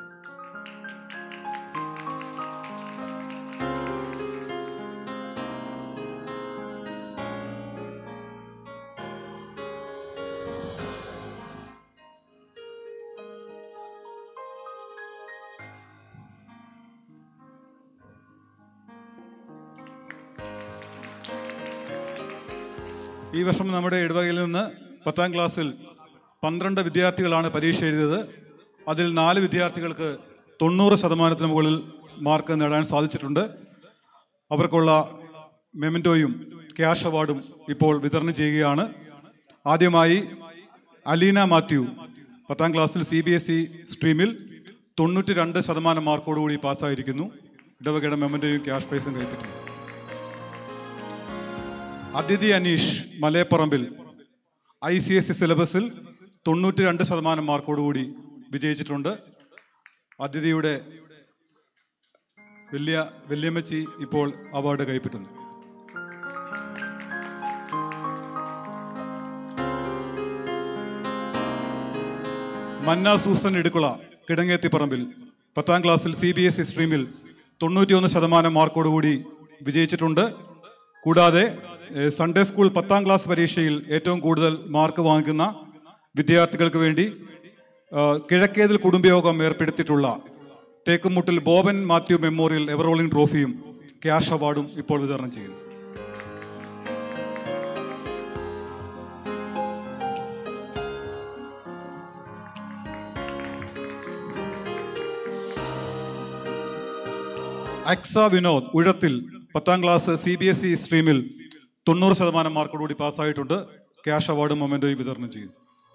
ഈ വർഷം നമ്മുടെ ഇടവകയിൽ നിന്ന് പത്താം ക്ലാസ്സിൽ പന്ത്രണ്ട് വിദ്യാർത്ഥികളാണ് പരീക്ഷ എഴുതിയത് അതിൽ നാല് വിദ്യാർത്ഥികൾക്ക് തൊണ്ണൂറ് ശതമാനത്തിന് മുകളിൽ മാർക്ക് നേടാൻ സാധിച്ചിട്ടുണ്ട് അവർക്കുള്ള മെമൻറ്റോയും ക്യാഷ് അവാർഡും ഇപ്പോൾ വിതരണം ചെയ്യുകയാണ് ആദ്യമായി അലീന മാത്യു പത്താം ക്ലാസ്സിൽ സി ബി എസ് ഇ സ്ട്രീമിൽ തൊണ്ണൂറ്റി രണ്ട് ശതമാനം മാർക്കോടുകൂടി പാസ്സായിരിക്കുന്നു ഇടവകയുടെ മെമൻറ്റോയും ക്യാഷ് പ്രൈസും കൈപ്പറ്റുന്നു Athidhi Aneesh Malayapparambil I C S C സിലബസിൽ തൊണ്ണൂറ്റി രണ്ട് ശതമാനം മാർക്കോടുകൂടി വിജയിച്ചിട്ടുണ്ട് അതിഥിയുടെ വലിയ വല്യമ്മച്ചി ഇപ്പോൾ അവാർഡ് കൈപ്പറ്റുന്നു മന്ന സൂസൻ ഇടുക്കുള കിടങ്ങേത്തിപ്പറമ്പിൽ പത്താം ക്ലാസ്സിൽ സി ബി എസ് ഇ സ്ട്രീമിൽ തൊണ്ണൂറ്റിയൊന്ന് ശതമാനം മാർക്കോടുകൂടി വിജയിച്ചിട്ടുണ്ട് കൂടാതെ ഏഹ്, സൺഡേ സ്കൂൾ പത്താം ക്ലാസ് പരീക്ഷയിൽ ഏറ്റവും കൂടുതൽ മാർക്ക് വാങ്ങിക്കുന്ന വിദ്യാർത്ഥികൾക്ക് വേണ്ടി ആ, കിഴക്കേതിൽ കുടുംബയോഗം ഏർപ്പെടുത്തിയിട്ടുള്ള തേക്കുമുട്ടിൽ ബോബൻ മാത്യു മെമ്മോറിയൽ എവറോളിംഗ് ട്രോഫിയും ക്യാഷ് അവാർഡും ഇപ്പോൾ വിതരണം ചെയ്യുന്നു അക്സ വിനോദ് ഉഴത്തിൽ പത്താം class C B S E സ്ട്രീമിൽ തൊണ്ണൂറ് ശതമാനം മാർക്കോടുകൂടി പാസ്സായിട്ടുണ്ട് ക്യാഷ് അവാർഡും മൊമെന്റോയും വിതരണം ചെയ്യും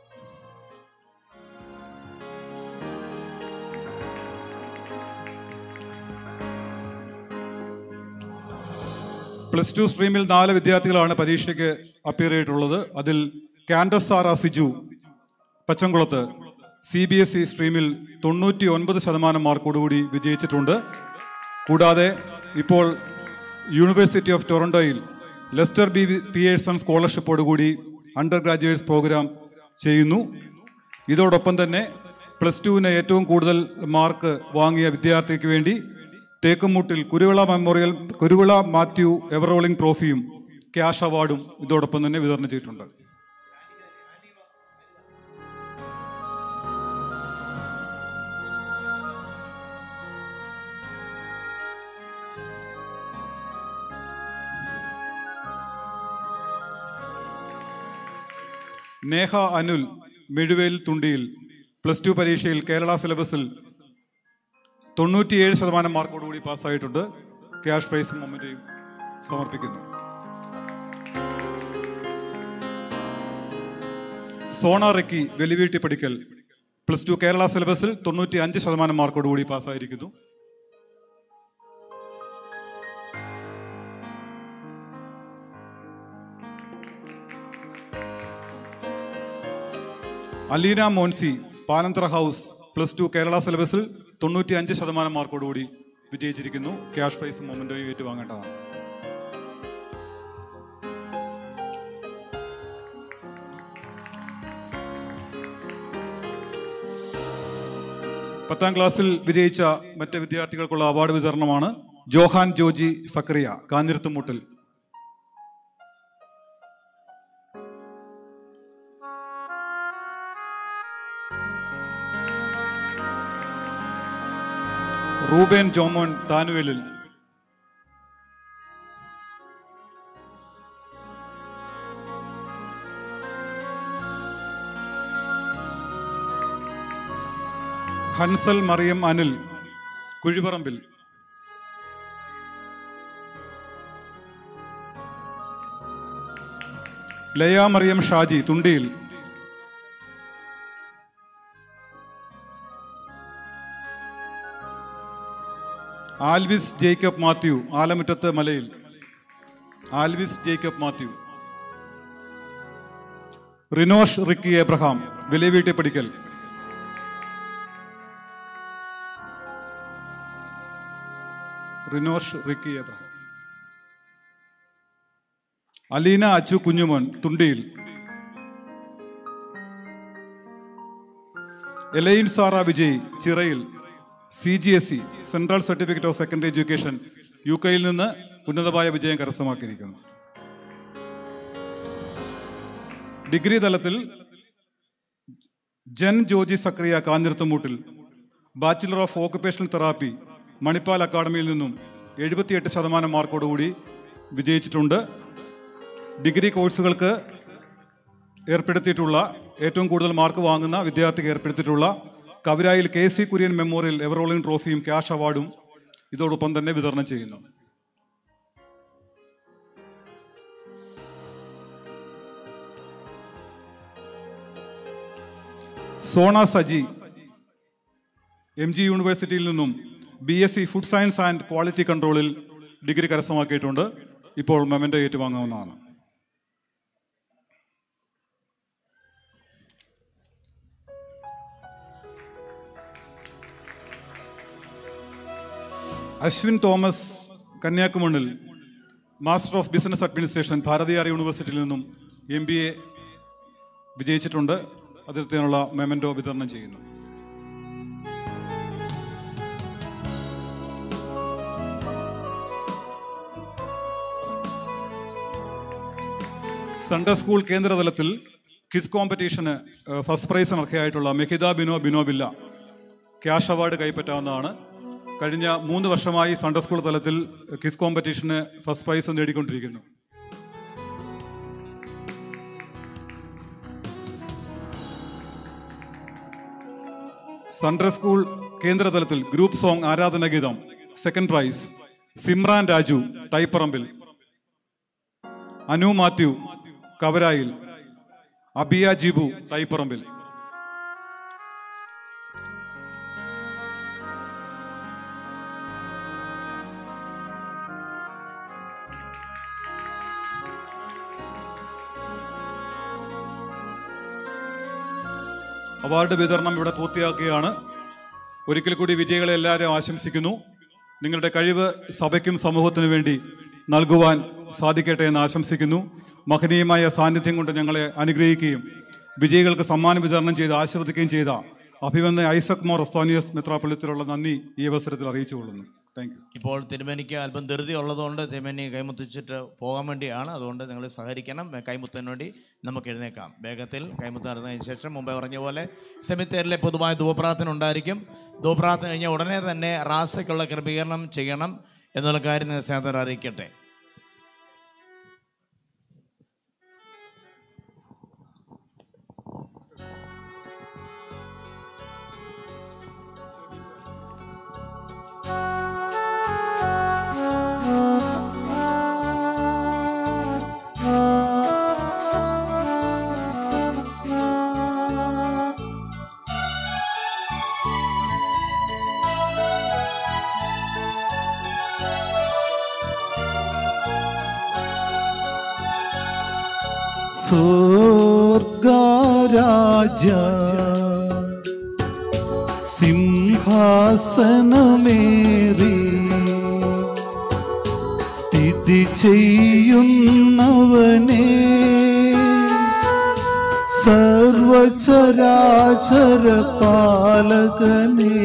പ്ലസ് ടു സ്ട്രീമിൽ നാല് വിദ്യാർത്ഥികളാണ് പരീക്ഷയ്ക്ക് അപ്പിയർ ചെയ്തിട്ടുള്ളത് അതിൽ Candace Sara Siju Pachamkulathu C B S E സ്ട്രീമിൽ തൊണ്ണൂറ്റി ഒൻപത് ശതമാനം മാർക്കോടുകൂടി വിജയിച്ചിട്ടുണ്ട് കൂടാതെ ഇപ്പോൾ യൂണിവേഴ്സിറ്റി ഓഫ് ടൊറൻഡോയിൽ ലെസ്റ്റർ ബി പിയേഴ്സൺ സ്കോളർഷിപ്പോടുകൂടി അണ്ടർ ഗ്രാജുവേറ്റ്സ് പ്രോഗ്രാം ചെയ്യുന്നു ഇതോടൊപ്പം തന്നെ പ്ലസ് ടുവിന് ഏറ്റവും കൂടുതൽ മാർക്ക് വാങ്ങിയ വിദ്യാർത്ഥിക്ക് വേണ്ടി തേക്കുമുട്ടിൽ കുരുവിള മെമ്മോറിയൽ കുരുവിള മാത്യു എവറോളിംഗ് ട്രോഫിയും ക്യാഷ് അവാർഡും ഇതോടൊപ്പം തന്നെ വിതരണം ചെയ്തിട്ടുണ്ട് നേഹ അനുൽ മെഴുവേൽ തുണ്ടിയിൽ പ്ലസ് ടു പരീക്ഷയിൽ കേരള സിലബസിൽ തൊണ്ണൂറ്റിയേഴ് ശതമാനം മാർക്കോടുകൂടി പാസ്സായിട്ടുണ്ട് ക്യാഷ് പ്രൈസും മൊമെന്റയും സമർപ്പിക്കുന്നു സോണ റെക്കി വെലിവീട്ടി പഠിക്കൽ പ്ലസ് ടു കേരള സിലബസിൽ തൊണ്ണൂറ്റി അഞ്ച് ശതമാനം മാർക്കോടുകൂടി പാസ്സായിരിക്കുന്നു Aleena Monsy Palanthara house plus two Kerala സിലബസിൽ തൊണ്ണൂറ്റി അഞ്ച് ശതമാനം മാർക്കോടുകൂടി വിജയിച്ചിരിക്കുന്നു ക്യാഷ് പ്രൈസും മൊമെന്റോയും ഏറ്റുവാങ്ങേണ്ടതാണ് പത്താം ക്ലാസ്സിൽ വിജയിച്ച മറ്റ് വിദ്യാർത്ഥികൾക്കുള്ള അവാർഡ് വിതരണമാണ് Johan Joji Sakriya Kanjirathumuttil Ruben Jomon Thanuvelil Hansel Mariam Anil Kuzhiparambil Laya Mariam Shaji Thundiyil Alvis Jacob Mathew Alamuttathu Malayil Alvis Jacob Mathew Rinosh Ricky Abraham Vilaveetti Padickal Rinosh Ricky Abraham Aleena Achu Kunjumon Thundiyil Elaine Sara Vijay Chirayil C G S C central certificate of secondary education U കെയിൽ നിന്ന് ഉന്നതമായ വിജയം കരസ്ഥമാക്കിയിരിക്കുന്നു ഡിഗ്രി തലത്തിൽ Jan Joji Sakriya Kanjirathumoottil bachelor of occupational therapy Manipal അക്കാദമിയിൽ നിന്നും എഴുപത്തിയെട്ട് ശതമാനം മാർക്കോടുകൂടി വിജയിച്ചിട്ടുണ്ട് ഡിഗ്രി കോഴ്സുകൾക്ക് ഏർപ്പെടുത്തിയിട്ടുള്ള ഏറ്റവും കൂടുതൽ മാർക്ക് വാങ്ങുന്ന വിദ്യാർത്ഥിക്ക് ഏർപ്പെടുത്തിയിട്ടുള്ള Kavirayil K C Kurian memorial ever rolling ട്രോഫിയും ക്യാഷ് അവാർഡും ഇതോടൊപ്പം തന്നെ വിതരണം ചെയ്യുന്നു സോണ സജി എം ജി യൂണിവേഴ്സിറ്റിയിൽ നിന്നും B S C food science and quality കൺട്രോളിൽ ഡിഗ്രി കരസ്ഥമാക്കിയിട്ടുണ്ട് ഇപ്പോൾ മെമൻ്റ് ഏറ്റുവാങ്ങാവുന്നതാണ് Ashwin Thomas Kanyakumannil master of business administration Bharathiar യൂണിവേഴ്സിറ്റിയിൽ നിന്നും എം ബി എ വിജയിച്ചിട്ടുണ്ട് അദ്ദേഹത്തിനുള്ള മെമൻറ്റോ വിതരണം ചെയ്യുന്നു സൺഡേ സ്കൂൾ കേന്ദ്രതലത്തിൽ ക്വിസ് കോമ്പറ്റീഷന് ഏഹ്, ഫസ്റ്റ് പ്രൈസിന് അർഹയായിട്ടുള്ള മെഹിത ബിനോ ബിനോ ബില്ല ക്യാഷ് അവാർഡ് കൈപ്പറ്റാവുന്നതാണ് കഴിഞ്ഞ മൂന്ന് വർഷമായി സൺഡേ സ്കൂൾ തലത്തിൽ ക്വിസ് കോമ്പറ്റീഷന് ഫസ്റ്റ് പ്രൈസ് നേടിക്കൊണ്ടിരിക്കുന്നു സൺഡേ സ്കൂൾ കേന്ദ്രതലത്തിൽ ഗ്രൂപ്പ് സോങ് ആരാധന ഗീതം second prize Simran Raju Thaiparambil Anu Mathew Kavarayil Abiya Jibu Thaiparambil award വിതരണം ഇവിടെ പൂർത്തിയാക്കുകയാണ് ഒരിക്കൽ കൂടി വിജയികളെ എല്ലാവരും ആശംസിക്കുന്നു നിങ്ങളുടെ കഴിവ് സഭയ്ക്കും സമൂഹത്തിനു വേണ്ടി നൽകുവാൻ സാധിക്കട്ടെ എന്ന് ആശംസിക്കുന്നു മഹനീയമായ സാന്നിധ്യം കൊണ്ട് ഞങ്ങളെ അനുഗ്രഹിക്കുകയും വിജയികൾക്ക് സമ്മാനം വിതരണം ചെയ്ത് ആശീർവദിക്കുകയും ചെയ്ത അഭിമന്യ ഐസക് മോർ റസ്താനിയസ് മെത്രാപ്പൊളിത്തിലുള്ള നന്ദി ഈ അവസരത്തിൽ അറിയിച്ചുകൊള്ളുന്നു താങ്ക് യു ഇപ്പോൾ തിരുമേനിക്ക് അല്പം ധൃതി ഉള്ളതുകൊണ്ട് തിരുമേനി കൈമുത്തിച്ചിട്ട് പോകാൻ വേണ്ടിയാണ് അതുകൊണ്ട് നിങ്ങൾ സഹകരിക്കണം കൈമുത്തന് വേണ്ടി നമുക്ക് എഴുന്നേക്കാം വേഗത്തിൽ കൈമുത്ത് നടന്നതിന് ശേഷം മുമ്പേ പറഞ്ഞ പോലെ സെമിത്തേരിലെ പൊതുവായ ധൂപ്രാർത്ഥന ഉണ്ടായിരിക്കും ധൂപ്രാർത്ഥന കഴിഞ്ഞാൽ ഉടനെ തന്നെ റാസയ്ക്കുള്ള ക്രമീകരണം ചെയ്യണം എന്നുള്ള കാര്യം ഞാൻ സ്നേഹത്തോടെ അറിയിക്കട്ടെ സ്വർഗരാജ സിംഹാസനമേറി സ്ഥിതി ചെയ്യുന്നവനെ സർവചരാചര പാലകനെ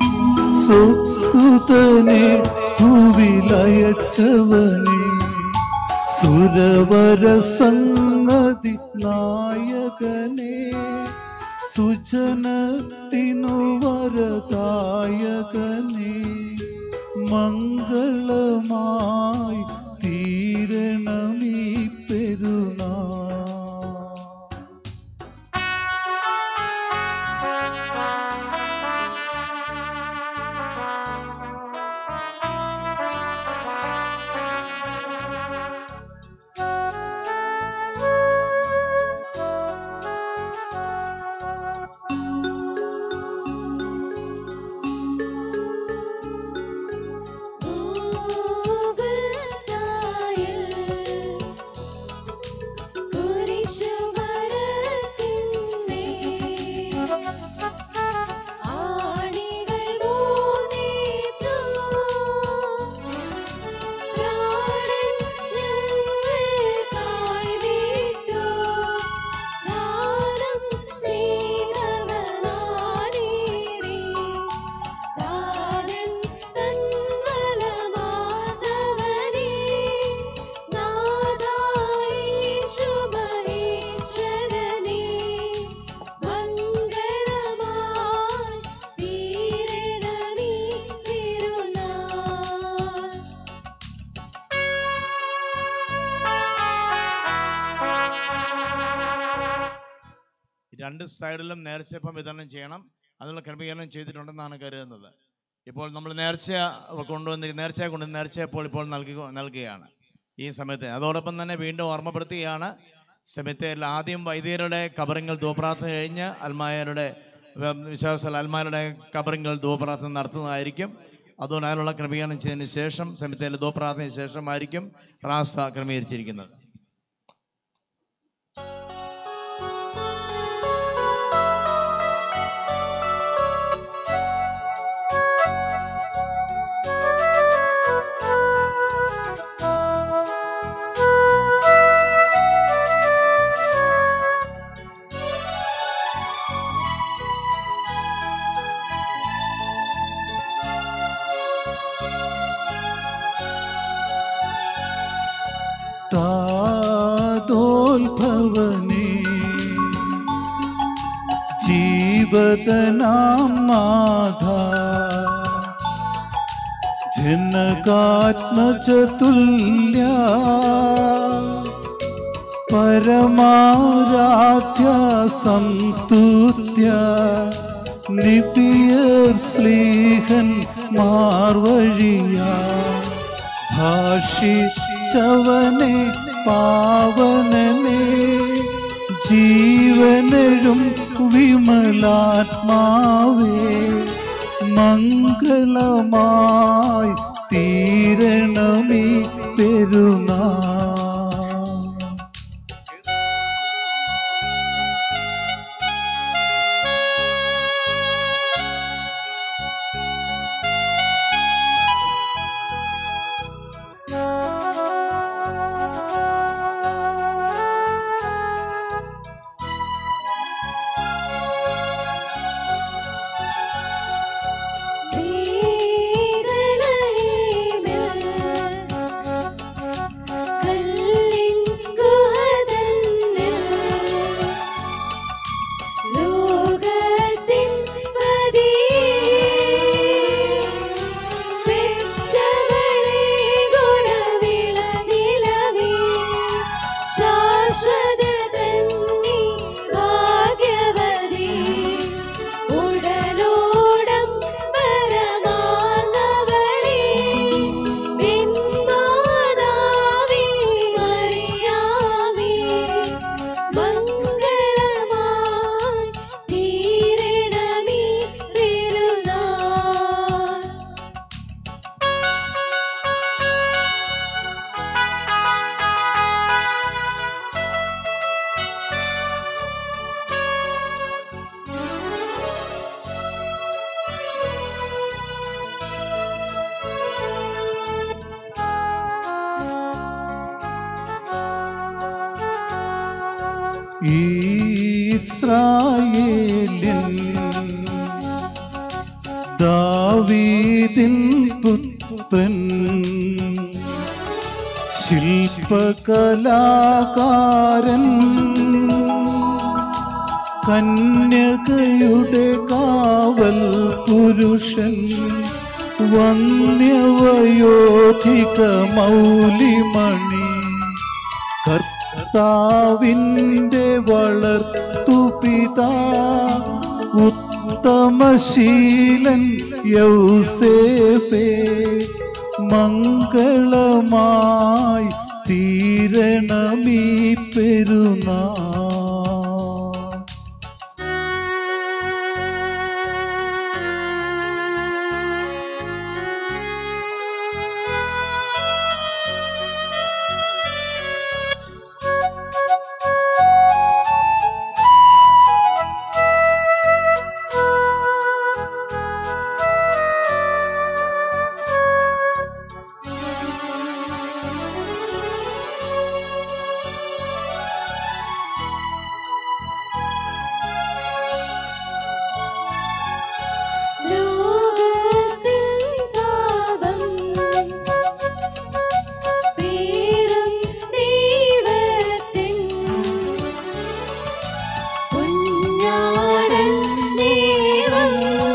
സ്വസുതനെ ഭൂവിലയച്ചവനെ സുരവര സംഗതി നായകനെ സുജനത്തിനു വരദായകനെ മംഗളമായി തീരണമീ പെരുന്നാ രണ്ട് സൈഡിലും നേർച്ചപ്പം വിതരണം ചെയ്യണം അതിനുള്ള ക്രമീകരണം ചെയ്തിട്ടുണ്ടെന്നാണ് കരുതുന്നത് ഇപ്പോൾ നമ്മൾ നേർച്ച കൊണ്ടുവന്ന് നേർച്ച കൊണ്ട് നേർച്ച ഇപ്പോൾ ഇപ്പോൾ നൽകി നൽകുകയാണ് ഈ സമയത്ത് അതോടൊപ്പം തന്നെ വീണ്ടും ഓർമ്മപ്പെടുത്തുകയാണ് സെമിത്തേരിൽ ആദ്യം വൈദികരുടെ കബറിങ്ങൾ ധൂപ്രാർത്ഥന കഴിഞ്ഞ് അൽമായരുടെ വിശ്വാസ അൽമാരുടെ കബറിങ്ങൾ ധൂപ്രാർത്ഥന നടത്തുന്നതായിരിക്കും അതുകൊണ്ട് അതിനുള്ള ക്രമീകരണം ചെയ്തതിന് ശേഷം സെമിത്തേരിൽ ധൂപ്രാർത്ഥനയ്ക്ക് ശേഷമായിരിക്കും റാസ ക്രമീകരിച്ചിരിക്കുന്നത് താതോത്ഭവനേ ജീവതനാം നാഥ ജനകാത്മചതുല്യ പരമാരാധ്യ സംസ്തുത്യ നിപിയർ സ്ലീഹൻ മാർവഴിയ ഭാഷിച്ചവനെ പാവനനെ ജീവനഴും വിമലാത്മാവേ മംഗളമായി തീരണമേ പെരുന്നാ ശാശ്വത തന്നി ഭാഗ്യവതി ഉടലോടം പരമാനവളി നിന്മാതാവി മറിയാവി മംഗളമായി തീരണമീ തിരുനാൾ ഇസ്രായേലിൻ ദാവീദിൻ പുത്രൻ ശില്പകലാകാരൻ കന്യകയുടെ കാവൽ പുരുഷൻ വന്യവയോധിക മൗലിമണി കർത്താവിൻ്റെ വളർത്തുപിതാ ഉത്തമശീലൻ യൗസേഫേ മംഗളമായി തീരണമീ പെരുന്നാ ലോകത്തിൻ പാപം പേറും ദൈവത്തിൻ കുഞ്ഞാടൻ ദൈവം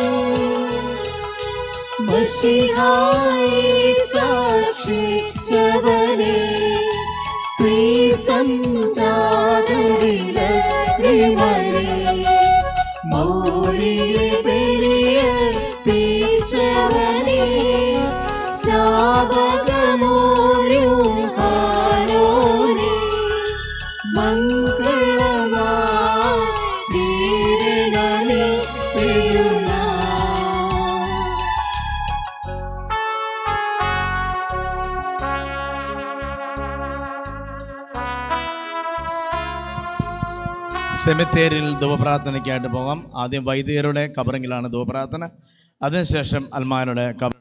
മഷിഹായി സാക്ഷിച്ചവനെ സ്ത്രീ സംജാതരിലെ വിമലേ സെമിത്തേരിയിൽ ധൂപപ്രാർത്ഥനയ്ക്കായിട്ട് പോകാം ആദ്യം വൈദികരുടെ കബറിങ്ങിലാണ് ധൂപപ്രാർത്ഥന അതിനുശേഷം അൽമാരുടെ കബർ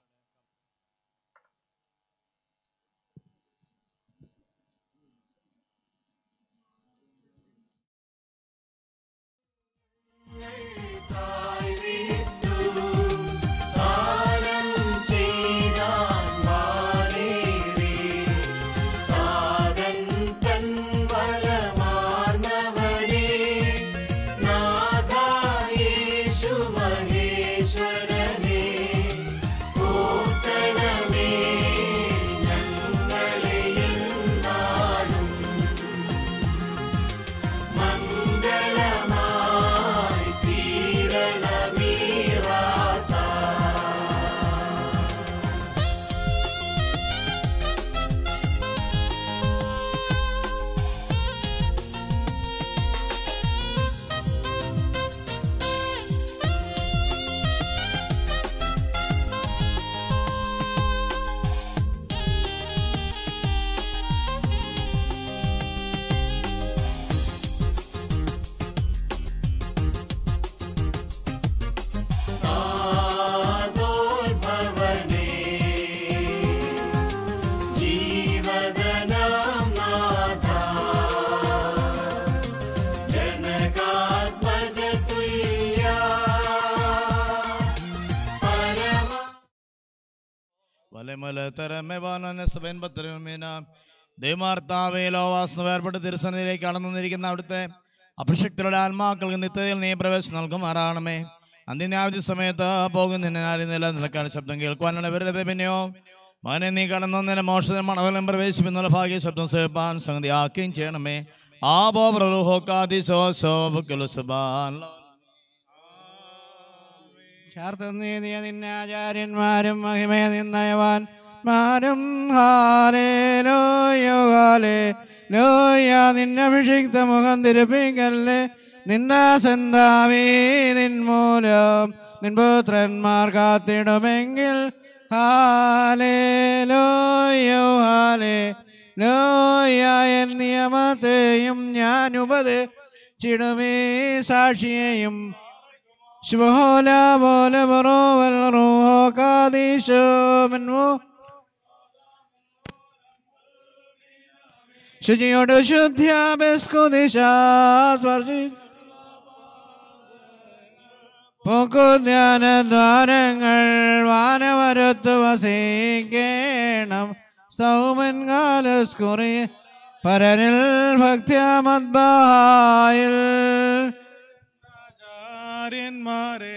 ദൈവമാർത്താവയിലോവാസം വേർപെട്ട് തിരുസന്നിധിയിലേക്ക് കടന്നു വന്നിരിക്കുന്ന അവിടുത്തെ അഭിഷിക്തരുടെ ആത്മാക്കൾക്ക് നിത്യതയിൽ നീ പ്രവേശനം നൽകുമാറാണമേ അന്ത്യനാവധി സമയത്ത് പോകുന്നതിനാലും നില നിൽക്കാൻ ശബ്ദം കേൾക്കുവാനാണ് ഇവരുടെ പിന്നെയോ മകനെ നീ കടന്നു നിന്നെ മോഷണം മണവലം പ്രവേശിപ്പിന്നുള്ള ഭാഗ്യ ശബ്ദം സേപ്പാൻ സംഗതി ആക്കുകയും ചെയ്യണമേ ആ ബോ പ്രഹോക്കാദിശോ ശോഭുസുബാൻ ശാർത്തനീതിയ നിന്നെ ആചാര്യന്മാരും മഹിമയെ നിന്നയവാൻ മാരും ഹാലേലോയോ ഹാലേ ലോയ നിന്നഭിഷിക്ത മുഖം തിരുപ്പിക്കല്ലേ നിന്ദാസന്താവേ നിൻമൂലം നിൻപുത്രന്മാർ കാത്തിടുമെങ്കിൽ ഹാലേലോയോ ഹാലേ ലോയ എൻ നിയമത്തെയും ഞാൻ ഉപദേശിടുമേ സാക്ഷിയെയും ശുഭോല പോലെ ബറോവൽ റൂഹോ കാദീശോ മൻവോ ശുചിയോട് ശുദ്ധ്യാസ്കുദിശാസ്പർശി ദ്വാരങ്ങൾ വാനവരത്ത് വസിക്കേണം സൗമൻ കാലസ്കുറി പരനിൽ ഭക്തിയമദ്ബായിൽ ആര്യന്മാരെ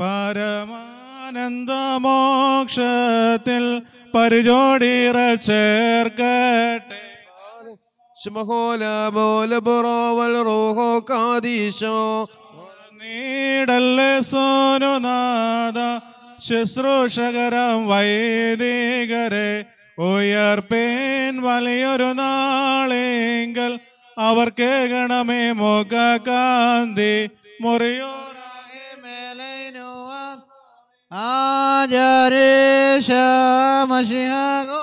പരമാനന്ദമോക്ഷത്തിൽ പരിജോടിറ ചേർക്കട്ടെ ശുഭഹോല ബോല ബറോവൽ റൂഹോ കാദീശോ നീടല്ലേ സോനുനാഥ ശുശ്രൂഷകരം വൈദികരെ ഉയർപ്പേൻ വലിയൊരു നാളെങ്കിൽ അവർ കേൾക്കണമേ മുഖകാന്തി മുറിയോ ആചാരേശ മഷിഹാഗോ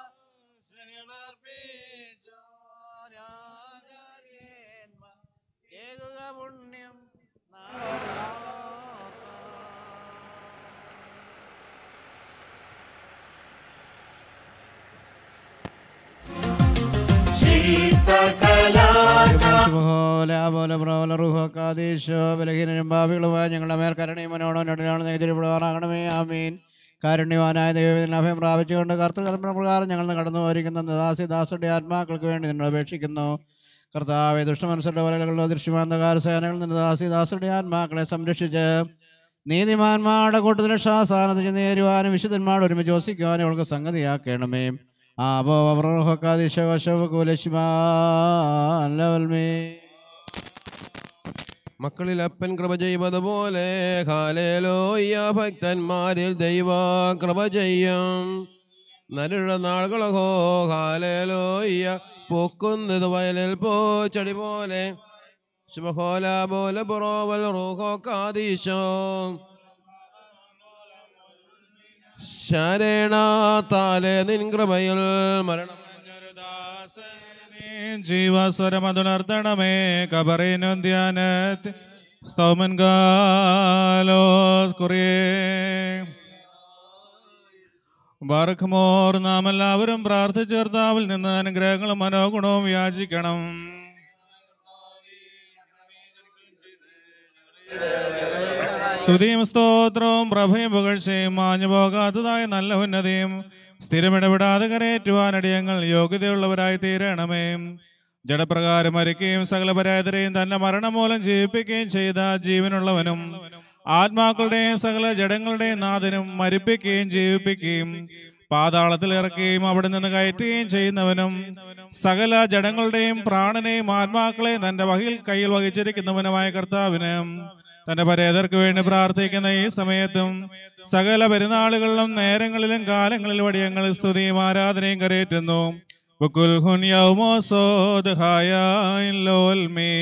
ബലഹീനരും ഭാവികളുമായ ഞങ്ങളുടെ മേൽ കരുണയും മനോടൊന്നാണ് നെയ്തിരിപ്പെടുവാറാകണമേ ആമീൻ കാരുണ്യവാനായ ദൈവത്തിന് അഭയം പ്രാപിച്ചുകൊണ്ട് കർത്തകൽപ്പന പ്രകാരം ഞങ്ങൾ കടന്നു പോയിരിക്കുന്ന ദാസി ദാസയുടെ ആത്മാക്കൾക്ക് വേണ്ടി നിങ്ങൾ അപേക്ഷിക്കുന്നു കർത്താവെ ദുഷ്ടമനസ്സുടെ വരകളുള്ള ദൃശ്യമാന്തകാര സേനകളിൽ നിന്ന് ദാസി ദാസയുടെ ആത്മാക്കളെ സംരക്ഷിച്ച് നീതിമാന്മാരുടെ കൂട്ടത്തിൽ രക്ഷാസ്ഥാനത്ത് ചെന്ന് നേരുവാനും വിശുദ്ധന്മാരുടെ ഒരുമിച്ച് വസിക്കുവാനും അവൾക്ക് സംഗതിയാക്കണമേ ആപോ അവറോഹക്കാദിശവശവകുലശിമാൽമേ മക്കളിൽ അപ്പൻ കൃപ ചെയ്വതുപോലെ ഹാലേലോയ്യ ഭക്തന്മാരിൽ ദൈവ കൃപ ചെയ്യും നരുടെ നാളുകളഹോ ഹാലേലോയ്യ പൂക്കുന്നത് വയലിൽ പോച്ചടി പോലെ ശുഭഹോല പോലെ പുറോവൽ റൂഹോ കാദീശോ ശരണാത്താലെ നിൻ കൃപയിൽ മരണം ജീവസ്വരമതുണർത്തണമേ കബറേനൊന്ത്യാനത്ത് സ്തൗമൻ ഗാലോസ് കുറിയേ ബാറഖ്മോർ നാം എല്ലാവരും പ്രാർത്ഥിച്ചേർത്താവിൽ നിന്ന് അനുഗ്രഹങ്ങളും മനോഗുണവും യാചിക്കണം സ്തുതിയും സ്തോത്രവും പ്രഭയും പുകഴ്ചയും മാഞ്ഞു പോകാത്തതായ നല്ല ഉന്നതിയും സ്ഥിരമിടപെടാതെ കരയേറ്റുവാനടിയങ്ങൾ യോഗ്യതയുള്ളവരായി തീരണമേ ജഡപ്രകാരം മരിക്കുകയും സകല പരാതരെയും തന്നെ മരണം മൂലം ജീവിപ്പിക്കുകയും ചെയ്ത ജീവനുള്ളവനും ആത്മാക്കളുടെയും സകല ജഡങ്ങളുടെയും നാഥനും മരിപ്പിക്കുകയും ജീവിപ്പിക്കുകയും പാതാളത്തിൽ ഇറക്കുകയും അവിടെ നിന്ന് കയറ്റുകയും ചെയ്യുന്നവനും സകല ജഡങ്ങളുടെയും പ്രാണനെയും ആത്മാക്കളെയും തന്റെ വകയിൽ കയ്യിൽ വഹിച്ചിരിക്കുന്നവനുമായ കർത്താവിന് തന്റെ പരേതർക്ക് വേണ്ടി പ്രാർത്ഥിക്കുന്ന ഈ സമയത്തും സകല പെരുന്നാളുകളിലും നേരങ്ങളിലും കാലങ്ങളിലും വടിയങ്ങൾ സ്തുതിയും ആരാധനയും കരയേറ്റുന്നു ബുക്കുൽ ഹുൻ യൗമോസോദ്ഹായ ലോൽമേ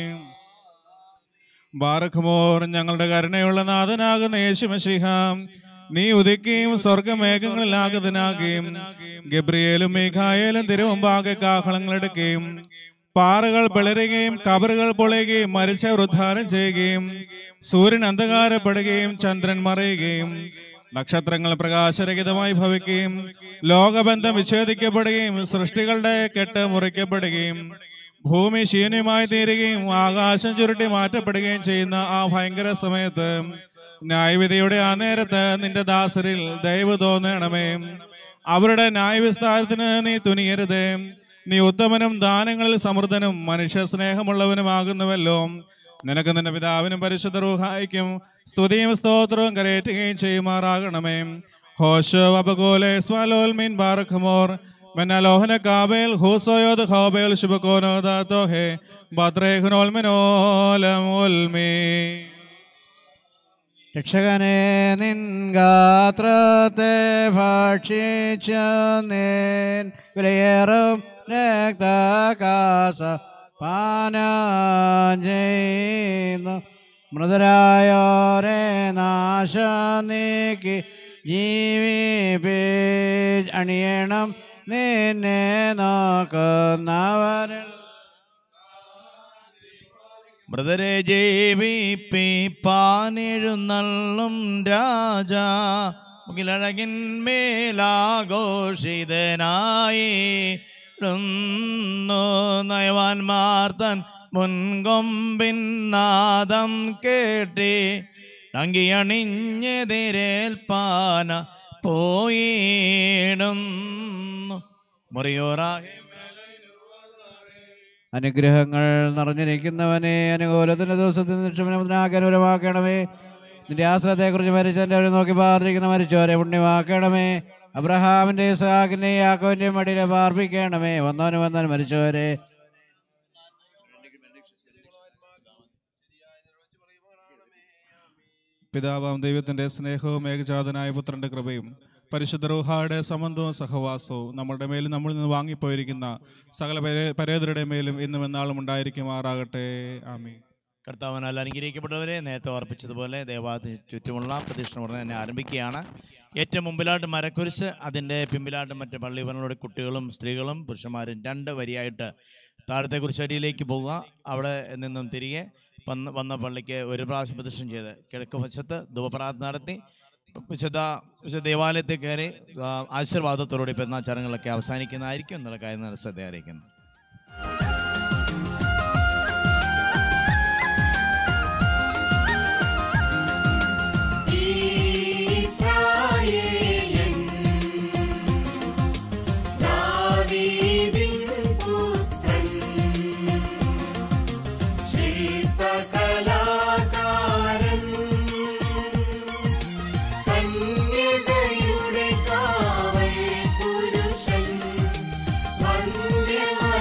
ബാറഖ്മോർ ഞങ്ങളുടെ കരുണയുള്ള നാഥനാകുന്ന യേശുമഷിഹാം നീ ഉദിക്കുകയും സ്വർഗമേഘങ്ങളിൽ ആഗതനാകുകയും ഗബ്രിയേലും മേഘായേലും തിരുമുമ്പാകെ കാഹളങ്ങളെടുക്കുകയും പാറകൾ പിളരുകയും കബറുകൾ പൊളയുകയും മരിച്ചവർ ഉദ്ധാരം ചെയ്യുകയും സൂര്യൻ അന്ധകാരപ്പെടുകയും ചന്ദ്രൻ മറയുകയും നക്ഷത്രങ്ങൾ പ്രകാശരഹിതമായി ഭവിക്കുകയും ലോകബന്ധം വിച്ഛേദിക്കപ്പെടുകയും സൃഷ്ടികളുടെ കെട്ട് മുറിക്കപ്പെടുകയും ഭൂമി ശീന്യമായി തീരുകയും ആകാശം ചുരുട്ടി മാറ്റപ്പെടുകയും ചെയ്യുന്ന ആ ഭയങ്കര സമയത്ത് ന്യായവിധിയുടെ ആ നേരത്ത് നിന്റെ ദാസരിൽ ദയവ് തോന്നണമേ അവരുടെ ന്യായവിസ്താരത്തിന് നീ തുനിയരുതേ നീ ഉത്തമനും ദാനങ്ങളിൽ സമൃദ്ധനും മനുഷ്യ സ്നേഹമുള്ളവനുമാകുന്നുവല്ലോ നിനക്ക് നിന്റെ പിതാവിനും പരിശുദ്ധ റൂഹായിക്കും സ്തുതിയും സ്തോത്രവും കരയേറ്റുകയും ചെയ്യുമാറാകണമേ ഹോഷോ അപകോലെ സ്വാലോൽമീൻ ബാറഖമോർ മെന്നലോഹന കാബേൽ ഹൂസോയോദ് ഖോബേൽ ശുഭകോനോ ദാത്തോഹെ ബത്രേഖ്നോൽമിനോലമോൽമേ രക്ഷകനെ നിൻ ഗാത്രത്തെ ഭക്ഷിച്ച നേൻ വിലയേറും രക്തകാസ പാനം ചെയ്യുന്നു മൃതരായോരെ നാശ നീക്കി ജീവിപ്പി അണിയണം നിന്നെ നോക്കുന്നവരിൽ മൃതരെ ജീവിപ്പിപ്പാനെഴുന്നള്ളും രാജ മുകിലഴകിന്മേലാഘോഷിതനായി നയവാൻമാർ തൻ മുൻകൊമ്പിൻ നാദം കേട്ടി അങ്കിയണിഞ്ഞെതിരേൽപ്പാന പോയിടുന്നു മുറിയോറാഹെ അനുഗ്രഹങ്ങൾ നിറഞ്ഞിരിക്കുന്നവനെ അനുകൂലത്തിന്റെ ദിവസത്തിൽ നിക്ഷമനാകാനുരമാക്കണമേ നിന്റെ ആശ്രയത്തെക്കുറിച്ച് മരിച്ചവൻ്റെ അവരെ നോക്കി പാർത്തിരിക്കുന്ന മരിച്ചവരെ പുണ്യമാക്കണമേ അബ്രഹാമിന്റെ ഇസ്ഹാക്കിന്റെ യാക്കോവിന്റെ മടിയിലെ പാർപ്പിക്കണമേ വന്നവന് വന്നാൽ മരിച്ചവരെ പിതാവാം ദൈവത്തിന്റെ സ്നേഹവും ഏകജാതനായ പുത്രന്റെ കൃപയും പരിശുദ്ധ റൂഹായുടെ സംബന്ധവും സഹവാസവും നമ്മുടെ മേലും നമ്മളിൽ നിന്ന് വാങ്ങിപ്പോയിരിക്കുന്ന സകല പരേ- പരേതരുടെ മേലും ഇന്നും എന്നാളും ഉണ്ടായിരിക്കുമാറാകട്ടെ ആമീൻ കർത്താവിനാൽ അനുഗ്രഹിക്കപ്പെട്ടവരെ നേരത്തെ ഓർപ്പിച്ചതുപോലെ ദേവാലയത്തിന് ചുറ്റുമുള്ള പ്രദക്ഷിണ ഉടനെ തന്നെ ആരംഭിക്കുകയാണ് ഏറ്റവും മുമ്പിലായിട്ട് മരക്കുരിശ് അതിൻ്റെ പിമ്പിലായിട്ട് മറ്റ് പള്ളിവരങ്ങളുടെ കുട്ടികളും സ്ത്രീകളും പുരുഷന്മാരും രണ്ട് വരിയായിട്ട് താഴത്തെ കുരിശടിയിലേക്ക് പോവുക അവിടെ നിന്നും തിരികെ വന്ന് വന്ന പള്ളിക്ക് ഒരു പ്രാവശ്യം പ്രദക്ഷിണം ചെയ്ത് കിഴക്ക് വശത്ത് ധൂപപ്രാർത്ഥന നടത്തി വിശുദ്ധ വിശുദ്ധ ദേവാലയത്തിൽ കയറി ആ, ആശീർവാദത്തോടുകൂടി പെരുന്നാൾ ചടങ്ങുകളൊക്കെ അവസാനിക്കുന്നതായിരിക്കും എന്നുള്ള കാര്യം ശ്രദ്ധ അറിയിക്കുന്നു ഇസ്രായേലൻ ദാവീദിൻ പുത്രൻ ശില്പകലാകാരൻ കന്യകയുടെ കാവൽ പുരുഷൻ വന്ധ്യമറിയാമേ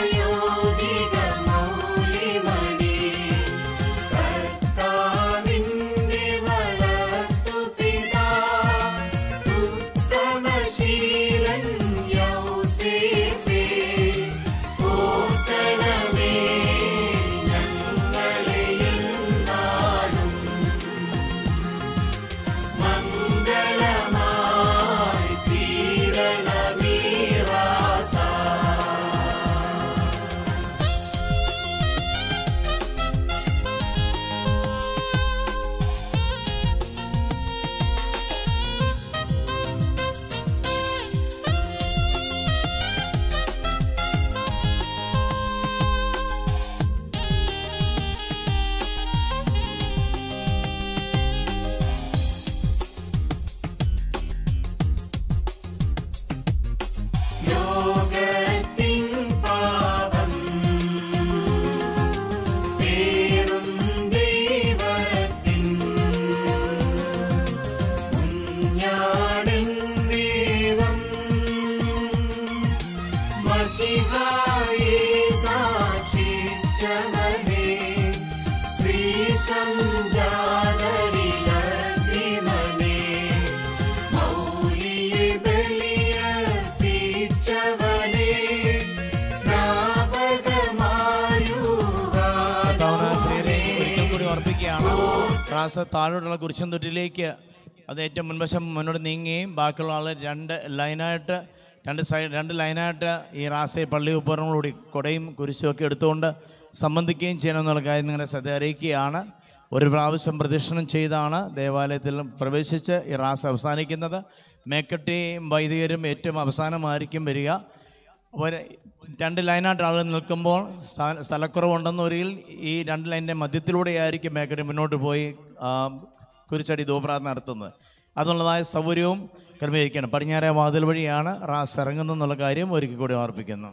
അർപ്പിക്കുകയാണ് റാസ താഴോട്ടുള്ള കുരിശൻ തൊട്ടിലേക്ക് അത് ഏറ്റവും മുൻവശം മുന്നോട്ട് നീങ്ങുകയും ബാക്കിയുള്ള ആൾ രണ്ട് ലൈനായിട്ട് രണ്ട് സൈഡ് രണ്ട് ലൈനായിട്ട് ഈ റാസയെ പള്ളി ഉപകരണങ്ങളോടി കൊടയും കുരിശും ഒക്കെ എടുത്തുകൊണ്ട് സംബന്ധിക്കുകയും ചെയ്യണമെന്നുള്ള കാര്യം നിങ്ങളുടെ ശ്രദ്ധ അറിയിക്കുകയാണ് ഒരു പ്രാവശ്യം പ്രദക്ഷിണം ചെയ്താണ് ദേവാലയത്തിൽ പ്രവേശിച്ച് ഈ റാസ് അവസാനിക്കുന്നത് മേക്കട്ടിയും വൈദികരും ഏറ്റവും അവസാനമായിരിക്കും വരിക ഒരു രണ്ട് ലൈനായിട്ട് ആളുകൾ നിൽക്കുമ്പോൾ സ്ഥ- സ്ഥലക്കുറവുണ്ടെന്നൊരിൽ ഈ രണ്ട് ലൈനിൻ്റെ മധ്യത്തിലൂടെയായിരിക്കും മേക്കട്ടി മുന്നോട്ട് പോയി ആ, കുരിശടി ധൂപ്രാർത്ഥന നടത്തുന്നത് അതുള്ളതായ സൗകര്യവും ക്രമീകരിക്കണം പടിഞ്ഞാറേ വാതിൽ വഴിയാണ് റാസ് ഇറങ്ങുന്നതെന്നുള്ള കാര്യം ഒരിക്കൽ കൂടി ഓർപ്പിക്കുന്നു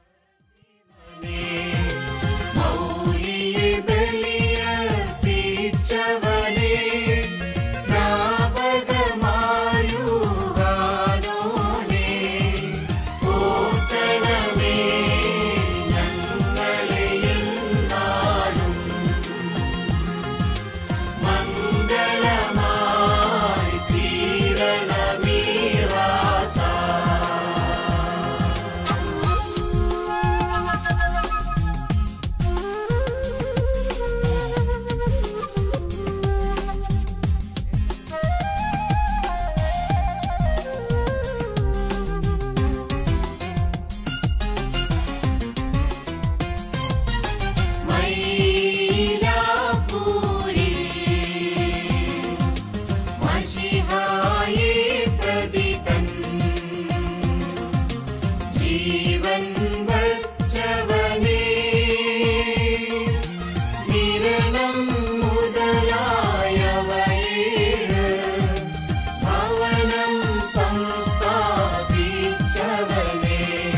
മൗലിയെ ബലിയർപ്പിച്ചവനേ, സ്നാപകമായുവാനോനേ, ഓർക്കണമേ ഞങ്ങളെ എന്നാളും. മംഗളമായി തീരണമീ റാസ മൈലാപ്പൂരിൽ മഷിഹായെ പ്രതിതൻ ജീവൻ വച്ചവനേ നിരണം മുതലായവയേഴ് ഭവനം സംസ്ഥാപിച്ചവനേ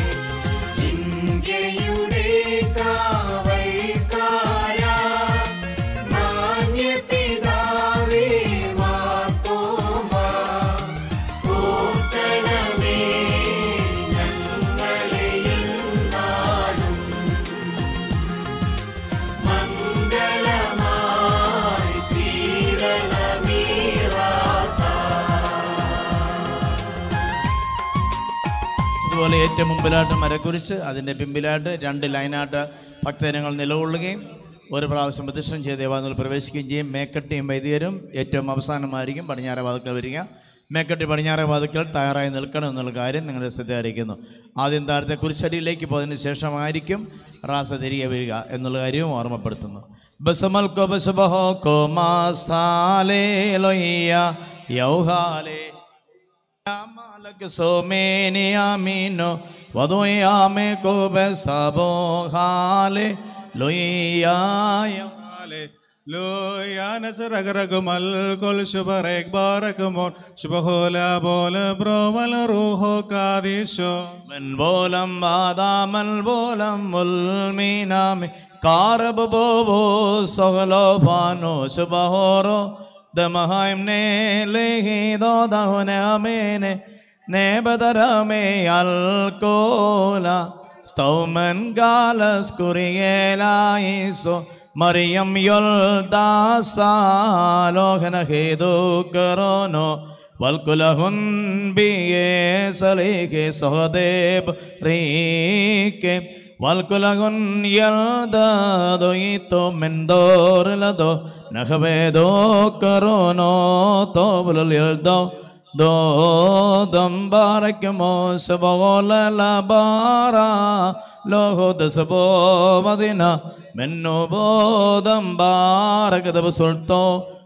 ഇന്ത്യയുടെ കാവൽക്കാരാ മാന്യപിതാവേ മാർത്തോമാ ഓർക്കണമേ ഞങ്ങളെ എന്നാളും മംഗളമായി തീരണമീ റാസ അതുപോലെ ഏറ്റവും മുമ്പിലായിട്ട് മരക്കുരിച്ച് അതിൻ്റെ പിമ്പിലായിട്ട് രണ്ട് ലൈനായിട്ട് ഭക്തജനങ്ങൾ നിലകൊള്ളുകയും ഒരു പ്രാവശ്യം പ്രദക്ഷിണം ചെയ്ത് ദേവാലയത്തിൽ പ്രവേശിക്കുകയും ചെയ്യും മേക്കട്ടിയും വൈദികരും ഏറ്റവും അവസാനമായിരിക്കും പടിഞ്ഞാറേ വാതുക്കൽ വരിക മേക്കട്ടി പടിഞ്ഞാറേ വാതുക്കൽ തയ്യാറായി നിൽക്കണം എന്നുള്ള കാര്യം നിങ്ങളുടെ ശ്രദ്ധ അറിയിക്കുന്നു ആദ്യം താഴത്തെ കുരിശടിയിലേക്ക് പോയതിന് ശേഷമായിരിക്കും റാസ തിരികെ വരിക എന്നുള്ള കാര്യവും ഓർമ്മപ്പെടുത്തുന്നു ബസമൽ കോ ബസബഹോ കോ മാസാലേ ലൊയ്യ യൗഹാലേ Malak someni amino wadoyame ko besabo hale loya لويا نسر رقم الكل شبرك بارك مون شبهولا بول برو والروح قاديشو من بولم بادام البولم والمينامي كارب بوبو سغلو بانو شبهورو دمهايم نيلي دو دهن اميني نبدرمي الكولا ستومن قالس كوريلا يسو مريم يلدا سالوهن خيدو كرونو والكلهن بيسليك صهدب ريك والكلهن يلدا دويتو من دور لدو نخبدو كرونو طول اليلدو دو دم بارك موس بغول لبارا لوهو دسبو مدينة منو بودم بارك دب سلطو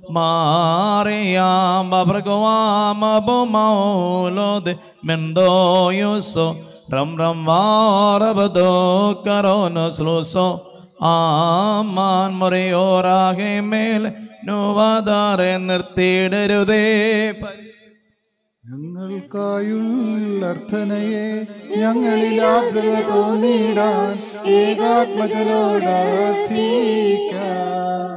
ماريام بابرقوام ابو مولود من دو يوسو رم رم واربدو كرونو سلوسو ആമാൻ മുറയോറാകെ മേൽ നോവാതാറെ നിർത്തിയിടരുതേ ഞങ്ങൾക്കായുള്ള അർത്ഥനയെ ഞങ്ങളിൽ ആഗ്രത തോന്നിടാൻ ഏകാത്മജനോട് അർത്ഥിക്കാം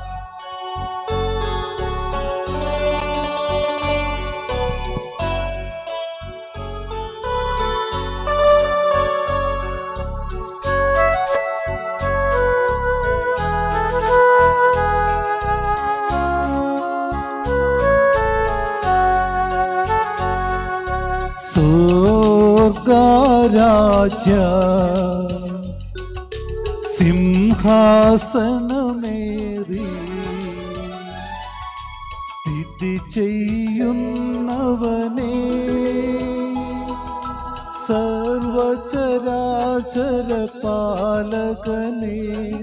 സ്വർഗരാജ്യ സിംഹാസനമേറി സ്ഥിതി ചെയ്യുന്നവനേ സർവചരാചര പാലകനെ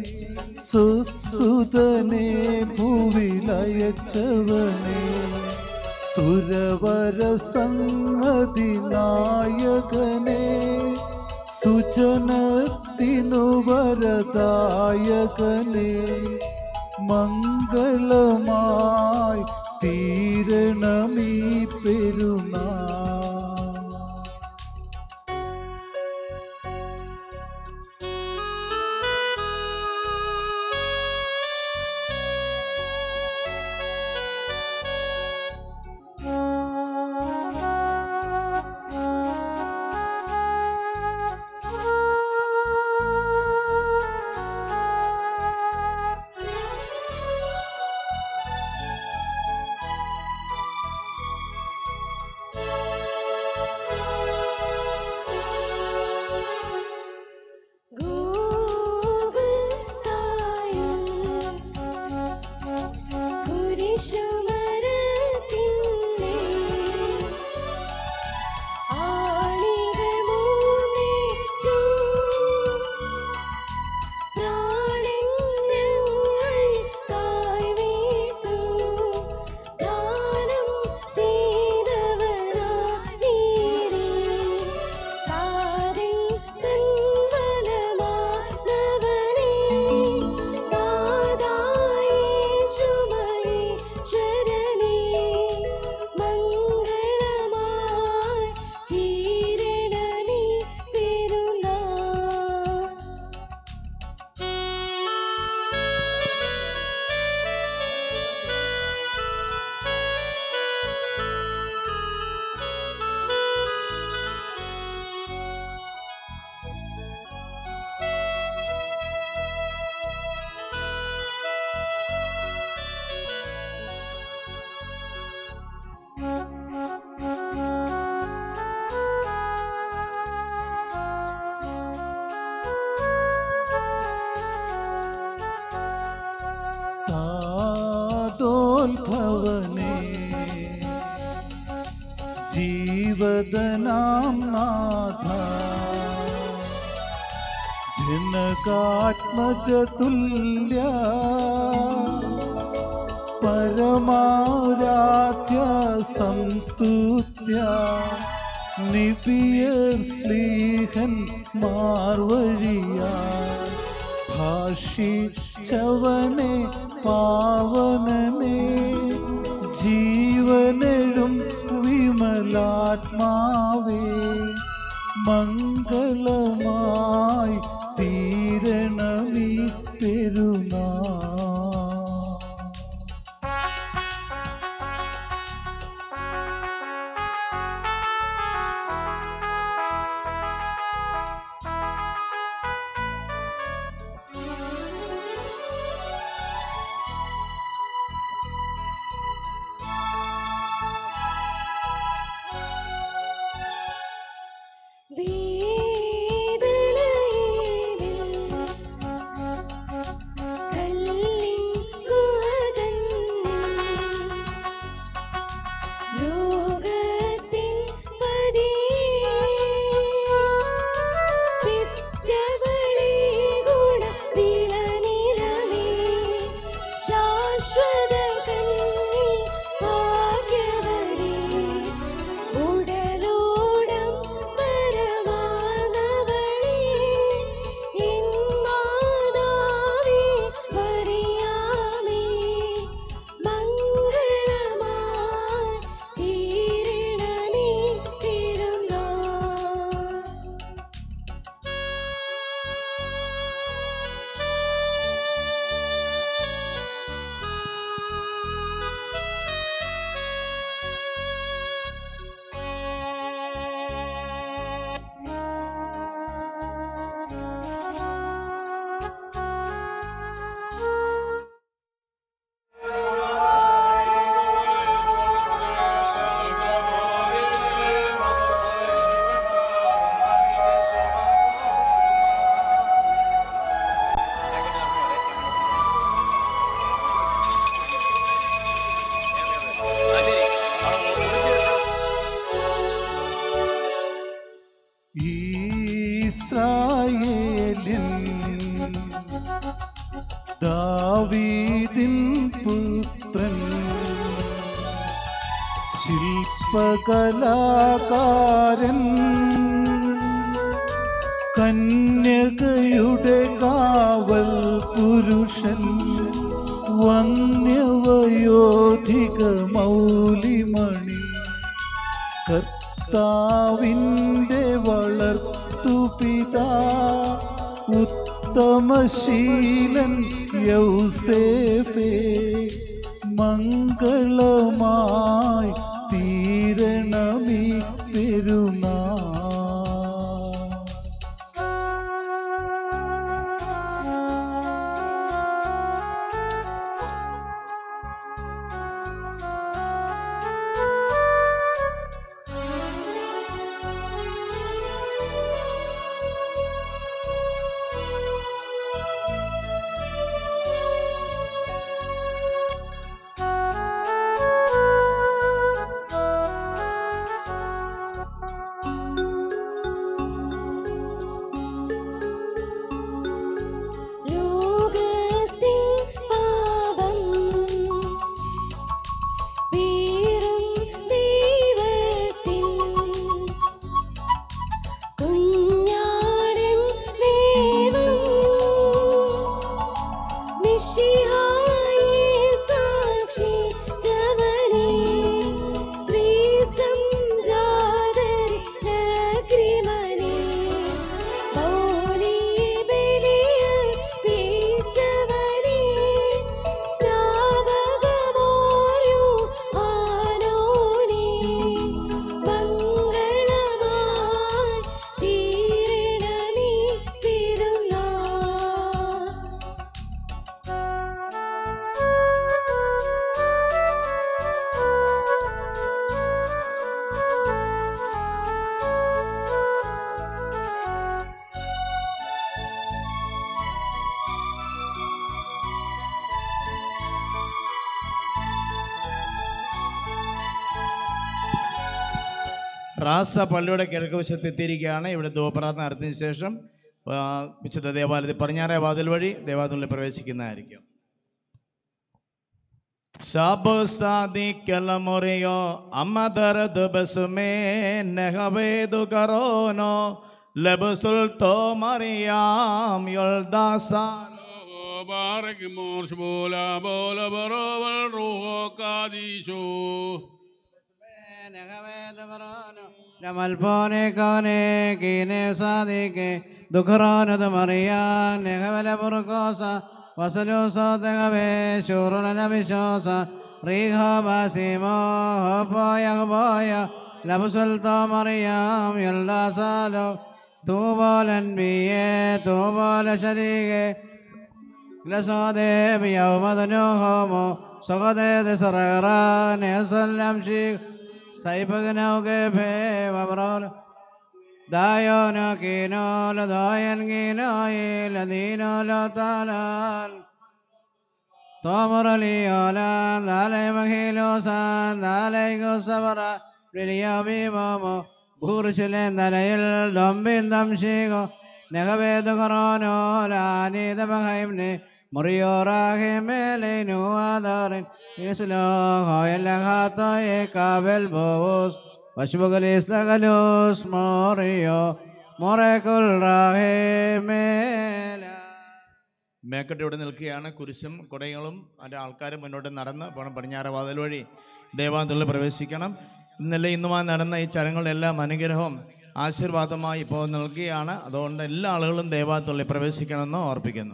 സുസുതനെ ഭൂവിലയച്ചവനെ സുരവര സംഗതി നായകനെ സുജനത്തിനു വരദായകനെ മംഗളമായി തീരണമീ പെരുന്നാൾ താതോത്ഭവനേ ജീവദനാം നാഥ ജനകാത്മജതുല്യ പരമാരാധ്യ സംസ്തുത്യ നിപിയർ സ്ലീഹൻ മാർവഴിയ ഭാഷിച്ചവനെ പാവനനെ ജീവനെഴും വിമലാത്മാവേ മംഗളമായി തീരണമീ പെരുന്നാൾ ശാശ്വത കന്നി ഭാഗ്യവതി ഉടലോടം പരമാനവളി എൻ മാതാവേ മറിയാമേ മംഗളമായി തീരണമേ തിരുനാൾ ദാവീദിൻ പുത്രൻ ശില്പകലാകാരൻ കന്യകയുടെ കാവൽ പുരുഷൻ വന്യവയോധിക മൗലിമണി കർത്താവിൻ്റെ വളർത്തുപിതാ ഉത്തമശീലൻ യൗസേഫേ മംഗളമായി തീരണമീ പെരുന്നാൾ ലോകത്തിൻ പാപം വീറും ദൈവത്തിൻ കുഞ്ഞാടൻ ദൈവം മിശിഹായെ സാക്ഷിച്ചവനെ സ്ത്രീ സംജാതരെ ലഗ്രിമനെ മൗലി ബലിയർപ്പിച്ചവനെ സ്നാപകമോരു ആനോനെ മംഗളമായി തീരണമീ തിരുനാൾ റാസ പള്ളിയുടെ കിഴക്ക് വശത്ത് എത്തിയിരിക്കുകയാണ് ഇവിടെ ധൂപ്രാർത്ഥന നടത്തിയതിനു ശേഷം ആ, വിശുദ്ധ ദേവാലയത്തിൽ പടിഞ്ഞാറേ വാതിൽ വഴി ദേവാലയത്തിൽ പ്രവേശിക്കുന്നതായിരിക്കും ശബ് സാദിക്കല മുറിയോ അമ്മദർദ് ബസുമേ നെഹവേദു കറോനോ ലബസുൽ തോ മറിയാം യൊൽദാസാൻ بارك مرش بولا بولا برو الروح قاديشو Malpone cone kine sadike dukhrana de Maria negavele burgosa vasaluso de gave shuruna navishosa riha basimo hopoya hopoya labusulto Mariam yalda salo tubolan biye tubola sharige لسودي بيوم ذنوهم سقطي دسرغرا نسلم شيخ سيبقنا وقفه وبرون دايون كينو لداين كينو الذين لا تالان تومر لي أولان دالي مخيلوسان دالي قصبرا لليومي مومو بورشلين دليل دمبين دمشيغو نغبيد قرانو لاني دبخيمني مريوراهي ميلينو آدارين يسلو هاي لغاتا يكابل بوس وشبغليس لغلوس موريو موريكل راهي ميلا മേക്കട്ട് ഇവിടെ നിൽക്കുകയാണ് കുരിശും കുടകളും അതിൻ്റെ ആൾക്കാരും മുന്നോട്ട് നടന്ന് പോണം പടിഞ്ഞാറ് വാതിൽ വഴി ദേവാന്തലിൽ പ്രവേശിക്കണം ഇന്നലെ ഇന്നുമായി നടന്ന ഈ ചടങ്ങുകളെല്ലാം അനുഗ്രഹവും ആശീർവാദമായി ഇപ്പോൾ നൽകുകയാണ് അതുകൊണ്ട് എല്ലാ ആളുകളും ദേവാന്തലിൽ പ്രവേശിക്കണമെന്ന് ഓർപ്പിക്കുന്നു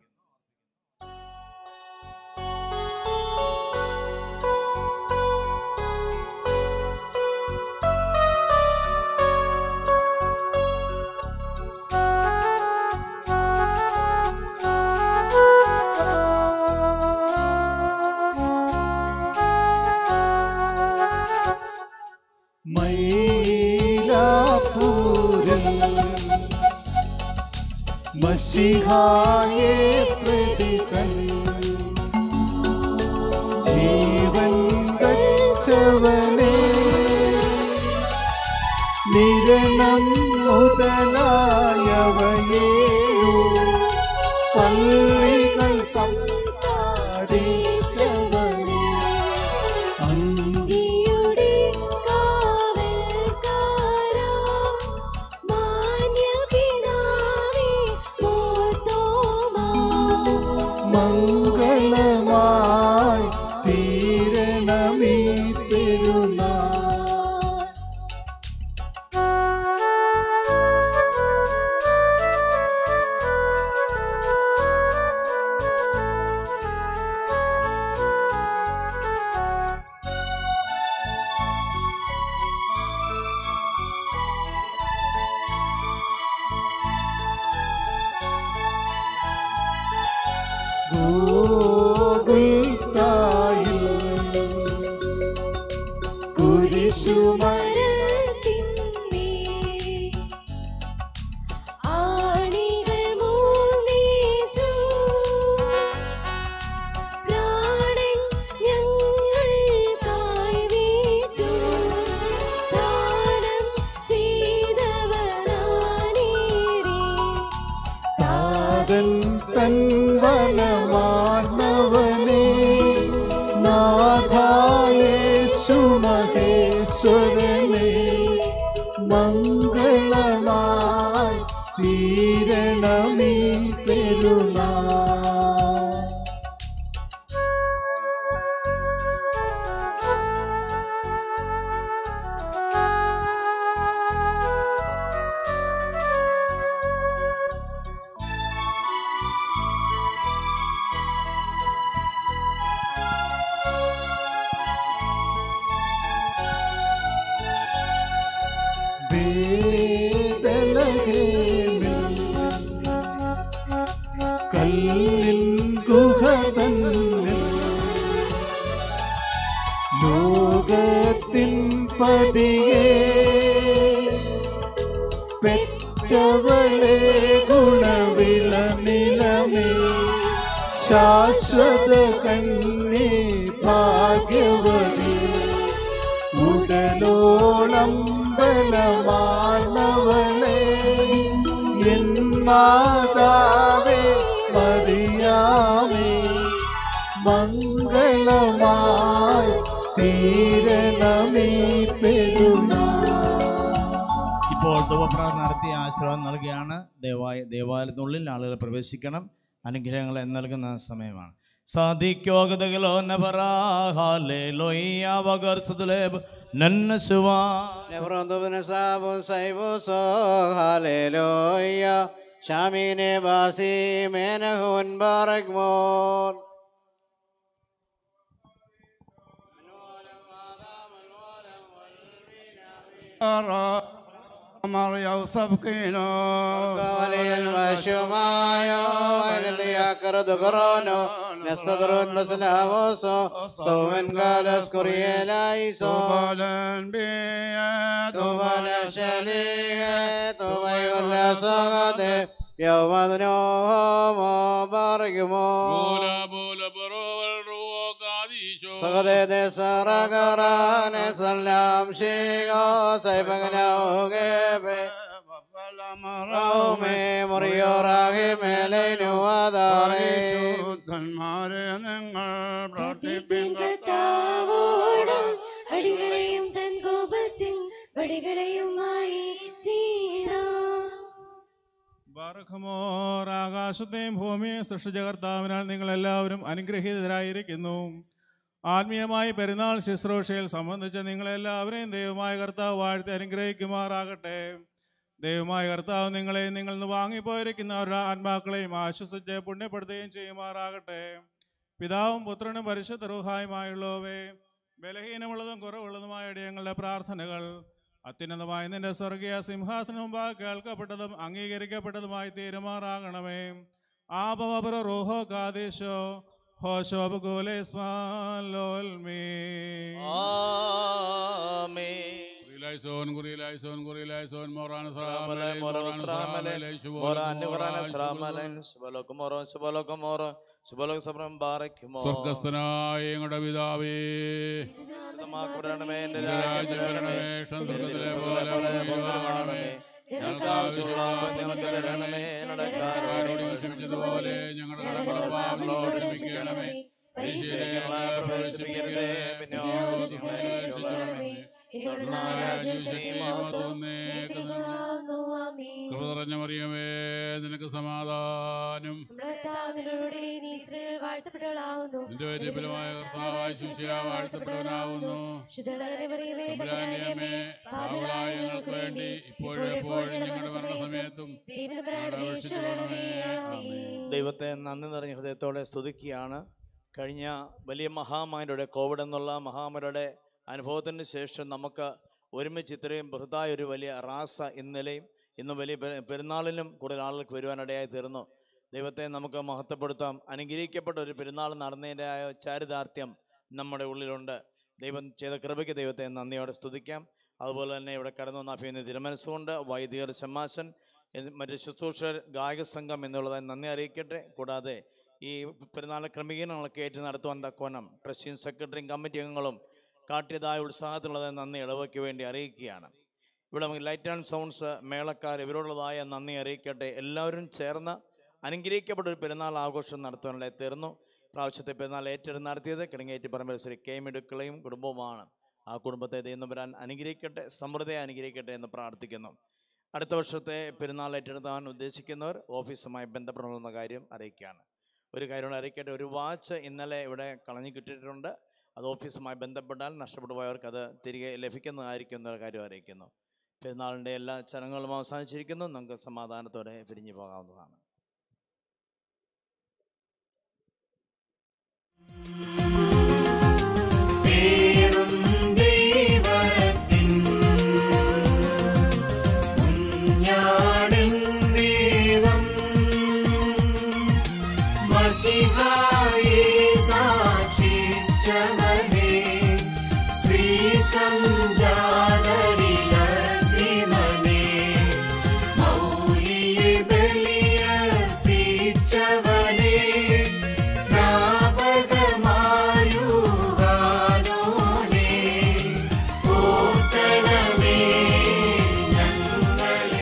മൈലാപ്പൂരിൽ മഷിഹായെ പ്രതികൻ ജീവൻ കച്ചവനെ നിരണം മുതലായവയേയോ പള്ളികൾ സംസാരിച്ചവനെ അന്തിയുടെ കാവൽക്കാരാ മാന്യപിതാവേ മോർത്തോമാ മംഗളമായി തീരണമീ പെരുന്നാൾ ഗോകുൽത്തായിൽ കുരിശുമരത്തിന്മേൽ ആണികൾ മൂന്നേറ്റു പ്രാണൻ ഞങ്ങൾക്കായി വീട്ടു ദാനം ചെയ്തവനാനേരെ താതൻ തൻ വനമാർന്നവനെ നാഥായേശു മഹേശ്വരനെ മംഗളമായി തീരണമീ പെരുന്നാൾ ബേദലഹേമിൽ കല്ലിൻ ഗുഹ തന്നിൽ ലോകത്തിൻ പതിയെ പെറ്റവളെ ഗുണവിള നിലമേ ശാശ്വത കന്യേ ഭാഗ്യവതി ഉടലോളം ബലമാർന്നവളെ എൻ മാതാവേ മറിയാമേ മംഗളമായി തീരണമേ പെരുന്നാൾ ഇപ്പോൾ ധുവപ്രാർത്ഥന നടത്തി ആശീർവാദം നൽകുകയാണ് ദേവായ ദേവാലയത്തിനുള്ളിൽ ആളുകൾ പ്രവേശിക്കണം അനുഗ്രഹങ്ങൾ നൽകുന്ന സമയമാണ് സാധിക്കോകതകളോ നന്നസുവാ ഷാമീനെ ബാസി മേനഹുൻ ബാറക്മോർ نستدرون مسلاوسو صومن قالس كوريلايسو طوبى للشليه طوبى يورنا يوم ذنوب باركمو سغدي دي سرقران سلام شيغو سيبغنو غيبي റൗമേ മുറിയോറാകെ മേലൈനു ആധാരേ ശുദ്ധന്മാരെ നിങ്ങൾ പ്രാർത്ഥിപ്പിൻ കർത്താവോട് അടികളെയും തൻ കോപത്തിൻ വടികളെയുമായി ചെയ്യണം ബാറഖമോർ ആകാശത്തെയും ഭൂമിയെയും സൃഷ്ടിച്ച കർത്താവിനാൽ നിങ്ങൾ എല്ലാവരും അനുഗ്രഹീതരായിരിക്കുന്നു ആത്മീയമായി പെരുന്നാൾ ശുശ്രൂഷയിൽ സംബന്ധിച്ച് നിങ്ങളെല്ലാവരെയും ദൈവമായ കർത്താവ് വാഴ്ത്തി അനുഗ്രഹിക്കുമാറാകട്ടെ ദൈവമായ കർത്താവ് നിങ്ങളെയും നിങ്ങൾ നിന്ന് വാങ്ങിപ്പോയിരിക്കുന്നവരുടെ ആത്മാക്കളെയും ആശ്വസിച്ച് പുണ്യപ്പെടുത്തുകയും ചെയ്യുമാറാകട്ടെ പിതാവും പുത്രനും പരിശുദ്ധ റൂഹായുമായുള്ളവേ ബലഹീനമുള്ളതും കുറവുള്ളതുമായ ഇടയങ്ങളുടെ പ്രാർത്ഥനകൾ അത്യുന്നതമായ നിന്റെ സ്വർഗീയ സിംഹാസനം മുമ്പാകെ കേൾക്കപ്പെട്ടതും അംഗീകരിക്കപ്പെട്ടതുമായി തീരുമാറാകണമേ ആപവപുര റോഹോ കാദേശോ ഹോശോബ് ഗോലേസ്മാലോൽമേ കുറിയിലായിസോൻ കുറിയിലായിസോൻ കുറിയിലായിസോൻ മോറാണ് Sramale, Moran, Sramale, Moran, Moran, Sramale, Shubalok, Moron, Shubalok, Moron, Shubalok, Sabram, Barak, Moron. സ്വർഗസ്ഥനായ ഞങ്ങളുടെ പിതാവേ വിശുദ്ധമാക്കപ്പെടണമേ, എൻ്റെ നിന്റെ രാജ്യം വരണമേ, ഇഷ്ടം സ്വർഗ്ഗത്തിലെ പോലെ ഭൂമിയിലുമാകണമേ. ഞങ്ങൾക്ക് ആവശ്യമുള്ള ഞങ്ങൾക്ക് തരണമേ നടക്കാരോട് ക്ഷമിച്ചതുപോലെ ഞങ്ങളുടെ കടങ്ങളുടെ പാപങ്ങളോട് ക്ഷമിക്കണമേ പരീക്ഷയിലേക്ക് ഞങ്ങളെ പ്രവേശിപ്പിക്കരുതേ പിന്നെ രക്ഷിക്കണമേ കൃപ നിറഞ്ഞ മറിയമേ നിനക്ക് സമാധാനം നീ സ്ത്രീകൾ വാഴ്ത്തപ്പെട്ടവളാവുന്നു നിന്റെ വലിയ ബലമായ കർത്താവായ ശിഷ്യ വാഴ്ത്തപ്പെട്ടവനാവുന്നു തമ്പുരാന്റെ അമ്മേ, പാവങ്ങളായ ഞങ്ങൾക്ക് വേണ്ടി ഇപ്പോഴും എപ്പോഴും ഞങ്ങളുടെ മരണസമയത്തും ഞങ്ങളെ അപേക്ഷിച്ചുകൊള്ളണമേ. ആമേൻ. ദൈവത്തെ നന്ദി നിറഞ്ഞ ഹൃദയത്തോടെ സ്തുതിക്കുകയാണ് കഴിഞ്ഞ വലിയ മഹാമാരിയുടെ കോവിഡ് എന്നുള്ള മഹാമാരിയുടെ അനുഭവത്തിന് ശേഷം നമുക്ക് ഒരുമിച്ച് ഇത്രയും ബൃഹത്തായ ഒരു വലിയ റാസ ഇന്നലെയും ഇന്ന് വലിയ പെ- പെരുന്നാളിനും കൂടുതൽ ആളുകൾക്ക് വരുവാനിടയായി തീർന്നു ദൈവത്തെ നമുക്ക് മഹത്വപ്പെടുത്താം അനുഗ്രഹിക്കപ്പെട്ട ഒരു പെരുന്നാൾ നടന്നതിൻ്റെ ആയ ചാരിതാർത്ഥ്യം നമ്മുടെ ഉള്ളിലുണ്ട് ദൈവം ചെയ്ത കൃപയ്ക്ക് ദൈവത്തെ നന്ദിയോടെ സ്തുതിക്കാം അതുപോലെ തന്നെ ഇവിടെ കടന്നു വന്ന അഭിനന്ദ തിരുമനസ്സുകൊണ്ട് വൈദികർ ശമാശൻ എന്ന് മറ്റ് ശുശ്രൂഷകർ ഗായക സംഘം എന്നുള്ളതായി നന്ദി അറിയിക്കട്ടെ കൂടാതെ ഈ പെരുന്നാൾ ക്രമീകരണങ്ങളൊക്കെ ഏറ്റു നടത്തുവാൻ തക്കവണ്ണം ട്രസ്റ്റിംഗ് സെക്രട്ടറിയും കമ്മിറ്റി അംഗങ്ങളും കാട്ടിയതായ ഉത്സാഹത്തിലുള്ളതായ നന്ദി ഇളവയ്ക്ക് വേണ്ടി അറിയിക്കുകയാണ് ഇവിടെ നമുക്ക് ലൈറ്റ് ആൻഡ് സൗണ്ട്സ് മേളക്കാർ ഇവരോടുള്ളതായ നന്ദി അറിയിക്കട്ടെ എല്ലാവരും ചേർന്ന് അനുഗ്രഹിക്കപ്പെട്ട ഒരു പെരുന്നാൾ ആഘോഷം നടത്തുവാനിടെ തീർന്നു പ്രാവശ്യത്തെ പെരുന്നാൾ ഏറ്റെടുത്ത് നടത്തിയത് കിടങ്ങേറ്റ് പറമ്പിൽ ശ്രീ കെ മിടുക്കളയും കുടുംബവുമാണ് ആ കുടുംബത്തെ ദൈവം വരാൻ അനുഗ്രഹിക്കട്ടെ സമൃദ്ധയെ അനുഗ്രഹിക്കട്ടെ എന്ന് പ്രാർത്ഥിക്കുന്നു അടുത്ത വർഷത്തെ പെരുന്നാൾ ഏറ്റെടുത്താൻ ഉദ്ദേശിക്കുന്നവർ ഓഫീസുമായി ബന്ധപ്പെടണമെന്ന കാര്യം അറിയിക്കുകയാണ് ഒരു കാര്യം കൂടെ അറിയിക്കട്ടെ ഒരു വാച്ച് ഇന്നലെ ഇവിടെ കളഞ്ഞു കിട്ടിയിട്ടുണ്ട് അത് ഓഫീസുമായി ബന്ധപ്പെട്ടാൽ നഷ്ടപ്പെട്ടു പോയവർക്ക് അത് തിരികെ ലഭിക്കുന്നതായിരിക്കും എന്നൊരു കാര്യം അറിയിക്കുന്നു പെരുന്നാളിൻ്റെ എല്ലാ ചടങ്ങുകളും അവസാനിച്ചിരിക്കുന്നു നമുക്ക് സമാധാനത്തോടെ പിരിഞ്ഞു പോകാവുന്നതാണ് പേരും ദൈവത്തിൻ കുഞ്ഞാടിൻ ദൈവം മഷിഹായെ സാക്ഷിച്ചവ